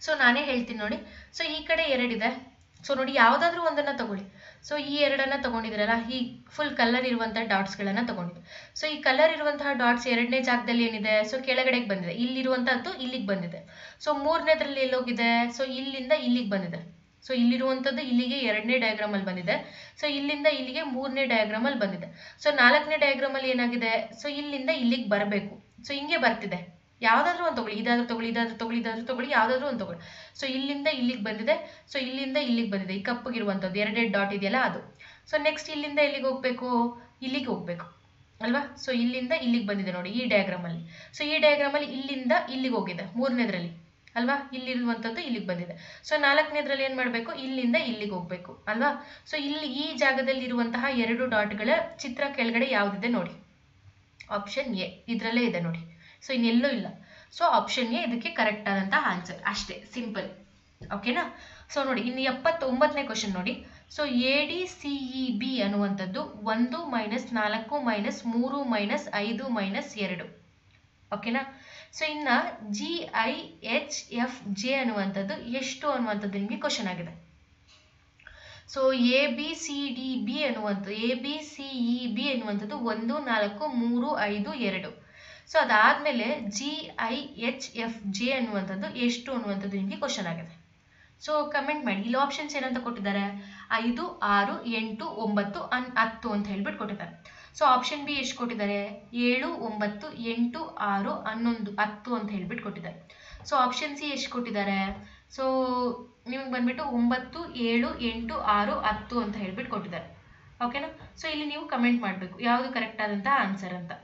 ಸೊ ನಾನೇ ಹೇಳ್ತೀನಿ ನೋಡಿ ಸೊ ಈ ಕಡೆ ಎರಡಿದೆ ಸೊ ನೋಡಿ ಯಾವುದಾದ್ರೂ ಒಂದನ್ನು ತಗೊಳ್ಳಿ ಸೊ ಈ ಎರಡನ್ನ ತಗೊಂಡಿದ್ರಲ್ಲ ಈ ಫುಲ್ ಕಲರ್ ಇರುವಂತಹ ಡಾಟ್ಸ್ಗಳನ್ನ ತಗೊಂಡಿದ್ದೆ ಸೊ ಈ ಕಲರ್ ಇರುವಂತಹ ಡಾಟ್ಸ್ ಎರಡನೇ ಜಾಗದಲ್ಲಿ ಏನಿದೆ ಸೊ ಕೆಳಗಡೆಗೆ ಬಂದಿದೆ ಇಲ್ಲಿರುವಂತಹದ್ದು ಇಲ್ಲಿಗೆ ಬಂದಿದೆ ಸೊ ಮೂರನೇದ್ರಲ್ಲಿ ಎಲ್ಲೋಗಿದೆ ಸೊ ಇಲ್ಲಿಂದ ಇಲ್ಲಿಗೆ ಬಂದಿದೆ ಸೊ ಇಲ್ಲಿರುವಂಥದ್ದು ಇಲ್ಲಿಗೆ ಎರಡನೇ ಡಯಾಗ್ರಾಮ್ ಅಲ್ಲಿ ಬಂದಿದೆ ಸೊ ಇಲ್ಲಿಂದ ಇಲ್ಲಿಗೆ ಮೂರನೇ ಡಯಾಗ್ರಾಮ್ ಅಲ್ಲಿ ಬಂದಿದೆ ಸೊ ನಾಲ್ಕನೇ ಡಯಾಗ್ರಾಮ್ ಅಲ್ಲಿ ಏನಾಗಿದೆ ಸೊ ಇಲ್ಲಿಂದ ಇಲ್ಲಿಗೆ ಬರಬೇಕು ಸೊ ಹಿಂಗೆ ಬರ್ತಿದೆ ಯಾವ್ದಾದ್ರು ಒಂದು ತಗೊಳ್ಳಿ ಇದಾದ್ರೂ ತಗೊಳ್ಳಿ ಇದಾದ್ರೂ ತಗೊಳ್ಳಿ ಇದಾದ್ರೂ ತಗೊಳ್ಳಿ ಯಾವ್ದಾದ್ರು ಒಂದು ತಗೊಳ್ಳಿ ಸೊ ಇಲ್ಲಿಂದ ಇಲ್ಲಿಗೆ ಬಂದಿದೆ ಸೊ ಇಲ್ಲಿಂದ ಇಲ್ಲಿಗೆ ಬಂದಿದೆ ಈ ಕಪ್ಪಗಿರುವಂಥದ್ದು ಎರಡೆರಡು ಡಾಟ್ ಇದೆಯಲ್ಲ ಅದು ಸೊ ನೆಕ್ಸ್ಟ್ ಇಲ್ಲಿಂದ ಎಲ್ಲಿಗೆ ಹೋಗ್ಬೇಕು ಇಲ್ಲಿಗೆ ಹೋಗ್ಬೇಕು ಅಲ್ವಾ ಸೊ ಇಲ್ಲಿಂದ ಇಲ್ಲಿಗೆ ಬಂದಿದೆ ನೋಡಿ ಈ ಡಯಾಗ್ರಾಮ್ ಅಲ್ಲಿ ಸೊ ಈ ಡಯಾಗ್ರಾಮ್ ಅಲ್ಲಿ ಇಲ್ಲಿಂದ ಇಲ್ಲಿಗೆ ಹೋಗಿದೆ ಮೂರನೇದ್ರಲ್ಲಿ ಅಲ್ವಾ ಇಲ್ಲಿರುವಂಥದ್ದು ಇಲ್ಲಿಗೆ ಬಂದಿದೆ ಸೊ ನಾಲ್ಕನೇದ್ರಲ್ಲಿ ಏನ್ ಮಾಡಬೇಕು ಇಲ್ಲಿಂದ ಇಲ್ಲಿಗೆ ಹೋಗ್ಬೇಕು ಅಲ್ವಾ ಸೊ ಇಲ್ಲಿ ಈ ಜಾಗದಲ್ಲಿ ಇರುವಂತಹ ಎರಡು ಡಾಟ್ಗಳ ಚಿತ್ರ ಕೆಳಗಡೆ ಯಾವ್ದಿದೆ ನೋಡಿ ಆಪ್ಷನ್ ಎ ಇದ್ರಲ್ಲೇ ಇದೆ ನೋಡಿ ಸೊ ಇನ್ನೆಲ್ಲೂ ಇಲ್ಲ ಸೊ ಆಪ್ಷನ್ ಎ ಇದಕ್ಕೆ ಕರೆಕ್ಟ್ ಆದಂತಹ ಆನ್ಸರ್ ಅಷ್ಟೇ ಸಿಂಪಲ್ ಓಕೆನಾ ಸೊ ನೋಡಿ ಇನ್ನು ಎಪ್ಪತ್ತೊಂಬತ್ತನೇ ಕ್ವಶನ್ ನೋಡಿ so A D C E B ಅನ್ನುವಂಥದ್ದು ಒಂದು ಮೈನಸ್ ನಾಲ್ಕು ಮೈನಸ್ ಮೂರು ಮೈನಸ್ ಐದು ಮೈನಸ್ ಎರಡು ಓಕೆನಾ ಸೊ ಇನ್ನ G I H F J ಅನ್ನುವಂಥದ್ದು ಎಷ್ಟು ಅನ್ನುವಂಥದ್ದು ನಿಮಗೆ ಕ್ವಶನ್ ಆಗಿದೆ so A B C D B ಅನ್ನುವಂಥದ್ದು A B C E B ಅನ್ನುವಂಥದ್ದು ಒಂದು ನಾಲ್ಕು ಮೂರು ಐದು ಎರಡು ಸೊ ಅದಾದ್ಮೇಲೆ G I H F J ಅನ್ನುವಂಥದ್ದು ಎಷ್ಟು ಅನ್ನುವಂಥದ್ದು ನಿಮಗೆ ಕ್ವಶನ್ ಆಗಿದೆ ಸೊ ಕಮೆಂಟ್ ಮಾಡಿ ಇಲ್ಲಿ ಆಪ್ಷನ್ಸ್ ಏನಂತ ಕೊಟ್ಟಿದ್ದಾರೆ ಐದು ಆರು ಎಂಟು ಒಂಬತ್ತು ಅನ್ ಹತ್ತು ಅಂತ ಹೇಳ್ಬಿಟ್ಟು ಕೊಟ್ಟಿದ್ದಾರೆ ಸೊ ಆಪ್ಷನ್ ಬಿ ಎಷ್ಟು ಕೊಟ್ಟಿದ್ದಾರೆ ಏಳು ಒಂಬತ್ತು ಎಂಟು ಆರು ಹನ್ನೊಂದು ಹತ್ತು ಅಂತ ಹೇಳ್ಬಿಟ್ಟು ಕೊಟ್ಟಿದ್ದಾರೆ ಸೊ ಆಪ್ಷನ್ ಸಿ ಎಷ್ಟು ಕೊಟ್ಟಿದ್ದಾರೆ ಸೊ ನಿಮಗೆ ಬಂದ್ಬಿಟ್ಟು ಒಂಬತ್ತು ಏಳು ಎಂಟು ಆರು ಹತ್ತು ಅಂತ ಹೇಳ್ಬಿಟ್ಟು ಕೊಟ್ಟಿದ್ದಾರೆ ಓಕೆನಾ ಸೊ ಇಲ್ಲಿ ನೀವು ಕಮೆಂಟ್ ಮಾಡಬೇಕು ಯಾವುದು ಕರೆಕ್ಟ್ ಆದಂತಹ ಆನ್ಸರ್ ಅಂತ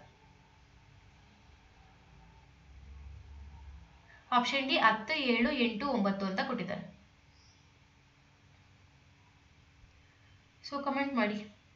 ಆಪ್ಷನ್ ಡಿ ಹತ್ತು ಏಳು ಎಂಟು ಒಂಬತ್ತು ಅಂತ ಕೊಟ್ಟಿದ್ದಾರೆ ಸೊ ಕಮೆಂಟ್ ಮಾಡಿ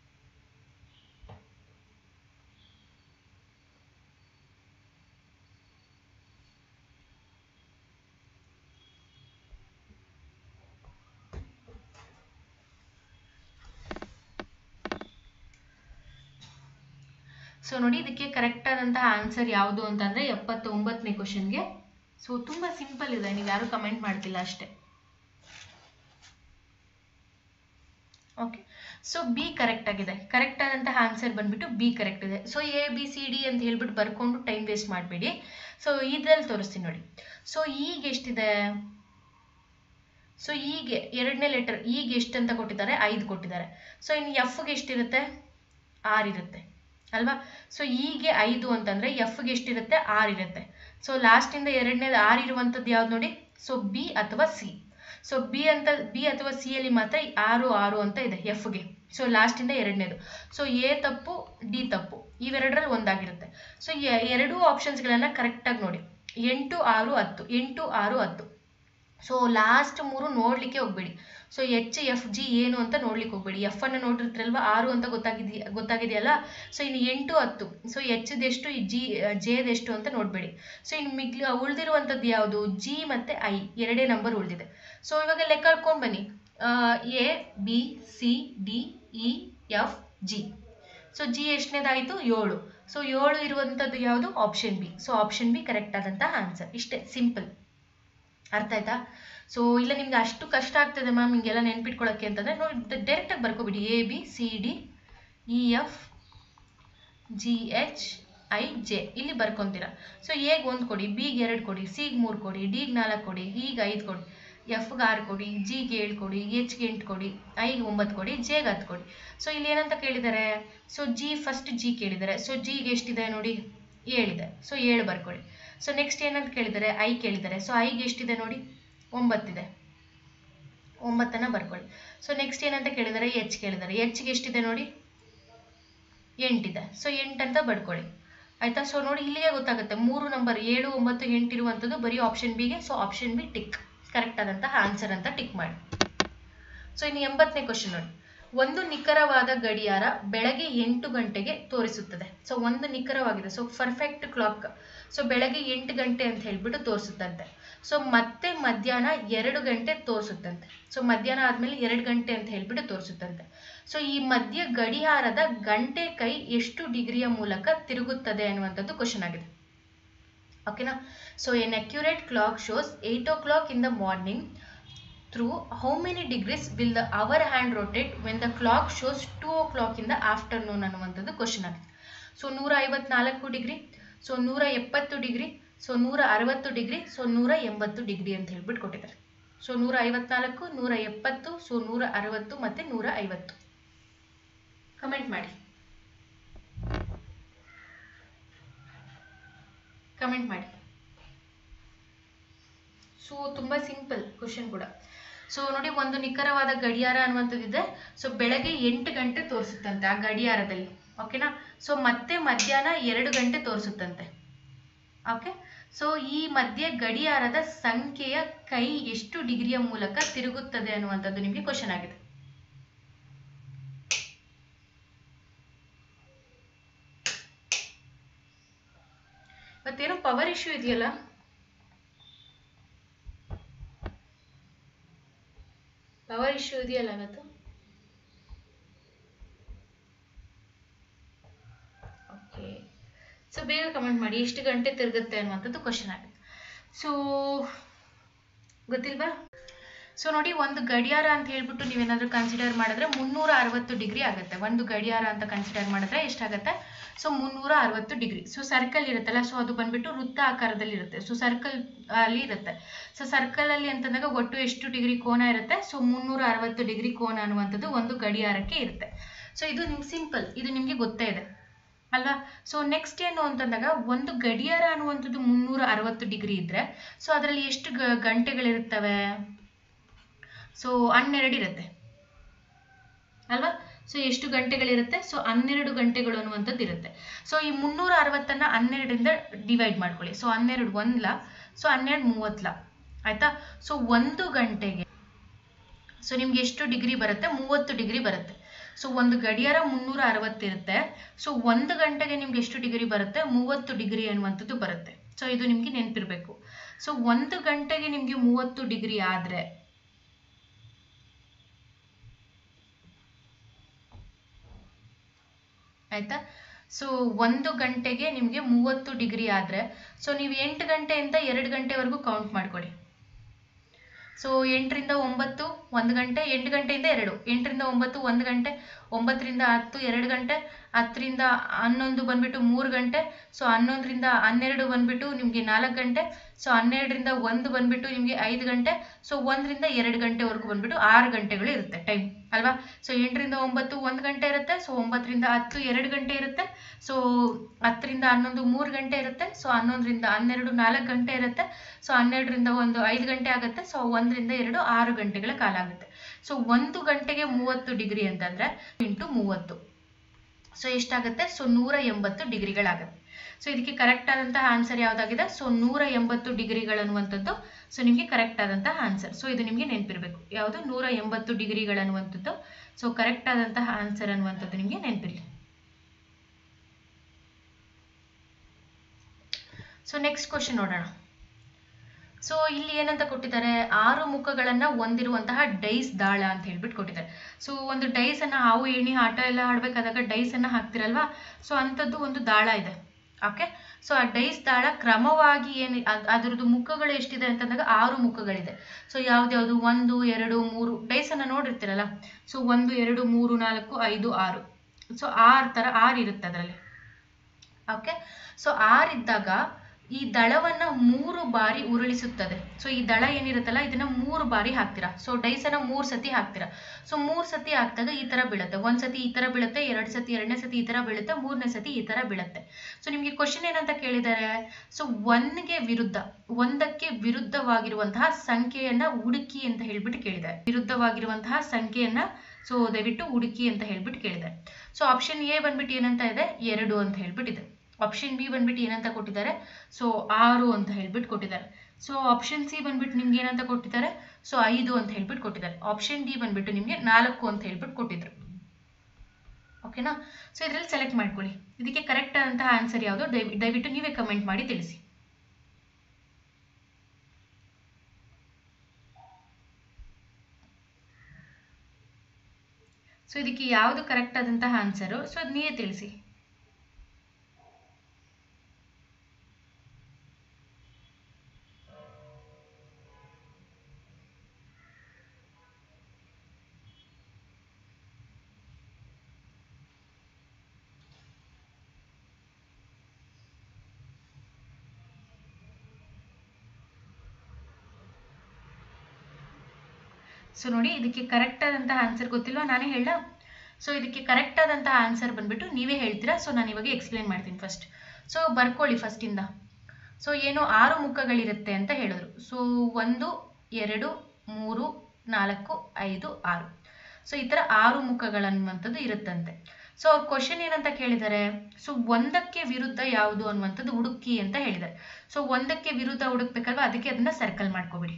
ಸೊ ನೋಡಿ ಇದಕ್ಕೆ ಕರೆಕ್ಟ್ ಆದಂತಹ ಆನ್ಸರ್ ಯಾವುದು ಅಂತಂದ್ರೆ ಎಪ್ಪತ್ತೊಂಬತ್ತನೇ ಕ್ವಶನ್ಗೆ ಸೊ ತುಂಬಾ ಸಿಂಪಲ್ ಇದೆ ನೀವು ಯಾರು ಕಮೆಂಟ್ ಮಾಡ್ತಿಲ್ಲ ಅಷ್ಟೇ ಓಕೆ ಸೊ ಬಿ ಕರೆಕ್ಟ್ ಆಗಿದೆ ಕರೆಕ್ಟ್ ಆದಂತಹ ಆನ್ಸರ್ ಬಂದ್ಬಿಟ್ಟು ಬಿ ಕರೆಕ್ಟ್ ಇದೆ so A B C D ಅಂತ ಹೇಳ್ಬಿಟ್ಟು ಬರ್ಕೊಂಡು ಟೈಮ್ ವೇಸ್ಟ್ ಮಾಡಬೇಡಿ ಸೊ ಇದ್ರಲ್ಲಿ ತೋರಿಸ್ತೀನಿ ನೋಡಿ ಸೊ ಈಗ ಎಷ್ಟಿದೆ ಸೊ ಹೀಗೆ ಎರಡನೇ ಲೆಟರ್ ಈಗ ಎಷ್ಟು ಅಂತ ಕೊಟ್ಟಿದ್ದಾರೆ ಐದು ಕೊಟ್ಟಿದ್ದಾರೆ ಸೊ ಇನ್ನು ಎಫ್ಗೆ ಎಷ್ಟಿರುತ್ತೆ ಆರು ಇರುತ್ತೆ ಅಲ್ವಾ ಸೊ ಹೀಗೆ ಐದು ಅಂತಂದ್ರೆ ಎಫ್ಗೆ ಎಷ್ಟಿರುತ್ತೆ ಆರು ಇರುತ್ತೆ ಸೊ ಲಾಸ್ಟಿಂದ ಎರಡನೇದು ಆರು ಇರುವಂಥದ್ದು ಯಾವ್ದು ನೋಡಿ ಸೊ ಬಿ ಅಥವಾ ಸಿ ಸೊ ಬಿ ಅಂತ ಬಿ ಅಥವಾ ಸಿ ಅಲ್ಲಿ ಮಾತ್ರ ಆರು ಆರು ಅಂತ ಇದೆ ಎಫ್ಗೆ ಸೊ ಲಾಸ್ಟಿಂದ ಎರಡನೇದು ಸೊ ಎ ತಪ್ಪು ಡಿ ತಪ್ಪು ಇವೆರಡರಲ್ಲಿ ಒಂದಾಗಿರುತ್ತೆ ಸೊ ಎರಡೂ ಆಪ್ಷನ್ಸ್ಗಳನ್ನ ಕರೆಕ್ಟಾಗಿ ನೋಡಿ ಎಂಟು ಆರು ಹತ್ತು ಎಂಟು ಆರು ಹತ್ತು ಸೊ ಲಾಸ್ಟ್ ಮೂರು ನೋಡ್ಲಿಕ್ಕೆ ಹೋಗ್ಬೇಡಿ ಸೊ ಎಚ್ ಎಫ್ ಜಿ ಏನು ಅಂತ ನೋಡ್ಲಿಕ್ಕೆ ಹೋಗ್ಬೇಡಿ ಎಫ್ ಅನ್ನು ನೋಡಿರ್ತಿರಲ್ವಾ ಆರು ಅಂತ ಗೊತ್ತಾಗಿದೆಯಾ ಗೊತ್ತಾಗಿದೆಯಲ್ಲ ಸೊ ಇನ್ನು ಎಂಟು ಹತ್ತು ಸೊ ಎಚ್ ಎಷ್ಟು ಜಿ ಜೆದೆಷ್ಟು ಅಂತ ನೋಡಬೇಡಿ ಸೊ ಇನ್ನು ಮಿಗ್ಲಿ ಉಳಿದಿರುವಂಥದ್ದು ಯಾವುದು ಜಿ ಮತ್ತೆ ಐ ಎರಡೇ ನಂಬರ್ ಉಳಿದಿದೆ ಸೊ ಇವಾಗ ಲೆಕ್ಕ ಹಾಕೊಂಡು ಬನ್ನಿ A B C D E F G so G ಎಷ್ಟನೇದಾಯಿತು ಏಳು ಸೊ ಏಳು ಇರುವಂಥದ್ದು ಯಾವುದು option B so option B correct ಆದಂತಹ ಆನ್ಸರ್ ಇಷ್ಟೇ ಸಿಂಪಲ್ ಅರ್ಥ ಆಯ್ತಾ ಸೊ ಇಲ್ಲ ನಿಮ್ಗೆ ಅಷ್ಟು ಕಷ್ಟ ಆಗ್ತದೆ ಮ್ಯಾಮ್ ಹಿಂಗೆಲ್ಲ ನೆನ್ಪಿಟ್ಕೊಳ್ಳೋಕ್ಕೆ ಅಂತಂದ್ರೆ ನೋಡಿ ಡೈರೆಕ್ಟಾಗಿ ಬರ್ಕೊಬಿಡಿ A B C D E F G H I J ಇಲ್ಲಿ ಬರ್ಕೊಂತೀರಾ ಸೊ ಎಗೆ ಒಂದು ಕೊಡಿ ಬಿಗೆ ಎರಡು ಕೊಡಿ ಸಿಗೆ ಮೂರು ಕೊಡಿ ಡಿಗೆ ನಾಲ್ಕು ಕೊಡಿ ಈಗ ಐದು ಕೊಡಿ ಎಫ್ಗೆ ಆರು ಕೊಡಿ ಜಿಗೆ ಏಳು ಕೊಡಿ ಎಚ್ಗೆ ಎಂಟು ಕೊಡಿ ಐಗೆ ಒಂಬತ್ತು ಕೊಡಿ ಜೆಗೆ ಹತ್ತು ಕೊಡಿ ಸೊ ಇಲ್ಲಿ ಏನಂತ ಕೇಳಿದ್ದಾರೆ ಸೊ ಜಿ ಫಸ್ಟ್ ಜಿ ಕೇಳಿದ್ದಾರೆ ಸೊ ಜಿಗೆ ಎಷ್ಟಿದೆ ನೋಡಿ ಏಳಿದೆ ಸೊ ಏಳು ಬರ್ಕೊಳ್ಳಿ ಸೊ ನೆಕ್ಸ್ಟ್ ಏನಂತ ಕೇಳಿದ್ದಾರೆ ಐ ಕೇಳಿದ್ದಾರೆ ಸೊ ಐಗೆ ಎಷ್ಟಿದೆ ನೋಡಿ ಒಂಬತ್ತಿದೆ ಒಂಬತ್ತನ್ನ ಬರ್ಕೊಳ್ಳಿ ಸೊ ನೆಕ್ಸ್ಟ್ ಏನಂತ ಕೇಳಿದ್ದಾರೆ ಎಚ್ ಕೇಳಿದ್ದಾರೆ ಎಚ್ಗೆ ಎಷ್ಟಿದೆ ನೋಡಿ ಎಂಟಿದೆ ಸೊ ಎಂಟಂತ ಬರ್ಕೊಳ್ಳಿ ಆಯ್ತಾ ಸೊ ನೋಡಿ ಇಲ್ಲಿಗೆ ಗೊತ್ತಾಗುತ್ತೆ ಮೂರು ನಂಬರ್ ಏಳು ಒಂಬತ್ತು ಎಂಟು ಇರುವಂಥದ್ದು ಬರೀ ಆಪ್ಷನ್ ಬಿಗೆ so option B tick correct ಆದಂತಹ ಆನ್ಸರ್ ಅಂತ ಟಿಕ್ ಮಾಡಿ ಸೊ ಇನ್ನು ಎಂಬತ್ತನೇ ಕ್ವಶನ್ ನೋಡಿ ಒಂದು ನಿಖರವಾದ ಗಡಿಯಾರ ಬೆಳಗ್ಗೆ ಎಂಟು ಗಂಟೆಗೆ ತೋರಿಸುತ್ತದೆ ಸೊ ಒಂದು ನಿಖರವಾಗಿದೆ ಸೊ ಪರ್ಫೆಕ್ಟ್ ಕ್ಲಾಕ್ ಸೊ ಬೆಳಗ್ಗೆ ಎಂಟು ಗಂಟೆ ಅಂತ ಹೇಳ್ಬಿಟ್ಟು ತೋರಿಸುತ್ತಂತೆ ಸೊ ಮತ್ತೆ ಮಧ್ಯಾಹ್ನ ಎರಡು ಗಂಟೆ ತೋರಿಸುತ್ತಂತೆ ಸೊ ಮಧ್ಯಾಹ್ನ ಆದ್ಮೇಲೆ ಎರಡು ಗಂಟೆ ಅಂತ ಹೇಳ್ಬಿಟ್ಟು ತೋರಿಸುತ್ತಂತೆ ಸೊ ಈ ಮಧ್ಯ ಗಡಿಯಾರದ ಗಂಟೆ ಕೈ ಎಷ್ಟು ಡಿಗ್ರಿಯ ಮೂಲಕ ತಿರುಗುತ್ತದೆ ಅನ್ನುವಂಥದ್ದು ಕ್ವಶನ್ ಆಗಿದೆ ಓಕೆನಾ so an accurate clock shows eight o'clock in the morning through how many degrees will the hour hand rotate when the clock shows two o'clock in the afternoon ಅನ್ನುವಂಥದ್ದು question ಆಗಿದೆ so ನೂರ ಐವತ್ನಾಲ್ಕು degree so ನೂರ ಎಪ್ಪತ್ತು degree so ನೂರ ಅರವತ್ತು degree so ನೂರ ಎಂಬತ್ತು ಡಿಗ್ರಿ ಅಂತ ಹೇಳ್ಬಿಟ್ಟು ಕೊಟ್ಟಿದ್ದಾರೆ ಸೊ ನೂರ ಐವತ್ನಾಲ್ಕು ನೂರ ಎಪ್ಪತ್ತು ಸೊ ನೂರ ಅರವತ್ತು ಮತ್ತೆ ನೂರ ಐವತ್ತು ಕಮೆಂಟ್ ಮಾಡಿ ಕಮೆಂಟ್ ಮಾಡಿ ಸೊ ತುಂಬಾ ಸಿಂಪಲ್ ಕ್ವಶನ್ ಕೂಡ ಸೊ ನೋಡಿ ಒಂದು ನಿಖರವಾದ ಗಡಿಯಾರ ಅನ್ನುವಂಥದ್ದಿದೆ ಸೊ ಬೆಳಗ್ಗೆ ಎಂಟು ಗಂಟೆ ತೋರಿಸುತ್ತಂತೆ ಆ ಗಡಿಯಾರದಲ್ಲಿ ಓಕೆನಾ ಸೊ ಮತ್ತೆ ಮಧ್ಯಾಹ್ನ ಎರಡು ಗಂಟೆ ತೋರಿಸುತ್ತಂತೆ ಓಕೆ ಸೊ ಈ ಮಧ್ಯೆ ಗಡಿಯಾರದ ಸಂಖ್ಯೆಯ ಕೈ ಎಷ್ಟು ಡಿಗ್ರಿಯ ಮೂಲಕ ತಿರುಗುತ್ತದೆ ಅನ್ನುವಂಥದ್ದು ನಿಮಗೆ ಕ್ವಶನ್ ಆಗಿದೆ ಮತ್ತೇನೋ ಪವರ್ ಇಶ್ಯೂ ಇದೆಯಲ್ಲ ಪವರ್ ಇಶ್ಯೂ ಇದೆಯಲ್ಲ ಇವತ್ತು ಓಕೆ ಸೊ ಬೇಗ ಕಮೆಂಟ್ ಮಾಡಿ ಎಷ್ಟು ಗಂಟೆ ತಿರುಗುತ್ತೆ ಅನ್ನುವಂಥದ್ದು ಕ್ವಶನ್ ಆಗುತ್ತೆ ಸೊ ಗೊತ್ತಿಲ್ವಾ ಸೊ ನೋಡಿ ಒಂದು ಗಡಿಯಾರ ಅಂತ ಹೇಳ್ಬಿಟ್ಟು ನೀವೇನಾದ್ರೂ ಕನ್ಸಿಡರ್ ಮಾಡಿದ್ರೆ ಮುನ್ನೂರ ಅರವತ್ತು ಡಿಗ್ರಿ ಆಗುತ್ತೆ ಒಂದು ಗಡಿಯಾರ ಅಂತ ಕನ್ಸಿಡರ್ ಮಾಡಿದ್ರೆ ಎಷ್ಟಾಗುತ್ತೆ ಸೊ ಮುನ್ನೂರ ಅರವತ್ತು ಡಿಗ್ರಿ ಸೊ ಸರ್ಕಲ್ ಇರುತ್ತಲ್ಲ ಸೊ ಅದು ಬಂದ್ಬಿಟ್ಟು ವೃತ್ತ ಆಕಾರದಲ್ಲಿ ಇರುತ್ತೆ ಸೊ ಸರ್ಕಲ್ ಅಲ್ಲಿ ಇರುತ್ತೆ ಸೊ ಸರ್ಕಲ್ ಅಲ್ಲಿ ಅಂತಂದಾಗ ಒಟ್ಟು ಎಷ್ಟು ಡಿಗ್ರಿ ಕೋನ ಇರುತ್ತೆ ಸೊ ಮುನ್ನೂರ ಅರವತ್ತು ಡಿಗ್ರಿ ಕೋನ ಅನ್ನುವಂಥದ್ದು ಒಂದು ಗಡಿಯಾರಕ್ಕೆ ಇರುತ್ತೆ ಸೊ ಇದು ನಿಮ್ಗೆ ಸಿಂಪಲ್ ಇದು ನಿಮ್ಗೆ ಗೊತ್ತೇ ಇದೆ ಅಲ್ವಾ ಸೊ ನೆಕ್ಸ್ಟ್ ಏನು ಅಂತಂದಾಗ ಒಂದು ಗಡಿಯಾರ ಅನ್ನುವಂಥದ್ದು ಮುನ್ನೂರ ಅರವತ್ತು ಡಿಗ್ರಿ ಇದ್ರೆ ಸೊ ಅದರಲ್ಲಿ ಎಷ್ಟು ಗ- ಗಂಟೆಗಳಿರುತ್ತವೆ ಸೊ ಹನ್ನೆರಡು ಇರುತ್ತೆ ಅಲ್ವಾ ಸೊ ಎಷ್ಟು ಗಂಟೆಗಳಿರುತ್ತೆ ಸೊ ಹನ್ನೆರಡು ಗಂಟೆಗಳು ಅನ್ನುವಂಥದ್ದು ಇರುತ್ತೆ ಸೊ ಈ ಮುನ್ನೂರ ಅರವತ್ತನ್ನ ಹನ್ನೆರಡರಿಂದ ಡಿವೈಡ್ ಮಾಡ್ಕೊಳ್ಳಿ ಸೊ ಹನ್ನೆರಡು ಒಂದ್ಲ ಸೊ ಹನ್ನೆರಡು ಮೂವತ್ಲ ಆಯ್ತಾ ಸೊ ಒಂದು ಗಂಟೆಗೆ ಸೊ ನಿಮ್ಗೆ ಎಷ್ಟು ಡಿಗ್ರಿ ಬರುತ್ತೆ ಮೂವತ್ತು ಡಿಗ್ರಿ ಬರುತ್ತೆ ಸೊ ಒಂದು ಗಡಿಯಾರ ಮುನ್ನೂರ ಅರವತ್ತಿರುತ್ತೆ ಸೊ ಒಂದು ಗಂಟೆಗೆ ನಿಮ್ಗೆ ಎಷ್ಟು ಡಿಗ್ರಿ ಬರುತ್ತೆ ಮೂವತ್ತು ಡಿಗ್ರಿ ಅನ್ನುವಂಥದ್ದು ಬರುತ್ತೆ ಸೊ ಇದು ನಿಮ್ಗೆ ನೆನಪಿರ್ಬೇಕು ಸೊ ಒಂದು ಗಂಟೆಗೆ ನಿಮ್ಗೆ ಮೂವತ್ತು ಡಿಗ್ರಿ ಆದ್ರೆ ಆಯ್ತಾ ಸೊ ಒಂದು ಗಂಟೆಗೆ ನಿಮಗೆ ಮೂವತ್ತು ಡಿಗ್ರಿ ಆದ್ರೆ ಸೊ ನೀವು ಎಂಟು ಗಂಟೆಯಿಂದ ಎರಡು ಗಂಟೆವರೆಗೂ ಕೌಂಟ್ ಮಾಡ್ಕೊಳ್ಳಿ ಸೊ ಎಂಟರಿಂದ ಒಂಬತ್ತು ಒಂದು ಗಂಟೆ ಎಂಟು ಗಂಟೆಯಿಂದ ಎರಡು ಎಂಟರಿಂದ ಒಂಬತ್ತು ಒಂದು ಗಂಟೆ ಒಂಬತ್ತರಿಂದ ಹತ್ತು ಎರಡು ಗಂಟೆ ಹತ್ತರಿಂದ ಹನ್ನೊಂದು ಬಂದ್ಬಿಟ್ಟು ಮೂರು ಗಂಟೆ ಸೊ ಹನ್ನೊಂದರಿಂದ ಹನ್ನೆರಡು ಬಂದ್ಬಿಟ್ಟು ನಿಮಗೆ ನಾಲ್ಕು ಗಂಟೆ ಸೊ ಹನ್ನೆರಡರಿಂದ ಒಂದು ಬಂದ್ಬಿಟ್ಟು ನಿಮಗೆ ಐದು ಗಂಟೆ ಸೊ ಒಂದರಿಂದ ಎರಡು ಗಂಟೆವರೆಗೂ ಬಂದ್ಬಿಟ್ಟು ಆರು ಗಂಟೆಗಳು ಇರುತ್ತೆ ಟೈಮ್ ಅಲ್ವಾ ಸೊ ಎಂಟರಿಂದ ಒಂಬತ್ತು ಒಂದು ಗಂಟೆ ಇರುತ್ತೆ ಸೊ ಒಂಬತ್ತರಿಂದ ಹತ್ತು ಎರಡು ಗಂಟೆ ಇರುತ್ತೆ ಸೊ ಹತ್ತರಿಂದ ಹನ್ನೊಂದು ಮೂರು ಗಂಟೆ ಇರುತ್ತೆ ಸೊ ಹನ್ನೊಂದರಿಂದ ಹನ್ನೆರಡು ನಾಲ್ಕು ಗಂಟೆ ಇರುತ್ತೆ ಸೊ ಹನ್ನೆರಡರಿಂದ ಒಂದು ಐದು ಗಂಟೆ ಆಗುತ್ತೆ ಸೊ ಒಂದರಿಂದ ಎರಡು ಆರು ಗಂಟೆಗಳ ಕಾಲ ಆಗುತ್ತೆ ಸೊ ಒಂದು ಗಂಟೆಗೆ ಮೂವತ್ತು ಡಿಗ್ರಿ ಅಂತಂದ್ರೆ ಇಂಟು ಮೂವತ್ತು ಸೊ ಎಷ್ಟಾಗುತ್ತೆ ಸೊ ನೂರ ಎಂಬತ್ತು ಡಿಗ್ರಿಗಳಾಗುತ್ತೆ ಸೊ ಇದಕ್ಕೆ ಕರೆಕ್ಟ್ ಆದಂತಹ ಆನ್ಸರ್ ಯಾವ್ದಾಗಿದೆ ಸೊ ನೂರ ಎಂಬತ್ತು ಡಿಗ್ರಿಗಳನ್ನುವಂಥದ್ದು ಸೊ ನಿಮಗೆ ಕರೆಕ್ಟ್ ಆದಂತಹ ಆನ್ಸರ್ ಸೊ ಇದು ನಿಮಗೆ ನೆನಪಿರ್ಬೇಕು ಯಾವುದು ನೂರ ಎಂಬತ್ತು ಡಿಗ್ರಿಗಳನ್ನುವಂಥದ್ದು ಸೊ ಕರೆಕ್ಟ್ ಆದಂತಹ ಆನ್ಸರ್ ಅನ್ನುವಂಥದ್ದು ನಿಮಗೆ ನೆನಪಿರಲಿ ಸೊ ನೆಕ್ಸ್ಟ್ ಕ್ವಶನ್ ನೋಡೋಣ ಸೊ ಇಲ್ಲಿ ಏನಂತ ಕೊಟ್ಟಿದ್ದಾರೆ ಆರು ಮುಖಗಳನ್ನ ಹೊಂದಿರುವಂತಹ ಡೈಸ್ ದಾಳ ಅಂತ ಹೇಳ್ಬಿಟ್ಟು ಕೊಟ್ಟಿದ್ದಾರೆ ಸೊ ಒಂದು ಡೈಸ್ ಅನ್ನ ಹಾವು ಏಣಿ ಆಟ ಎಲ್ಲ ಆಡ್ಬೇಕಾದಾಗ ಡೈಸ್ ಅನ್ನ ಹಾಕ್ತಿರಲ್ವಾ ಸೊ ಅಂಥದ್ದು ಒಂದು ದಾಳ ಇದೆ ಓಕೆ ಸೊ ಆ ಡೈಸ್ ದಾಳ ಕ್ರಮವಾಗಿ ಏನು ಅದ್- ಅದ್ರದ್ದು ಮುಖಗಳು ಎಷ್ಟಿದೆ ಅಂತಂದಾಗ ಆರು ಮುಖಗಳಿದೆ ಸೊ ಯಾವ್ದ್ಯಾವ್ದು ಒಂದು ಎರಡು ಮೂರು ಡೈಸ್ ಅನ್ನ ನೋಡಿರ್ತೀರಲ್ಲ ಸೊ ಒಂದು ಎರಡು ಮೂರು ನಾಲ್ಕು ಐದು ಆರು ಸೊ ಆರು ತರ ಆರು ಇರುತ್ತೆ ಅದರಲ್ಲಿ ಓಕೆ ಸೊ ಆರ್ ಇದ್ದಾಗ ಈ ದಳವನ್ನ ಮೂರು ಬಾರಿ ಉರುಳಿಸುತ್ತದೆ ಸೊ ಈ ದಳ ಏನಿರುತ್ತಲ್ಲ ಇದನ್ನ ಮೂರು ಬಾರಿ ಹಾಕ್ತೀರಾ ಸೊ ಡೈಸನ್ನ ಮೂರ್ ಸತಿ ಹಾಕ್ತೀರಾ ಸೊ ಮೂರ್ ಸತಿ ಹಾಕ್ದಾಗ ಈ ತರ ಬೀಳುತ್ತೆ ಒಂದ್ ಸತಿ ಈ ತರ ಬೀಳುತ್ತೆ ಎರಡ್ ಸತಿ ಎರಡನೇ ಸತಿ ಈ ತರ ಬೀಳುತ್ತೆ ಮೂರನೇ ಸತಿ ಈ ತರ ಬೀಳುತ್ತೆ ಸೊ ನಿಮ್ಗೆ ಕ್ವಶನ್ ಏನಂತ ಕೇಳಿದ್ದಾರೆ ಸೊ ಒನ್ಗೆ ವಿರುದ್ಧ ಒಂದಕ್ಕೆ ವಿರುದ್ಧವಾಗಿರುವಂತಹ ಸಂಖ್ಯೆಯನ್ನ ಹುಡುಕಿ ಅಂತ ಹೇಳ್ಬಿಟ್ಟು ಕೇಳಿದ್ದಾರೆ ವಿರುದ್ಧವಾಗಿರುವಂತಹ ಸಂಖ್ಯೆಯನ್ನ ಸೊ ದಯವಿಟ್ಟು ಹುಡುಕಿ ಅಂತ ಹೇಳ್ಬಿಟ್ಟು ಕೇಳಿದ್ದಾರೆ ಸೊ ಆಪ್ಷನ್ ಎ ಬಂದ್ಬಿಟ್ಟು ಏನಂತ ಇದೆ ಎರಡು ಅಂತ ಹೇಳ್ಬಿಟ್ಟಿದೆ ಆಪ್ಷನ್ ಬಿ ಬಂದ್ಬಿಟ್ಟು ಏನಂತ ಕೊಟ್ಟಿದ್ದಾರೆ ಸೊ ಆರು ಅಂತ ಹೇಳ್ಬಿಟ್ಟು ಕೊಟ್ಟಿದ್ದಾರೆ ಸೊ ಆಪ್ಷನ್ ಸಿ ಬಂದ್ಬಿಟ್ಟು ನಿಮ್ಗೆ ಏನಂತ ಕೊಟ್ಟಿದ್ದಾರೆ ಸೊ ಐದು ಅಂತ ಹೇಳ್ಬಿಟ್ಟು ಕೊಟ್ಟಿದ್ದಾರೆ ಆಪ್ಷನ್ ಡಿ ಬಂದ್ಬಿಟ್ಟು ನಿಮ್ಗೆ ನಾಲ್ಕು ಅಂತ ಹೇಳ್ಬಿಟ್ಟು ಕೊಟ್ಟಿದ್ರು ಓಕೆನಾ ಸೊ ಇದರಲ್ಲಿ ಸೆಲೆಕ್ಟ್ ಮಾಡ್ಕೊಳ್ಳಿ ಇದಕ್ಕೆ ಕರೆಕ್ಟ್ ಆದಂತಹ ಆನ್ಸರ್ ಯಾವುದು ದಯವಿ- ದಯವಿಟ್ಟು ನೀವೇ ಕಮೆಂಟ್ ಮಾಡಿ ತಿಳಿಸಿ ಸೊ ಇದಕ್ಕೆ ಯಾವುದು ಕರೆಕ್ಟ್ ಆದಂತಹ ಆನ್ಸರು ಸೊ ಅದು ನೀವೇ ತಿಳಿಸಿ ಸೊ ನೋಡಿ ಇದಕ್ಕೆ ಕರೆಕ್ಟ್ ಆದಂತಹ ಆನ್ಸರ್ ಗೊತ್ತಿಲ್ವಾ ನಾನೇ ಹೇಳ ಸೊ ಇದಕ್ಕೆ ಕರೆಕ್ಟ್ ಆದಂತಹ ಆನ್ಸರ್ ಬಂದ್ಬಿಟ್ಟು ನೀವೇ ಹೇಳ್ತೀರಾ ಸೊ ನಾನು ಇವಾಗ ಎಕ್ಸ್ಪ್ಲೇನ್ ಮಾಡ್ತೀನಿ ಫಸ್ಟ್ ಸೊ ಬರ್ಕೊಳ್ಳಿ ಫಸ್ಟಿಂದ ಸೊ ಏನು ಆರು ಮುಖಗಳಿರುತ್ತೆ ಅಂತ ಹೇಳಿದ್ರು ಸೊ ಒಂದು ಎರಡು ಮೂರು ನಾಲ್ಕು ಐದು ಆರು ಸೊ ಈ ಥರ ಆರು ಮುಖಗಳನ್ನುವಂಥದ್ದು ಇರುತ್ತಂತೆ ಸೊ ಅವ್ರ ಕ್ವಶನ್ ಏನಂತ ಕೇಳಿದ್ದಾರೆ ಸೊ ಒಂದಕ್ಕೆ ವಿರುದ್ಧ ಯಾವುದು ಅನ್ನುವಂಥದ್ದು ಹುಡುಕಿ ಅಂತ ಹೇಳಿದ್ದಾರೆ ಸೊ ಒಂದಕ್ಕೆ ವಿರುದ್ಧ ಹುಡುಕ್ಬೇಕಲ್ವಾ ಅದಕ್ಕೆ ಅದನ್ನ ಸರ್ಕಲ್ ಮಾಡ್ಕೊಬಿಡಿ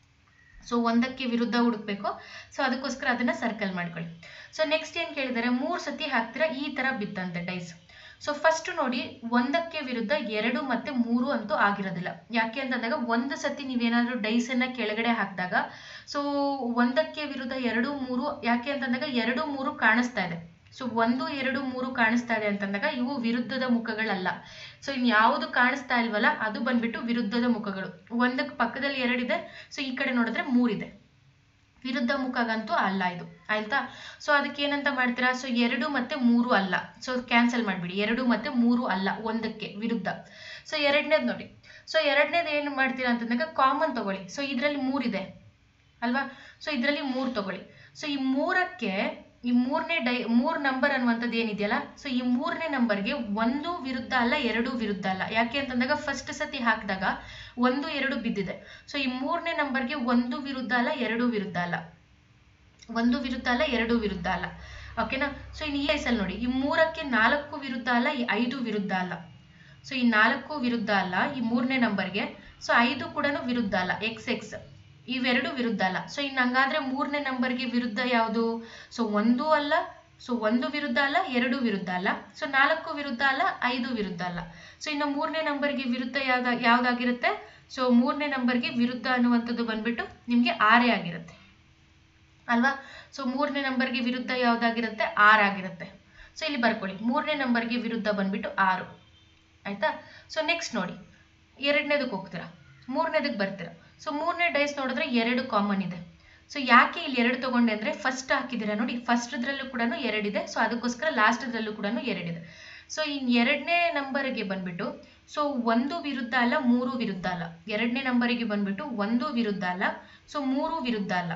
ಸೊ ಒಂದಕ್ಕೆ ವಿರುದ್ಧ ಹುಡುಕ್ಬೇಕು ಸೊ ಅದಕ್ಕೋಸ್ಕರ ಅದನ್ನ ಸರ್ಕಲ್ ಮಾಡ್ಕೊಳ್ಳಿ ಸೊ ನೆಕ್ಸ್ಟ್ ಏನ್ ಕೇಳಿದ್ದಾರೆ ಮೂರ್ ಸತಿ ಹಾಕ್ತೀರಾ ಈ ತರ ಬಿತ್ತಂತೆ ಡೈಸ್ ಸೊ ಫಸ್ಟ್ ನೋಡಿ ಒಂದಕ್ಕೆ ವಿರುದ್ಧ ಎರಡು ಮತ್ತೆ ಮೂರು ಅಂತೂ ಆಗಿರೋದಿಲ್ಲ ಯಾಕೆ ಅಂತಂದಾಗ ಒಂದು ಸತಿ ನೀವೇನಾದ್ರೂ ಡೈಸ್ ಅನ್ನ ಕೆಳಗಡೆ ಹಾಕಿದಾಗ ಸೊ ಒಂದಕ್ಕೆ ವಿರುದ್ಧ ಎರಡು ಮೂರು ಯಾಕೆ ಅಂತಂದಾಗ ಎರಡು ಮೂರು ಕಾಣಿಸ್ತಾ ಇದೆ ಸೊ ಒಂದು ಎರಡು ಮೂರು ಕಾಣಿಸ್ತಾ ಇದೆ ಅಂತಂದಾಗ ಇವು ವಿರುದ್ಧದ ಮುಖಗಳಲ್ಲ ಸೊ ಇನ್ ಯಾವುದು ಕಾಣಿಸ್ತಾ ಇಲ್ವಲ್ಲ ಅದು ಬಂದ್ಬಿಟ್ಟು ವಿರುದ್ಧದ ಮುಖಗಳು ಒಂದಕ್ಕೆ ಪಕ್ಕದಲ್ಲಿ ಎರಡಿದೆ ಸೊ ಈ ಕಡೆ ನೋಡಿದ್ರೆ ಮೂರಿದೆ ವಿರುದ್ಧ ಮುಖಗಂತೂ ಅಲ್ಲ ಇದು ಆಯ್ತಾ ಸೊ ಅದಕ್ಕೆ ಏನಂತ ಮಾಡ್ತೀರಾ ಸೊ ಎರಡು ಮತ್ತೆ ಮೂರು ಅಲ್ಲ ಸೊ ಕ್ಯಾನ್ಸಲ್ ಮಾಡ್ಬಿಡಿ ಎರಡು ಮತ್ತೆ ಮೂರು ಅಲ್ಲ ಒಂದಕ್ಕೆ ವಿರುದ್ಧ ಸೊ ಎರಡನೇದು ನೋಡಿ ಸೊ ಎರಡನೇದು ಏನು ಮಾಡ್ತೀರಾ ಅಂತಂದಾಗ ಕಾಮನ್ ತಗೊಳ್ಳಿ ಸೊ ಇದರಲ್ಲಿ ಮೂರಿದೆ ಅಲ್ವಾ ಸೊ ಇದರಲ್ಲಿ ಮೂರು ತಗೊಳ್ಳಿ ಸೊ ಈ ಮೂರಕ್ಕೆ ಈ ಮೂರನೇ ಡೈ ಮೂರ್ ನಂಬರ್ ಅನ್ನುವಂಥದ್ದು ಏನಿದೆಯಲ್ಲ ಸೊ ಈ ಮೂರನೇ ನಂಬರ್ಗೆ ಒಂದು ವಿರುದ್ಧ ಅಲ್ಲ ಎರಡು ವಿರುದ್ಧ ಅಲ್ಲ ಯಾಕೆ ಅಂತಂದಾಗ ಫಸ್ಟ್ ಸತಿ ಹಾಕಿದಾಗ ಒಂದು ಎರಡು ಬಿದ್ದಿದೆ ಸೊ ಈ ಮೂರನೇ ನಂಬರ್ಗೆ ಒಂದು ವಿರುದ್ಧ ಅಲ್ಲ ಎರಡು ವಿರುದ್ಧ ಅಲ್ಲ ಒಂದು ವಿರುದ್ಧ ಅಲ್ಲ ಎರಡು ವಿರುದ್ಧ ಅಲ್ಲ ಓಕೆನಾ ಸೊ ಇನ್ನು ಈ ಕೇಸಲ್ಲಿ ನೋಡಿ ಈ ಮೂರಕ್ಕೆ ನಾಲ್ಕು ವಿರುದ್ಧ ಅಲ್ಲ ಈ ಐದು ವಿರುದ್ಧ ಅಲ್ಲ ಸೊ ಈ ನಾಲ್ಕು ವಿರುದ್ಧ ಅಲ್ಲ ಈ ಮೂರನೇ ನಂಬರ್ಗೆ ಸೊ ಐದು ಕೂಡ ವಿರುದ್ಧ ಅಲ್ಲ ಎಕ್ಸ್ ಎಕ್ಸ್ ಇವೆರಡು ವಿರುದ್ಧ ಅಲ್ಲ ಸೊ ಇನ್ನು ಹಂಗಾದ್ರೆ ಮೂರನೇ ನಂಬರ್ಗೆ ವಿರುದ್ಧ ಯಾವುದು ಸೊ ಒಂದು ಅಲ್ಲ ಸೊ ಒಂದು ವಿರುದ್ಧ ಅಲ್ಲ ಎರಡು ವಿರುದ್ಧ ಅಲ್ಲ ಸೊ ನಾಲ್ಕು ವಿರುದ್ಧ ಅಲ್ಲ ಐದು ವಿರುದ್ಧ ಅಲ್ಲ ಸೊ ಇನ್ನು ಮೂರನೇ ನಂಬರ್ಗೆ ವಿರುದ್ಧ ಯಾವ್ದ ಯಾವ್ದಾಗಿರುತ್ತೆ ಸೊ ಮೂರನೇ ನಂಬರ್ಗೆ ವಿರುದ್ಧ ಅನ್ನುವಂಥದ್ದು ಬಂದ್ಬಿಟ್ಟು ನಿಮ್ಗೆ ಆರೇ ಆಗಿರುತ್ತೆ ಅಲ್ವಾ ಸೊ ಮೂರನೇ ನಂಬರ್ಗೆ ವಿರುದ್ಧ ಯಾವ್ದಾಗಿರುತ್ತೆ ಆರ್ ಆಗಿರುತ್ತೆ ಸೊ ಇಲ್ಲಿ ಬರ್ಕೊಳ್ಳಿ ಮೂರನೇ ನಂಬರ್ಗೆ ವಿರುದ್ಧ ಬಂದ್ಬಿಟ್ಟು ಆರು ಆಯ್ತಾ ಸೊ ನೆಕ್ಸ್ಟ್ ನೋಡಿ ಎರಡನೇದಕ್ಕೆ ಹೋಗ್ತೀರಾ ಮೂರನೇದಕ್ಕೆ ಬರ್ತೀರಾ ಸೊ ಮೂರನೇ ಡೈಸ್ ನೋಡಿದ್ರೆ ಎರಡು ಕಾಮನ್ ಇದೆ ಸೊ ಯಾಕೆ ಇಲ್ಲಿ ಎರಡು ತಗೊಂಡೆ ಅಂದ್ರೆ ಫಸ್ಟ್ ಹಾಕಿದ್ದೀರಾ ನೋಡಿ ಫಸ್ಟ್ದ್ರಲ್ಲೂ ಕೂಡ ಎರಡಿದೆ ಸೊ ಅದಕ್ಕೋಸ್ಕರ ಲಾಸ್ಟ್ದ್ರಲ್ಲೂ ಕೂಡ ಎರಡಿದೆ ಸೊ ಇನ್ ಎರಡನೇ ನಂಬರ್ಗೆ ಬಂದ್ಬಿಟ್ಟು ಸೊ ಒಂದು ವಿರುದ್ಧ ಅಲ್ಲ ಮೂರು ವಿರುದ್ಧ ಅಲ್ಲ ಎರಡನೇ ನಂಬರಿಗೆ ಬಂದ್ಬಿಟ್ಟು ಒಂದು ವಿರುದ್ಧ ಅಲ್ಲ ಸೊ ಮೂರು ವಿರುದ್ಧ ಅಲ್ಲ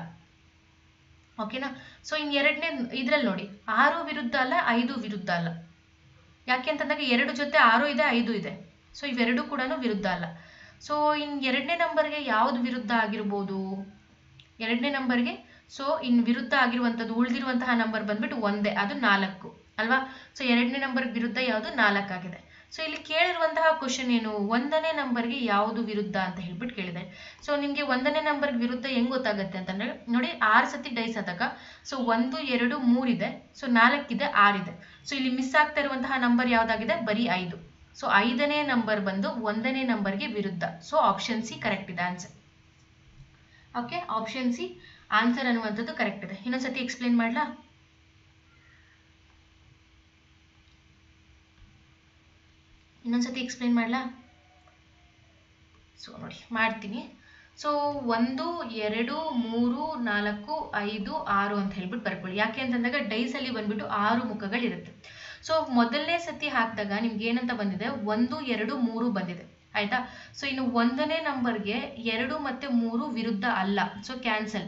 ಓಕೆನಾ ಸೊ ಇನ್ ಎರಡನೇ ಇದ್ರಲ್ಲಿ ನೋಡಿ ಆರು ವಿರುದ್ಧ ಅಲ್ಲ ಐದು ವಿರುದ್ಧ ಅಲ್ಲ ಯಾಕೆ ಅಂತಂದಾಗ ಎರಡು ಜೊತೆ ಆರು ಇದೆ ಐದು ಇದೆ ಸೊ ಇವೆರಡು ಕೂಡ ವಿರುದ್ಧ ಅಲ್ಲ ಸೊ ಇನ್ ಎರಡನೇ ನಂಬರ್ಗೆ ಯಾವ್ದು ವಿರುದ್ಧ ಆಗಿರ್ಬೋದು ಎರಡನೇ ನಂಬರ್ಗೆ ಸೊ ಇನ್ ವಿರುದ್ಧ ಆಗಿರುವಂಥದ್ದು ಉಳಿದಿರುವಂತಹ ನಂಬರ್ ಬಂದ್ಬಿಟ್ಟು ಒಂದೇ ಅದು ನಾಲ್ಕು ಅಲ್ವಾ ಸೊ ಎರಡನೇ ನಂಬರ್ ವಿರುದ್ಧ ಯಾವುದು ನಾಲ್ಕಾಗಿದೆ ಸೊ ಇಲ್ಲಿ ಕೇಳಿರುವಂತಹ ಕ್ವಶನ್ ಏನು ಒಂದನೇ ನಂಬರ್ಗೆ ಯಾವುದು ವಿರುದ್ಧ ಅಂತ ಹೇಳ್ಬಿಟ್ಟು ಕೇಳಿದೆ ಸೊ ನಿಮ್ಗೆ ಒಂದನೇ ನಂಬರ್ ವಿರುದ್ಧ ಹೆಂಗ್ ಗೊತ್ತಾಗುತ್ತೆ ಅಂತಂದ್ರೆ ನೋಡಿ ಆರು ಸತಿ ಡೈಸ್ ಆದಾಗ ಸೊ ಒಂದು ಎರಡು ಮೂರಿದೆ ಸೊ ನಾಲ್ಕಿದೆ ಆರಿದೆ ಸೊ ಇಲ್ಲಿ ಮಿಸ್ ಆಗ್ತಾ ಇರುವಂತಹ ನಂಬರ್ ಯಾವ್ದಾಗಿದೆ ಬರೀ ಐದು ಸೊ ಐದನೇ ನಂಬರ್ ಬಂದು ಒಂದನೇ ನಂಬರ್ಗೆ ವಿರುದ್ಧ ಸೊ ಆಪ್ಷನ್ ಸಿ ಕರೆಕ್ಟ್ ಇದೆ answer okay option C answer ಅನ್ನುವಂಥದ್ದು ಕರೆಕ್ಟ್ ಇದೆ ಇನ್ನೊಂದ್ಸತಿ ಎಕ್ಸ್ಪ್ಲೇನ್ ಮಾಡ್ಲಾ ಇನ್ನೊಂದ್ಸತಿ ಎಕ್ಸ್ಪ್ಲೇನ್ ಮಾಡ್ಲಾ ಸೊ ನೋಡಿ ಮಾಡ್ತೀನಿ ಸೊ ಒಂದು ಎರಡು ಮೂರು ನಾಲ್ಕು ಐದು ಆರು ಅಂತ ಹೇಳ್ಬಿಟ್ಟು ಬರ್ಕೊಳ್ಳಿ ಯಾಕೆ ಅಂತಂದಾಗ ಡೈಸ್ ಅಲ್ಲಿ ಬಂದ್ಬಿಟ್ಟು ಆರು ಮುಖಗಳಿರುತ್ತೆ ಸೊ ಮೊದಲನೇ ಸತಿ ಹಾಕಿದಾಗ ನಿಮ್ಗೆ ಏನಂತ ಬಂದಿದೆ ಒಂದು ಎರಡು ಮೂರು ಬಂದಿದೆ ಆಯ್ತಾ ಸೊ ಇನ್ನು ಒಂದನೇ ನಂಬರ್ಗೆ ಎರಡು ಮತ್ತೆ ಮೂರು ವಿರುದ್ಧ ಅಲ್ಲ ಸೊ ಕ್ಯಾನ್ಸಲ್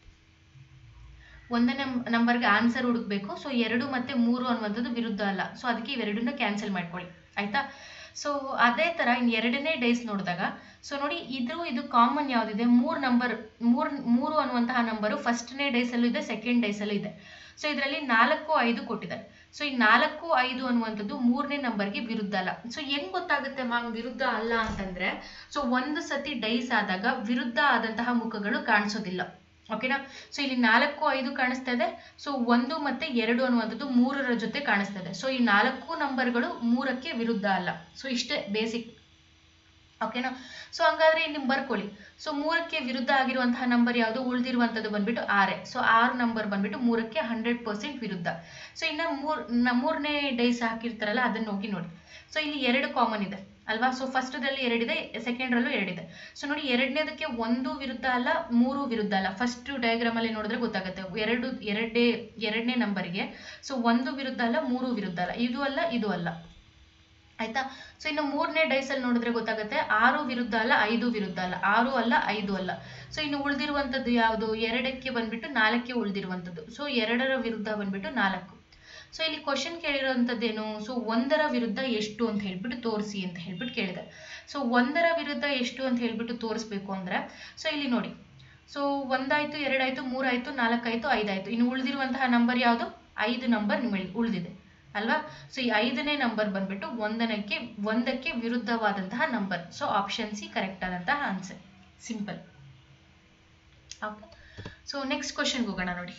ಒಂದನೇ ನಂಬರ್ಗೆ ಆನ್ಸರ್ ಹುಡುಕ್ಬೇಕು ಸೊ ಎರಡು ಮತ್ತೆ ಮೂರು ಅನ್ನುವಂಥದ್ದು ವಿರುದ್ಧ ಅಲ್ಲ ಸೊ ಅದಕ್ಕೆ ಇವೆರಡನ್ನ ಕ್ಯಾನ್ಸಲ್ ಮಾಡ್ಕೊಳ್ಳಿ ಆಯ್ತಾ ಸೊ ಅದೇ ತರ ಇನ್ ಎರಡನೇ ಡೇಸ್ ನೋಡಿದಾಗ ಸೊ ನೋಡಿ ಇದು ಇದು ಕಾಮನ್ ಯಾವ್ದಿದೆ ಮೂರ್ ನಂಬರ್ ಮೂರ್ ಮೂರು ಅನ್ನುವಂತಹ ನಂಬರು ಫಸ್ಟ್ನೇ ಡೇಸ್ ಅಲ್ಲೂ ಇದೆ ಸೆಕೆಂಡ್ ಡೇಸ್ ಅಲ್ಲೂ ಇದೆ ಸೊ ಇದರಲ್ಲಿ ನಾಲ್ಕು ಐದು ಕೊಟ್ಟಿದ್ದಾರೆ ಸೊ ಈ ನಾಲ್ಕು ಐದು ಅನ್ನುವಂಥದ್ದು ಮೂರನೇ ನಂಬರ್ಗೆ ವಿರುದ್ಧ ಅಲ್ಲ ಸೊ ಹೆಂಗ್ ಗೊತ್ತಾಗುತ್ತೆ ಮ್ಯಾಮ್ ವಿರುದ್ಧ ಅಲ್ಲ ಅಂತಂದ್ರೆ ಸೊ ಒಂದು ಸತಿ ಡೈಸ್ ಆದಾಗ ವಿರುದ್ಧ ಆದಂತಹ ಮುಖಗಳು ಕಾಣಿಸೋದಿಲ್ಲ ಓಕೆನಾ ಸೊ ಇಲ್ಲಿ ನಾಲ್ಕು ಐದು ಕಾಣಿಸ್ತಾ ಇದೆ ಸೊ ಒಂದು ಮತ್ತೆ ಎರಡು ಅನ್ನುವಂಥದ್ದು ಮೂರರ ಜೊತೆ ಕಾಣಿಸ್ತಾ ಇದೆ ಸೊ ಈ ನಾಲ್ಕು ನಂಬರ್ಗಳು ಮೂರಕ್ಕೆ ವಿರುದ್ಧ ಅಲ್ಲ ಸೊ ಇಷ್ಟೇ ಬೇಸಿಕ್ ಓಕೆನಾ ಸೊ ಹಂಗಾದ್ರೆ ಇಲ್ಲಿ ಬರ್ಕೊಳ್ಳಿ ಸೊ ಮೂರಕ್ಕೆ ವಿರುದ್ಧ ಆಗಿರುವಂತಹ ನಂಬರ್ ಯಾವುದು ಉಳಿದಿರುವಂಥದ್ದು ಬಂದ್ಬಿಟ್ಟು ಆರೇ ಸೊ ಆರು ನಂಬರ್ ಬಂದ್ಬಿಟ್ಟು ಮೂರಕ್ಕೆ ಹಂಡ್ರೆಡ್ ಪರ್ಸೆಂಟ್ ವಿರುದ್ಧ ಸೊ ಇನ್ನು ಮೂರ್ ನ- ಮೂರನೇ ಡೈಸ್ ಹಾಕಿರ್ತಾರಲ್ಲ ಅದನ್ನ ಹೋಗಿ ನೋಡಿ ಸೊ ಇಲ್ಲಿ ಎರಡು ಕಾಮನ್ ಇದೆ ಅಲ್ವಾ ಸೊ ಫಸ್ಟ್ದಲ್ಲಿ ಎರಡಿದೆ ಸೆಕೆಂಡ್ರಲ್ಲೂ ಎರಡಿದೆ ಸೊ ನೋಡಿ ಎರಡನೇದಕ್ಕೆ ಒಂದು ವಿರುದ್ಧ ಅಲ್ಲ ಮೂರು ವಿರುದ್ಧ ಅಲ್ಲ ಫಸ್ಟ್ ಡಯಾಗ್ರಾಮ್ ಅಲ್ಲಿ ನೋಡಿದ್ರೆ ಗೊತ್ತಾಗುತ್ತೆ ಎರಡು ಎರಡೇ ಎರಡನೇ ನಂಬರ್ಗೆ ಸೊ ಒಂದು ವಿರುದ್ಧ ಅಲ್ಲ ಮೂರು ವಿರುದ್ಧ ಅಲ್ಲ ಇದು ಅಲ್ಲ ಇದು ಅಲ್ಲ ಆಯ್ತಾ ಸೊ ಇನ್ನು ಮೂರನೇ ಡೈಸಲ್ಲಿ ನೋಡಿದ್ರೆ ಗೊತ್ತಾಗುತ್ತೆ ಆರು ವಿರುದ್ಧ ಅಲ್ಲ ಐದು ವಿರುದ್ಧ ಅಲ್ಲ ಆರು ಅಲ್ಲ ಐದು ಅಲ್ಲ ಸೊ ಇನ್ನು ಉಳಿದಿರುವಂಥದ್ದು ಯಾವುದು ಎರಡಕ್ಕೆ ಬಂದ್ಬಿಟ್ಟು ನಾಲ್ಕಕ್ಕೆ ಉಳಿದಿರುವಂಥದ್ದು ಸೊ ಎರಡರ ವಿರುದ್ಧ ಬಂದ್ಬಿಟ್ಟು ನಾಲ್ಕು ಸೊ ಇಲ್ಲಿ ಕ್ವಶನ್ ಕೇಳಿರೋಂಥದ್ದೇನು ಸೊ ಒಂದರ ವಿರುದ್ಧ ಎಷ್ಟು ಅಂತ ಹೇಳ್ಬಿಟ್ಟು ತೋರಿಸಿ ಅಂತ ಹೇಳ್ಬಿಟ್ಟು ಕೇಳಿದೆ ಸೊ ಒಂದರ ವಿರುದ್ಧ ಎಷ್ಟು ಅಂತ ಹೇಳ್ಬಿಟ್ಟು ತೋರಿಸ್ಬೇಕು ಅಂದ್ರೆ ಸೊ ಇಲ್ಲಿ ನೋಡಿ ಸೊ ಒಂದಾಯ್ತು ಎರಡಾಯ್ತು ಮೂರಾಯ್ತು ನಾಲ್ಕಾಯ್ತು ಐದಾಯ್ತು ಇನ್ನು ಉಳಿದಿರುವಂತಹ ನಂಬರ್ ಯಾವುದು ಐದು ನಂಬರ್ ನಿಮಗೆ ಉಳಿದಿದೆ ಅಲ್ವಾ ಸೊ ಈ ಐದನೇ ನಂಬರ್ ಬಂದ್ಬಿಟ್ಟು ಒಂದನಕ್ಕೆ ಒಂದಕ್ಕೆ ವಿರುದ್ಧವಾದಂತಹ number so option C correct ಆದಂತಹ answer simple okay so next ಕ್ವಶನ್ಗೆ ಹೋಗೋಣ ನೋಡಿ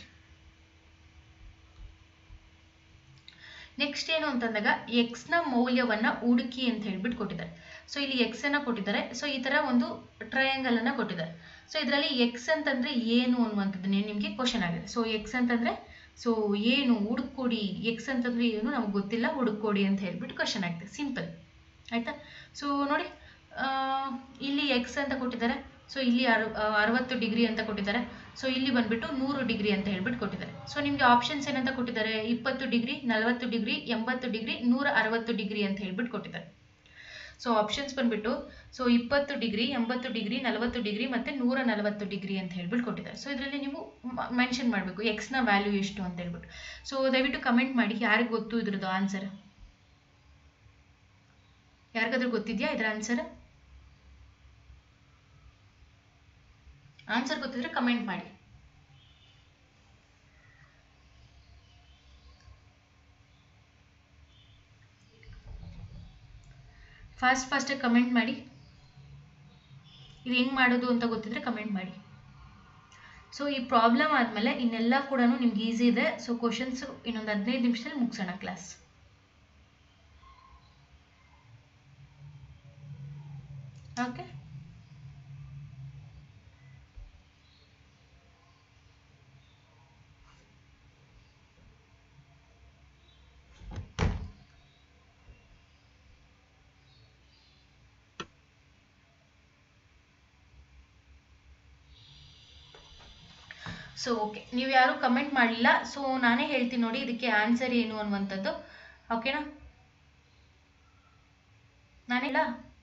ನೆಕ್ಸ್ಟ್ ಏನು ಅಂತಂದಾಗ ಎಕ್ಸ್ ನ ಮೌಲ್ಯವನ್ನ ಹುಡುಕಿ ಅಂತ ಹೇಳ್ಬಿಟ್ಟು ಕೊಟ್ಟಿದ್ದಾರೆ ಸೊ ಇಲ್ಲಿ ಎಕ್ಸ್ ಅನ್ನ ಕೊಟ್ಟಿದ್ದಾರೆ ಸೊ ಈ ತರ ಒಂದು ಟ್ರಯಾಂಗಲ್ ಅನ್ನ ಕೊಟ್ಟಿದ್ದಾರೆ ಸೊ ಇದರಲ್ಲಿ ಎಕ್ಸ್ ಅಂತಂದ್ರೆ ಏನು ಅನ್ನುವಂಥದ್ದನ್ನೇ ನಿಮಗೆ ಕ್ವಶನ್ ಆಗಿದೆ ಸೊ ಎಕ್ಸ್ ಅಂತಂದ್ರೆ ಸೊ ಏನು ಹುಡುಕೊಡಿ ಎಕ್ಸ್ ಅಂತಂದ್ರೆ ಏನು ನಮ್ಗೆ ಗೊತ್ತಿಲ್ಲ ಹುಡುಕೊಡಿ ಅಂತ ಹೇಳ್ಬಿಟ್ಟು ಕ್ವಶನ್ ಆಗಿದೆ ಸಿಂಪಲ್ ಆಯ್ತಾ ಸೊ ನೋಡಿ ಆ, ಇಲ್ಲಿ ಎಕ್ಸ್ ಅಂತ ಕೊಟ್ಟಿದ್ದಾರೆ ಸೊ ಇಲ್ಲಿ ಅರ್ ಅರವತ್ತು ಡಿಗ್ರಿ ಅಂತ ಕೊಟ್ಟಿದ್ದಾರೆ ಸೊ ಇಲ್ಲಿ ಬಂದ್ಬಿಟ್ಟು ನೂರು ಡಿಗ್ರಿ ಅಂತ ಹೇಳ್ಬಿಟ್ಟು ಕೊಟ್ಟಿದ್ದಾರೆ ಸೊ ನಿಮಗೆ ಆಪ್ಷನ್ಸ್ ಏನಂತ ಕೊಟ್ಟಿದ್ದಾರೆ ಇಪ್ಪತ್ತು ಡಿಗ್ರಿ ನಲವತ್ತು ಡಿಗ್ರಿ ಎಂಬತ್ತು ಡಿಗ್ರಿ ನೂರ ಅರವತ್ತು ಡಿಗ್ರಿ ಅಂತ ಹೇಳ್ಬಿಟ್ಟು ಕೊಟ್ಟಿದ್ದಾರೆ ಸೊ ಆಪ್ಷನ್ಸ್ ಬಂದ್ಬಿಟ್ಟು ಸೊ ಇಪ್ಪತ್ತು ಡಿಗ್ರಿ ಎಂಬತ್ತು ಡಿಗ್ರಿ ನಲವತ್ತು ಡಿಗ್ರಿ ಮತ್ತೆ ನೂರ ನಲವತ್ತು ಡಿಗ್ರಿ ಅಂತ ಹೇಳ್ಬಿಟ್ಟು ಕೊಟ್ಟಿದ್ದಾರೆ ಸೊ ಇದರಲ್ಲಿ ನೀವು ಮೆನ್ಷನ್ ಮಾಡಬೇಕು ಎಕ್ಸ್ ನ ವ್ಯಾಲ್ಯೂ ಎಷ್ಟು ಅಂತ ಹೇಳ್ಬಿಟ್ಟು ಸೊ ದಯವಿಟ್ಟು ಕಮೆಂಟ್ ಮಾಡಿ ಯಾರಿಗೆ ಗೊತ್ತು ಇದ್ರದ್ದು ಆನ್ಸರ್ ಯಾರಿಗಾದ್ರೂ ಗೊತ್ತಿದ್ಯಾ ಇದರ ಆನ್ಸರ್ ಆನ್ಸರ್ ಗೊತ್ತಿದ್ರೆ ಕಮೆಂಟ್ ಮಾಡಿ ಫಾಸ್ಟ್ ಫಾಸ್ಟಾಗಿ ಕಮೆಂಟ್ ಮಾಡಿ ಇದು ಹೆಂಗ್ ಮಾಡೋದು ಅಂತ ಗೊತ್ತಿದ್ರೆ ಕಮೆಂಟ್ ಮಾಡಿ ಸೊ ಈ ಪ್ರಾಬ್ಲಮ್ ಆದಮೇಲೆ ಇನ್ನೆಲ್ಲ ಕೂಡ ನಿಮ್ಗೆ ಈಸಿ ಇದೆ ಸೊ ಕ್ವಶನ್ಸ್ ಇನ್ನೊಂದು ಹದಿನೈದು ನಿಮಿಷದಲ್ಲಿ ಮುಗಿಸೋಣ ಕ್ಲಾಸ್ ಓಕೆ ಸೊ ಓಕೆ ನೀವು ಯಾರು ಕಮೆಂಟ್ ಮಾಡಲಿಲ್ಲ ಸೊ ನಾನೇ ಹೇಳ್ತೀನಿ ನೋಡಿ ಇದಕ್ಕೆ ಆನ್ಸರ್ ಏನು ಅನ್ನುವಂಥದ್ದು ಓಕೆನಾ ನಾನಿಲ್ಲ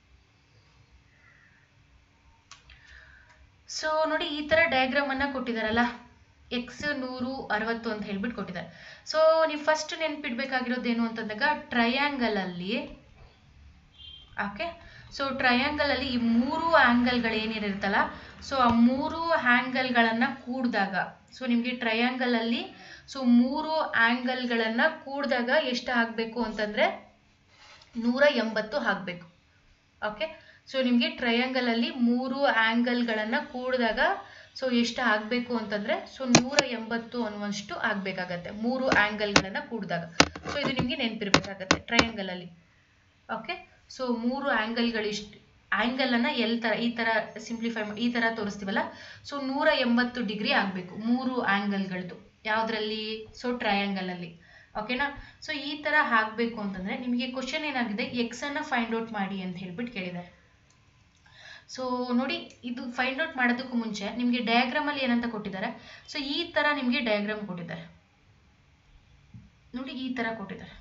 ಸೊ ನೋಡಿ ಈ ತರ ಡಯಾಗ್ರಾಮ್ ಅನ್ನ ಕೊಟ್ಟಿದಾರಲ್ಲ ಎಕ್ಸ್ ನೂರು ಅರವತ್ತು ಅಂತ ಹೇಳ್ಬಿಟ್ಟು ಕೊಟ್ಟಿದ್ದಾರೆ ಸೊ ನೀವು ಫಸ್ಟ್ ನೆನ್ಪಿಡ್ಬೇಕಾಗಿರೋದು ಏನು ಅಂತಂದಾಗ ಟ್ರಯಾಂಗಲ್ ಅಲ್ಲಿ ಓಕೆ ಸೊ ಟ್ರಯಾಂಗಲ್ ಅಲ್ಲಿ ಈ ಮೂರು ಆಂಗಲ್ಗಳು ಏನಿರುತ್ತಲ್ಲ ಸೊ ಆ ಮೂರು ಆಂಗಲ್ಗಳನ್ನ ಕೂಡಿದಾಗ ಸೊ ನಿಮಗೆ ಟ್ರಯಾಂಗಲ್ ಅಲ್ಲಿ ಸೊ ಮೂರು ಆಂಗಲ್ಗಳನ್ನ ಕೂಡಿದಾಗ ಎಷ್ಟು ಹಾಕ್ಬೇಕು ಅಂತಂದ್ರೆ ನೂರ ಎಂಬತ್ತು ಹಾಕ್ಬೇಕು ಓಕೆ ಸೊ ನಿಮಗೆ ಟ್ರಯಾಂಗಲ್ ಅಲ್ಲಿ ಮೂರು ಆಂಗಲ್ಗಳನ್ನ ಕೂಡಿದಾಗ ಸೊ ಎಷ್ಟು ಆಗ್ಬೇಕು ಅಂತಂದ್ರೆ ಸೊ ನೂರ ಎಂಬತ್ತು ಅನ್ನುವಷ್ಟು ಆಗ್ಬೇಕಾಗತ್ತೆ ಮೂರು ಆಂಗಲ್ಗಳನ್ನ ಕೂಡಿದಾಗ ಸೊ ಇದು ನಿಮ್ಗೆ ನೆನಪಿರ್ಬೇಕಾಗತ್ತೆ ಟ್ರಯಾಂಗಲ್ ಅಲ್ಲಿ ಓಕೆ ಸೊ ಮೂರು ಆಂಗಲ್ಗಳಿಷ್ಟು ಆಂಗಲ್ ಅನ್ನ ಎಲ್ ತರ ಈ ತರ ಸಿಂಪ್ಲಿಫೈ ಈ ತರ ತೋರಿಸ್ತೀವಲ್ಲ ಸೊ ನೂರ ಎಂಬತ್ತು ಡಿಗ್ರಿ ಆಗ್ಬೇಕು ಮೂರು ಆಂಗಲ್ಗಳದ್ದು ಯಾವ್ದ್ರಲ್ಲಿ ಸೊ ಟ್ರಯಾಂಗಲ್ ಅಲ್ಲಿ ಓಕೆನಾ ಸೊ ಈ ತರ ಹಾಕ್ಬೇಕು ಅಂತಂದ್ರೆ ನಿಮಗೆ ಕ್ವಶನ್ ಏನಾಗಿದೆ ಎಕ್ಸ್ ಅನ್ನ ಫೈಂಡ್ ಔಟ್ ಮಾಡಿ ಅಂತ ಹೇಳ್ಬಿಟ್ಟು ಕೇಳಿದ್ದಾರೆ ಸೊ ನೋಡಿ ಇದು ಫೈಂಡ್ ಔಟ್ ಮಾಡೋದಕ್ಕೂ ಮುಂಚೆ ನಿಮಗೆ ಡಯಾಗ್ರಾಮ್ ಅಲ್ಲಿ ಏನಂತ ಕೊಟ್ಟಿದ್ದಾರೆ ಸೊ ಈ ತರ ನಿಮಗೆ ಡಯಾಗ್ರಾಮ್ ಕೊಟ್ಟಿದ್ದಾರೆ ನೋಡಿ ಈ ತರ ಕೊಟ್ಟಿದ್ದಾರೆ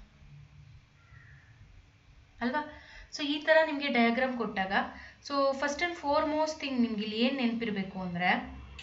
ಅಲ್ವಾ ಸೊ ಈ ತರ ನಿಮಗೆ ಡಯಾಗ್ರಾಮ್ ಕೊಟ್ಟಾಗ so first and foremost thing ನಿಮ್ಗೆ ಇಲ್ಲಿ ಏನ್ ನೆನಪಿರ್ಬೇಕು ಅಂದ್ರೆ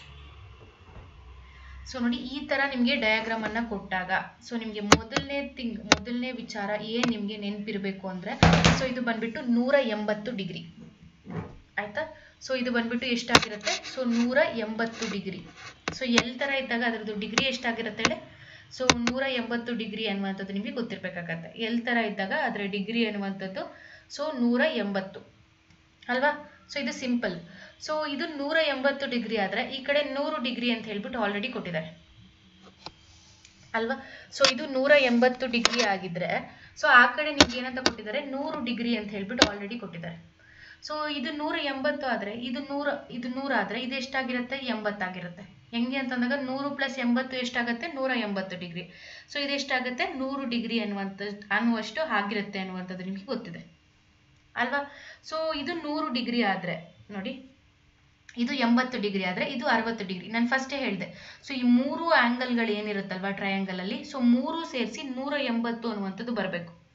ಸೊ ನೋಡಿ ಈ ತರ ನಿಮ್ಗೆ ಡಯಾಗ್ರಾಮ್ ಅನ್ನ ಕೊಟ್ಟಾಗ ಸೊ ನಿಮ್ಗೆ ಮೊದಲನೇ ಥಿಂಗ್ ಮೊದಲನೇ ವಿಚಾರ ಏನ್ ನಿಮ್ಗೆ ನೆನಪಿರ್ಬೇಕು ಅಂದ್ರೆ ಸೊ ಇದು ಬಂದ್ಬಿಟ್ಟು ನೂರ ಎಂಬತ್ತು ಡಿಗ್ರಿ ಆಯ್ತಾ ಸೊ ಇದು ಬಂದ್ಬಿಟ್ಟು ಎಷ್ಟಾಗಿರುತ್ತೆ ಸೊ ನೂರ ಎಂಬತ್ತು ಡಿಗ್ರಿ ಸೊ ಎಲ್ ತರ ಇದ್ದಾಗ ಅದರದ್ದು ಡಿಗ್ರಿ ಎಷ್ಟಾಗಿರುತ್ತೆ ಹೇಳಿ ಸೊ ನೂರ ಎಂಬತ್ತು ಡಿಗ್ರಿ ಅನ್ನುವಂಥದ್ದು ನಿಮಗೆ ಗೊತ್ತಿರ್ಬೇಕಾಗತ್ತೆ ಎಲ್ ತರ ಇದ್ದಾಗ ಅದರ ಡಿಗ್ರಿ ಅನ್ನುವಂಥದ್ದು ಸೊ ನೂರ ಎಂಬತ್ತು ಅಲ್ವಾ ಸೊ ಇದು ಸಿಂಪಲ್ ಸೊ ಇದು ನೂರ ಎಂಬತ್ತು ಡಿಗ್ರಿ ಆದ್ರೆ ಈ ಕಡೆ ನೂರು ಡಿಗ್ರಿ ಅಂತ ಹೇಳ್ಬಿಟ್ಟು ಆಲ್ರೆಡಿ ಕೊಟ್ಟಿದ್ದಾರೆ ಅಲ್ವಾ ಸೊ ಇದು ನೂರ ಎಂಬತ್ತು ಡಿಗ್ರಿ ಆಗಿದ್ರೆ ಸೊ ಆ ಕಡೆ ನಿಮ್ಗೆ ಏನಂತ ಕೊಟ್ಟಿದ್ದಾರೆ ನೂರು ಡಿಗ್ರಿ ಅಂತ ಹೇಳ್ಬಿಟ್ಟು ಆಲ್ರೆಡಿ ಕೊಟ್ಟಿದ್ದಾರೆ ಸೊ ಇದು ನೂರ ಎಂಬತ್ತು ಆದ್ರೆ ಇದು ನೂರ ಇದು ನೂರ ಆದ್ರೆ ಇದು ಎಷ್ಟಾಗಿರುತ್ತೆ ಎಂಬತ್ತಾಗಿರುತ್ತೆ ಹೆಂಗೆ ಅಂತಂದಾಗ ನೂರು ಪ್ಲಸ್ ಎಂಬತ್ತು ಎಷ್ಟಾಗುತ್ತೆ ನೂರ ಎಂಬತ್ತು ಡಿಗ್ರಿ ಸೊ ಇದು ಎಷ್ಟಾಗುತ್ತೆ ನೂರು ಡಿಗ್ರಿ ಅನ್ನುವಂಥ ಅನ್ನುವಷ್ಟು ಆಗಿರುತ್ತೆ ಅನ್ನುವಂಥದ್ದು ನಿಮಗೆ ಗೊತ್ತಿದೆ ಅಲ್ವಾ ಸೊ ಇದು ನೂರು ಡಿಗ್ರಿ ಆದ್ರೆ ನೋಡಿ ಇದು ಎಂಬತ್ತು ಡಿಗ್ರಿ ಆದ್ರೆ ಇದು ಅರವತ್ತು ಡಿಗ್ರಿ ನಾನು ಫಸ್ಟೇ ಹೇಳಿದೆ ಸೊ ಈ ಮೂರು ಆಂಗಲ್ಗಳು ಏನಿರುತ್ತಲ್ವಾ ಟ್ರಯಾಂಗಲ್ ಅಲ್ಲಿ ಸೊ ಮೂರು ಸೇರಿಸಿ ನೂರ ಎಂಬತ್ತು ಅನ್ನುವಂಥದ್ದು ಬರಬೇಕು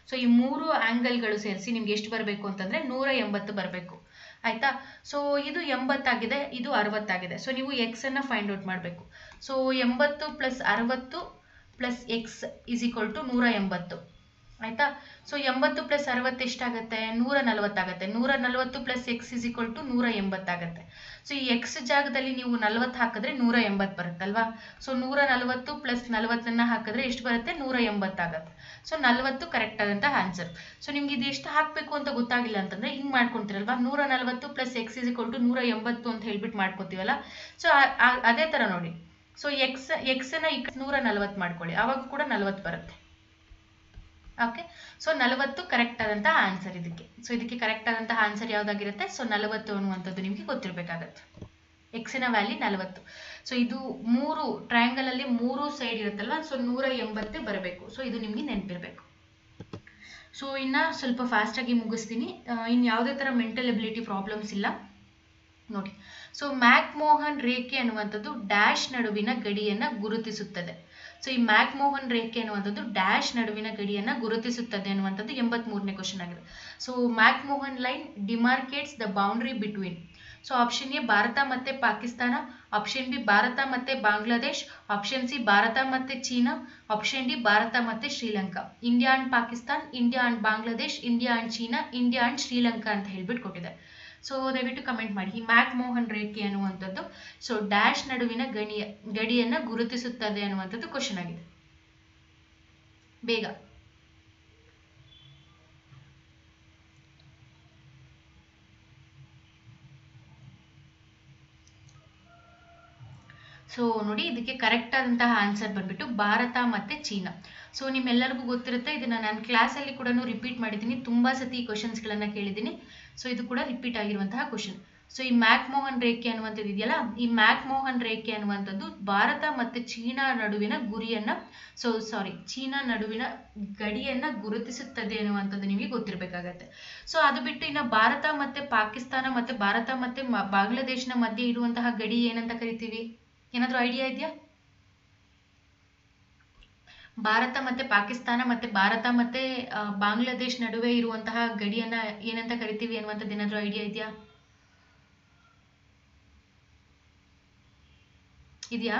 ಸೊ ಈ ಮೂರು ಆ್ಯಂಗಲ್ಗಳು ಸೇರಿಸಿ ನಿಮ್ಗೆ ಎಷ್ಟು ಬರಬೇಕು ಅಂತಂದರೆ ನೂರ ಎಂಬತ್ತು ಬರಬೇಕು ಆಯಿತಾ ಸೊ ಇದು ಎಂಬತ್ತಾಗಿದೆ ಇದು ಅರವತ್ತಾಗಿದೆ ಸೊ ನೀವು ಎಕ್ಸನ್ನು ಫೈಂಡ್ ಔಟ್ ಮಾಡಬೇಕು ಸೊ ಎಂಬತ್ತು ಪ್ಲಸ್ ಅರವತ್ತು plus x is equal to ನೂರ ಎಂಬತ್ತು ಆಯಿತಾ ಸೊ ಎಂಬತ್ತು ಪ್ಲಸ್ ಅರವತ್ತು ಎಷ್ಟಾಗುತ್ತೆ ನೂರ ನಲವತ್ತಾಗುತ್ತೆ ನೂರ ನಲವತ್ತು plus x is equal to ನೂರ ಎಂಬತ್ತಾಗುತ್ತೆ ಸೊ ಈ ಎಕ್ಸ್ ಜಾಗದಲ್ಲಿ ನೀವು ನಲವತ್ತು ಹಾಕಿದ್ರೆ ನೂರ ಎಂಬತ್ತು ಬರುತ್ತಲ್ವಾ ಸೊ ನೂರ ನಲವತ್ತು ಪ್ಲಸ್ ನಲವತ್ತನ್ನು ಹಾಕಿದ್ರೆ ಎಷ್ಟು ಬರುತ್ತೆ ನೂರ ಎಂಬತ್ತಾಗುತ್ತೆ ಸೊ ನಲವತ್ತು ಕರೆಕ್ಟ್ ಆದಂತಹ ಆನ್ಸರ್ ಸೊ ನಿಮ್ಗೆ ಇದು ಎಷ್ಟು ಹಾಕಬೇಕು ಅಂತ ಗೊತ್ತಾಗಿಲ್ಲ ಅಂತಂದ್ರೆ ಹಿಂಗೆ ಮಾಡ್ಕೊಂತೀರಲ್ವಾ ನೂರ ನಲವತ್ತು plus x is equal to ನೂರ ಎಂಬತ್ತು ಅಂತ ಹೇಳ್ಬಿಟ್ಟು ಮಾಡ್ಕೋತೀವಲ್ಲ ಸೊ ಅದೇ ಥರ ನೋಡಿ ಸೊ ಎಕ್ಸ್ ಎಕ್ಸನ್ನ ಈ ನೂರ ನಲವತ್ತು ಮಾಡ್ಕೊಳ್ಳಿ ಆವಾಗ ಕೂಡ ನಲವತ್ತು ಬರುತ್ತೆ ಓಕೆ ಸೊ ನಲವತ್ತು ಕರೆಕ್ಟ್ ಆದಂತಹ ಆನ್ಸರ್ ಇದಕ್ಕೆ ಸೊ ಇದಕ್ಕೆ ಕರೆಕ್ಟ್ ಆದಂತಹ ಆನ್ಸರ್ ಯಾವ್ದಾಗಿರುತ್ತೆ ಸೊ ನಲವತ್ತು ಅನ್ನುವಂಥದ್ದು ನಿಮಗೆ ಗೊತ್ತಿರಬೇಕಾಗತ್ತೆ ಎಕ್ಸಿನ ವ್ಯಾಲ್ಯೂ ನಲವತ್ತು ಸೊ ಇದು ಮೂರು ಟ್ರಯಾಂಗಲ್ ಅಲ್ಲಿ ಮೂರು ಸೈಡ್ ಇರುತ್ತಲ್ವಾ ಸೊ ನೂರ ಎಂಬತ್ತೇ ಬರಬೇಕು ಸೊ ಇದು ನಿಮಗೆ ನೆನಪಿರಬೇಕು ಸೊ ಇನ್ನ ಸ್ವಲ್ಪ ಫಾಸ್ಟ್ ಆಗಿ ಮುಗಿಸ್ತೀನಿ ಇನ್ನು ಯಾವುದೇ ಥರ ಮೆಂಟಲ್ ಎಬಿಲಿಟಿ ಪ್ರಾಬ್ಲಮ್ಸ್ ಇಲ್ಲ ನೋಡಿ ಸೊ ಮ್ಯಾಕ್ ಮೋಹನ್ ರೇಖೆ ಅನ್ನುವಂಥದ್ದು ಡ್ಯಾಶ್ ನಡುವಿನ ಗಡಿಯನ್ನ ಗುರುತಿಸುತ್ತದೆ ಸೊ ಈ ಮ್ಯಾಕ್ ಮೋಹನ್ ರೇಖೆ ಅನ್ನುವಂಥದ್ದು ಡ್ಯಾಶ್ ನಡುವಿನ ಗಡಿಯನ್ನ ಗುರುತಿಸುತ್ತದೆ ಅನ್ನುವಂಥದ್ದು ಎಂಬತ್ ಮೂರನೇ ಕ್ವಶನ್ ಆಗಿದೆ so McMahon line demarcates the boundary between so option A Bharat ಮತ್ತೆ ಪಾಕಿಸ್ತಾನ ಆಪ್ಷನ್ ಬಿ ಭಾರತ ಮತ್ತೆ ಬಾಂಗ್ಲಾದೇಶ್ ಆಪ್ಷನ್ ಸಿ ಭಾರತ ಮತ್ತೆ ಚೀನಾ ಆಪ್ಷನ್ ಡಿ ಭಾರತ ಮತ್ತೆ Sri Lanka India and Pakistan India and Bangladesh India and China India and Sri Lanka ಅಂತ ಹೇಳ್ಬಿಟ್ಟು ಕೊಟ್ಟಿದೆ ಸೊ ದಯವಿಟ್ಟು ಕಮೆಂಟ್ ಮಾಡಿ ಈ ಮ್ಯಾಕ್ ಮೋಹನ್ ರೇಖೆ ಅನ್ನುವಂಥದ್ದು ಸೊ ಡ್ಯಾಶ್ ನಡುವಿನ ಗಣಿಯ ಗಡಿಯನ್ನ ಗುರುತಿಸುತ್ತದೆ ಅನ್ನುವಂಥದ್ದು ಕ್ವಶನ್ ಆಗಿದೆ ಬೇಗ ಸೊ ನೋಡಿ ಇದಕ್ಕೆ ಕರೆಕ್ಟ್ ಆದಂತಹ ಆನ್ಸರ್ ಬಂದ್ಬಿಟ್ಟು ಭಾರತ ಮತ್ತೆ ಚೀನಾ ಸೊ ನಿಮ್ಮೆಲ್ಲರಿಗೂ ಗೊತ್ತಿರುತ್ತೆ ಇದನ್ನ ನಾನು ಕ್ಲಾಸಲ್ಲಿ ಕೂಡ ರಿಪೀಟ್ ಮಾಡಿದ್ದೀನಿ ತುಂಬಾ ಸತಿ ಈ ಕ್ವಶನ್ಸ್ಗಳನ್ನ ಕೇಳಿದ್ದೀನಿ ಸೊ ಇದು ಕೂಡ ರಿಪೀಟ್ ಆಗಿರುವಂತಹ ಕ್ವಶನ್ ಸೊ ಈ ಮ್ಯಾಕ್ ಮೋಹನ್ ರೇಖೆ ಅನ್ನುವಂಥದ್ದು ಇದೆಯಲ್ಲ ಈ ಮ್ಯಾಕ್ ಮೋಹನ್ ರೇಖೆ ಅನ್ನುವಂಥದ್ದು ಭಾರತ ಮತ್ತೆ ಚೀನಾ ನಡುವಿನ ಗುರಿಯನ್ನ ಸೊ ಸಾರಿ ಚೀನಾ ನಡುವಿನ ಗಡಿಯನ್ನ ಗುರುತಿಸುತ್ತದೆ ಅನ್ನುವಂಥದ್ದು ನಿಮಗೆ ಗೊತ್ತಿರಬೇಕಾಗತ್ತೆ ಸೊ ಅದು ಬಿಟ್ಟು ಇನ್ನು ಭಾರತ ಮತ್ತೆ ಪಾಕಿಸ್ತಾನ ಮತ್ತೆ ಭಾರತ ಮತ್ತೆ ಬಾಂಗ್ಲಾದೇಶನ ಮಧ್ಯೆ ಇರುವಂತಹ ಗಡಿ ಏನಂತ ಕರಿತೀವಿ ಏನಾದ್ರೂ ಐಡಿಯಾ ಇದೆಯಾ ಭಾರತ ಮತ್ತೆ ಪಾಕಿಸ್ತಾನ ಮತ್ತೆ ಭಾರತ ಮತ್ತೆ ಬಾಂಗ್ಲಾದೇಶ್ ನಡುವೆ ಇರುವಂತಹ ಗಡಿಯನ್ನ ಏನಂತ ಕರಿತೀವಿ ಅನ್ನುವಂಥದ್ದು ಏನಾದ್ರೂ ಐಡಿಯಾ ಇದೆಯಾ ಇದೆಯಾ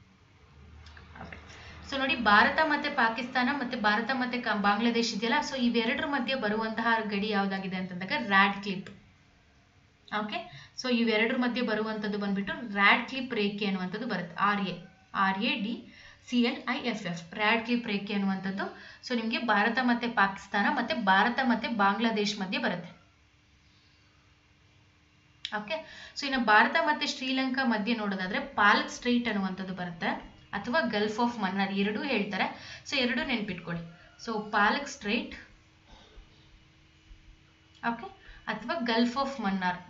ಸೊ ನೋಡಿ ಭಾರತ ಮತ್ತೆ ಪಾಕಿಸ್ತಾನ ಮತ್ತೆ ಭಾರತ ಮತ್ತೆ ಬಾಂಗ್ಲಾದೇಶ್ ಇದೆಯಲ್ಲ ಸೊ ಇವೆರಡರ ಮಧ್ಯೆ ಬರುವಂತಹ ಗಡಿ ಯಾವ್ದಾಗಿದೆ ಅಂತಂದಾಗ ರ್ಯಾಡ್ ಕ್ಲಿಪ್ ಓಕೆ ಸೊ ಇವೆರಡರ ಮಧ್ಯೆ ಬರುವಂಥದ್ದು ಬಂದ್ಬಿಟ್ಟು ರ್ಯಾಡ್ ಕ್ಲಿಪ್ ರೇಖೆ ಅನ್ನುವಂಥದ್ದು ಬರುತ್ತೆ R A R A D C L I F F Radcliffe ರೇಖೆ ಅನ್ನುವಂಥದ್ದು ಸೊ ನಿಮಗೆ ಭಾರತ ಮತ್ತೆ ಪಾಕಿಸ್ತಾನ ಮತ್ತೆ ಭಾರತ ಮತ್ತೆ ಬಾಂಗ್ಲಾದೇಶ್ ಮಧ್ಯೆ ಬರುತ್ತೆ ಓಕೆ ಸೊ ಇನ್ನು ಭಾರತ ಮತ್ತೆ ಶ್ರೀಲಂಕಾ ಮಧ್ಯೆ ನೋಡೋದಾದ್ರೆ ಪಾಲ್ಕ್ ಸ್ಟ್ರೈಟ್ ಅನ್ನುವಂಥದ್ದು ಬರುತ್ತೆ ಅಥವಾ ಗಲ್ಫ್ ಆಫ್ ಮನ್ನಾರ್ ಎರಡೂ ಹೇಳ್ತಾರೆ ಸೊ ಎರಡೂ ನೆನ್ಪಿಟ್ಕೊಳ್ಳಿ ಸೊ ಪಾಲಕ್ ಸ್ಟ್ರೈಟ್ ಓಕೆ ಅಥವಾ ಗಲ್ಫ್ ಆಫ್ ಮನ್ನಾರ್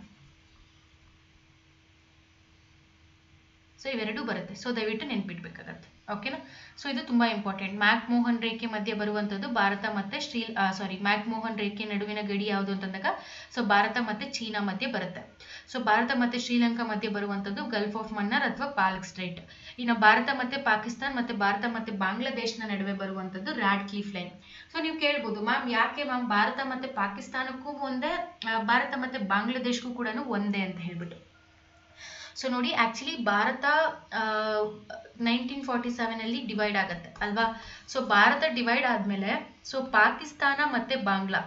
ಸೊ ಇವೆರಡೂ ಬರುತ್ತೆ ಸೊ ದಯವಿಟ್ಟು ನೆನ್ಪಿಟ್ಬೇಕಾಗತ್ತೆ ಓಕೆನಾ ಸೊ ಇದು ತುಂಬಾ ಇಂಪಾರ್ಟೆಂಟ್ ಮ್ಯಾಕ್ ಮೋಹನ್ ರೇಖೆ ಮಧ್ಯೆ ಬರುವಂಥದ್ದು ಭಾರತ ಮತ್ತೆ ಶ್ರೀ ಸಾರಿ ಮ್ಯಾಕ್ ಮೋಹನ್ ರೇಖೆ ನಡುವಿನ ಗಡಿ ಯಾವುದು ಅಂತಂದಾಗ ಸೊ ಭಾರತ ಮತ್ತೆ ಚೀನಾ ಮಧ್ಯೆ ಬರುತ್ತೆ ಸೊ ಭಾರತ ಮತ್ತೆ ಶ್ರೀಲಂಕಾ ಮಧ್ಯೆ ಬರುವಂಥದ್ದು ಗಲ್ಫ್ ಆಫ್ ಮನ್ನಾರ್ ಅಥವಾ ಪಾಲ್ಕ್ ಸ್ಟ್ರೈಟ್ ಇನ್ನು ಭಾರತ ಮತ್ತೆ ಪಾಕಿಸ್ತಾನ್ ಮತ್ತೆ ಭಾರತ ಮತ್ತೆ ಬಾಂಗ್ಲಾದೇಶ್ನ ನಡುವೆ ಬರುವಂಥದ್ದು ರ್ಯಾಡ್ ಕ್ಲಿಫ್ ಲೈನ್ ಸೊ ನೀವು ಕೇಳ್ಬೋದು ಮ್ಯಾಮ್ ಯಾಕೆ ಮ್ಯಾಮ್ ಭಾರತ ಮತ್ತೆ ಪಾಕಿಸ್ತಾನಕ್ಕೂ ಒಂದೇ ಭಾರತ ಮತ್ತೆ ಬಾಂಗ್ಲಾದೇಶ್ಗೂ ಕೂಡ ಒಂದೇ ಅಂತ ಹೇಳ್ಬಿಟ್ಟು ಸೊ ನೋಡಿ actually Bharat nineteen forty seven ಅಲ್ಲಿ ಡಿವೈಡ್ ಆಗತ್ತೆ ಅಲ್ವಾ ಸೊ ಭಾರತ ಡಿವೈಡ್ ಆದ್ಮೇಲೆ ಸೊ ಪಾಕಿಸ್ತಾನ ಮತ್ತೆ ಬಾಂಗ್ಲಾ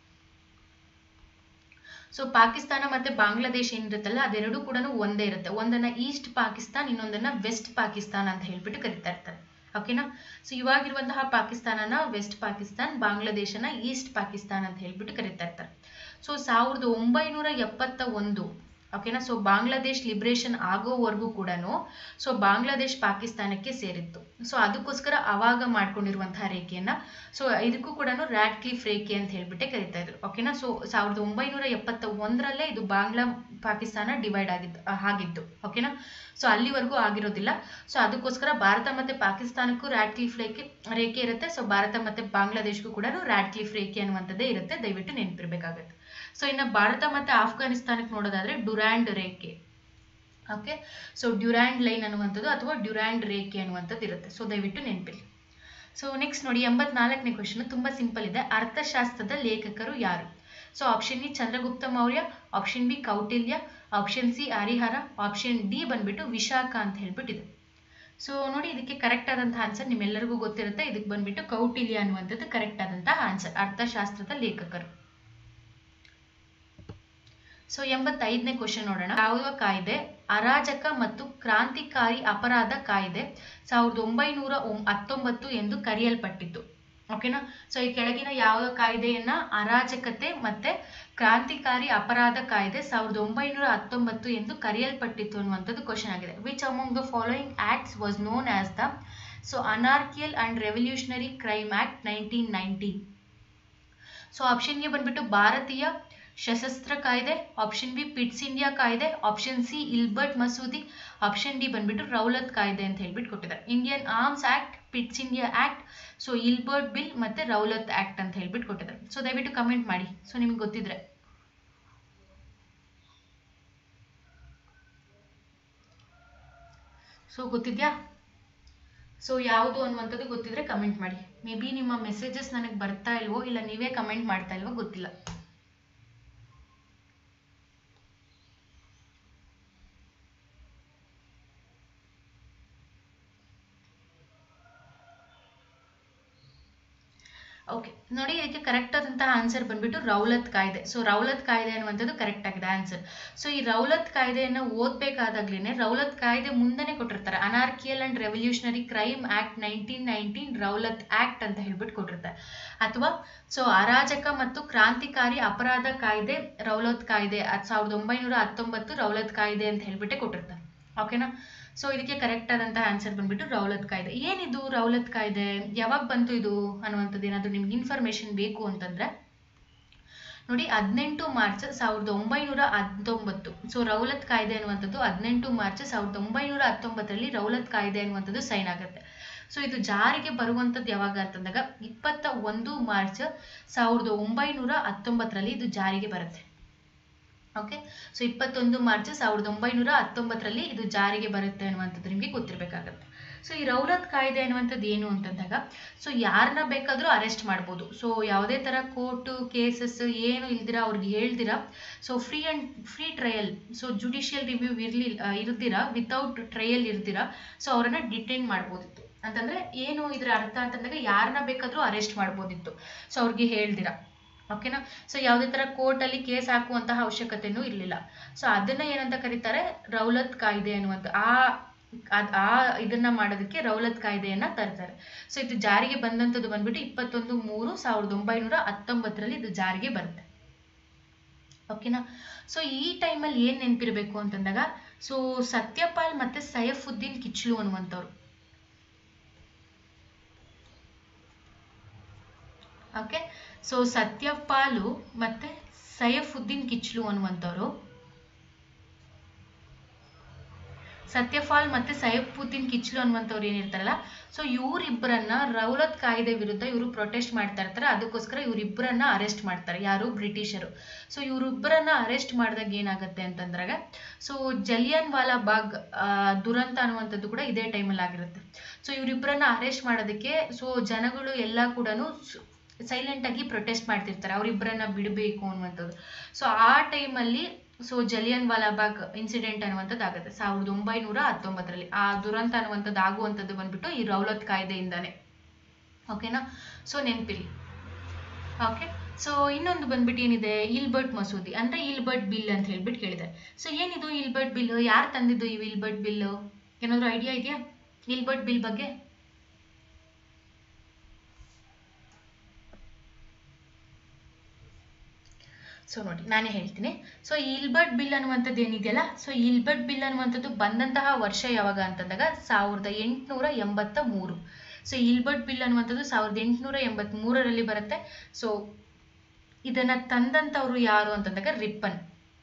ಸೊ ಪಾಕಿಸ್ತಾನ ಮತ್ತೆ ಬಾಂಗ್ಲಾದೇಶ್ ಏನಿರುತ್ತಲ್ಲ ಅದೆರಡೂ ಕೂಡ ಒಂದೇ ಇರುತ್ತೆ ಒಂದನ್ನ ಈಸ್ಟ್ ಪಾಕಿಸ್ತಾನ್ ಇನ್ನೊಂದನ್ನ ವೆಸ್ಟ್ ಪಾಕಿಸ್ತಾನ್ ಅಂತ ಹೇಳ್ಬಿಟ್ಟು ಕರಿತಾ ಇರ್ತಾರೆ ಓಕೆನಾ ಸೊ ಇವಾಗಿರುವಂತಹ ಪಾಕಿಸ್ತಾನನ ವೆಸ್ಟ್ ಪಾಕಿಸ್ತಾನ್ ಬಾಂಗ್ಲಾದೇಶನ ಈಸ್ಟ್ ಪಾಕಿಸ್ತಾನ್ ಅಂತ ಹೇಳ್ಬಿಟ್ಟು ಕರಿತಾ ಇರ್ತಾರೆ ಸೊ ಸಾವಿರದ ಒಂಬೈನೂರ ಎಪ್ಪತ್ತ ಒಂದು ಓಕೆನಾ ಸೊ ಬಾಂಗ್ಲಾದೇಶ್ ಲಿಬ್ರೇಷನ್ ಆಗೋವರೆಗೂ ಕೂಡ ಸೊ ಬಾಂಗ್ಲಾದೇಶ್ ಪಾಕಿಸ್ತಾನಕ್ಕೆ ಸೇರಿತ್ತು ಸೊ ಅದಕ್ಕೋಸ್ಕರ ಅವಾಗ ಮಾಡ್ಕೊಂಡಿರುವಂತಹ ರೇಖೆಯನ್ನ ಸೊ ಇದಕ್ಕೂ ಕೂಡ ರ್ಯಾಡ್ ಕ್ಲಿಫ್ ರೇಖೆ ಅಂತ ಹೇಳ್ಬಿಟ್ಟೆ ಕರಿತಾ ಇದ್ರು ಓಕೆನಾ ಸೊ ಸಾವಿರದ ಒಂಬೈನೂರ ಎಪ್ಪತ್ತ ಒಂದರಲ್ಲೇ ಇದು ಬಾಂಗ್ಲಾ ಪಾಕಿಸ್ತಾನ ಡಿವೈಡ್ ಆಗಿದ್ದು ಆಗಿದ್ದು ಓಕೆನಾ ಸೊ ಅಲ್ಲಿವರೆಗೂ ಆಗಿರೋದಿಲ್ಲ ಸೊ ಅದಕ್ಕೋಸ್ಕರ ಭಾರತ ಮತ್ತೆ ಪಾಕಿಸ್ತಾನಕ್ಕೂ ರ್ಯಾಡ್ ಕ್ಲಿಫ್ ರೇಖೆ ರೇಖೆ ಇರುತ್ತೆ ಸೊ ಭಾರತ ಮತ್ತೆ ಬಾಂಗ್ಲಾದೇಶ್ಗೂ ಕೂಡ ರ್ಯಾಡ್ ಕ್ಲಿಫ್ ರೇಖೆ ಅನ್ನುವಂಥದ್ದೇ ಇರುತ್ತೆ ದಯವಿಟ್ಟು ನೆನಪಿರ್ಬೇಕಾಗತ್ತೆ ಸೊ ಇನ್ನು ಭಾರತ ಮತ್ತೆ ಆಫ್ಘಾನಿಸ್ತಾನಕ್ಕೆ ನೋಡೋದಾದ್ರೆ ಡ್ಯುರಾಂಡ್ ರೇಖೆ ಓಕೆ ಸೊ ಡ್ಯುರಾಂಡ್ ಲೈನ್ ಅನ್ನುವಂಥದ್ದು ಅಥವಾ ಡ್ಯುರಾಂಡ್ ರೇಖೆ ಅನ್ನುವಂಥದ್ದು ಇರುತ್ತೆ ಸೊ ದಯವಿಟ್ಟು ನೆನಪಿರಿ ಸೊ ನೆಕ್ಸ್ಟ್ ನೋಡಿ ಎಂಬತ್ನಾಲ್ಕನೇ ಕ್ವಶನ್ ತುಂಬಾ ಸಿಂಪಲ್ ಇದೆ ಅರ್ಥಶಾಸ್ತ್ರದ ಲೇಖಕರು ಯಾರು so option E Chandragupta Maurya option B Kautilya option C Harihara option D ಬಂದ್ಬಿಟ್ಟು ವಿಶಾಖ ಅಂತ ಹೇಳ್ಬಿಟ್ಟಿದೆ ಸೊ ನೋಡಿ ಇದಕ್ಕೆ ಕರೆಕ್ಟ್ ಆದಂತಹ ಆನ್ಸರ್ ನಿಮ್ಮೆಲ್ಲರಿಗೂ ಗೊತ್ತಿರುತ್ತೆ ಇದಕ್ಕೆ ಬಂದ್ಬಿಟ್ಟು ಕೌಟಿಲ್ಯ ಅನ್ನುವಂಥದ್ದು ಕರೆಕ್ಟ್ ಆದಂತಹ ಆನ್ಸರ್ ಅರ್ಥಶಾಸ್ತ್ರದ ಲೇಖಕರು ಸೊ ಎಂಬತ್ತೈದನೇ ಕ್ವಶನ್ ನೋಡೋಣ ಯಾವ ಕಾಯ್ದೆ ಅರಾಜಕ ಮತ್ತು ಕ್ರಾಂತಿಕಾರಿ ಅಪರಾಧ ಕಾಯ್ದೆ ಸಾವಿರದ ಒಂಬೈನೂರ ಹತ್ತೊಂಬತ್ತು ಎಂದು ಕರೆಯಲ್ಪಟ್ಟಿತ್ತು ಓಕೆನಾ ಸೊ ಈ ಕೆಳಗಿನ ಯಾವ ಕಾಯ್ದೆಯನ್ನ ಅರಾಜಕತೆ ಮತ್ತೆ ಕ್ರಾಂತಿಕಾರಿ ಅಪರಾಧ ಕಾಯ್ದೆ ಸಾವಿರದ ಒಂಬೈನೂರ ಹತ್ತೊಂಬತ್ತು ಎಂದು ಕರೆಯಲ್ಪಟ್ಟಿತ್ತು ಅನ್ನುವಂಥದ್ದು ಕ್ವಶನ್ ಆಗಿದೆ which among the following acts was known as the so anarchical and revolutionary crime act nineteen nineteen so option A ಬಂದ್ಬಿಟ್ಟು ಭಾರತೀಯ ಸಶಸ್ತ್ರ ಕಾಯ್ದೆ ಆಪ್ಷನ್ ಬಿ ಪಿಟ್ಸ್ ಇಂಡಿಯಾ ಕಾಯ್ದೆ ಆಪ್ಷನ್ ಸಿ ಇಲ್ಬರ್ಟ್ ಮಸೂದಿ ಆಪ್ಷನ್ ಡಿ ಬಂದ್ಬಿಟ್ಟು ರೌಲತ್ ಕಾಯ್ದೆ ಅಂತ ಹೇಳ್ಬಿಟ್ಟು ಕೊಟ್ಟಿದ್ದಾರೆ Indian arms act Pitts India act so Ilbert bill ಮತ್ತೆ ರೌಲತ್ ಆಕ್ಟ್ ಅಂತ ಹೇಳ್ಬಿಟ್ಟು ಕೊಟ್ಟಿದ್ದಾರೆ ಸೊ ದಯವಿಟ್ಟು ಕಮೆಂಟ್ ಮಾಡಿ ಸೊ ನಿಮ್ಗೆ ಗೊತ್ತಿದ್ರೆ ಸೊ ಗೊತ್ತಿದ್ಯಾ ಸೊ ಯಾವುದು ಅನ್ನುವಂಥದ್ದು ಗೊತ್ತಿದ್ರೆ ಕಮೆಂಟ್ ಮಾಡಿ ಮೇ ಬಿ ನಿಮ್ಮ ಮೆಸೇಜಸ್ ನನಗೆ ಬರ್ತಾ ಇಲ್ವೋ ಇಲ್ಲ ನೀವೇ ಕಮೆಂಟ್ ಮಾಡ್ತಾ ಇಲ್ವೋ ಗೊತ್ತಿಲ್ಲ ಓಕೆ ನೋಡಿ ಇದಕ್ಕೆ ಕರೆಕ್ಟ್ ಆದಂತಹ ಆನ್ಸರ್ ಬಂದ್ಬಿಟ್ಟು ರೌಲತ್ ಕಾಯ್ದೆ ಸೊ ರೌಲತ್ ಕಾಯ್ದೆ ಅನ್ನುವಂಥದ್ದು ಕರೆಕ್ಟ್ ಆಗಿದೆ ಆನ್ಸರ್ ಸೊ ಈ ರೌಲತ್ ಕಾಯ್ದೆಯನ್ನು ಓದ್ಬೇಕಾದಾಗ್ಲೇನೆ ರೌಲತ್ ಕಾಯ್ದೆ ಮುಂದೆನೆ ಕೊಟ್ಟಿರ್ತಾರೆ anarchical and revolutionary crime act nineteen nineteen Rowlatt act ಅಂತ ಹೇಳ್ಬಿಟ್ಟು ಕೊಟ್ಟಿರ್ತಾರೆ ಅಥವಾ ಸೊ ಅರಾಜಕ ಮತ್ತು ಕ್ರಾಂತಿಕಾರಿ ಅಪರಾಧ ಕಾಯ್ದೆ ರೌಲತ್ ಕಾಯ್ದೆ ಅದ್ ಸಾವಿರದ ಒಂಬೈನೂರ ಹತ್ತೊಂಬತ್ತು ರೌಲತ್ ಕಾಯ್ದೆ ಅಂತ ಹೇಳ್ಬಿಟ್ಟೆ ಕೊಟ್ಟಿರ್ತಾರೆ ಓಕೆನಾ ಸೊ ಇದಕ್ಕೆ ಕರೆಕ್ಟ್ ಆದಂತಹ ಆನ್ಸರ್ ಬಂದ್ಬಿಟ್ಟು ರೌಲತ್ ಕಾಯ್ದೆ ಏನಿದು ರೌಲತ್ ಕಾಯ್ದೆ ಯಾವಾಗ ಬಂತು ಇದು ಅನ್ನುವಂಥದ್ದು ಏನಾದರೂ ನಿಮ್ಗೆ ಇನ್ಫಾರ್ಮೇಶನ್ ಬೇಕು ಅಂತಂದ್ರೆ ನೋಡಿ ಹದಿನೆಂಟು ಮಾರ್ಚ್ ಸಾವಿರದ ಒಂಬೈನೂರ ಹತ್ತೊಂಬತ್ತು ಸೊ ರೌಲತ್ ಕಾಯ್ದೆ ಅನ್ನುವಂಥದ್ದು ಹದಿನೆಂಟು ಮಾರ್ಚ್ ಸಾವಿರದ ಒಂಬೈನೂರ ಹತ್ತೊಂಬತ್ತರಲ್ಲಿ ರೌಲತ್ ಕಾಯ್ದೆ ಅನ್ನುವಂಥದ್ದು ಸೈನ್ ಆಗುತ್ತೆ ಸೊ ಇದು ಜಾರಿಗೆ ಬರುವಂಥದ್ದು ಯಾವಾಗ ಅಂತಂದಾಗ ಇಪ್ಪತ್ತ ಒಂದು ಮಾರ್ಚ್ ಸಾವಿರದ ಒಂಬೈನೂರ ಹತ್ತೊಂಬತ್ತರಲ್ಲಿ ಇದು ಜಾರಿಗೆ ಬರುತ್ತೆ ಓಕೆ ಸೊ ಇಪ್ಪತ್ತೊಂದು ಮಾರ್ಚ್ ಸಾವಿರದ ಒಂಬೈನೂರ ಹತ್ತೊಂಬತ್ತರಲ್ಲಿ ಇದು ಜಾರಿಗೆ ಬರುತ್ತೆ ಅನ್ನುವಂಥದ್ದು ನಿಮಗೆ ಗೊತ್ತಿರಬೇಕಾಗತ್ತೆ ಸೊ ಈ ರೌಲತ್ ಕಾಯ್ದೆ ಅನ್ನುವಂಥದ್ದು ಏನು ಅಂತಂದಾಗ ಸೊ ಯಾರನ್ನ ಬೇಕಾದರೂ ಅರೆಸ್ಟ್ ಮಾಡ್ಬೋದು ಸೊ ಯಾವುದೇ ಥರ ಕೋರ್ಟು ಕೇಸಸ್ ಏನು ಇಲ್ದಿರ ಅವ್ರಿಗೆ ಹೇಳ್ದಿರ so free and free trial so judicial review ಇರಲಿ ಇರ್ದಿರ ವಿತೌಟ್ ಟ್ರಯಲ್ ಇರ್ದಿರ ಸೊ ಅವರನ್ನ ಡಿಟೈನ್ ಮಾಡ್ಬೋದಿತ್ತು ಅಂತಂದ್ರೆ ಏನು ಇದರ ಅರ್ಥ ಅಂತಂದಾಗ ಯಾರನ್ನ ಬೇಕಾದರೂ ಅರೆಸ್ಟ್ ಮಾಡ್ಬೋದಿತ್ತು ಸೊ ಅವ್ರಿಗೆ ಹೇಳ್ದಿರ ಓಕೆನಾ ಸೊ ಯಾವುದೇ ತರ ಕೋರ್ಟ್ ಅಲ್ಲಿ ಕೇಸ್ ಹಾಕುವಂತಹ ಅವಶ್ಯಕತೆನೂ ಇರಲಿಲ್ಲ ಸೊ ಅದನ್ನ ಏನಂತ ಕರೀತಾರೆ ರೌಲತ್ ಕಾಯ್ದೆ ಅನ್ನುವಂಥ ಆ ಅದ್- ಆ ಇದನ್ನ ಮಾಡೋದಕ್ಕೆ ರೌಲತ್ ಕಾಯ್ದೆಯನ್ನ ತರ್ತಾರೆ ಸೊ ಇದು ಜಾರಿಗೆ ಬಂದಂಥದ್ದು ಬಂದ್ಬಿಟ್ಟು ಇಪ್ಪತ್ತೊಂದು ಮೂರು ಸಾವಿರದ ಒಂಬೈನೂರ ಹತ್ತೊಂಬತ್ತರಲ್ಲಿ ಇದು ಜಾರಿಗೆ ಬರುತ್ತೆ ಓಕೆನಾ ಸೊ ಈ ಟೈಮಲ್ಲಿ ಏನ್ ನೆನಪಿರ್ಬೇಕು ಅಂತಂದಾಗ ಸೊ ಸತ್ಯಪಾಲ್ ಮತ್ತೆ ಸೈಫುದ್ದೀನ್ ಕಿಚ್ಲು ಅನ್ನುವಂಥವ್ರು ಓಕೆ ಸೊ ಸತ್ಯಪಾಲು ಮತ್ತೆ ಸೈಫುದ್ದೀನ್ ಕಿಚ್ಲು ಅನ್ನುವಂಥವ್ರು ಸತ್ಯಪಾಲ್ ಮತ್ತೆ ಸೈಫುದ್ದೀನ್ ಕಿಚ್ಲು ಅನ್ನುವಂಥವ್ರು ಏನಿರ್ತಾರಲ್ಲ ಸೊ ಇವರಿಬ್ಬರನ್ನ ರೌಲತ್ ಕಾಯ್ದೆ ವಿರುದ್ಧ ಇವರು ಪ್ರೊಟೆಸ್ಟ್ ಮಾಡ್ತಾ ಇರ್ತಾರೆ ಅದಕ್ಕೋಸ್ಕರ ಇವರಿಬ್ಬರನ್ನ ಅರೆಸ್ಟ್ ಮಾಡ್ತಾರೆ ಯಾರು ಬ್ರಿಟಿಷರು ಸೊ ಇವರಿಬ್ಬರನ್ನ ಅರೆಸ್ಟ್ ಮಾಡಿದಾಗ ಏನಾಗುತ್ತೆ ಅಂತಂದ್ರಾಗ ಸೊ ಜಲಿಯನ್ ವಾಲಾ ಬಾಗ್ ಆ, ದುರಂತ ಅನ್ನುವಂಥದ್ದು ಕೂಡ ಇದೇ ಟೈಮಲ್ಲಿ ಆಗಿರುತ್ತೆ ಸೊ ಇವರಿಬ್ಬರನ್ನ ಅರೆಸ್ಟ್ ಮಾಡೋದಕ್ಕೆ ಸೊ ಜನಗಳು ಎಲ್ಲ ಕೂಡ ಸೈಲೆಂಟ್ ಆಗಿ ಪ್ರೊಟೆಸ್ಟ್ ಮಾಡ್ತಿರ್ತಾರೆ ಅವರಿಬ್ಬರನ್ನ ಬಿಡಬೇಕು ಅನ್ನುವಂಥದ್ದು ಸೊ ಆ ಟೈಮಲ್ಲಿ ಸೊ ಜಲಿಯನ್ ವಾಲಾಬಾಗ್ ಇನ್ಸಿಡೆಂಟ್ ಅನ್ನುವಂಥದ್ದು ಆಗುತ್ತೆ ಸಾವಿರದ ಒಂಬೈನೂರ ಹತ್ತೊಂಬತ್ತರಲ್ಲಿ ಆ ದುರಂತ ಅನ್ನುವಂಥದ್ದು ಆಗುವಂಥದ್ದು ಬಂದ್ಬಿಟ್ಟು ಈ ರೌಲತ್ ಕಾಯ್ದೆಯಿಂದಾನೆ ಓಕೆನಾ ಸೊ ನೆನಪಿರ್ಲಿ ಓಕೆ ಸೊ ಇನ್ನೊಂದು ಬಂದ್ಬಿಟ್ಟು ಏನಿದೆ ಇಲ್ಬರ್ಟ್ ಮಸೂದಿ ಅಂದ್ರೆ ಇಲ್ಬರ್ಟ್ ಬಿಲ್ ಅಂತ ಹೇಳ್ಬಿಟ್ಟು ಕೇಳಿದೆ ಸೊ ಏನಿದು ಇಲ್ಬರ್ಟ್ ಬಿಲ್ ಯಾರು ತಂದಿದ್ದು ಈ ಇಲ್ಬರ್ಟ್ ಬಿಲ್ ಏನಾದ್ರು ಐಡಿಯಾ ಇದೆಯಾ ಇಲ್ಬರ್ಟ್ ಬಿಲ್ ಬಗ್ಗೆ ಸೊ ನೋಡಿ ನಾನೇ ಹೇಳ್ತೀನಿ ಸೊ ಇಲ್ಬರ್ಟ್ ಬಿಲ್ ಅನ್ನುವಂಥದ್ದು ಏನಿದೆಯಲ್ಲ ಸೊ ಇಲ್ಬರ್ಟ್ ಬಿಲ್ ಅನ್ನುವಂಥದ್ದು ಬಂದಂತಹ ವರ್ಷ ಯಾವಾಗ ಅಂತಂದಾಗ ಸಾವಿರದ ಎಂಟುನೂರ ಎಂಬತ್ತ ಮೂರು ಸೊ ಇಲ್ಬರ್ಟ್ ಬಿಲ್ ಅನ್ನುವಂಥದ್ದು ಸಾವಿರದ ಎಂಟುನೂರ ಎಂಬತ್ತ್ ಮೂರರಲ್ಲಿ ಬರುತ್ತೆ ಸೊ ಇದನ್ನ ತಂದಂತವ್ರು ಯಾರು ಅಂತಂದಾಗ ರಿಪ್ಪನ್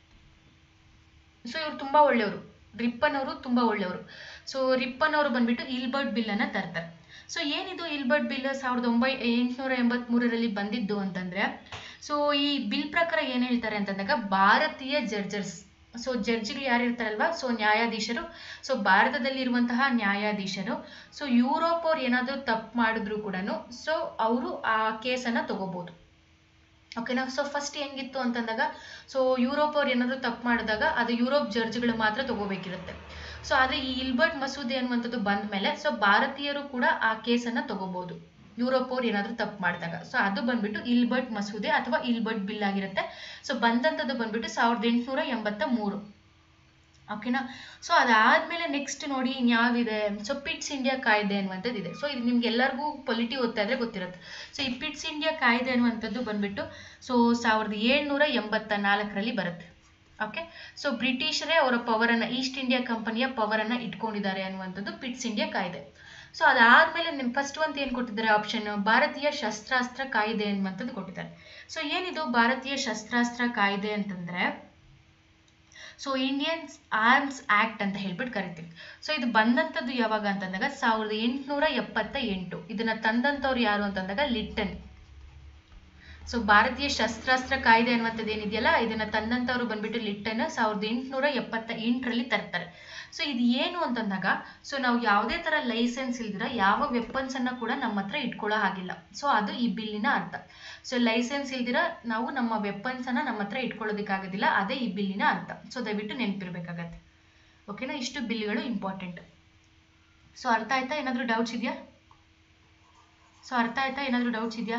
ಸೊ ಇವ್ರು ತುಂಬಾ ಒಳ್ಳೆಯವರು ರಿಪ್ಪನ್ ಅವರು ತುಂಬಾ ಒಳ್ಳೆಯವರು ಸೊ ರಿಪ್ಪನ್ ಅವರು ಬಂದ್ಬಿಟ್ಟು ಇಲ್ಬರ್ಟ್ ಬಿಲ್ ಅನ್ನ ತರ್ತಾರೆ ಸೊ ಏನಿದು ಇಲ್ಬರ್ಟ್ ಬಿಲ್ ಸಾವಿರದ ಒಂಬೈ ಎಂಟುನೂರ ಎಂಬತ್ತ್ ಮೂರರಲ್ಲಿ ಬಂದಿದ್ದು ಅಂತಂದ್ರೆ ಸೊ ಈ ಬಿಲ್ ಪ್ರಕಾರ ಏನ್ ಹೇಳ್ತಾರೆ ಅಂತಂದಾಗ ಭಾರತೀಯ ಜಡ್ಜರ್ಸ್ ಸೊ ಜಡ್ಜ್ಗಳು ಯಾರು ಇರ್ತಾರಲ್ವಾ ಸೊ ನ್ಯಾಯಾಧೀಶರು ಸೊ ಭಾರತದಲ್ಲಿ ಇರುವಂತಹ ನ್ಯಾಯಾಧೀಶರು ಸೊ ಯುರೋಪ್ ಅವ್ರು ಏನಾದರೂ ತಪ್ಪು ಮಾಡಿದ್ರು ಕೂಡ ಸೊ ಅವರು ಆ ಕೇಸನ್ನು ತಗೋಬಹುದು ಓಕೆನಾ ಸೊ ಫಸ್ಟ್ ಹೆಂಗಿತ್ತು ಅಂತಂದಾಗ ಸೊ ಯುರೋಪ್ ಅವ್ರು ಏನಾದರೂ ತಪ್ಪು ಮಾಡಿದಾಗ ಅದು ಯುರೋಪ್ ಜಡ್ಜ್ಗಳು ಮಾತ್ರ ತಗೋಬೇಕಿರುತ್ತೆ ಸೊ ಆದರೆ ಈ ಇಲ್ಬರ್ಟ್ ಮಸೂದೆ ಅನ್ನುವಂಥದ್ದು ಬಂದ ಮೇಲೆ ಸೊ ಭಾರತೀಯರು ಕೂಡ ಆ ಕೇಸನ್ನು ತಗೋಬಹುದು ಯುರೋಪ್ ಅವ್ರು ಏನಾದರೂ ತಪ್ಪು ಮಾಡಿದಾಗ ಸೊ ಅದು ಬಂದ್ಬಿಟ್ಟು ಇಲ್ಬರ್ಟ್ ಮಸೂದೆ ಅಥವಾ ಇಲ್ಬರ್ಟ್ ಬಿಲ್ ಆಗಿರುತ್ತೆ ಸೊ ಬಂದಂಥದ್ದು ಬಂದ್ಬಿಟ್ಟು ಸಾವಿರದ ಎಂಟುನೂರ ಎಂಬತ್ತ ಮೂರು ಓಕೆನಾ ಸೊ ಅದಾದ್ಮೇಲೆ ನೆಕ್ಸ್ಟ್ ನೋಡಿ ಇನ್ಯಾವಿದೆ ಸೊ ಪಿಟ್ಸ್ ಇಂಡಿಯಾ ಕಾಯ್ದೆ ಅನ್ನುವಂಥದ್ದು ಇದೆ ಸೊ ಇದು ನಿಮ್ಗೆ ಎಲ್ಲರಿಗೂ ಪೊಲಿಟಿ ಓದ್ತಾ ಇದ್ರೆ ಗೊತ್ತಿರುತ್ತೆ ಸೊ ಈ ಪಿಟ್ಸ್ ಇಂಡಿಯಾ ಕಾಯ್ದೆ ಅನ್ನುವಂಥದ್ದು ಬಂದ್ಬಿಟ್ಟು ಸೊ ಸಾವಿರದ ಏಳ್ನೂರ ಎಂಬತ್ತ ನಾಲ್ಕರಲ್ಲಿ ಬರುತ್ತೆ ಓಕೆ ಸೊ ಬ್ರಿಟಿಷರೇ ಅವರ ಪವರನ್ನು ಈಸ್ಟ್ ಇಂಡಿಯಾ ಕಂಪನಿಯ ಪವರನ್ನು ಇಟ್ಕೊಂಡಿದ್ದಾರೆ ಅನ್ನುವಂಥದ್ದು ಪಿಟ್ಸ್ ಇಂಡಿಯಾ ಕಾಯ್ದೆ ಸೊ ಅದಾದ್ಮೇಲೆ ನಿಮ್ ಫಸ್ಟ್ ಒಂದು ಏನು ಕೊಟ್ಟಿದ್ದಾರೆ ಆಪ್ಷನ್ ಭಾರತೀಯ ಶಸ್ತ್ರಾಸ್ತ್ರ ಕಾಯ್ದೆ ಅನ್ನುವಂಥದ್ದು ಕೊಟ್ಟಿದ್ದಾರೆ ಸೊ ಏನಿದು ಭಾರತೀಯ ಶಸ್ತ್ರಾಸ್ತ್ರ ಕಾಯ್ದೆ ಅಂತಂದ್ರೆ ಸೊ ಇಂಡಿಯನ್ ಆರ್ಮ್ಸ್ ಆಕ್ಟ್ ಅಂತ ಹೇಳ್ಬಿಟ್ಟು ಕರಿತೀವಿ ಸೊ ಇದು ಬಂದಂಥದ್ದು ಯಾವಾಗ ಅಂತಂದಾಗ ಸಾವಿರದ ಎಂಟುನೂರ ಎಪ್ಪತ್ತ ಎಂಟು ಇದನ್ನ ತಂದಂಥವ್ರು ಯಾರು ಅಂತಂದಾಗ ಲಿಟ್ಟನ್ ಸೊ ಭಾರತೀಯ ಶಸ್ತ್ರಾಸ್ತ್ರ ಕಾಯ್ದೆ ಅನ್ನುವಂಥದ್ದು ಏನಿದೆಯಲ್ಲ ಇದನ್ನ ತಂದಂಥವ್ರು ಬಂದ್ಬಿಟ್ಟು ಲಿಟ್ಟನ್ ಸಾವಿರದ ಎಂಟುನೂರ ಎಪ್ಪತ್ತ ಎಂಟರಲ್ಲಿ ತರ್ತಾರೆ ಸೊ ಇದು ಏನು ಅಂತಂದಾಗ ಸೊ ನಾವು ಯಾವುದೇ ತರ ಲೈಸೆನ್ಸ್ ಇಲ್ದಿರ ಯಾವ ವೆಪನ್ಸ್ ಅನ್ನ ಕೂಡ ನಮ್ಮ ಹತ್ರ ಇಟ್ಕೊಳ್ಳೋ ಹಾಗಿಲ್ಲ ಸೊ ಅದು ಈ ಬಿಲ್ಲಿನ ಅರ್ಥ ಸೊ ಲೈಸೆನ್ಸ್ ಇಲ್ದಿರ ನಾವು ನಮ್ಮ ವೆಪನ್ಸ್ ಅನ್ನ ನಮ್ಮ ಹತ್ರ ಇಟ್ಕೊಳ್ಳೋದಕ್ಕಾಗೋದಿಲ್ಲ ಅದೇ ಈ ಬಿಲ್ಲಿನ ಅರ್ಥ ಸೊ ದಯವಿಟ್ಟು ನೆನಪಿರ್ಬೇಕಾಗತ್ತೆ ಓಕೆನಾ ಇಷ್ಟು ಬಿಲ್ಗಳು ಇಂಪಾರ್ಟೆಂಟ್ ಸೊ ಅರ್ಥ ಆಯ್ತಾ ಏನಾದರೂ ಡೌಟ್ಸ್ ಇದೆಯಾ ಸೊ ಅರ್ಥ ಆಯ್ತಾ ಏನಾದರೂ ಡೌಟ್ಸ್ ಇದೆಯಾ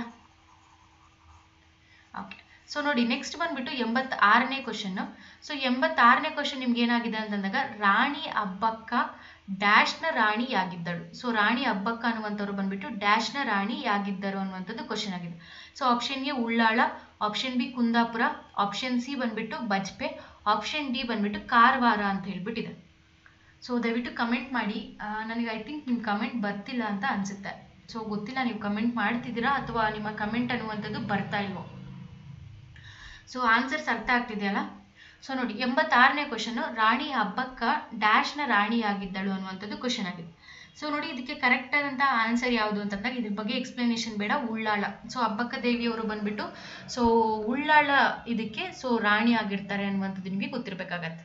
ಓಕೆ ಸೊ ನೋಡಿ ನೆಕ್ಸ್ಟ್ ಬಂದ್ಬಿಟ್ಟು ಎಂಬತ್ತಾರನೇ ಕ್ವಶನ್ ಸೊ ಎಂಬತ್ತಾರನೇ ಕ್ವಶನ್ ನಿಮ್ಗೆ ಏನಾಗಿದೆ ಅಂತಂದಾಗ ರಾಣಿ ಅಬ್ಬಕ್ಕ ಡ್ಯಾಶ್ನ ರಾಣಿ ಯಾಗಿದ್ದಳು ಸೊ ರಾಣಿ ಅಬ್ಬಕ್ಕ ಅನ್ನುವಂಥವ್ರು ಬಂದ್ಬಿಟ್ಟು ಡ್ಯಾಶ್ನ ರಾಣಿ ಯಾಗಿದ್ದರು ಅನ್ನುವಂಥದ್ದು ಕ್ವಶನ್ ಆಗಿದೆ so option A Ullal option B Kundapura option C ಬಂದ್ಬಿಟ್ಟು ಬಜ್ಪೆ ಆಪ್ಷನ್ ಡಿ ಬಂದ್ಬಿಟ್ಟು ಕಾರವಾರ ಅಂತ ಹೇಳ್ಬಿಟ್ಟಿದೆ ಸೊ ದಯವಿಟ್ಟು ಕಮೆಂಟ್ ಮಾಡಿ ನನಗೆ ಐ ಥಿಂಕ್ ನಿಮ್ಮ ಕಮೆಂಟ್ ಬರ್ತಿಲ್ಲ ಅಂತ ಅನ್ಸುತ್ತೆ ಸೊ ಗೊತ್ತಿಲ್ಲ ನೀವು ಕಮೆಂಟ್ ಮಾಡ್ತಿದ್ದೀರಾ ಅಥವಾ ನಿಮ್ಮ ಕಮೆಂಟ್ ಅನ್ನುವಂಥದ್ದು ಬರ್ತಾ ಇಲ್ವೋ ಸೊ ಆನ್ಸರ್ಸ್ ಅರ್ಥ ಆಗ್ತಿದೆಯಲ್ಲ ಸೊ ನೋಡಿ ಎಂಬತ್ತಾರನೇ ಕ್ವಶನ್ ರಾಣಿ ಹಬ್ಬಕ್ಕ ಡ್ಯಾಶ್ನ ರಾಣಿಯಾಗಿದ್ದಳು ಅನ್ನುವಂಥದ್ದು ಕ್ವಶನ್ ಆಗಿದೆ ಸೊ ನೋಡಿ ಇದಕ್ಕೆ ಕರೆಕ್ಟ್ ಆದಂತ ಆನ್ಸರ್ ಯಾವುದು ಅಂತಂದಾಗ ಇದ್ರ ಬಗ್ಗೆ ಎಕ್ಸ್ಪ್ಲನೇಷನ್ ಬೇಡ ಉಳ್ಳಾಳ ಸೊ ಹಬ್ಬಕ್ಕ ದೇವಿಯವರು ಬಂದ್ಬಿಟ್ಟು ಸೊ ಉಳ್ಳಾಳ ಇದಕ್ಕೆ ಸೊ ರಾಣಿ ಆಗಿರ್ತಾರೆ ಅನ್ನುವಂಥದ್ದು ನಿಮಗೆ ಗೊತ್ತಿರಬೇಕಾಗತ್ತೆ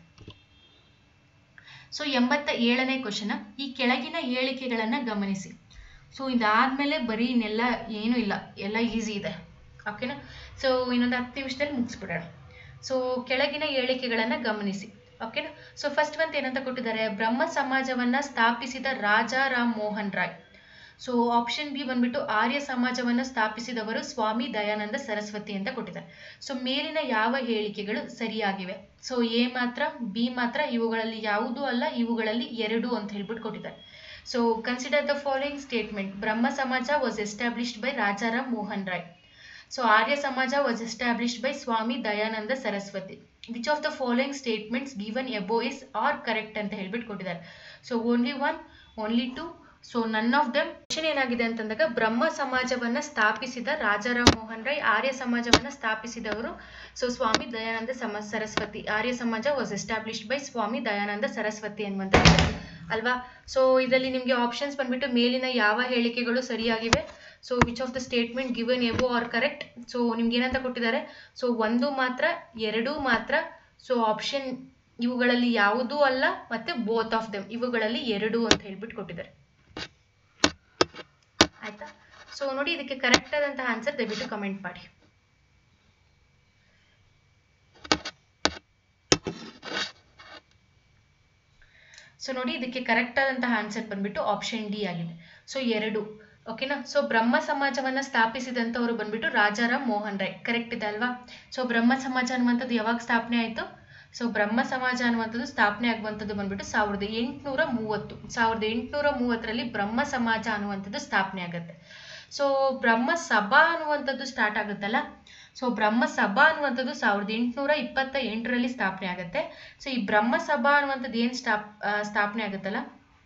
ಸೊ ಎಂಬತ್ತ ಏಳನೇ ಕ್ವಶನ್ ಈ ಕೆಳಗಿನ ಹೇಳಿಕೆಗಳನ್ನ ಗಮನಿಸಿ ಸೊ ಇದಾದ್ಮೇಲೆ ಬರೀ ಇನ್ನೆಲ್ಲ ಏನೂ ಇಲ್ಲ ಎಲ್ಲ ಈಸಿ ಇದೆ ಓಕೆನಾ ಸೊ ಇನ್ನೊಂದು ಹತ್ತು ನಿಮಿಷದಲ್ಲಿ ಮುಗಿಸ್ಬಿಡೋಣ ಸೊ ಕೆಳಗಿನ ಹೇಳಿಕೆಗಳನ್ನ ಗಮನಿಸಿ ಓಕೆನಾ ಸೊ ಫಸ್ಟ್ ಒಂದು ಏನಂತ ಕೊಟ್ಟಿದ್ದಾರೆ ಬ್ರಹ್ಮ ಸಮಾಜವನ್ನ ಸ್ಥಾಪಿಸಿದ Raja Ram Mohan Roy so option B ಬಂದ್ಬಿಟ್ಟು ಆರ್ಯ ಸಮಾಜವನ್ನು ಸ್ಥಾಪಿಸಿದವರು ಸ್ವಾಮಿ ದಯಾನಂದ ಸರಸ್ವತಿ ಅಂತ ಕೊಟ್ಟಿದ್ದಾರೆ ಸೊ ಮೇಲಿನ ಯಾವ ಹೇಳಿಕೆಗಳು ಸರಿಯಾಗಿವೆ ಸೊ ಎ ಮಾತ್ರ ಬಿ ಮಾತ್ರ ಇವುಗಳಲ್ಲಿ ಯಾವುದೂ ಅಲ್ಲ ಇವುಗಳಲ್ಲಿ ಎರಡು ಅಂತ ಹೇಳ್ಬಿಟ್ಟು ಕೊಟ್ಟಿದ್ದಾರೆ so consider the following statement Brahmo Samaj was established by Rajaram Mohan Roy so Arya Samaj was established by Swami Dayanand Saraswati which of the following statements given above is are correct ಅಂತ ಹೇಳ್ಬಿಟ್ಟು ಕೊಟ್ಟಿದ್ದಾರೆ so only one only two so none of them question ಏನಾಗಿದೆ ಅಂತಂದಾಗ ಬ್ರಹ್ಮ ಸಮಾಜವನ್ನ ಸ್ಥಾಪಿಸಿದ ರಾಜಾರಾಮ್ ಮೋಹನ್ ರಾಯ್ ಆರ್ಯ ಸಮಾಜವನ್ನ ಸ್ಥಾಪಿಸಿದವರು so Swami Dayananda ಸಮ Saraswati Arya Samaj was established by Swami Dayanand Saraswati ಅನ್ನುವಂಥ ಅಲ್ವಾ ಸೊ ಇದರಲ್ಲಿ ನಿಮಗೆ ಆಪ್ಷನ್ಸ್ ಬಂದ್ಬಿಟ್ಟು ಮೇಲಿನ ಯಾವ ಹೇಳಿಕೆಗಳು ಸರಿಯಾಗಿವೆ so which of the statement given above are correct so ನಿಮ್ಗೆ ಏನಂತ ಕೊಟ್ಟಿದ್ದಾರೆ ಸೊ ಒಂದು ಮಾತ್ರ ಎರಡು ಮಾತ್ರ ಸೊ ಆಪ್ಷನ್ ಇವುಗಳಲ್ಲಿ ಯಾವುದೂ ಅಲ್ಲ ಮತ್ತೆ ಬೋತ್ ಆಫ್ ದೆಮ್ ಇವುಗಳಲ್ಲಿ ಎರಡು ಅಂತ ಹೇಳ್ಬಿಟ್ಟು ಕೊಟ್ಟಿದ್ದಾರೆ ಆಯ್ತಾ ಸೊ ನೋಡಿ ಇದಕ್ಕೆ ಕರೆಕ್ಟ್ ಆದಂತಹ ಆನ್ಸರ್ ದಯವಿಟ್ಟು ಕಮೆಂಟ್ ಮಾಡಿ ಸೊ ನೋಡಿ ಇದಕ್ಕೆ ಕರೆಕ್ಟ್ ಆದಂತಹ ಆನ್ಸರ್ ಬಂದ್ಬಿಟ್ಟು ಆಪ್ಷನ್ ಡಿ ಆಗಿದೆ ಸೊ ಎರಡು ಓಕೆನಾ ಸೊ ಬ್ರಹ್ಮ ಸಮಾಜವನ್ನ ಸ್ಥಾಪಿಸಿದಂಥವ್ರು ಬಂದ್ಬಿಟ್ಟು ರಾಜಾರಾಮ್ ಮೋಹನ್ ರಾಯ್ ಕರೆಕ್ಟ್ ಇದೆ ಅಲ್ವಾ ಸೊ ಬ್ರಹ್ಮ ಸಮಾಜ ಅನ್ನುವಂಥದ್ದು ಯಾವಾಗ ಸ್ಥಾಪನೆ ಆಯಿತು ಸೊ ಬ್ರಹ್ಮ ಸಮಾಜ ಅನ್ನುವಂಥದ್ದು ಸ್ಥಾಪನೆ ಆಗುವಂಥದ್ದು ಬಂದ್ಬಿಟ್ಟು ಸಾವಿರದ ಎಂಟುನೂರ ಮೂವತ್ತು ಸಾವಿರದ ಎಂಟುನೂರ ಮೂವತ್ತರಲ್ಲಿ ಬ್ರಹ್ಮ ಸಮಾಜ ಅನ್ನುವಂಥದ್ದು ಸ್ಥಾಪನೆ ಆಗುತ್ತೆ ಸೊ ಬ್ರಹ್ಮ ಸಭಾ ಅನ್ನುವಂಥದ್ದು ಸ್ಟಾರ್ಟ್ ಆಗುತ್ತಲ್ಲ ಸೊ ಬ್ರಹ್ಮ ಸಭಾ ಅನ್ನುವಂಥದ್ದು ಸಾವಿರದ ಎಂಟುನೂರ ಇಪ್ಪತ್ತ ಎಂಟರಲ್ಲಿ ಸ್ಥಾಪನೆ ಆಗುತ್ತೆ ಸೊ ಈ ಬ್ರಹ್ಮ ಸಭಾ ಅನ್ನುವಂಥದ್ದು ಏನ್ ಸ್ಟಾಪ್ ಸ್ಥಾಪನೆ ಆಗುತ್ತಲ್ಲ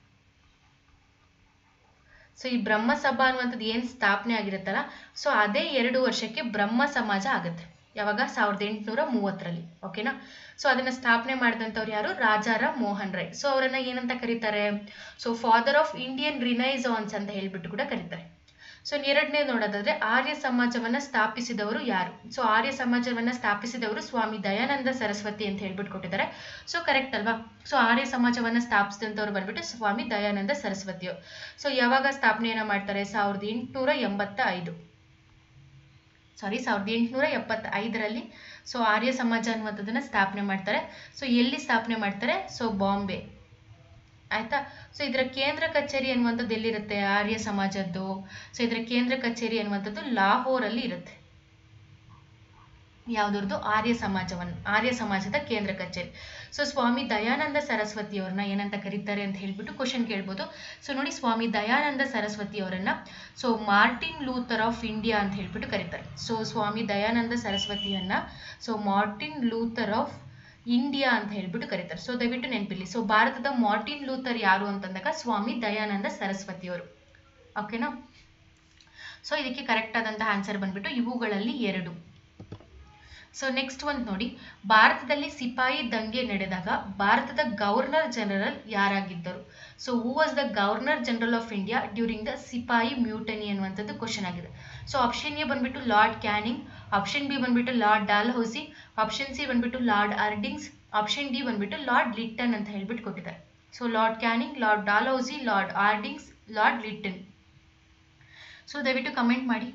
ಸೊ ಈ ಬ್ರಹ್ಮ ಸಭಾ ಅನ್ನುವಂಥದ್ದು ಏನ್ ಸ್ಥಾಪನೆ ಆಗಿರುತ್ತಲ್ಲ ಸೊ ಅದೇ ಎರಡು ವರ್ಷಕ್ಕೆ ಬ್ರಹ್ಮ ಸಮಾಜ ಆಗುತ್ತೆ ಯಾವಾಗ ಸಾವಿರದ ಎಂಟುನೂರ ಮೂವತ್ತರಲ್ಲಿ ಓಕೆನಾ ಸೊ ಅದನ್ನ ಸ್ಥಾಪನೆ ಮಾಡಿದಂಥವ್ರು ಯಾರು ರಾಜಾರಾಮ್ ಮೋಹನ್ ರಾಯ್ ಸೊ ಅವರನ್ನ ಏನಂತ ಕರೀತಾರೆ so father of Indian renaissance ಅಂತ ಹೇಳ್ಬಿಟ್ಟು ಕೂಡ ಕರೀತಾರೆ ಸೊ ಎರಡನೇ ನೋಡೋದಾದ್ರೆ ಆರ್ಯ ಸಮಾಜವನ್ನ ಸ್ಥಾಪಿಸಿದವರು ಯಾರು ಸೊ ಆರ್ಯ ಸಮಾಜವನ್ನ ಸ್ಥಾಪಿಸಿದವರು ಸ್ವಾಮಿ ದಯಾನಂದ ಸರಸ್ವತಿ ಅಂತ ಹೇಳ್ಬಿಟ್ಟು ಕೊಟ್ಟಿದ್ದಾರೆ ಸೊ ಕರೆಕ್ಟ್ ಅಲ್ವಾ ಸೊ ಆರ್ಯ ಸಮಾಜವನ್ನ ಸ್ಥಾಪಿಸಿದಂಥವ್ರು ಬಂದ್ಬಿಟ್ಟು ಸ್ವಾಮಿ ದಯಾನಂದ ಸರಸ್ವತಿಯವರು ಸೊ ಯಾವಾಗ ಸ್ಥಾಪನೆಯನ್ನ ಮಾಡ್ತಾರೆ ಸಾವಿರದ ಎಂಟುನೂರ ಎಂಬತ್ತ ಐದು ಸಾರಿ ಸಾವಿರದ ಎಂಟುನೂರ ಎಪ್ಪತ್ತ ಐದರಲ್ಲಿ ಸೊ ಆರ್ಯ ಸಮಾಜ ಅನ್ನುವಂಥದ್ದನ್ನ ಸ್ಥಾಪನೆ ಮಾಡ್ತಾರೆ ಸೊ ಎಲ್ಲಿ ಸ್ಥಾಪನೆ ಮಾಡ್ತಾರೆ ಸೊ ಬಾಂಬೆ ಆಯ್ತಾ ಸೊ ಇದರ ಕೇಂದ್ರ ಕಚೇರಿ ಅನ್ನುವಂಥದ್ದು ಎಲ್ಲಿರುತ್ತೆ ಆರ್ಯ ಸಮಾಜದ್ದು ಸೊ ಇದರ ಕೇಂದ್ರ ಕಚೇರಿ ಅನ್ನುವಂಥದ್ದು ಲಾಹೋರಲ್ಲಿ ಇರುತ್ತೆ ಯಾವ್ದ್ರದ್ದು ಆರ್ಯ ಸಮಾಜವನ್ನು ಆರ್ಯ ಸಮಾಜದ ಕೇಂದ್ರ ಕಚೇರಿ ಸೊ ಸ್ವಾಮಿ ದಯಾನಂದ ಸರಸ್ವತಿ ಅವ್ರನ್ನ ಏನಂತ ಕರೀತಾರೆ ಅಂತ ಹೇಳ್ಬಿಟ್ಟು ಕ್ವಶನ್ ಕೇಳ್ಬೋದು ಸೊ ನೋಡಿ ಸ್ವಾಮಿ ದಯಾನಂದ ಸರಸ್ವತಿ ಅವರನ್ನ so Martin Luther of India ಅಂತ ಹೇಳ್ಬಿಟ್ಟು ಕರೀತಾರೆ ಸೊ ಸ್ವಾಮಿ ದಯಾನಂದ ಸರಸ್ವತಿಯನ್ನ so Martin Luther of India ಅಂತ ಹೇಳ್ಬಿಟ್ಟು ಕರೀತಾರೆ ಸೊ ದಯವಿಟ್ಟು ನೆನಪಿರ್ಲಿ ಸೊ ಭಾರತದ ಮಾರ್ಟಿನ್ ಲೂಥರ್ ಯಾರು ಅಂತಂದಾಗ ಸ್ವಾಮಿ ದಯಾನಂದ ಸರಸ್ವತಿ ಅವರು ಓಕೆನಾ ಸೊ ಇದಕ್ಕೆ ಕರೆಕ್ಟ್ ಆದಂತಹ ಆನ್ಸರ್ ಬಂದ್ಬಿಟ್ಟು ಇವುಗಳಲ್ಲಿ ಎರಡು ಸೊ ನೆಕ್ಸ್ಟ್ ಒಂದು ನೋಡಿ ಭಾರತದಲ್ಲಿ ಸಿಪಾಯಿ ದಂಗೆ ನಡೆದಾಗ ಭಾರತದ ಗವರ್ನರ್ ಜನರಲ್ ಯಾರಾಗಿದ್ದರು so who was the governor general of India during the sepoy mutiny ಅನ್ನುವಂಥದ್ದು ಕ್ವಶನ್ ಆಗಿದೆ ಸೊ ಆಪ್ಷನ್ ಎ ಬಂದ್ಬಿಟ್ಟು ಲಾರ್ಡ್ ಕ್ಯಾನಿಂಗ್ ಆಪ್ಷನ್ ಬಿ ಬಂದ್ಬಿಟ್ಟು ಲಾರ್ಡ್ ಡಾಲ್ಹೌಸಿ ಆಪ್ಷನ್ ಸಿ ಬಂದ್ಬಿಟ್ಟು ಲಾರ್ಡ್ ಅರ್ಡಿಂಗ್ಸ್ ಆಪ್ಷನ್ ಡಿ ಬಂದ್ಬಿಟ್ಟು ಲಾರ್ಡ್ ಲಿಟ್ಟನ್ ಅಂತ ಹೇಳ್ಬಿಟ್ಟು ಕೊಟ್ಟಿದ್ದಾರೆ so lord Canning lord Dalhousie lord Hardinge lord Lytton so ದಯವಿಟ್ಟು ಕಮೆಂಟ್ ಮಾಡಿ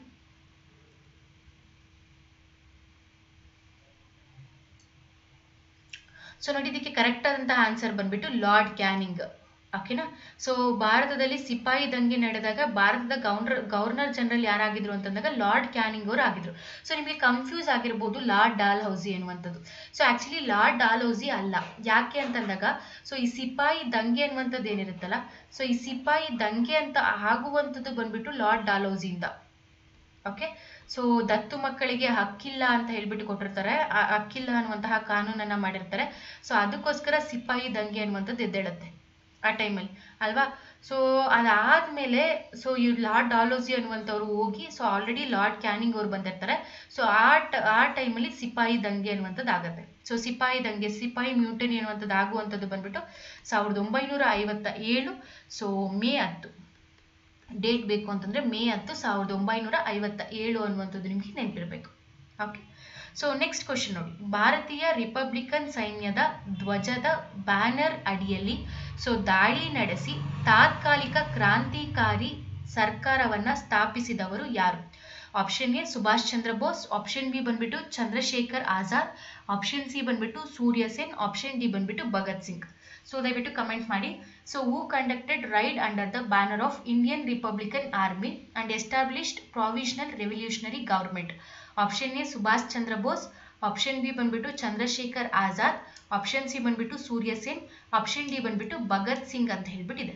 ಸೊ ನೋಡಿ ಇದಕ್ಕೆ ಕರೆಕ್ಟ್ ಆದಂತಹ ಆನ್ಸರ್ ಬಂದ್ಬಿಟ್ಟು ಲಾರ್ಡ್ ಕ್ಯಾನಿಂಗ್ ಓಕೆನಾ ಸೊ ಭಾರತದಲ್ಲಿ ಸಿಪಾಯಿ ದಂಗೆ ನಡೆದಾಗ ಭಾರತದ ಗವರ್ನರ್ ಗವರ್ನರ್ ಜನರಲ್ ಯಾರಾಗಿದ್ರು ಅಂತಂದಾಗ ಲಾರ್ಡ್ ಕ್ಯಾನಿಂಗ್ ಅವರು ಆಗಿದ್ರು ಸೊ ನಿಮಗೆ ಕನ್ಫ್ಯೂಸ್ ಆಗಿರ್ಬೋದು ಲಾರ್ಡ್ ಡಾಲ್ ಹೌಸಿ ಅನ್ನುವಂಥದ್ದು so actually lord Dalhousie ಅಲ್ಲ ಯಾಕೆ ಅಂತಂದಾಗ ಸೊ ಈ ಸಿಪಾಯಿ ದಂಗೆ ಅನ್ನುವಂಥದ್ದು ಏನಿರುತ್ತಲ್ಲ ಸೊ ಈ ಸಿಪಾಯಿ ದಂಗೆ ಅಂತ ಆಗುವಂಥದ್ದು ಬಂದ್ಬಿಟ್ಟು ಲಾರ್ಡ್ ಡಾಲ್ ಹೌಸಿಯಿಂದ ಓಕೆ ಸೊ ದತ್ತು ಮಕ್ಕಳಿಗೆ ಹಕ್ಕಿಲ್ಲ ಅಂತ ಹೇಳ್ಬಿಟ್ಟು ಕೊಟ್ಟಿರ್ತಾರೆ ಆ ಹಕ್ಕಿಲ್ಲ ಅನ್ನುವಂತಹ ಕಾನೂನನ್ನ ಮಾಡಿರ್ತಾರೆ ಸೊ ಅದಕ್ಕೋಸ್ಕರ ಸಿಪಾಯಿ ದಂಗೆ ಅನ್ನುವಂಥದ್ದು ಎದ್ದೇಳುತ್ತೆ ಆ ಟೈಮಲ್ಲಿ ಅಲ್ವಾ ಸೊ ಅದಾದ್ಮೇಲೆ ಸೊ ಈ ಲಾರ್ಡ್ ಡಾಲೋಸಿ ಅನ್ನುವಂಥವ್ರು ಹೋಗಿ ಸೊ ಆಲ್ರೆಡಿ ಲಾರ್ಡ್ ಕ್ಯಾನಿಂಗ್ ಅವ್ರು ಬಂದಿರ್ತಾರೆ ಸೊ ಆ ಟ ಆ ಟೈಮಲ್ಲಿ ಸಿಪಾಯಿ ದಂಗೆ ಅನ್ನುವಂಥದ್ದು ಆಗುತ್ತೆ ಸೊ ಸಿಪಾಯಿ ದಂಗೆ ಸಿಪಾಯಿ ಮ್ಯೂಟನಿ ಅನ್ನುವಂಥದ್ದು ಆಗುವಂಥದ್ದು ಬಂದ್ಬಿಟ್ಟು ಸಾವಿರದ ಒಂಬೈನೂರ ಐವತ್ತ ಏಳು ಸೊ ಮೇ ಹತ್ತು ಡೇಟ್ ಬೇಕು ಅಂತಂದ್ರೆ ಮೇ ಹತ್ತು ಸಾವಿರದ ಒಂಬೈನೂರ ಐವತ್ತ ಏಳು ಅನ್ನುವಂಥದ್ದು ನಿಮಗೆ ನೆನಪಿರಬೇಕು ಓಕೆ ಸೊ ನೆಕ್ಸ್ಟ್ ಕ್ವಶನ್ ನೋಡಿ ಭಾರತೀಯ ರಿಪಬ್ಲಿಕನ್ ಸೈನ್ಯದ ಧ್ವಜದ ಬ್ಯಾನರ್ ಅಡಿಯಲ್ಲಿ ಸೊ ದಾಳಿ ನಡೆಸಿ ತಾತ್ಕಾಲಿಕ ಕ್ರಾಂತಿಕಾರಿ ಸರ್ಕಾರವನ್ನ ಸ್ಥಾಪಿಸಿದವರು ಯಾರು option A Subhash Chandra Bose option B ಬಂದ್ಬಿಟ್ಟು ಚಂದ್ರಶೇಖರ್ ಆಜಾದ್ ಆಪ್ಷನ್ ಸಿ ಬಂದ್ಬಿಟ್ಟು ಸೂರ್ಯ ಸೇನ್ ಆಪ್ಷನ್ ಡಿ ಬಂದ್ಬಿಟ್ಟು ಭಗತ್ ಸಿಂಗ್ ಸೊ ದಯವಿಟ್ಟು ಕಮೆಂಟ್ ಮಾಡಿ so who conducted raid under the banner of Indian republican army and established provisional revolutionary government option A Subhash Chandra Bose option B ಬಂದ್ಬಿಟ್ಟು ಚಂದ್ರಶೇಖರ್ ಆಜಾದ್ ಆಪ್ಷನ್ ಸಿ ಬಂದ್ಬಿಟ್ಟು ಸೂರ್ಯ Sen option D ಬಂದ್ಬಿಟ್ಟು ಭಗತ್ ಸಿಂಗ್ ಅಂತ ಹೇಳ್ಬಿಟ್ಟಿದೆ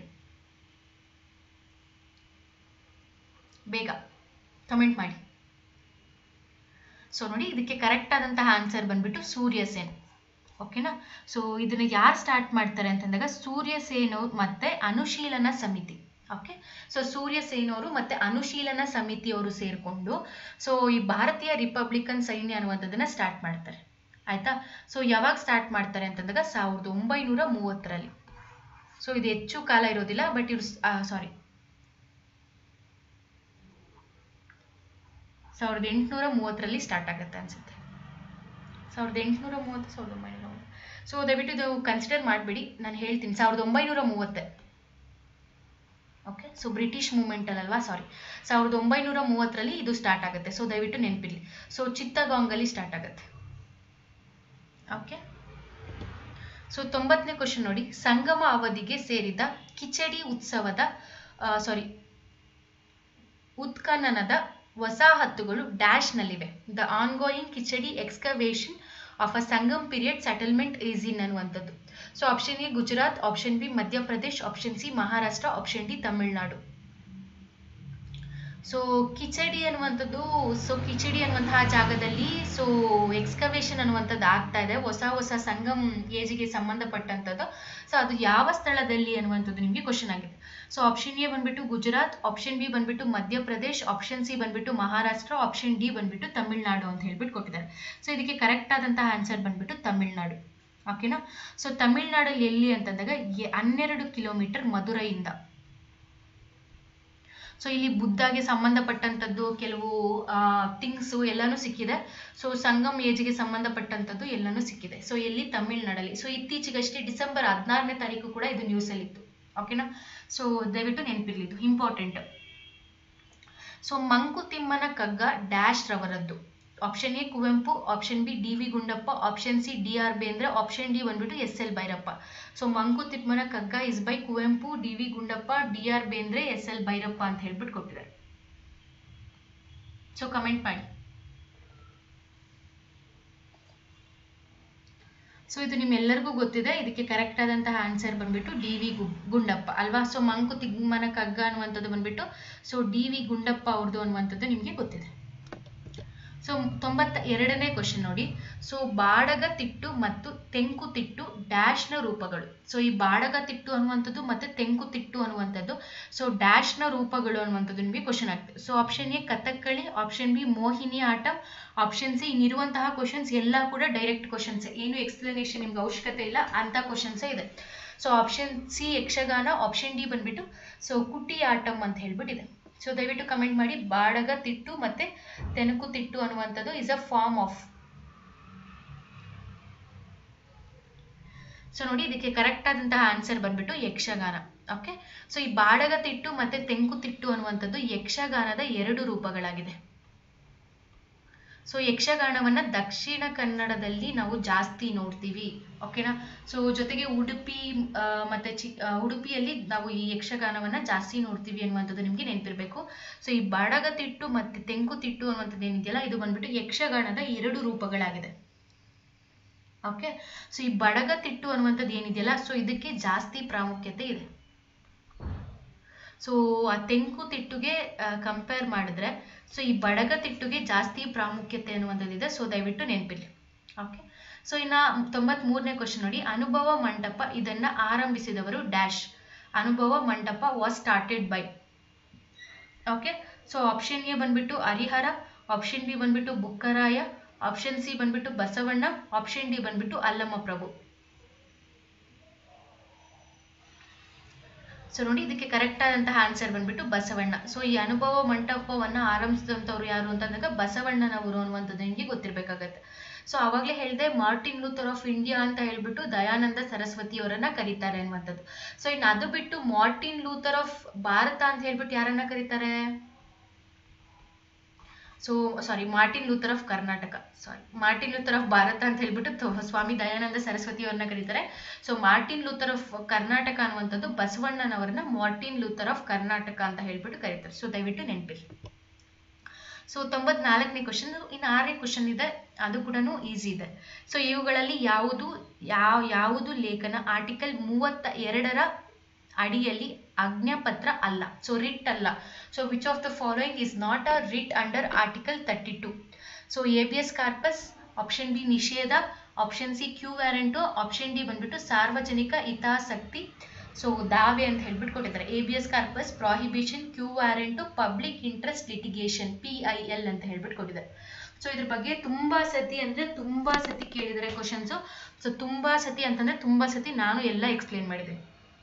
ಬೇಗ ಕಮೆಂಟ್ ಮಾಡಿ ಸೊ ನೋಡಿ ಇದಕ್ಕೆ ಕರೆಕ್ಟ್ ಆದಂತಹ ಆನ್ಸರ್ ಬಂದ್ಬಿಟ್ಟು ಸೂರ್ಯ ಸೇನ್ ಓಕೆನಾ ಸೊ ಇದನ್ನ ಯಾರು ಸ್ಟಾರ್ಟ್ ಮಾಡ್ತಾರೆ ಅಂತಂದಾಗ ಸೂರ್ಯ ಸೇನ್ ಅವ್ರು ಮತ್ತೆ ಅನುಶೀಲನ ಸಮಿತಿ ಓಕೆ ಸೊ ಸೂರ್ಯ ಸೇನ್ ಅವರು ಮತ್ತೆ ಅನುಶೀಲನ ಸಮಿತಿಯವರು ಸೇರಿಕೊಂಡು ಸೊ ಈ ಭಾರತೀಯ ರಿಪಬ್ಲಿಕನ್ ಸೈನ್ಯ ಅನ್ನುವಂಥದ್ದನ್ನ ಸ್ಟಾರ್ಟ್ ಮಾಡ್ತಾರೆ ಆಯ್ತಾ ಸೊ ಯಾವಾಗ ಸ್ಟಾರ್ಟ್ ಮಾಡ್ತಾರೆ ಅಂತಂದಾಗ ಸಾವಿರದ ಒಂಬೈನೂರ ಮೂವತ್ತರಲ್ಲಿ ಸೊ ಇದು ಹೆಚ್ಚು ಕಾಲ ಇರೋದಿಲ್ಲ ಬಟ್ ಇವ್ರು ಸಾರಿ ಸಾವಿರದ ಎಂಟುನೂರ ಮೂವತ್ತರಲ್ಲಿ ಸ್ಟಾರ್ಟ್ ಆಗುತ್ತೆ ಅನ್ಸುತ್ತೆ ಸಾವಿರದ ಎಂಟುನೂರ ಮೂವತ್ತು ಸಾವಿರದ ಒಂಬೈನೂರ ಸೊ ದಯವಿಟ್ಟು ಇದು ಕನ್ಸಿಡರ್ ಮಾಡಿಬಿಡಿ ನಾನು ಹೇಳ್ತೀನಿ ಸಾವಿರದ ಒಂಬೈನೂರ ಮೂವತ್ತೆ ಓಕೆ ಸೊ ಬ್ರಿಟಿಷ್ ಮೂಮೆಂಟ್ ಅಲ್ವಾ ಸಾರಿ ಸಾವಿರದ ಒಂಬೈನೂರ ಮೂವತ್ತರಲ್ಲಿ ಇದು ಸ್ಟಾರ್ಟ್ ಆಗುತ್ತೆ ಸೊ ದಯವಿಟ್ಟು ನೆನಪಿರಲಿ ಸೊ ಚಿತ್ತಗಾಂಗಲ್ಲಿ ಸ್ಟಾರ್ಟ್ ಆಗುತ್ತೆ ಓಕೆ ಸೊ ತೊಂಬತ್ತನೇ ಕ್ವಶನ್ ನೋಡಿ ಸಂಗಮ ಅವಧಿಗೆ ಸೇರಿದ ಕಿಚಡಿ ಉತ್ಸವದ ಸಾರಿ ಉತ್ಖನನದ ವಸಾಹತುಗಳು ಡ್ಯಾಶ್ನಲ್ಲಿವೆ the ongoing Keeladi excavation of a Sangam period settlement is in ಅನ್ನುವಂಥದ್ದು so option A Gujarat option B Madhya Pradesh option C Maharashtra option D Tamil Nadu so Keeladi ಅನ್ನುವಂಥದ್ದು ಸೊ ಕಿಚಡಿ ಅನ್ನುವಂತಹ ಜಾಗದಲ್ಲಿ ಸೊ ಎಕ್ಸ್ಕವೇಷನ್ ಅನ್ನುವಂಥದ್ದು ಆಗ್ತಾ ಇದೆ ಹೊಸ ಹೊಸ ಸಂಗಮ್ ಏಜಿಗೆ ಸಂಬಂಧಪಟ್ಟಂಥದ್ದು ಸೊ ಅದು ಯಾವ ಸ್ಥಳದಲ್ಲಿ ಅನ್ನುವಂಥದ್ದು ನಿಮಗೆ ಕ್ವಶನ್ ಆಗಿದೆ ಸೊ ಆಪ್ಷನ್ ಎ ಬಂದ್ಬಿಟ್ಟು ಗುಜರಾತ್ ಆಪ್ಷನ್ ಬಿ ಬಂದ್ಬಿಟ್ಟು ಮಧ್ಯಪ್ರದೇಶ್ ಆಪ್ಷನ್ ಸಿ ಬಂದ್ಬಿಟ್ಟು ಮಹಾರಾಷ್ಟ್ರ ಆಪ್ಷನ್ ಡಿ ಬಂದ್ಬಿಟ್ಟು ತಮಿಳ್ನಾಡು ಅಂತ ಹೇಳ್ಬಿಟ್ಟು ಕೊಟ್ಟಿದ್ದಾರೆ ಸೊ ಇದಕ್ಕೆ ಕರೆಕ್ಟ್ ಆದಂತಹ ಆನ್ಸರ್ ಬಂದ್ಬಿಟ್ಟು ತಮಿಳ್ನಾಡು ಓಕೆನಾ ಸೊ ತಮಿಳ್ನಾಡಲ್ಲಿ ಎಲ್ಲಿ ಅಂತಂದಾಗ ಹನ್ನೆರಡು ಕಿಲೋಮೀಟರ್ ಮಧುರೈಯಿಂದ ಸೊ ಇಲ್ಲಿ ಬುದ್ಧಾಗೆ ಸಂಬಂಧಪಟ್ಟಂಥದ್ದು ಕೆಲವು ಥಿಂಗ್ಸು ಎಲ್ಲನೂ ಸಿಕ್ಕಿದೆ ಸೊ ಸಂಗಮ್ ಏಜ್ಗೆ ಸಂಬಂಧಪಟ್ಟಂಥದ್ದು ಎಲ್ಲನೂ ಸಿಕ್ಕಿದೆ ಸೊ ಎಲ್ಲಿ ತಮಿಳ್ನಾಡಲ್ಲಿ ಸೊ ಇತ್ತೀಚೆಗಷ್ಟೇ ಡಿಸೆಂಬರ್ ಹದಿನಾರನೇ ತಾರೀಕು ಕೂಡ ಇದು ನ್ಯೂಸಲ್ಲಿತ್ತು ಓಕೆನಾ ಸೊ ದಯವಿಟ್ಟು ನೆನಪಿರ್ಲಿ ಇದು ಇಂಪಾರ್ಟೆಂಟ್ ಸೊ ಮಂಕುತಿಮ್ಮನ ಕಗ್ಗ ಡ್ಯಾಶ್ ರವರದ್ದು option A Kuvempu option B D V Gundappa option C D R Bendre option D ಬಂದ್ಬಿಟ್ಟು ಎಸ್ ಎಲ್ ಭೈರಪ್ಪ ಸೊ ಮಂಕುತಿಮ್ಮನ Kagga is by Kuvempu D V Gundappa D R Bendre S L Bhyrappa ಅಂತ ಹೇಳ್ಬಿಟ್ಟು ಕೊಟ್ಟಿದ್ದಾರೆ ಸೊ ಕಮೆಂಟ್ ಮಾಡಿ ಸೊ ಇದು ನಿಮ್ಮೆಲ್ಲರಿಗೂ ಗೊತ್ತಿದೆ ಇದಕ್ಕೆ ಕರೆಕ್ಟ್ ಆದಂತಹ ಆನ್ಸರ್ ಬಂದ್ಬಿಟ್ಟು ಡಿ ವಿ ಗುಂಡಪ್ಪ ಅಲ್ವಾ ಸೊ ಮಂಕುತಿಮ್ಮನ ಕಗ್ಗ ಅನ್ನುವಂಥದ್ದು ಬಂದ್ಬಿಟ್ಟು ಸೊ ಡಿ ವಿ ಗುಂಡಪ್ಪ ಅವ್ರದ್ದು ಅನ್ನುವಂಥದ್ದು ನಿಮಗೆ ಗೊತ್ತಿದೆ ಸೊ ತೊಂಬತ್ತ ಎರಡನೇ ಕ್ವಶನ್ ನೋಡಿ ಸೊ ಬಾಡಗ ತಿಟ್ಟು ಮತ್ತು ತೆಂಕು ತಿಟ್ಟು ಡ್ಯಾಶ್ನ ರೂಪಗಳು ಸೊ ಈ ಬಾಡಗ ತಿಟ್ಟು ಅನ್ನುವಂಥದ್ದು ಮತ್ತೆ ತೆಂಕು ತಿಟ್ಟು ಅನ್ನುವಂಥದ್ದು ಸೊ ಡ್ಯಾಶ್ನ ರೂಪಗಳು ಅನ್ನುವಂಥದ್ದು ನಿಮಗೆ ಕ್ವಶನ್ ಆಗ್ತದೆ so option A Kathakali option B Mohiniyattam option C ಇನ್ನಿರುವಂತಹ questions ಎಲ್ಲ ಕೂಡ ಡೈರೆಕ್ಟ್ ಕ್ವಶನ್ಸ್ ಏನು ಎಕ್ಸ್ಪ್ಲನೇಷನ್ ನಿಮ್ಗೆ ಅವಶ್ಯಕತೆ ಇಲ್ಲ ಅಂತ ಕ್ವಶನ್ಸೇ ಇದೆ so option C Yakshagana option D ಬಂದ್ಬಿಟ್ಟು ಸೊ ಕುಟಿ ಆಟಂ ಅಂತ ಹೇಳ್ಬಿಟ್ಟಿದೆ ಸೊ ದಯವಿಟ್ಟು ಕಮೆಂಟ್ ಮಾಡಿ ಬಾಡಗ ತಿಟ್ಟು ಮತ್ತೆ ತೆನುಕು ತಿಟ್ಟು ಅನ್ನುವಂಥದ್ದು is a form of so ನೋಡಿ ಇದಕ್ಕೆ ಕರೆಕ್ಟ್ ಆದಂತಹ ಆನ್ಸರ್ ಬಂದ್ಬಿಟ್ಟು ಯಕ್ಷಗಾನ ಓಕೆ ಸೊ ಈ ಬಾಡಗ ತಿಟ್ಟು ಮತ್ತೆ ತೆಂಕು ತಿಟ್ಟು ಅನ್ನುವಂಥದ್ದು ಯಕ್ಷಗಾನದ ಎರಡು ರೂಪಗಳಾಗಿದೆ ಸೊ ಯಕ್ಷಗಾನವನ್ನ ದಕ್ಷಿಣ ಕನ್ನಡದಲ್ಲಿ ನಾವು ಜಾಸ್ತಿ ನೋಡ್ತೀವಿ ಓಕೆನಾ ಸೊ ಜೊತೆಗೆ ಉಡುಪಿ ಆ, ಮತ್ತೆ ಚಿ ಆ, ಉಡುಪಿಯಲ್ಲಿ ನಾವು ಈ ಯಕ್ಷಗಾನವನ್ನ ಜಾಸ್ತಿ ನೋಡ್ತೀವಿ ಅನ್ನುವಂಥದ್ದು ನಿಮ್ಗೆ ನೆನಪಿರ್ಬೇಕು ಸೊ ಈ ಬಾಡಗ ತಿಟ್ಟು ಮತ್ತೆ ತೆಂಕು ತಿಟ್ಟು ಅನ್ನುವಂಥದ್ದು ಏನಿದೆಯಲ್ಲ ಇದು ಬಂದ್ಬಿಟ್ಟು ಯಕ್ಷಗಾನದ ಎರಡು ರೂಪಗಳಾಗಿದೆ ಓಕೆ ಸೊ ಈ ಬಡಗ ತಿಟ್ಟು ಅನ್ನುವಂಥದ್ದು ಏನಿದೆಯಲ್ಲ ಸೊ ಇದಕ್ಕೆ ಜಾಸ್ತಿ ಪ್ರಾಮುಖ್ಯತೆ ಇದೆ ಸೊ ಆ ತೆಂಕು ತಿಟ್ಟುಗೆ ಕಂಪೇರ್ ಮಾಡಿದ್ರೆ ಸೊ ಈ ಬಡಗ ತಿಟ್ಟುಗೆ ಜಾಸ್ತಿ ಪ್ರಾಮುಖ್ಯತೆ ಅನ್ನುವಂಥದ್ದಿದೆ ಸೊ ದಯವಿಟ್ಟು ನೆನಪಿರ್ಲಿ ಓಕೆ ಸೊ ಇನ್ನ ತೊಂಬತ್ ಮೂರನೇ ಕ್ವಶನ್ ನೋಡಿ ಅನುಭವ ಮಂಟಪ ಇದನ್ನ ಆರಂಭಿಸಿದವರು dash Anubhava Mantapa was started by okay so option A ಬಂದ್ಬಿಟ್ಟು ಹರಿಹರ ಆಪ್ಷನ್ ಬಿ ಬಂದ್ಬಿಟ್ಟು ಬುಕ್ಕರಾಯ ಆಪ್ಷನ್ ಸಿ ಬಂದ್ಬಿಟ್ಟು ಬಸವಣ್ಣ ಆಪ್ಷನ್ ಡಿ ಬಂದ್ಬಿಟ್ಟು ಅಲ್ಲಮ್ಮ ಪ್ರಭು ಸೊ ನೋಡಿ ಇದಕ್ಕೆ ಕರೆಕ್ಟ್ ಆದಂತಹ ಆನ್ಸರ್ ಬಂದ್ಬಿಟ್ಟು ಬಸವಣ್ಣ ಸೊ ಈ ಅನುಭವ ಮಂಟಪವನ್ನ ಆರಂಭಿಸಿದಂಥವ್ರು ಯಾರು ಅಂತಂದಾಗ ಬಸವಣ್ಣನವರು ಅನ್ನುವಂಥದ್ದು ನಿಮಗೆ ಗೊತ್ತಿರ್ಬೇಕಾಗತ್ತೆ ಸೊ ಅವಾಗಲೇ ಹೇಳಿದೆ ಮಾರ್ಟಿನ್ ಲೂಥರ್ ಆಫ್ ಇಂಡಿಯಾ ಅಂತ ಹೇಳ್ಬಿಟ್ಟು ದಯಾನಂದ ಸರಸ್ವತಿ ಅವರನ್ನ ಕರೀತಾರೆ ಅನ್ನುವಂಥದ್ದು ಸೊ ಇನ್ನು ಅದು ಬಿಟ್ಟು ಮಾರ್ಟಿನ್ ಲೂಥರ್ ಆಫ್ ಭಾರತ ಅಂತ ಹೇಳ್ಬಿಟ್ಟು ಯಾರನ್ನ ಕರೀತಾರೆ so sorry Martin Luther of Karnataka sorry Martin Luther of Bharat ಅಂತ ಹೇಳ್ಬಿಟ್ಟು ತ- ಸ್ವಾಮಿ ದಯಾನಂದ ಸರಸ್ವತಿ ಅವ್ರನ್ನ ಕರೀತಾರೆ so Martin Luther of Karnataka ಅನ್ನುವಂಥದ್ದು ಬಸವಣ್ಣನವರನ್ನ ಮಾರ್ಟಿನ್ ಲೂಥರ್ ಆಫ್ ಕರ್ನಾಟಕ ಅಂತ ಹೇಳ್ಬಿಟ್ಟು ಕರೀತಾರೆ ಸೊ ದಯವಿಟ್ಟು ನೆನಪಿರಿ ಸೊ ತೊಂಬತ್ನಾಲ್ಕನೇ ಕ್ವಶನ್ ಇನ್ನು ಆರನೇ ಕ್ವಶನ್ ಇದೆ ಅದು ಕೂಡ ಈಸಿ ಇದೆ ಸೊ ಇವುಗಳಲ್ಲಿ ಯಾವುದು ಯಾವ ಯಾವುದು ಲೇಖನ ಆರ್ಟಿಕಲ್ ಮೂವತ್ತ ಎರಡರ ಅಡಿಯಲ್ಲಿ ಆಜ್ಞಾಪತ್ರ ಅಲ್ಲ ಸೊ ರಿಟ್ ಅಲ್ಲ so which of the following is not a writ under article thirty two so A habeas corpus option B ನಿಷೇಧ option C quo warranto option D ಬಂದ್ಬಿಟ್ಟು ಸಾರ್ವಜನಿಕ ಹಿತಾಸಕ್ತಿ ಸೊ ದಾವೆ ಅಂತ ಹೇಳ್ಬಿಟ್ಟು ಕೊಟ್ಟಿದ್ದಾರೆ habeas corpus prohibition quo warranto public interest litigation P I L ಅಂತ ಹೇಳ್ಬಿಟ್ಟು ಕೊಟ್ಟಿದ್ದಾರೆ ಸೊ ಇದ್ರ ಬಗ್ಗೆ ತುಂಬಾ ಸತಿ ಅಂದ್ರೆ ತುಂಬಾ ಸತಿ ಕೇಳಿದ್ದಾರೆ ಕ್ವಶನ್ಸು ಸೊ ತುಂಬಾ ಸತಿ ಅಂತಂದ್ರೆ ತುಂಬಾ ಸತಿ ನಾನು ಎಲ್ಲ ಎಕ್ಸ್ಪ್ಲೇನ್ ಮಾಡಿದ್ದೀನಿ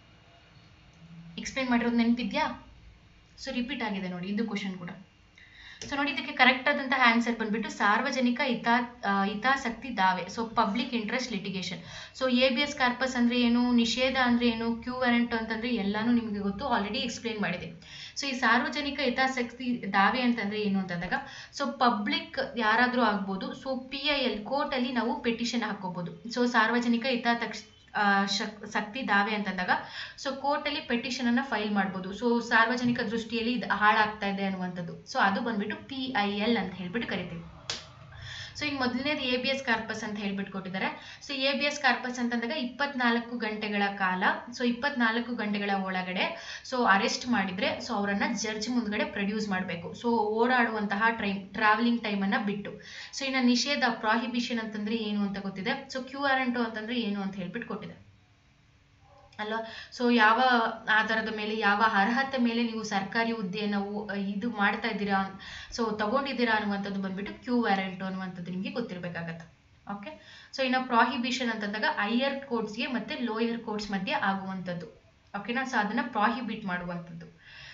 ಎಕ್ಸ್ಪ್ಲೇನ್ ಮಾಡಿರೋದು ನೆನಪಿದ್ಯಾ ಸೊ ರಿಪೀಟ್ ಆಗಿದೆ ನೋಡಿ ಇದು ಕ್ವಶನ್ ಕೂಡ ಸೊ ನೋಡಿ ಇದಕ್ಕೆ ಕರೆಕ್ಟ್ ಆದಂತಹ ಆನ್ಸರ್ ಬಂದ್ಬಿಟ್ಟು ಸಾರ್ವಜನಿಕ ಹಿತಾ ಆ, ಹಿತಾಸಕ್ತಿ ದಾವೆ so public interest litigation so A habeas corpus ಅಂದ್ರೆ ಏನು ನಿಷೇಧ ಅಂದ್ರೆ ಏನು ಕ್ಯೂ ವಾರೆಂಟ್ ಅಂತಂದ್ರೆ ಎಲ್ಲಾನು ನಿಮಗೆ ಗೊತ್ತು ಆಲ್ರೆಡಿ ಎಕ್ಸ್ಪ್ಲೇನ್ ಮಾಡಿದೆ ಸೊ ಈ ಸಾರ್ವಜನಿಕ ಹಿತಾಸಕ್ತಿ ದಾವೆ ಅಂತಂದ್ರೆ ಏನು ಅಂತಂದಾಗ ಸೊ ಪಬ್ಲಿಕ್ ಯಾರಾದ್ರೂ ಆಗ್ಬೋದು so P I L court ಅಲ್ಲಿ ನಾವು ಪೆಟಿಷನ್ ಹಾಕೋಬಹುದು ಸೊ ಸಾರ್ವಜನಿಕ ಹಿತಾಸಕ್ತಿ ಆ, ಶಕ್- ಶಕ್ತಿ ದಾವೆ ಅಂತಂದಾಗ ಸೊ ಕೋರ್ಟ್ ಅಲ್ಲಿ ಪೆಟಿಷನ್ ಅನ್ನ ಫೈಲ್ ಮಾಡ್ಬೋದು ಸೊ ಸಾರ್ವಜನಿಕ ದೃಷ್ಟಿಯಲ್ಲಿ ಇದು ಹಾಳಾಗ್ತಾ ಇದೆ ಅನ್ನುವಂಥದ್ದು ಸೊ ಅದು ಬಂದ್ಬಿಟ್ಟು ಪಿ ಐ ಎಲ್ ಅಂತ ಹೇಳ್ಬಿಟ್ಟು ಕರಿತೀವಿ ಸೊ ಈಗ ಮೊದಲನೇದು ಎ ಬಿ ಎಸ್ ಕಾರ್ಪಸ್ ಅಂತ ಹೇಳ್ಬಿಟ್ಟು ಕೊಟ್ಟಿದ್ದಾರೆ so A habeas corpus ಅಂತಂದಾಗ ಇಪ್ಪತ್ನಾಲ್ಕು ಗಂಟೆಗಳ ಕಾಲ ಸೊ ಇಪ್ಪತ್ನಾಲ್ಕು ಗಂಟೆಗಳ ಒಳಗಡೆ ಸೊ ಅರೆಸ್ಟ್ ಮಾಡಿದ್ರೆ ಸೊ ಅವರನ್ನ ಜಡ್ಜ್ ಮುಂದ್ಗಡೆ ಪ್ರೊಡ್ಯೂಸ್ ಮಾಡಬೇಕು ಸೊ ಓಡಾಡುವಂತಹ ಟ್ರೈನ್ ಟ್ರಾವೆಲಿಂಗ್ ಟೈಮ್ ಅನ್ನ ಬಿಟ್ಟು ಸೊ ಇನ್ನು ನಿಷೇಧ ಪ್ರಾಹಿಬಿಷನ್ ಅಂತಂದ್ರೆ ಏನು ಅಂತ ಗೊತ್ತಿದೆ ಸೊ ಕ್ಯೂ ಆರೆಂಟು ಅಂತಂದ್ರೆ ಏನು ಅಂತ ಹೇಳ್ಬಿಟ್ಟು ಕೊಟ್ಟಿದೆ ಅಲ್ವಾ ಸೊ ಯಾವ ಆಧಾರದ ಮೇಲೆ ಯಾವ ಅರ್ಹತೆ ಮೇಲೆ ನೀವು ಸರ್ಕಾರಿ ಹುದ್ದೆಯನ್ನು ಓ- ಇದು ಮಾಡ್ತಾ ಇದ್ದೀರಾ ಸೊ ತಗೊಂಡಿದ್ದೀರಾ ಅನ್ನುವಂಥದ್ದು ಬಂದ್ಬಿಟ್ಟು ಕ್ಯೂ ವ್ಯಾರೆಂಟು ಅನ್ನುವಂಥದ್ದು ನಿಮಗೆ ಗೊತ್ತಿರಬೇಕಾಗತ್ತೆ ಓಕೆ ಸೊ ಇನ್ನು ಪ್ರಾಹಿಬಿಷನ್ ಅಂತಂದಾಗ ಹೈಯರ್ ಕೋರ್ಟ್ಸ್ಗೆ ಮತ್ತೆ ಲೋಯರ್ ಕೋರ್ಟ್ಸ್ ಮಧ್ಯೆ ಆಗುವಂಥದ್ದು ಓಕೆನಾ ಸೊ ಅದನ್ನ ಪ್ರಾಹಿಬಿಟ್ ಮಾಡುವಂಥದ್ದು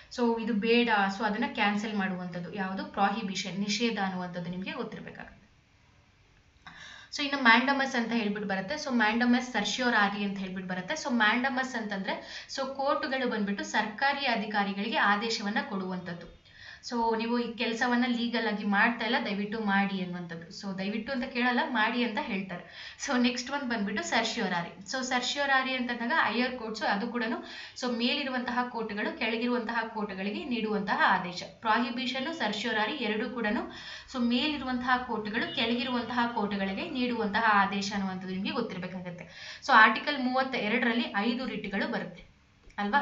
ಸೊ ಇದು ಬೇಡ ಸೊ ಅದನ್ನ ಕ್ಯಾನ್ಸಲ್ ಮಾಡುವಂಥದ್ದು ಯಾವುದು ಪ್ರಾಹಿಬಿಷನ್ ನಿಷೇಧ ಅನ್ನುವಂಥದ್ದು ನಿಮಗೆ ಗೊತ್ತಿರಬೇಕಾಗುತ್ತೆ ಸೊ ಇನ್ನು ಮ್ಯಾಂಡಮಸ್ ಅಂತ ಹೇಳ್ಬಿಟ್ಟು ಬರುತ್ತೆ ಸೊ ಮ್ಯಾಂಡಮಸ್ ಸರ್ಶಿಯೋರಾರಿ ಅಂತ ಹೇಳ್ಬಿಟ್ಟು ಬರುತ್ತೆ ಸೊ ಮ್ಯಾಂಡಮಸ್ ಅಂತಂದ್ರೆ ಸೊ ಕೋರ್ಟ್ಗಳು ಬಂದ್ಬಿಟ್ಟು ಸರ್ಕಾರಿ ಅಧಿಕಾರಿಗಳಿಗೆ ಆದೇಶವನ್ನ ಕೊಡುವಂಥದ್ದು ಸೊ ನೀವು ಈ ಕೆಲಸವನ್ನ ಲೀಗಲ್ ಆಗಿ ಮಾಡ್ತಾ ಇಲ್ಲ ದಯವಿಟ್ಟು ಮಾಡಿ ಅನ್ನುವಂಥದ್ದು ಸೊ ದಯವಿಟ್ಟು ಅಂತ ಕೇಳಲ್ಲ ಮಾಡಿ ಅಂತ ಹೇಳ್ತಾರೆ ಸೊ ನೆಕ್ಸ್ಟ್ ಒಂದು ಬಂದ್ಬಿಟ್ಟು ಸರ್ಶಿಯೋರಾರಿ ಸೊ ಸರ್ಶಿಯೋರಾರಿ ಅಂತಂದಾಗ ಹೈಯರ್ ಕೋರ್ಟ್ಸ್ ಅದು ಕೂಡ ಸೊ ಮೇಲಿರುವಂತಹ ಕೋರ್ಟ್ಗಳು ಕೆಳಗಿರುವಂತಹ ಕೋರ್ಟ್ಗಳಿಗೆ ನೀಡುವಂತಹ ಆದೇಶ ಪ್ರಾಹಿಬಿಷನ್ ಸರ್ಶಿಯೋರಾರಿ ಎರಡೂ ಕೂಡ ಸೊ ಮೇಲಿರುವಂತಹ ಕೋರ್ಟ್ಗಳು ಕೆಳಗಿರುವಂತಹ ಕೋರ್ಟ್ಗಳಿಗೆ ನೀಡುವಂತಹ ಆದೇಶ ಅನ್ನುವಂಥದ್ದು ನಿಮಗೆ ಗೊತ್ತಿರಬೇಕಾಗುತ್ತೆ ಸೊ ಆರ್ಟಿಕಲ್ ಮೂವತ್ತ ಎರಡರಲ್ಲಿ ಐದು ರಿಟ್ಗಳು ಬರುತ್ತೆ ಅಲ್ವಾ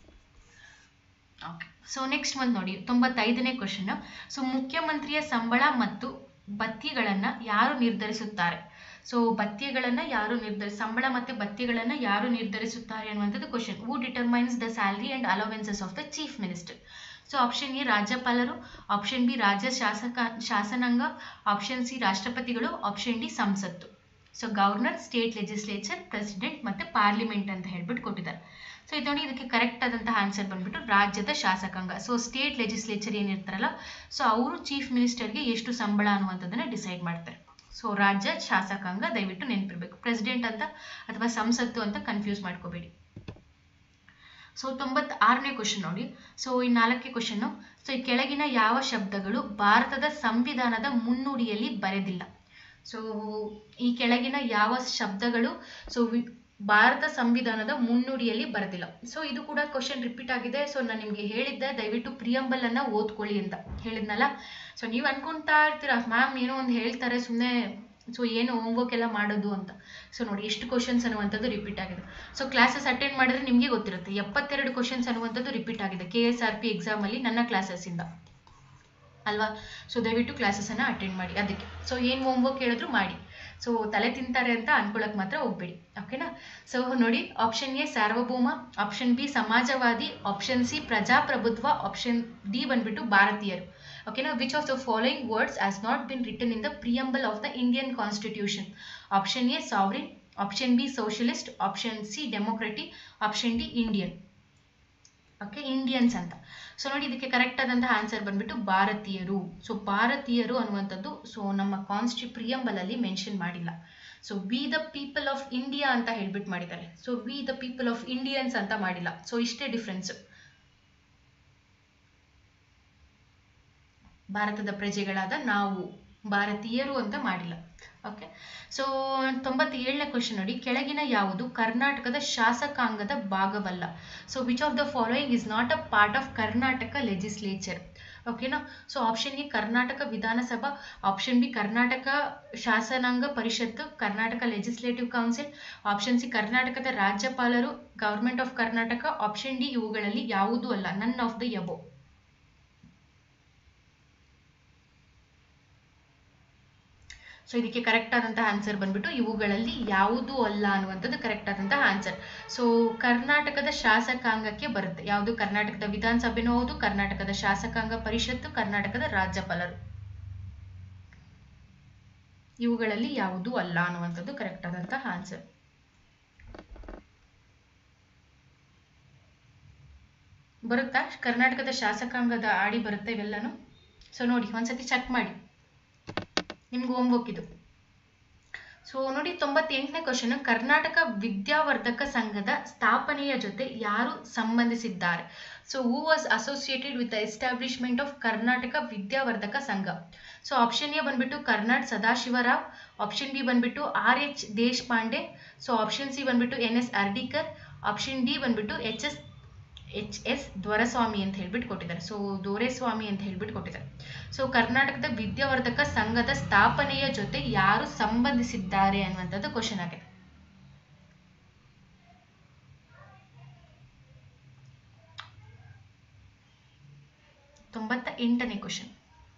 ಓಕೆ ಸೊ ನೆಕ್ಸ್ಟ್ ಒಂದು ನೋಡಿ ತೊಂಬತ್ತೈದನೇ ಕ್ವಶನ್ ಸೊ ಮುಖ್ಯಮಂತ್ರಿಯ ಸಂಬಳ ಮತ್ತು ಭತ್ಯೆಗಳನ್ನ ಯಾರು ನಿರ್ಧರಿಸುತ್ತಾರೆ ಸೊ ಭತ್ಯೆಗಳನ್ನ ಯಾರು ನಿರ್ಧರಿ ಸಂಬಳ ಮತ್ತೆ ಭತ್ಯೆಗಳನ್ನ ಯಾರು ನಿರ್ಧರಿಸುತ್ತಾರೆ ಅನ್ನುವಂಥದ್ದು question who determines the salary and allowances of the chief minister so option A ರಾಜ್ಯಪಾಲರು ಆಪ್ಷನ್ ಬಿ ರಾಜ್ಯ ಶಾಸಕ ಶಾಸನಾಂಗ ಆಪ್ಷನ್ ಸಿ ರಾಷ್ಟ್ರಪತಿಗಳು ಆಪ್ಷನ್ ಡಿ ಸಂಸತ್ತು so governor state legislature president ಮತ್ತೆ ಪಾರ್ಲಿಮೆಂಟ್ ಅಂತ ಹೇಳ್ಬಿಟ್ಟು ಕೊಟ್ಟಿದ್ದಾರೆ ಸೊ ಇದು ನೋಡಿ ಇದಕ್ಕೆ ಕರೆಕ್ಟ್ ಆದಂತಹ ಆನ್ಸರ್ ಬಂದ್ಬಿಟ್ಟು ರಾಜ್ಯದ ಶಾಸಕಾಂಗ ಸೊ ಸ್ಟೇಟ್ ಲೆಜಿಸ್ಲೇಚರ್ ಏನಿರ್ತಾರಲ್ಲ ಸೊ ಅವರು ಚೀಫ್ ಮಿನಿಸ್ಟರ್ಗೆ ಎಷ್ಟು ಸಂಬಳ ಅನ್ನುವಂಥದ್ದನ್ನ ಡಿಸೈಡ್ ಮಾಡ್ತಾರೆ ಸೊ ರಾಜ್ಯ ಶಾಸಕಾಂಗ ದಯವಿಟ್ಟು ನೆನಪಿರ್ಬೇಕು ಪ್ರೆಸಿಡೆಂಟ್ ಅಂತ ಅಥವಾ ಸಂಸತ್ತು ಅಂತ ಕನ್ಫ್ಯೂಸ್ ಮಾಡ್ಕೋಬೇಡಿ ಸೊ ತೊಂಬತ್ ಆರನೇ ಕ್ವಶನ್ ನೋಡಿ ಸೊ ಈ ನಾಲ್ಕನೇ ಕ್ವಶನ್ ಸೊ ಈ ಕೆಳಗಿನ ಯಾವ ಶಬ್ದಗಳು ಭಾರತದ ಸಂವಿಧಾನದ ಮುನ್ನುಡಿಯಲ್ಲಿ ಬರೆದಿಲ್ಲ ಸೊ ಈ ಕೆಳಗಿನ ಯಾವ ಶಬ್ದಗಳು ಸೊ ಭಾರತ ಸಂವಿಧಾನದ ಮುನ್ನುಡಿಯಲ್ಲಿ ಬರೆದಿಲ್ಲ ಸೊ ಇದು ಕೂಡ ಕ್ವಶನ್ ರಿಪೀಟ್ ಆಗಿದೆ ಸೊ ನಾನು ನಿಮ್ಗೆ ಹೇಳಿದ್ದೆ ದಯವಿಟ್ಟು ಪ್ರಿಯಂಬಲ್ ಅನ್ನ ಓದ್ಕೊಳ್ಳಿ ಅಂತ ಹೇಳಿದ್ನಲ್ಲ ಸೊ ನೀವು ಅನ್ಕೊಂತಾ ಇರ್ತೀರಾ ಮ್ಯಾಮ್ ಏನೋ ಒಂದು ಹೇಳ್ತಾರೆ ಸುಮ್ಮನೆ ಸೊ ಏನು ಹೋಮ್ವರ್ಕ್ ಎಲ್ಲ ಮಾಡೋದು ಅಂತ ಸೊ ನೋಡಿ ಎಷ್ಟು ಕ್ವಶನ್ಸ್ ಅನ್ನುವಂಥದ್ದು ರಿಪೀಟ್ ಆಗಿದೆ ಸೊ ಕ್ಲಾಸಸ್ ಅಟೆಂಡ್ ಮಾಡಿದ್ರೆ ನಿಮಗೆ ಗೊತ್ತಿರುತ್ತೆ ಎಪ್ಪತ್ತೆರಡು ಕ್ವಶನ್ಸ್ ಅನ್ನುವಂಥದ್ದು ರಿಪೀಟ್ ಆಗಿದೆ ಕೆ ಎಸ್ ಆರ್ ಪಿ ಎಕ್ಸಾಮಲ್ಲಿ ನನ್ನ ಕ್ಲಾಸಸ್ಸಿಂದ ಅಲ್ವಾ ಸೊ ದಯವಿಟ್ಟು ಕ್ಲಾಸಸ್ಸನ್ನು ಅಟೆಂಡ್ ಮಾಡಿ ಅದಕ್ಕೆ ಸೊ ಏನು ಹೋಮ್ವರ್ಕ್ ಹೇಳಿದ್ರು ಮಾಡಿ ಸೊ ತಲೆ ತಿಂತಾರೆ ಅಂತ ಅನ್ಕೊಳಕ್ ಮಾತ್ರ ಹೋಗ್ಬೇಡಿ ಓಕೆನಾ ಸೊ ನೋಡಿ ಆಪ್ಷನ್ ಎ ಸಾರ್ವಭೌಮ ಆಪ್ಷನ್ ಬಿ ಸಮಾಜವಾದಿ ಆಪ್ಷನ್ ಸಿ ಪ್ರಜಾಪ್ರಭುತ್ವ ಆಪ್ಷನ್ ಡಿ ಬಂದ್ಬಿಟ್ಟು ಭಾರತೀಯರು ಓಕೆನಾ which of the following words has not been written in the preamble of the Indian constitution option A sovereign option B socialist option C democratic option D Indian okay Indians ಅಂತ so ನೋಡಿ ಇದಕ್ಕೆ correct ಆದಂತಹ answer ಬಂದ್ಬಿಟ್ಟು ಭಾರತೀಯರು so ಭಾರತೀಯರು ಅನ್ನುವಂಥದ್ದು so ನಮ್ಮ ಕಾನ್ಸ್ಟಿ ಪ್ರಿಯಂಬಲ್ ಅಲ್ಲಿ ಮೆನ್ಷನ್ ಮಾಡಿಲ್ಲ so we the people of India ಅಂತ ಹೇಳ್ಬಿಟ್ಟು ಮಾಡಿದ್ದಾರೆ so we the people of Indians ಅಂತ ಮಾಡಿಲ್ಲ ಸೊ ಇಷ್ಟೇ ಡಿಫ್ರೆನ್ಸ್ ಭಾರತದ ಪ್ರಜೆಗಳಾದ ನಾವು ಭಾರತೀಯರು ಅಂತ ಮಾಡಿಲ್ಲ ಓಕೆ ಸೊ ತೊಂಬತ್ತೇಳನೇ ಕ್ವಶನ್ ನೋಡಿ ಕೆಳಗಿನ ಯಾವುದು ಕರ್ನಾಟಕದ ಶಾಸಕಾಂಗದ ಭಾಗವಲ್ಲ so which of the following is not a part of Karnataka legislature ಓಕೆನಾ so option A Karnataka Vidhana Sabha option B Karnataka ಶಾಸನಾಂಗ ಪರಿಷತ್ತು Karnataka legislative council option C ಕರ್ನಾಟಕದ ರಾಜ್ಯಪಾಲರು government of Karnataka option D ಇವುಗಳಲ್ಲಿ ಯಾವುದೂ ಅಲ್ಲ none of the above so ಇದಕ್ಕೆ ಕರೆಕ್ಟ್ ಆದಂತಹ ಆನ್ಸರ್ ಬಂದ್ಬಿಟ್ಟು ಇವುಗಳಲ್ಲಿ ಯಾವುದೂ ಅಲ್ಲ ಅನ್ನುವಂಥದ್ದು ಕರೆಕ್ಟ್ ಆದಂತಹ ಆನ್ಸರ್ ಸೊ ಕರ್ನಾಟಕದ ಶಾಸಕಾಂಗಕ್ಕೆ ಬರುತ್ತೆ ಯಾವುದು ಕರ್ನಾಟಕದ ವಿಧಾನಸಭೆನೂ ಹೌದು ಕರ್ನಾಟಕದ ಶಾಸಕಾಂಗ ಪರಿಷತ್ತು ಕರ್ನಾಟಕದ ರಾಜ್ಯಪಾಲರು ಇವುಗಳಲ್ಲಿ ಯಾವುದೂ ಅಲ್ಲ ಅನ್ನುವಂಥದ್ದು ಕರೆಕ್ಟ್ ಆದಂತಹ ಆನ್ಸರ್ ಬರುತ್ತಾ ಕರ್ನಾಟಕದ ಶಾಸಕಾಂಗದ ಆಡಿ ಬರುತ್ತೆ ಇವೆಲ್ಲನೂ ಸೊ ನೋಡಿ ಒಂದ್ಸತಿ ಚೆಕ್ ಮಾಡಿ ನಿಮ್ಗೆ ಹೋಮ್ವರ್ಕ್ ಇದು ಸೊ ನೋಡಿ ತೊಂಬತ್ತೆಂಟನೇ ಕ್ವಶನ್ ಕರ್ನಾಟಕ ವಿದ್ಯಾವರ್ಧಕ ಸಂಘದ ಸ್ಥಾಪನೆಯ ಜೊತೆ ಯಾರು ಸಂಬಂಧಿಸಿದ್ದಾರೆ so who was associated with the establishment of Karnataka Vidyavardhaka Sangha so option A ಬಂದ್ಬಿಟ್ಟು ಕರ್ನಾಡ್ ಸದಾಶಿವರಾವ್ ಆಪ್ಷನ್ ಬಿ ಬಂದ್ಬಿಟ್ಟು R H Deshpande so option C ಬಂದ್ಬಿಟ್ಟು N S Hardikar option D ಬಂದ್ಬಿಟ್ಟು H S H S Doreswamy ಅಂತ ಹೇಳ್ಬಿಟ್ಟು ಕೊಟ್ಟಿದ್ದಾರೆ ಸೊ ದೊರೆಸ್ವಾಮಿ ಅಂತ ಹೇಳ್ಬಿಟ್ಟು ಕೊಟ್ಟಿದ್ದಾರೆ ಸೊ ಕರ್ನಾಟಕದ ವಿದ್ಯಾವರ್ಧಕ ಸಂಘದ ಸ್ಥಾಪನೆಯ ಜೊತೆ ಯಾರು ಸಂಬಂಧಿಸಿದ್ದಾರೆ ಅನ್ನುವಂಥದ್ದು ಕ್ವಶನ್ ಆಗಿದೆ ತೊಂಬತ್ತ ಎಂಟನೇ ಕ್ವಶನ್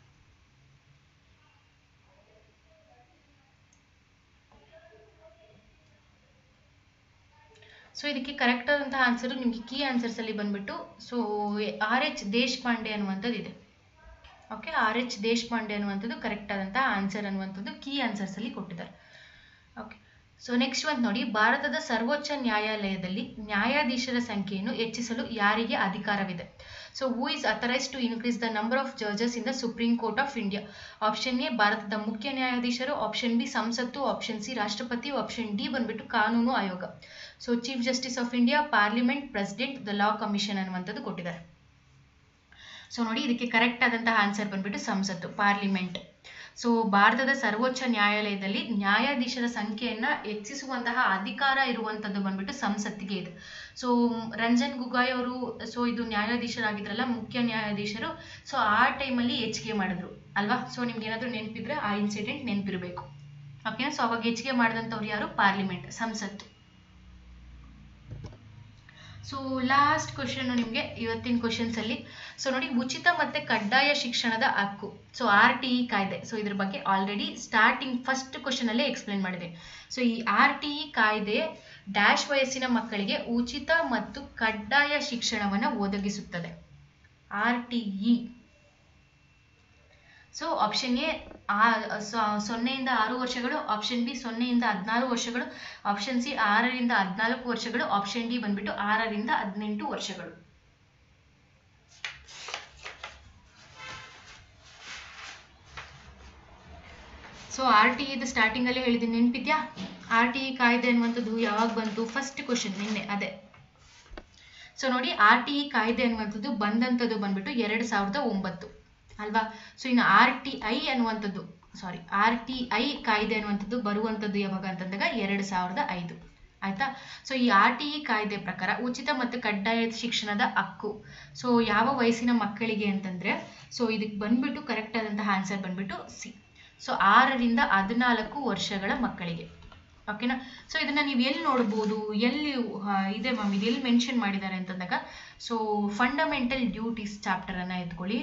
ಸೊ ಇದಕ್ಕೆ ಕರೆಕ್ಟ್ ಆದಂತಹ ಆನ್ಸರ್ ನಿಮಗೆ ಕೀ ಆನ್ಸರ್ಸ್ ಅಲ್ಲಿ ಬಂದ್ಬಿಟ್ಟು ಸೊ ಆರ್ ಎಚ್ ದೇಶಪಾಂಡೆ ಅನ್ನುವಂಥದ್ದು ಇದೆ ಓಕೆ ಆರ್ ಎಚ್ ದೇಶಪಾಂಡೆ ಅನ್ನುವಂಥದ್ದು ಕರೆಕ್ಟ್ ಆದಂತಹ ಆನ್ಸರ್ ಅನ್ನುವಂಥದ್ದು ಕೀ ಆನ್ಸರ್ಸ್ ಅಲ್ಲಿ ಕೊಟ್ಟಿದ್ದಾರೆ ಓಕೆ ಸೊ ನೆಕ್ಸ್ಟ್ ಒಂದು ನೋಡಿ ಭಾರತದ ಸರ್ವೋಚ್ಚ ನ್ಯಾಯಾಲಯದಲ್ಲಿ ನ್ಯಾಯಾಧೀಶರ ಸಂಖ್ಯೆಯನ್ನು ಹೆಚ್ಚಿಸಲು ಯಾರಿಗೆ ಅಧಿಕಾರವಿದೆ so who is authorise to increase the number of judges in the supreme court of India option A ಭಾರತದ ಮುಖ್ಯ ನ್ಯಾಯಾಧೀಶರು ಆಪ್ಷನ್ ಬಿ ಸಂಸತ್ತು ಆಪ್ಷನ್ ಸಿ ರಾಷ್ಟ್ರಪತಿ ಆಪ್ಷನ್ ಡಿ ಬಂದ್ಬಿಟ್ಟು ಕಾನೂನು ಆಯೋಗ so chief justice of India parliament president the law commission ಅನ್ನುವಂಥದ್ದು ಕೊಟ್ಟಿದ್ದಾರೆ ಸೊ ನೋಡಿ ಇದಕ್ಕೆ ಕರೆಕ್ಟ್ ಆದಂತಹ ಆನ್ಸರ್ ಬಂದ್ಬಿಟ್ಟು ಸಂಸತ್ತು ಪಾರ್ಲಿಮೆಂಟ್ ಸೊ ಭಾರತದ ಸರ್ವೋಚ್ಚ ನ್ಯಾಯಾಲಯದಲ್ಲಿ ನ್ಯಾಯಾಧೀಶರ ಸಂಖ್ಯೆಯನ್ನ ಹೆಚ್ಚಿಸುವಂತಹ ಅಧಿಕಾರ ಇರುವಂತದ್ದು ಬಂದ್ಬಿಟ್ಟು ಸಂಸತ್ತಿಗೆ ಇದೆ ಸೊ ರಂಜನ್ ಗೊಗಾಯ್ ಅವರು ಸೊ ಇದು ನ್ಯಾಯಾಧೀಶರಾಗಿದ್ರಲ್ಲ ಮುಖ್ಯ ನ್ಯಾಯಾಧೀಶರು ಸೊ ಆ ಟೈಮಲ್ಲಿ ಹೆಚ್ಚಿಗೆ ಮಾಡಿದ್ರು ಅಲ್ವಾ ಸೊ ನಿಮ್ಗೆ ಏನಾದ್ರು ನೆನಪಿದ್ರೆ ಆ ಇನ್ಸಿಡೆಂಟ್ ನೆನಪಿರಬೇಕು ಓಕೆನಾ ಸೊ ಅವಾಗ ಹೆಚ್ಚಿಗೆ ಮಾಡಿದಂಥವ್ರು ಯಾರು ಪಾರ್ಲಿಮೆಂಟ್ ಸಂಸತ್ತು ಸೊ ಲಾಸ್ಟ್ ಕ್ವಶನ್ ನಿಮಗೆ ಇವತ್ತಿನ ಕ್ವಶನ್ಸ್ ಅಲ್ಲಿ ಸೊ ನೋಡಿ ಉಚಿತ ಮತ್ತೆ ಕಡ್ಡಾಯ ಶಿಕ್ಷಣದ ಹಕ್ಕು ಸೊ ಆರ್ ಟಿ ಇ ಕಾಯ್ದೆ ಸೊ ಇದ್ರ ಬಗ್ಗೆ ಆಲ್ರೆಡಿ ಸ್ಟಾರ್ಟಿಂಗ್ ಫಸ್ಟ್ ಕ್ವಶನ್ ಅಲ್ಲೇ ಎಕ್ಸ್ಪ್ಲೇನ್ ಮಾಡಿದೆ ಸೊ ಈ ಆರ್ ಟಿ ಇ ಕಾಯ್ದೆ ಡ್ಯಾಶ್ ವಯಸ್ಸಿನ ಮಕ್ಕಳಿಗೆ ಉಚಿತ ಮತ್ತು ಕಡ್ಡಾಯ ಶಿಕ್ಷಣವನ್ನು ಒದಗಿಸುತ್ತದೆ R T E so option A ಸೊನ್ನೆಯಿಂದ ಆರು ವರ್ಷಗಳು ಆಪ್ಷನ್ ಬಿ ಸೊನ್ನೆಯಿಂದ ಹದಿನಾರು ವರ್ಷಗಳು ಆಪ್ಷನ್ ಸಿ ಆರರಿಂದ ಹದಿನಾಲ್ಕು ವರ್ಷಗಳು ಆಪ್ಷನ್ ಡಿ ಬಂದ್ಬಿಟ್ಟು ಆರರಿಂದ ಹದಿನೆಂಟು ವರ್ಷಗಳು ಸೊ ಆರ್ ಟಿ ಇದು ಸ್ಟಾರ್ಟಿಂಗ್ ಅಲ್ಲೇ ಹೇಳಿದ್ದೀನಿ ನೆನಪಿದ್ಯಾ ಆರ್ ಟಿ ಇ ಕಾಯ್ದೆ ಅನ್ನುವಂಥದ್ದು ಯಾವಾಗ ಬಂತು ಫಸ್ಟ್ ಕ್ವಶನ್ ನಿನ್ನೆ ಅದೇ ಸೊ ನೋಡಿ ಆರ್ ಟಿ ಇ ಕಾಯ್ದೆ ಅನ್ನುವಂಥದ್ದು ಬಂದಂಥದ್ದು ಬಂದ್ಬಿಟ್ಟು ಎರಡು ಸಾವಿರದ ಒಂಬತ್ತು ಅಲ್ವಾ ಸೊ ಇನ್ನು ಆರ್ ಟಿ ಐ ಅನ್ನುವಂಥದ್ದು ಸಾರಿ ಆರ್ ಟಿ ಐ ಕಾಯ್ದೆ ಅನ್ನುವಂಥದ್ದು ಬರುವಂಥದ್ದು ಯಾವಾಗ ಅಂತಂದಾಗ ಎರಡು ಸಾವಿರದ ಐದು ಆಯ್ತಾ ಸೊ ಈ ಆರ್ ಟಿ ಇ ಕಾಯ್ದೆ ಪ್ರಕಾರ ಉಚಿತ ಮತ್ತು ಕಡ್ಡಾಯ ಶಿಕ್ಷಣದ ಹಕ್ಕು ಸೊ ಯಾವ ವಯಸ್ಸಿನ ಮಕ್ಕಳಿಗೆ ಅಂತಂದ್ರೆ ಸೊ ಇದಕ್ಕೆ ಬಂದ್ಬಿಟ್ಟು ಕರೆಕ್ಟ್ ಆದಂತಹ ಆನ್ಸರ್ ಬಂದ್ಬಿಟ್ಟು ಸಿ ಸೊ ಆರರಿಂದ ಹದಿನಾಲ್ಕು ವರ್ಷಗಳ ಮಕ್ಕಳಿಗೆ ಓಕೆನಾ ಸೊ ಇದನ್ನ ನೀವು ಎಲ್ಲಿ ನೋಡ್ಬೋದು ಎಲ್ಲಿ ಆ, ಇದೆ ಮ್ಯಾಮ್ ಇದು ಎಲ್ಲಿ ಮೆನ್ಷನ್ ಮಾಡಿದ್ದಾರೆ ಅಂತಂದಾಗ ಸೊ ಫಂಡಮೆಂಟಲ್ ಡ್ಯೂಟೀಸ್ ಚಾಪ್ಟರ್ ಅನ್ನ ಎತ್ಕೊಳ್ಳಿ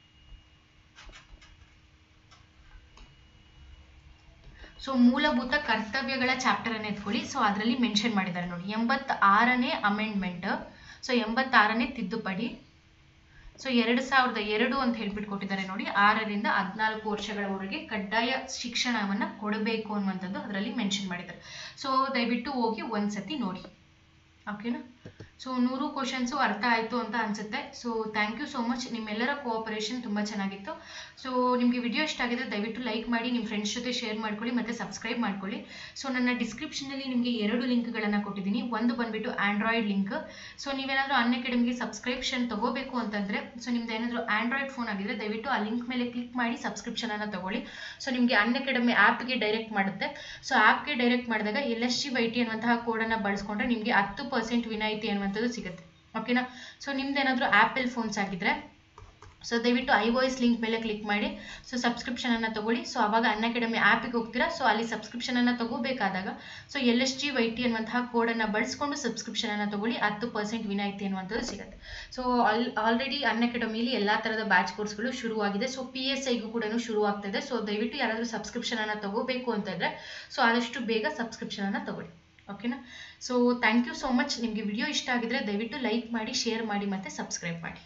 ಸೊ ಮೂಲಭೂತ ಕರ್ತವ್ಯಗಳ ಚಾಪ್ಟರ್ ಅನ್ನ ಎತ್ಕೊಳ್ಳಿ ಸೊ ಅದರಲ್ಲಿ ಮೆನ್ಷನ್ ಮಾಡಿದ್ದಾರೆ ನೋಡಿ ಎಂಬತ್ತ ಆರನೇ ಅಮೆಂಡ್ಮೆಂಟ್ ಸೊ ಎಂಬತ್ತಾರನೇ ತಿದ್ದುಪಡಿ ಸೊ ಎರಡು ಸಾವಿರದ ಎರಡು ಅಂತ ಹೇಳ್ಬಿಟ್ಟು ಕೊಟ್ಟಿದ್ದಾರೆ ನೋಡಿ ಆರರಿಂದ ಹದಿನಾಲ್ಕು ವರ್ಷಗಳವರೆಗೆ ಕಡ್ಡಾಯ ಶಿಕ್ಷಣವನ್ನ ಕೊಡಬೇಕು ಅನ್ನುವಂಥದ್ದು ಅದರಲ್ಲಿ ಮೆನ್ಷನ್ ಮಾಡಿದ್ದಾರೆ ಸೊ ದಯವಿಟ್ಟು ಹೋಗಿ ಒಂದ್ಸತಿ ನೋಡಿ ಓಕೆನಾ ಸೊ ನೂರು ಕ್ವಶನ್ಸು ಅರ್ಥ ಆಯಿತು ಅಂತ ಅನ್ಸುತ್ತೆ so thank you so much ನಿಮ್ಮೆಲ್ಲರ ಕೋಆಪರೇಷನ್ ತುಂಬ ಚೆನ್ನಾಗಿತ್ತು ಸೊ ನಿಮಗೆ ವಿಡಿಯೋ ಇಷ್ಟ ಆಗಿದೆ ದಯವಿಟ್ಟು ಲೈಕ್ ಮಾಡಿ ನಿಮ್ಮ ಫ್ರೆಂಡ್ಸ್ ಜೊತೆ ಶೇರ್ ಮಾಡ್ಕೊಳ್ಳಿ ಮತ್ತು ಸಬ್ಸ್ಕ್ರೈಬ್ ಮಾಡ್ಕೊಳ್ಳಿ ಸೊ ನನ್ನ ಡಿಸ್ಕ್ರಿಪ್ಷನಲ್ಲಿ ನಿಮಗೆ ಎರಡು ಲಿಂಕ್ಗಳನ್ನು ಕೊಟ್ಟಿದ್ದೀನಿ ಒಂದು ಬಂದ್ಬಿಟ್ಟು ಆಂಡ್ರಾಯ್ಡ್ ಲಿಂಕ್ ಸೊ ನೀವೇನಾದರೂ ಅನ್ ಅಕಾಡೆಮಿಗೆ ಸಬ್ಸ್ಕ್ರಿಪ್ಷನ್ ತಗೋಬೇಕು ಅಂತಂದರೆ ಸೊ ನಿಮ್ದು ಏನಾದರೂ ಆಂಡ್ರಾಯ್ಡ್ ಫೋನ್ ಆಗಿದ್ರೆ ದಯವಿಟ್ಟು ಆ ಲಿಂಕ್ ಮೇಲೆ ಕ್ಲಿಕ್ ಮಾಡಿ ಸಬ್ಸ್ಕ್ರಿಪ್ಷನನ್ನು ತಗೊಳ್ಳಿ ಸೊ ನಿಮಗೆ ಅನ್ ಅಕಾಡೆಮಿ ಆ್ಯಪ್ಗೆ ಡೈರೆಕ್ಟ್ ಮಾಡುತ್ತೆ ಸೊ ಆ್ಯಪ್ಗೆ ಡೈರೆಕ್ಟ್ ಮಾಡಿದಾಗ L S G Y T ಅನ್ನುವಂತಹ ಕೋಡನ್ನು ಬಳಸ್ಕೊಂಡ್ರೆ ನಿಮಗೆ ಹತ್ತು ಪರ್ಸೆಂಟ್ ವಿನಾಯಿತಿ ಅನ್ನುವಂಥದ್ದು ಸಿಗುತ್ತೆ ಓಕೆನಾ ಸೊ ನಿಮ್ದೇನಾದರೂ ಆ್ಯಪಲ್ ಫೋನ್ಸ್ ಆಗಿದ್ರೆ ಸೊ ದಯವಿಟ್ಟು ಐ ವಾಯ್ಸ್ ಲಿಂಕ್ ಮೇಲೆ ಕ್ಲಿಕ್ ಮಾಡಿ ಸೊ ಸಬ್ಸ್ಕ್ರಿಪ್ಷನ್ ಅನ್ನ ತಗೊಳ್ಳಿ ಸೊ ಅವಾಗ ಅನ್ ಅಕಾಡೆಮಿ ಆ್ಯಪಿಗೆ ಹೋಗ್ತೀರಾ ಸೊ ಅಲ್ಲಿ ಸಬ್ಸ್ಕ್ರಿಪ್ಷನ್ ಅನ್ನ ತಗೋಬೇಕಾದಾಗ so L S G Y T ಅನ್ನುವಂತಹ ಕೋಡನ್ನು ಬಳಸ್ಕೊಂಡು ಸಬ್ಸ್ಕ್ರಿಪ್ಷನ್ ಅನ್ನ ತಗೊಳ್ಳಿ ಹತ್ತು ಪರ್ಸೆಂಟ್ ವಿನಾಯಿತಿ ಅನ್ನುವಂಥದ್ದು ಸಿಗುತ್ತೆ ಸೊ ಆಲ್ ಆಲ್ರೆಡಿ ಅನ್ ಅಕಾಡೆಮಿಲಿ ಎಲ್ಲ ಥರದ ಬ್ಯಾಚ್ ಕೋರ್ಸ್ಗಳು ಶುರುವಾಗಿದೆ ಸೊ ಪಿ ಎಸ್ ಐಗೂ ಕೂಡ ಶುರು ಆಗ್ತಿದೆ ಸೊ ದಯವಿಟ್ಟು ಯಾರಾದರೂ ಸಬ್ಸ್ಕ್ರಿಪ್ಷನ್ ಅನ್ನ ತಗೋಬೇಕು ಅಂತ ಇದ್ರೆ ಸೊ ಆದಷ್ಟು ಬೇಗ ಸಬ್ಸ್ಕ್ರಿಪ್ಷನ್ ಅನ್ನ ತಗೊಳ್ಳಿ ಓಕೆನಾ so thank you so much ನಿಮಗೆ ವಿಡಿಯೋ ಇಷ್ಟ ಆಗಿದ್ರೆ ದಯವಿಟ್ಟು ಲೈಕ್ ಮಾಡಿ ಶೇರ್ ಮಾಡಿ ಮತ್ತು ಸಬ್ಸ್ಕ್ರೈಬ್ ಮಾಡಿ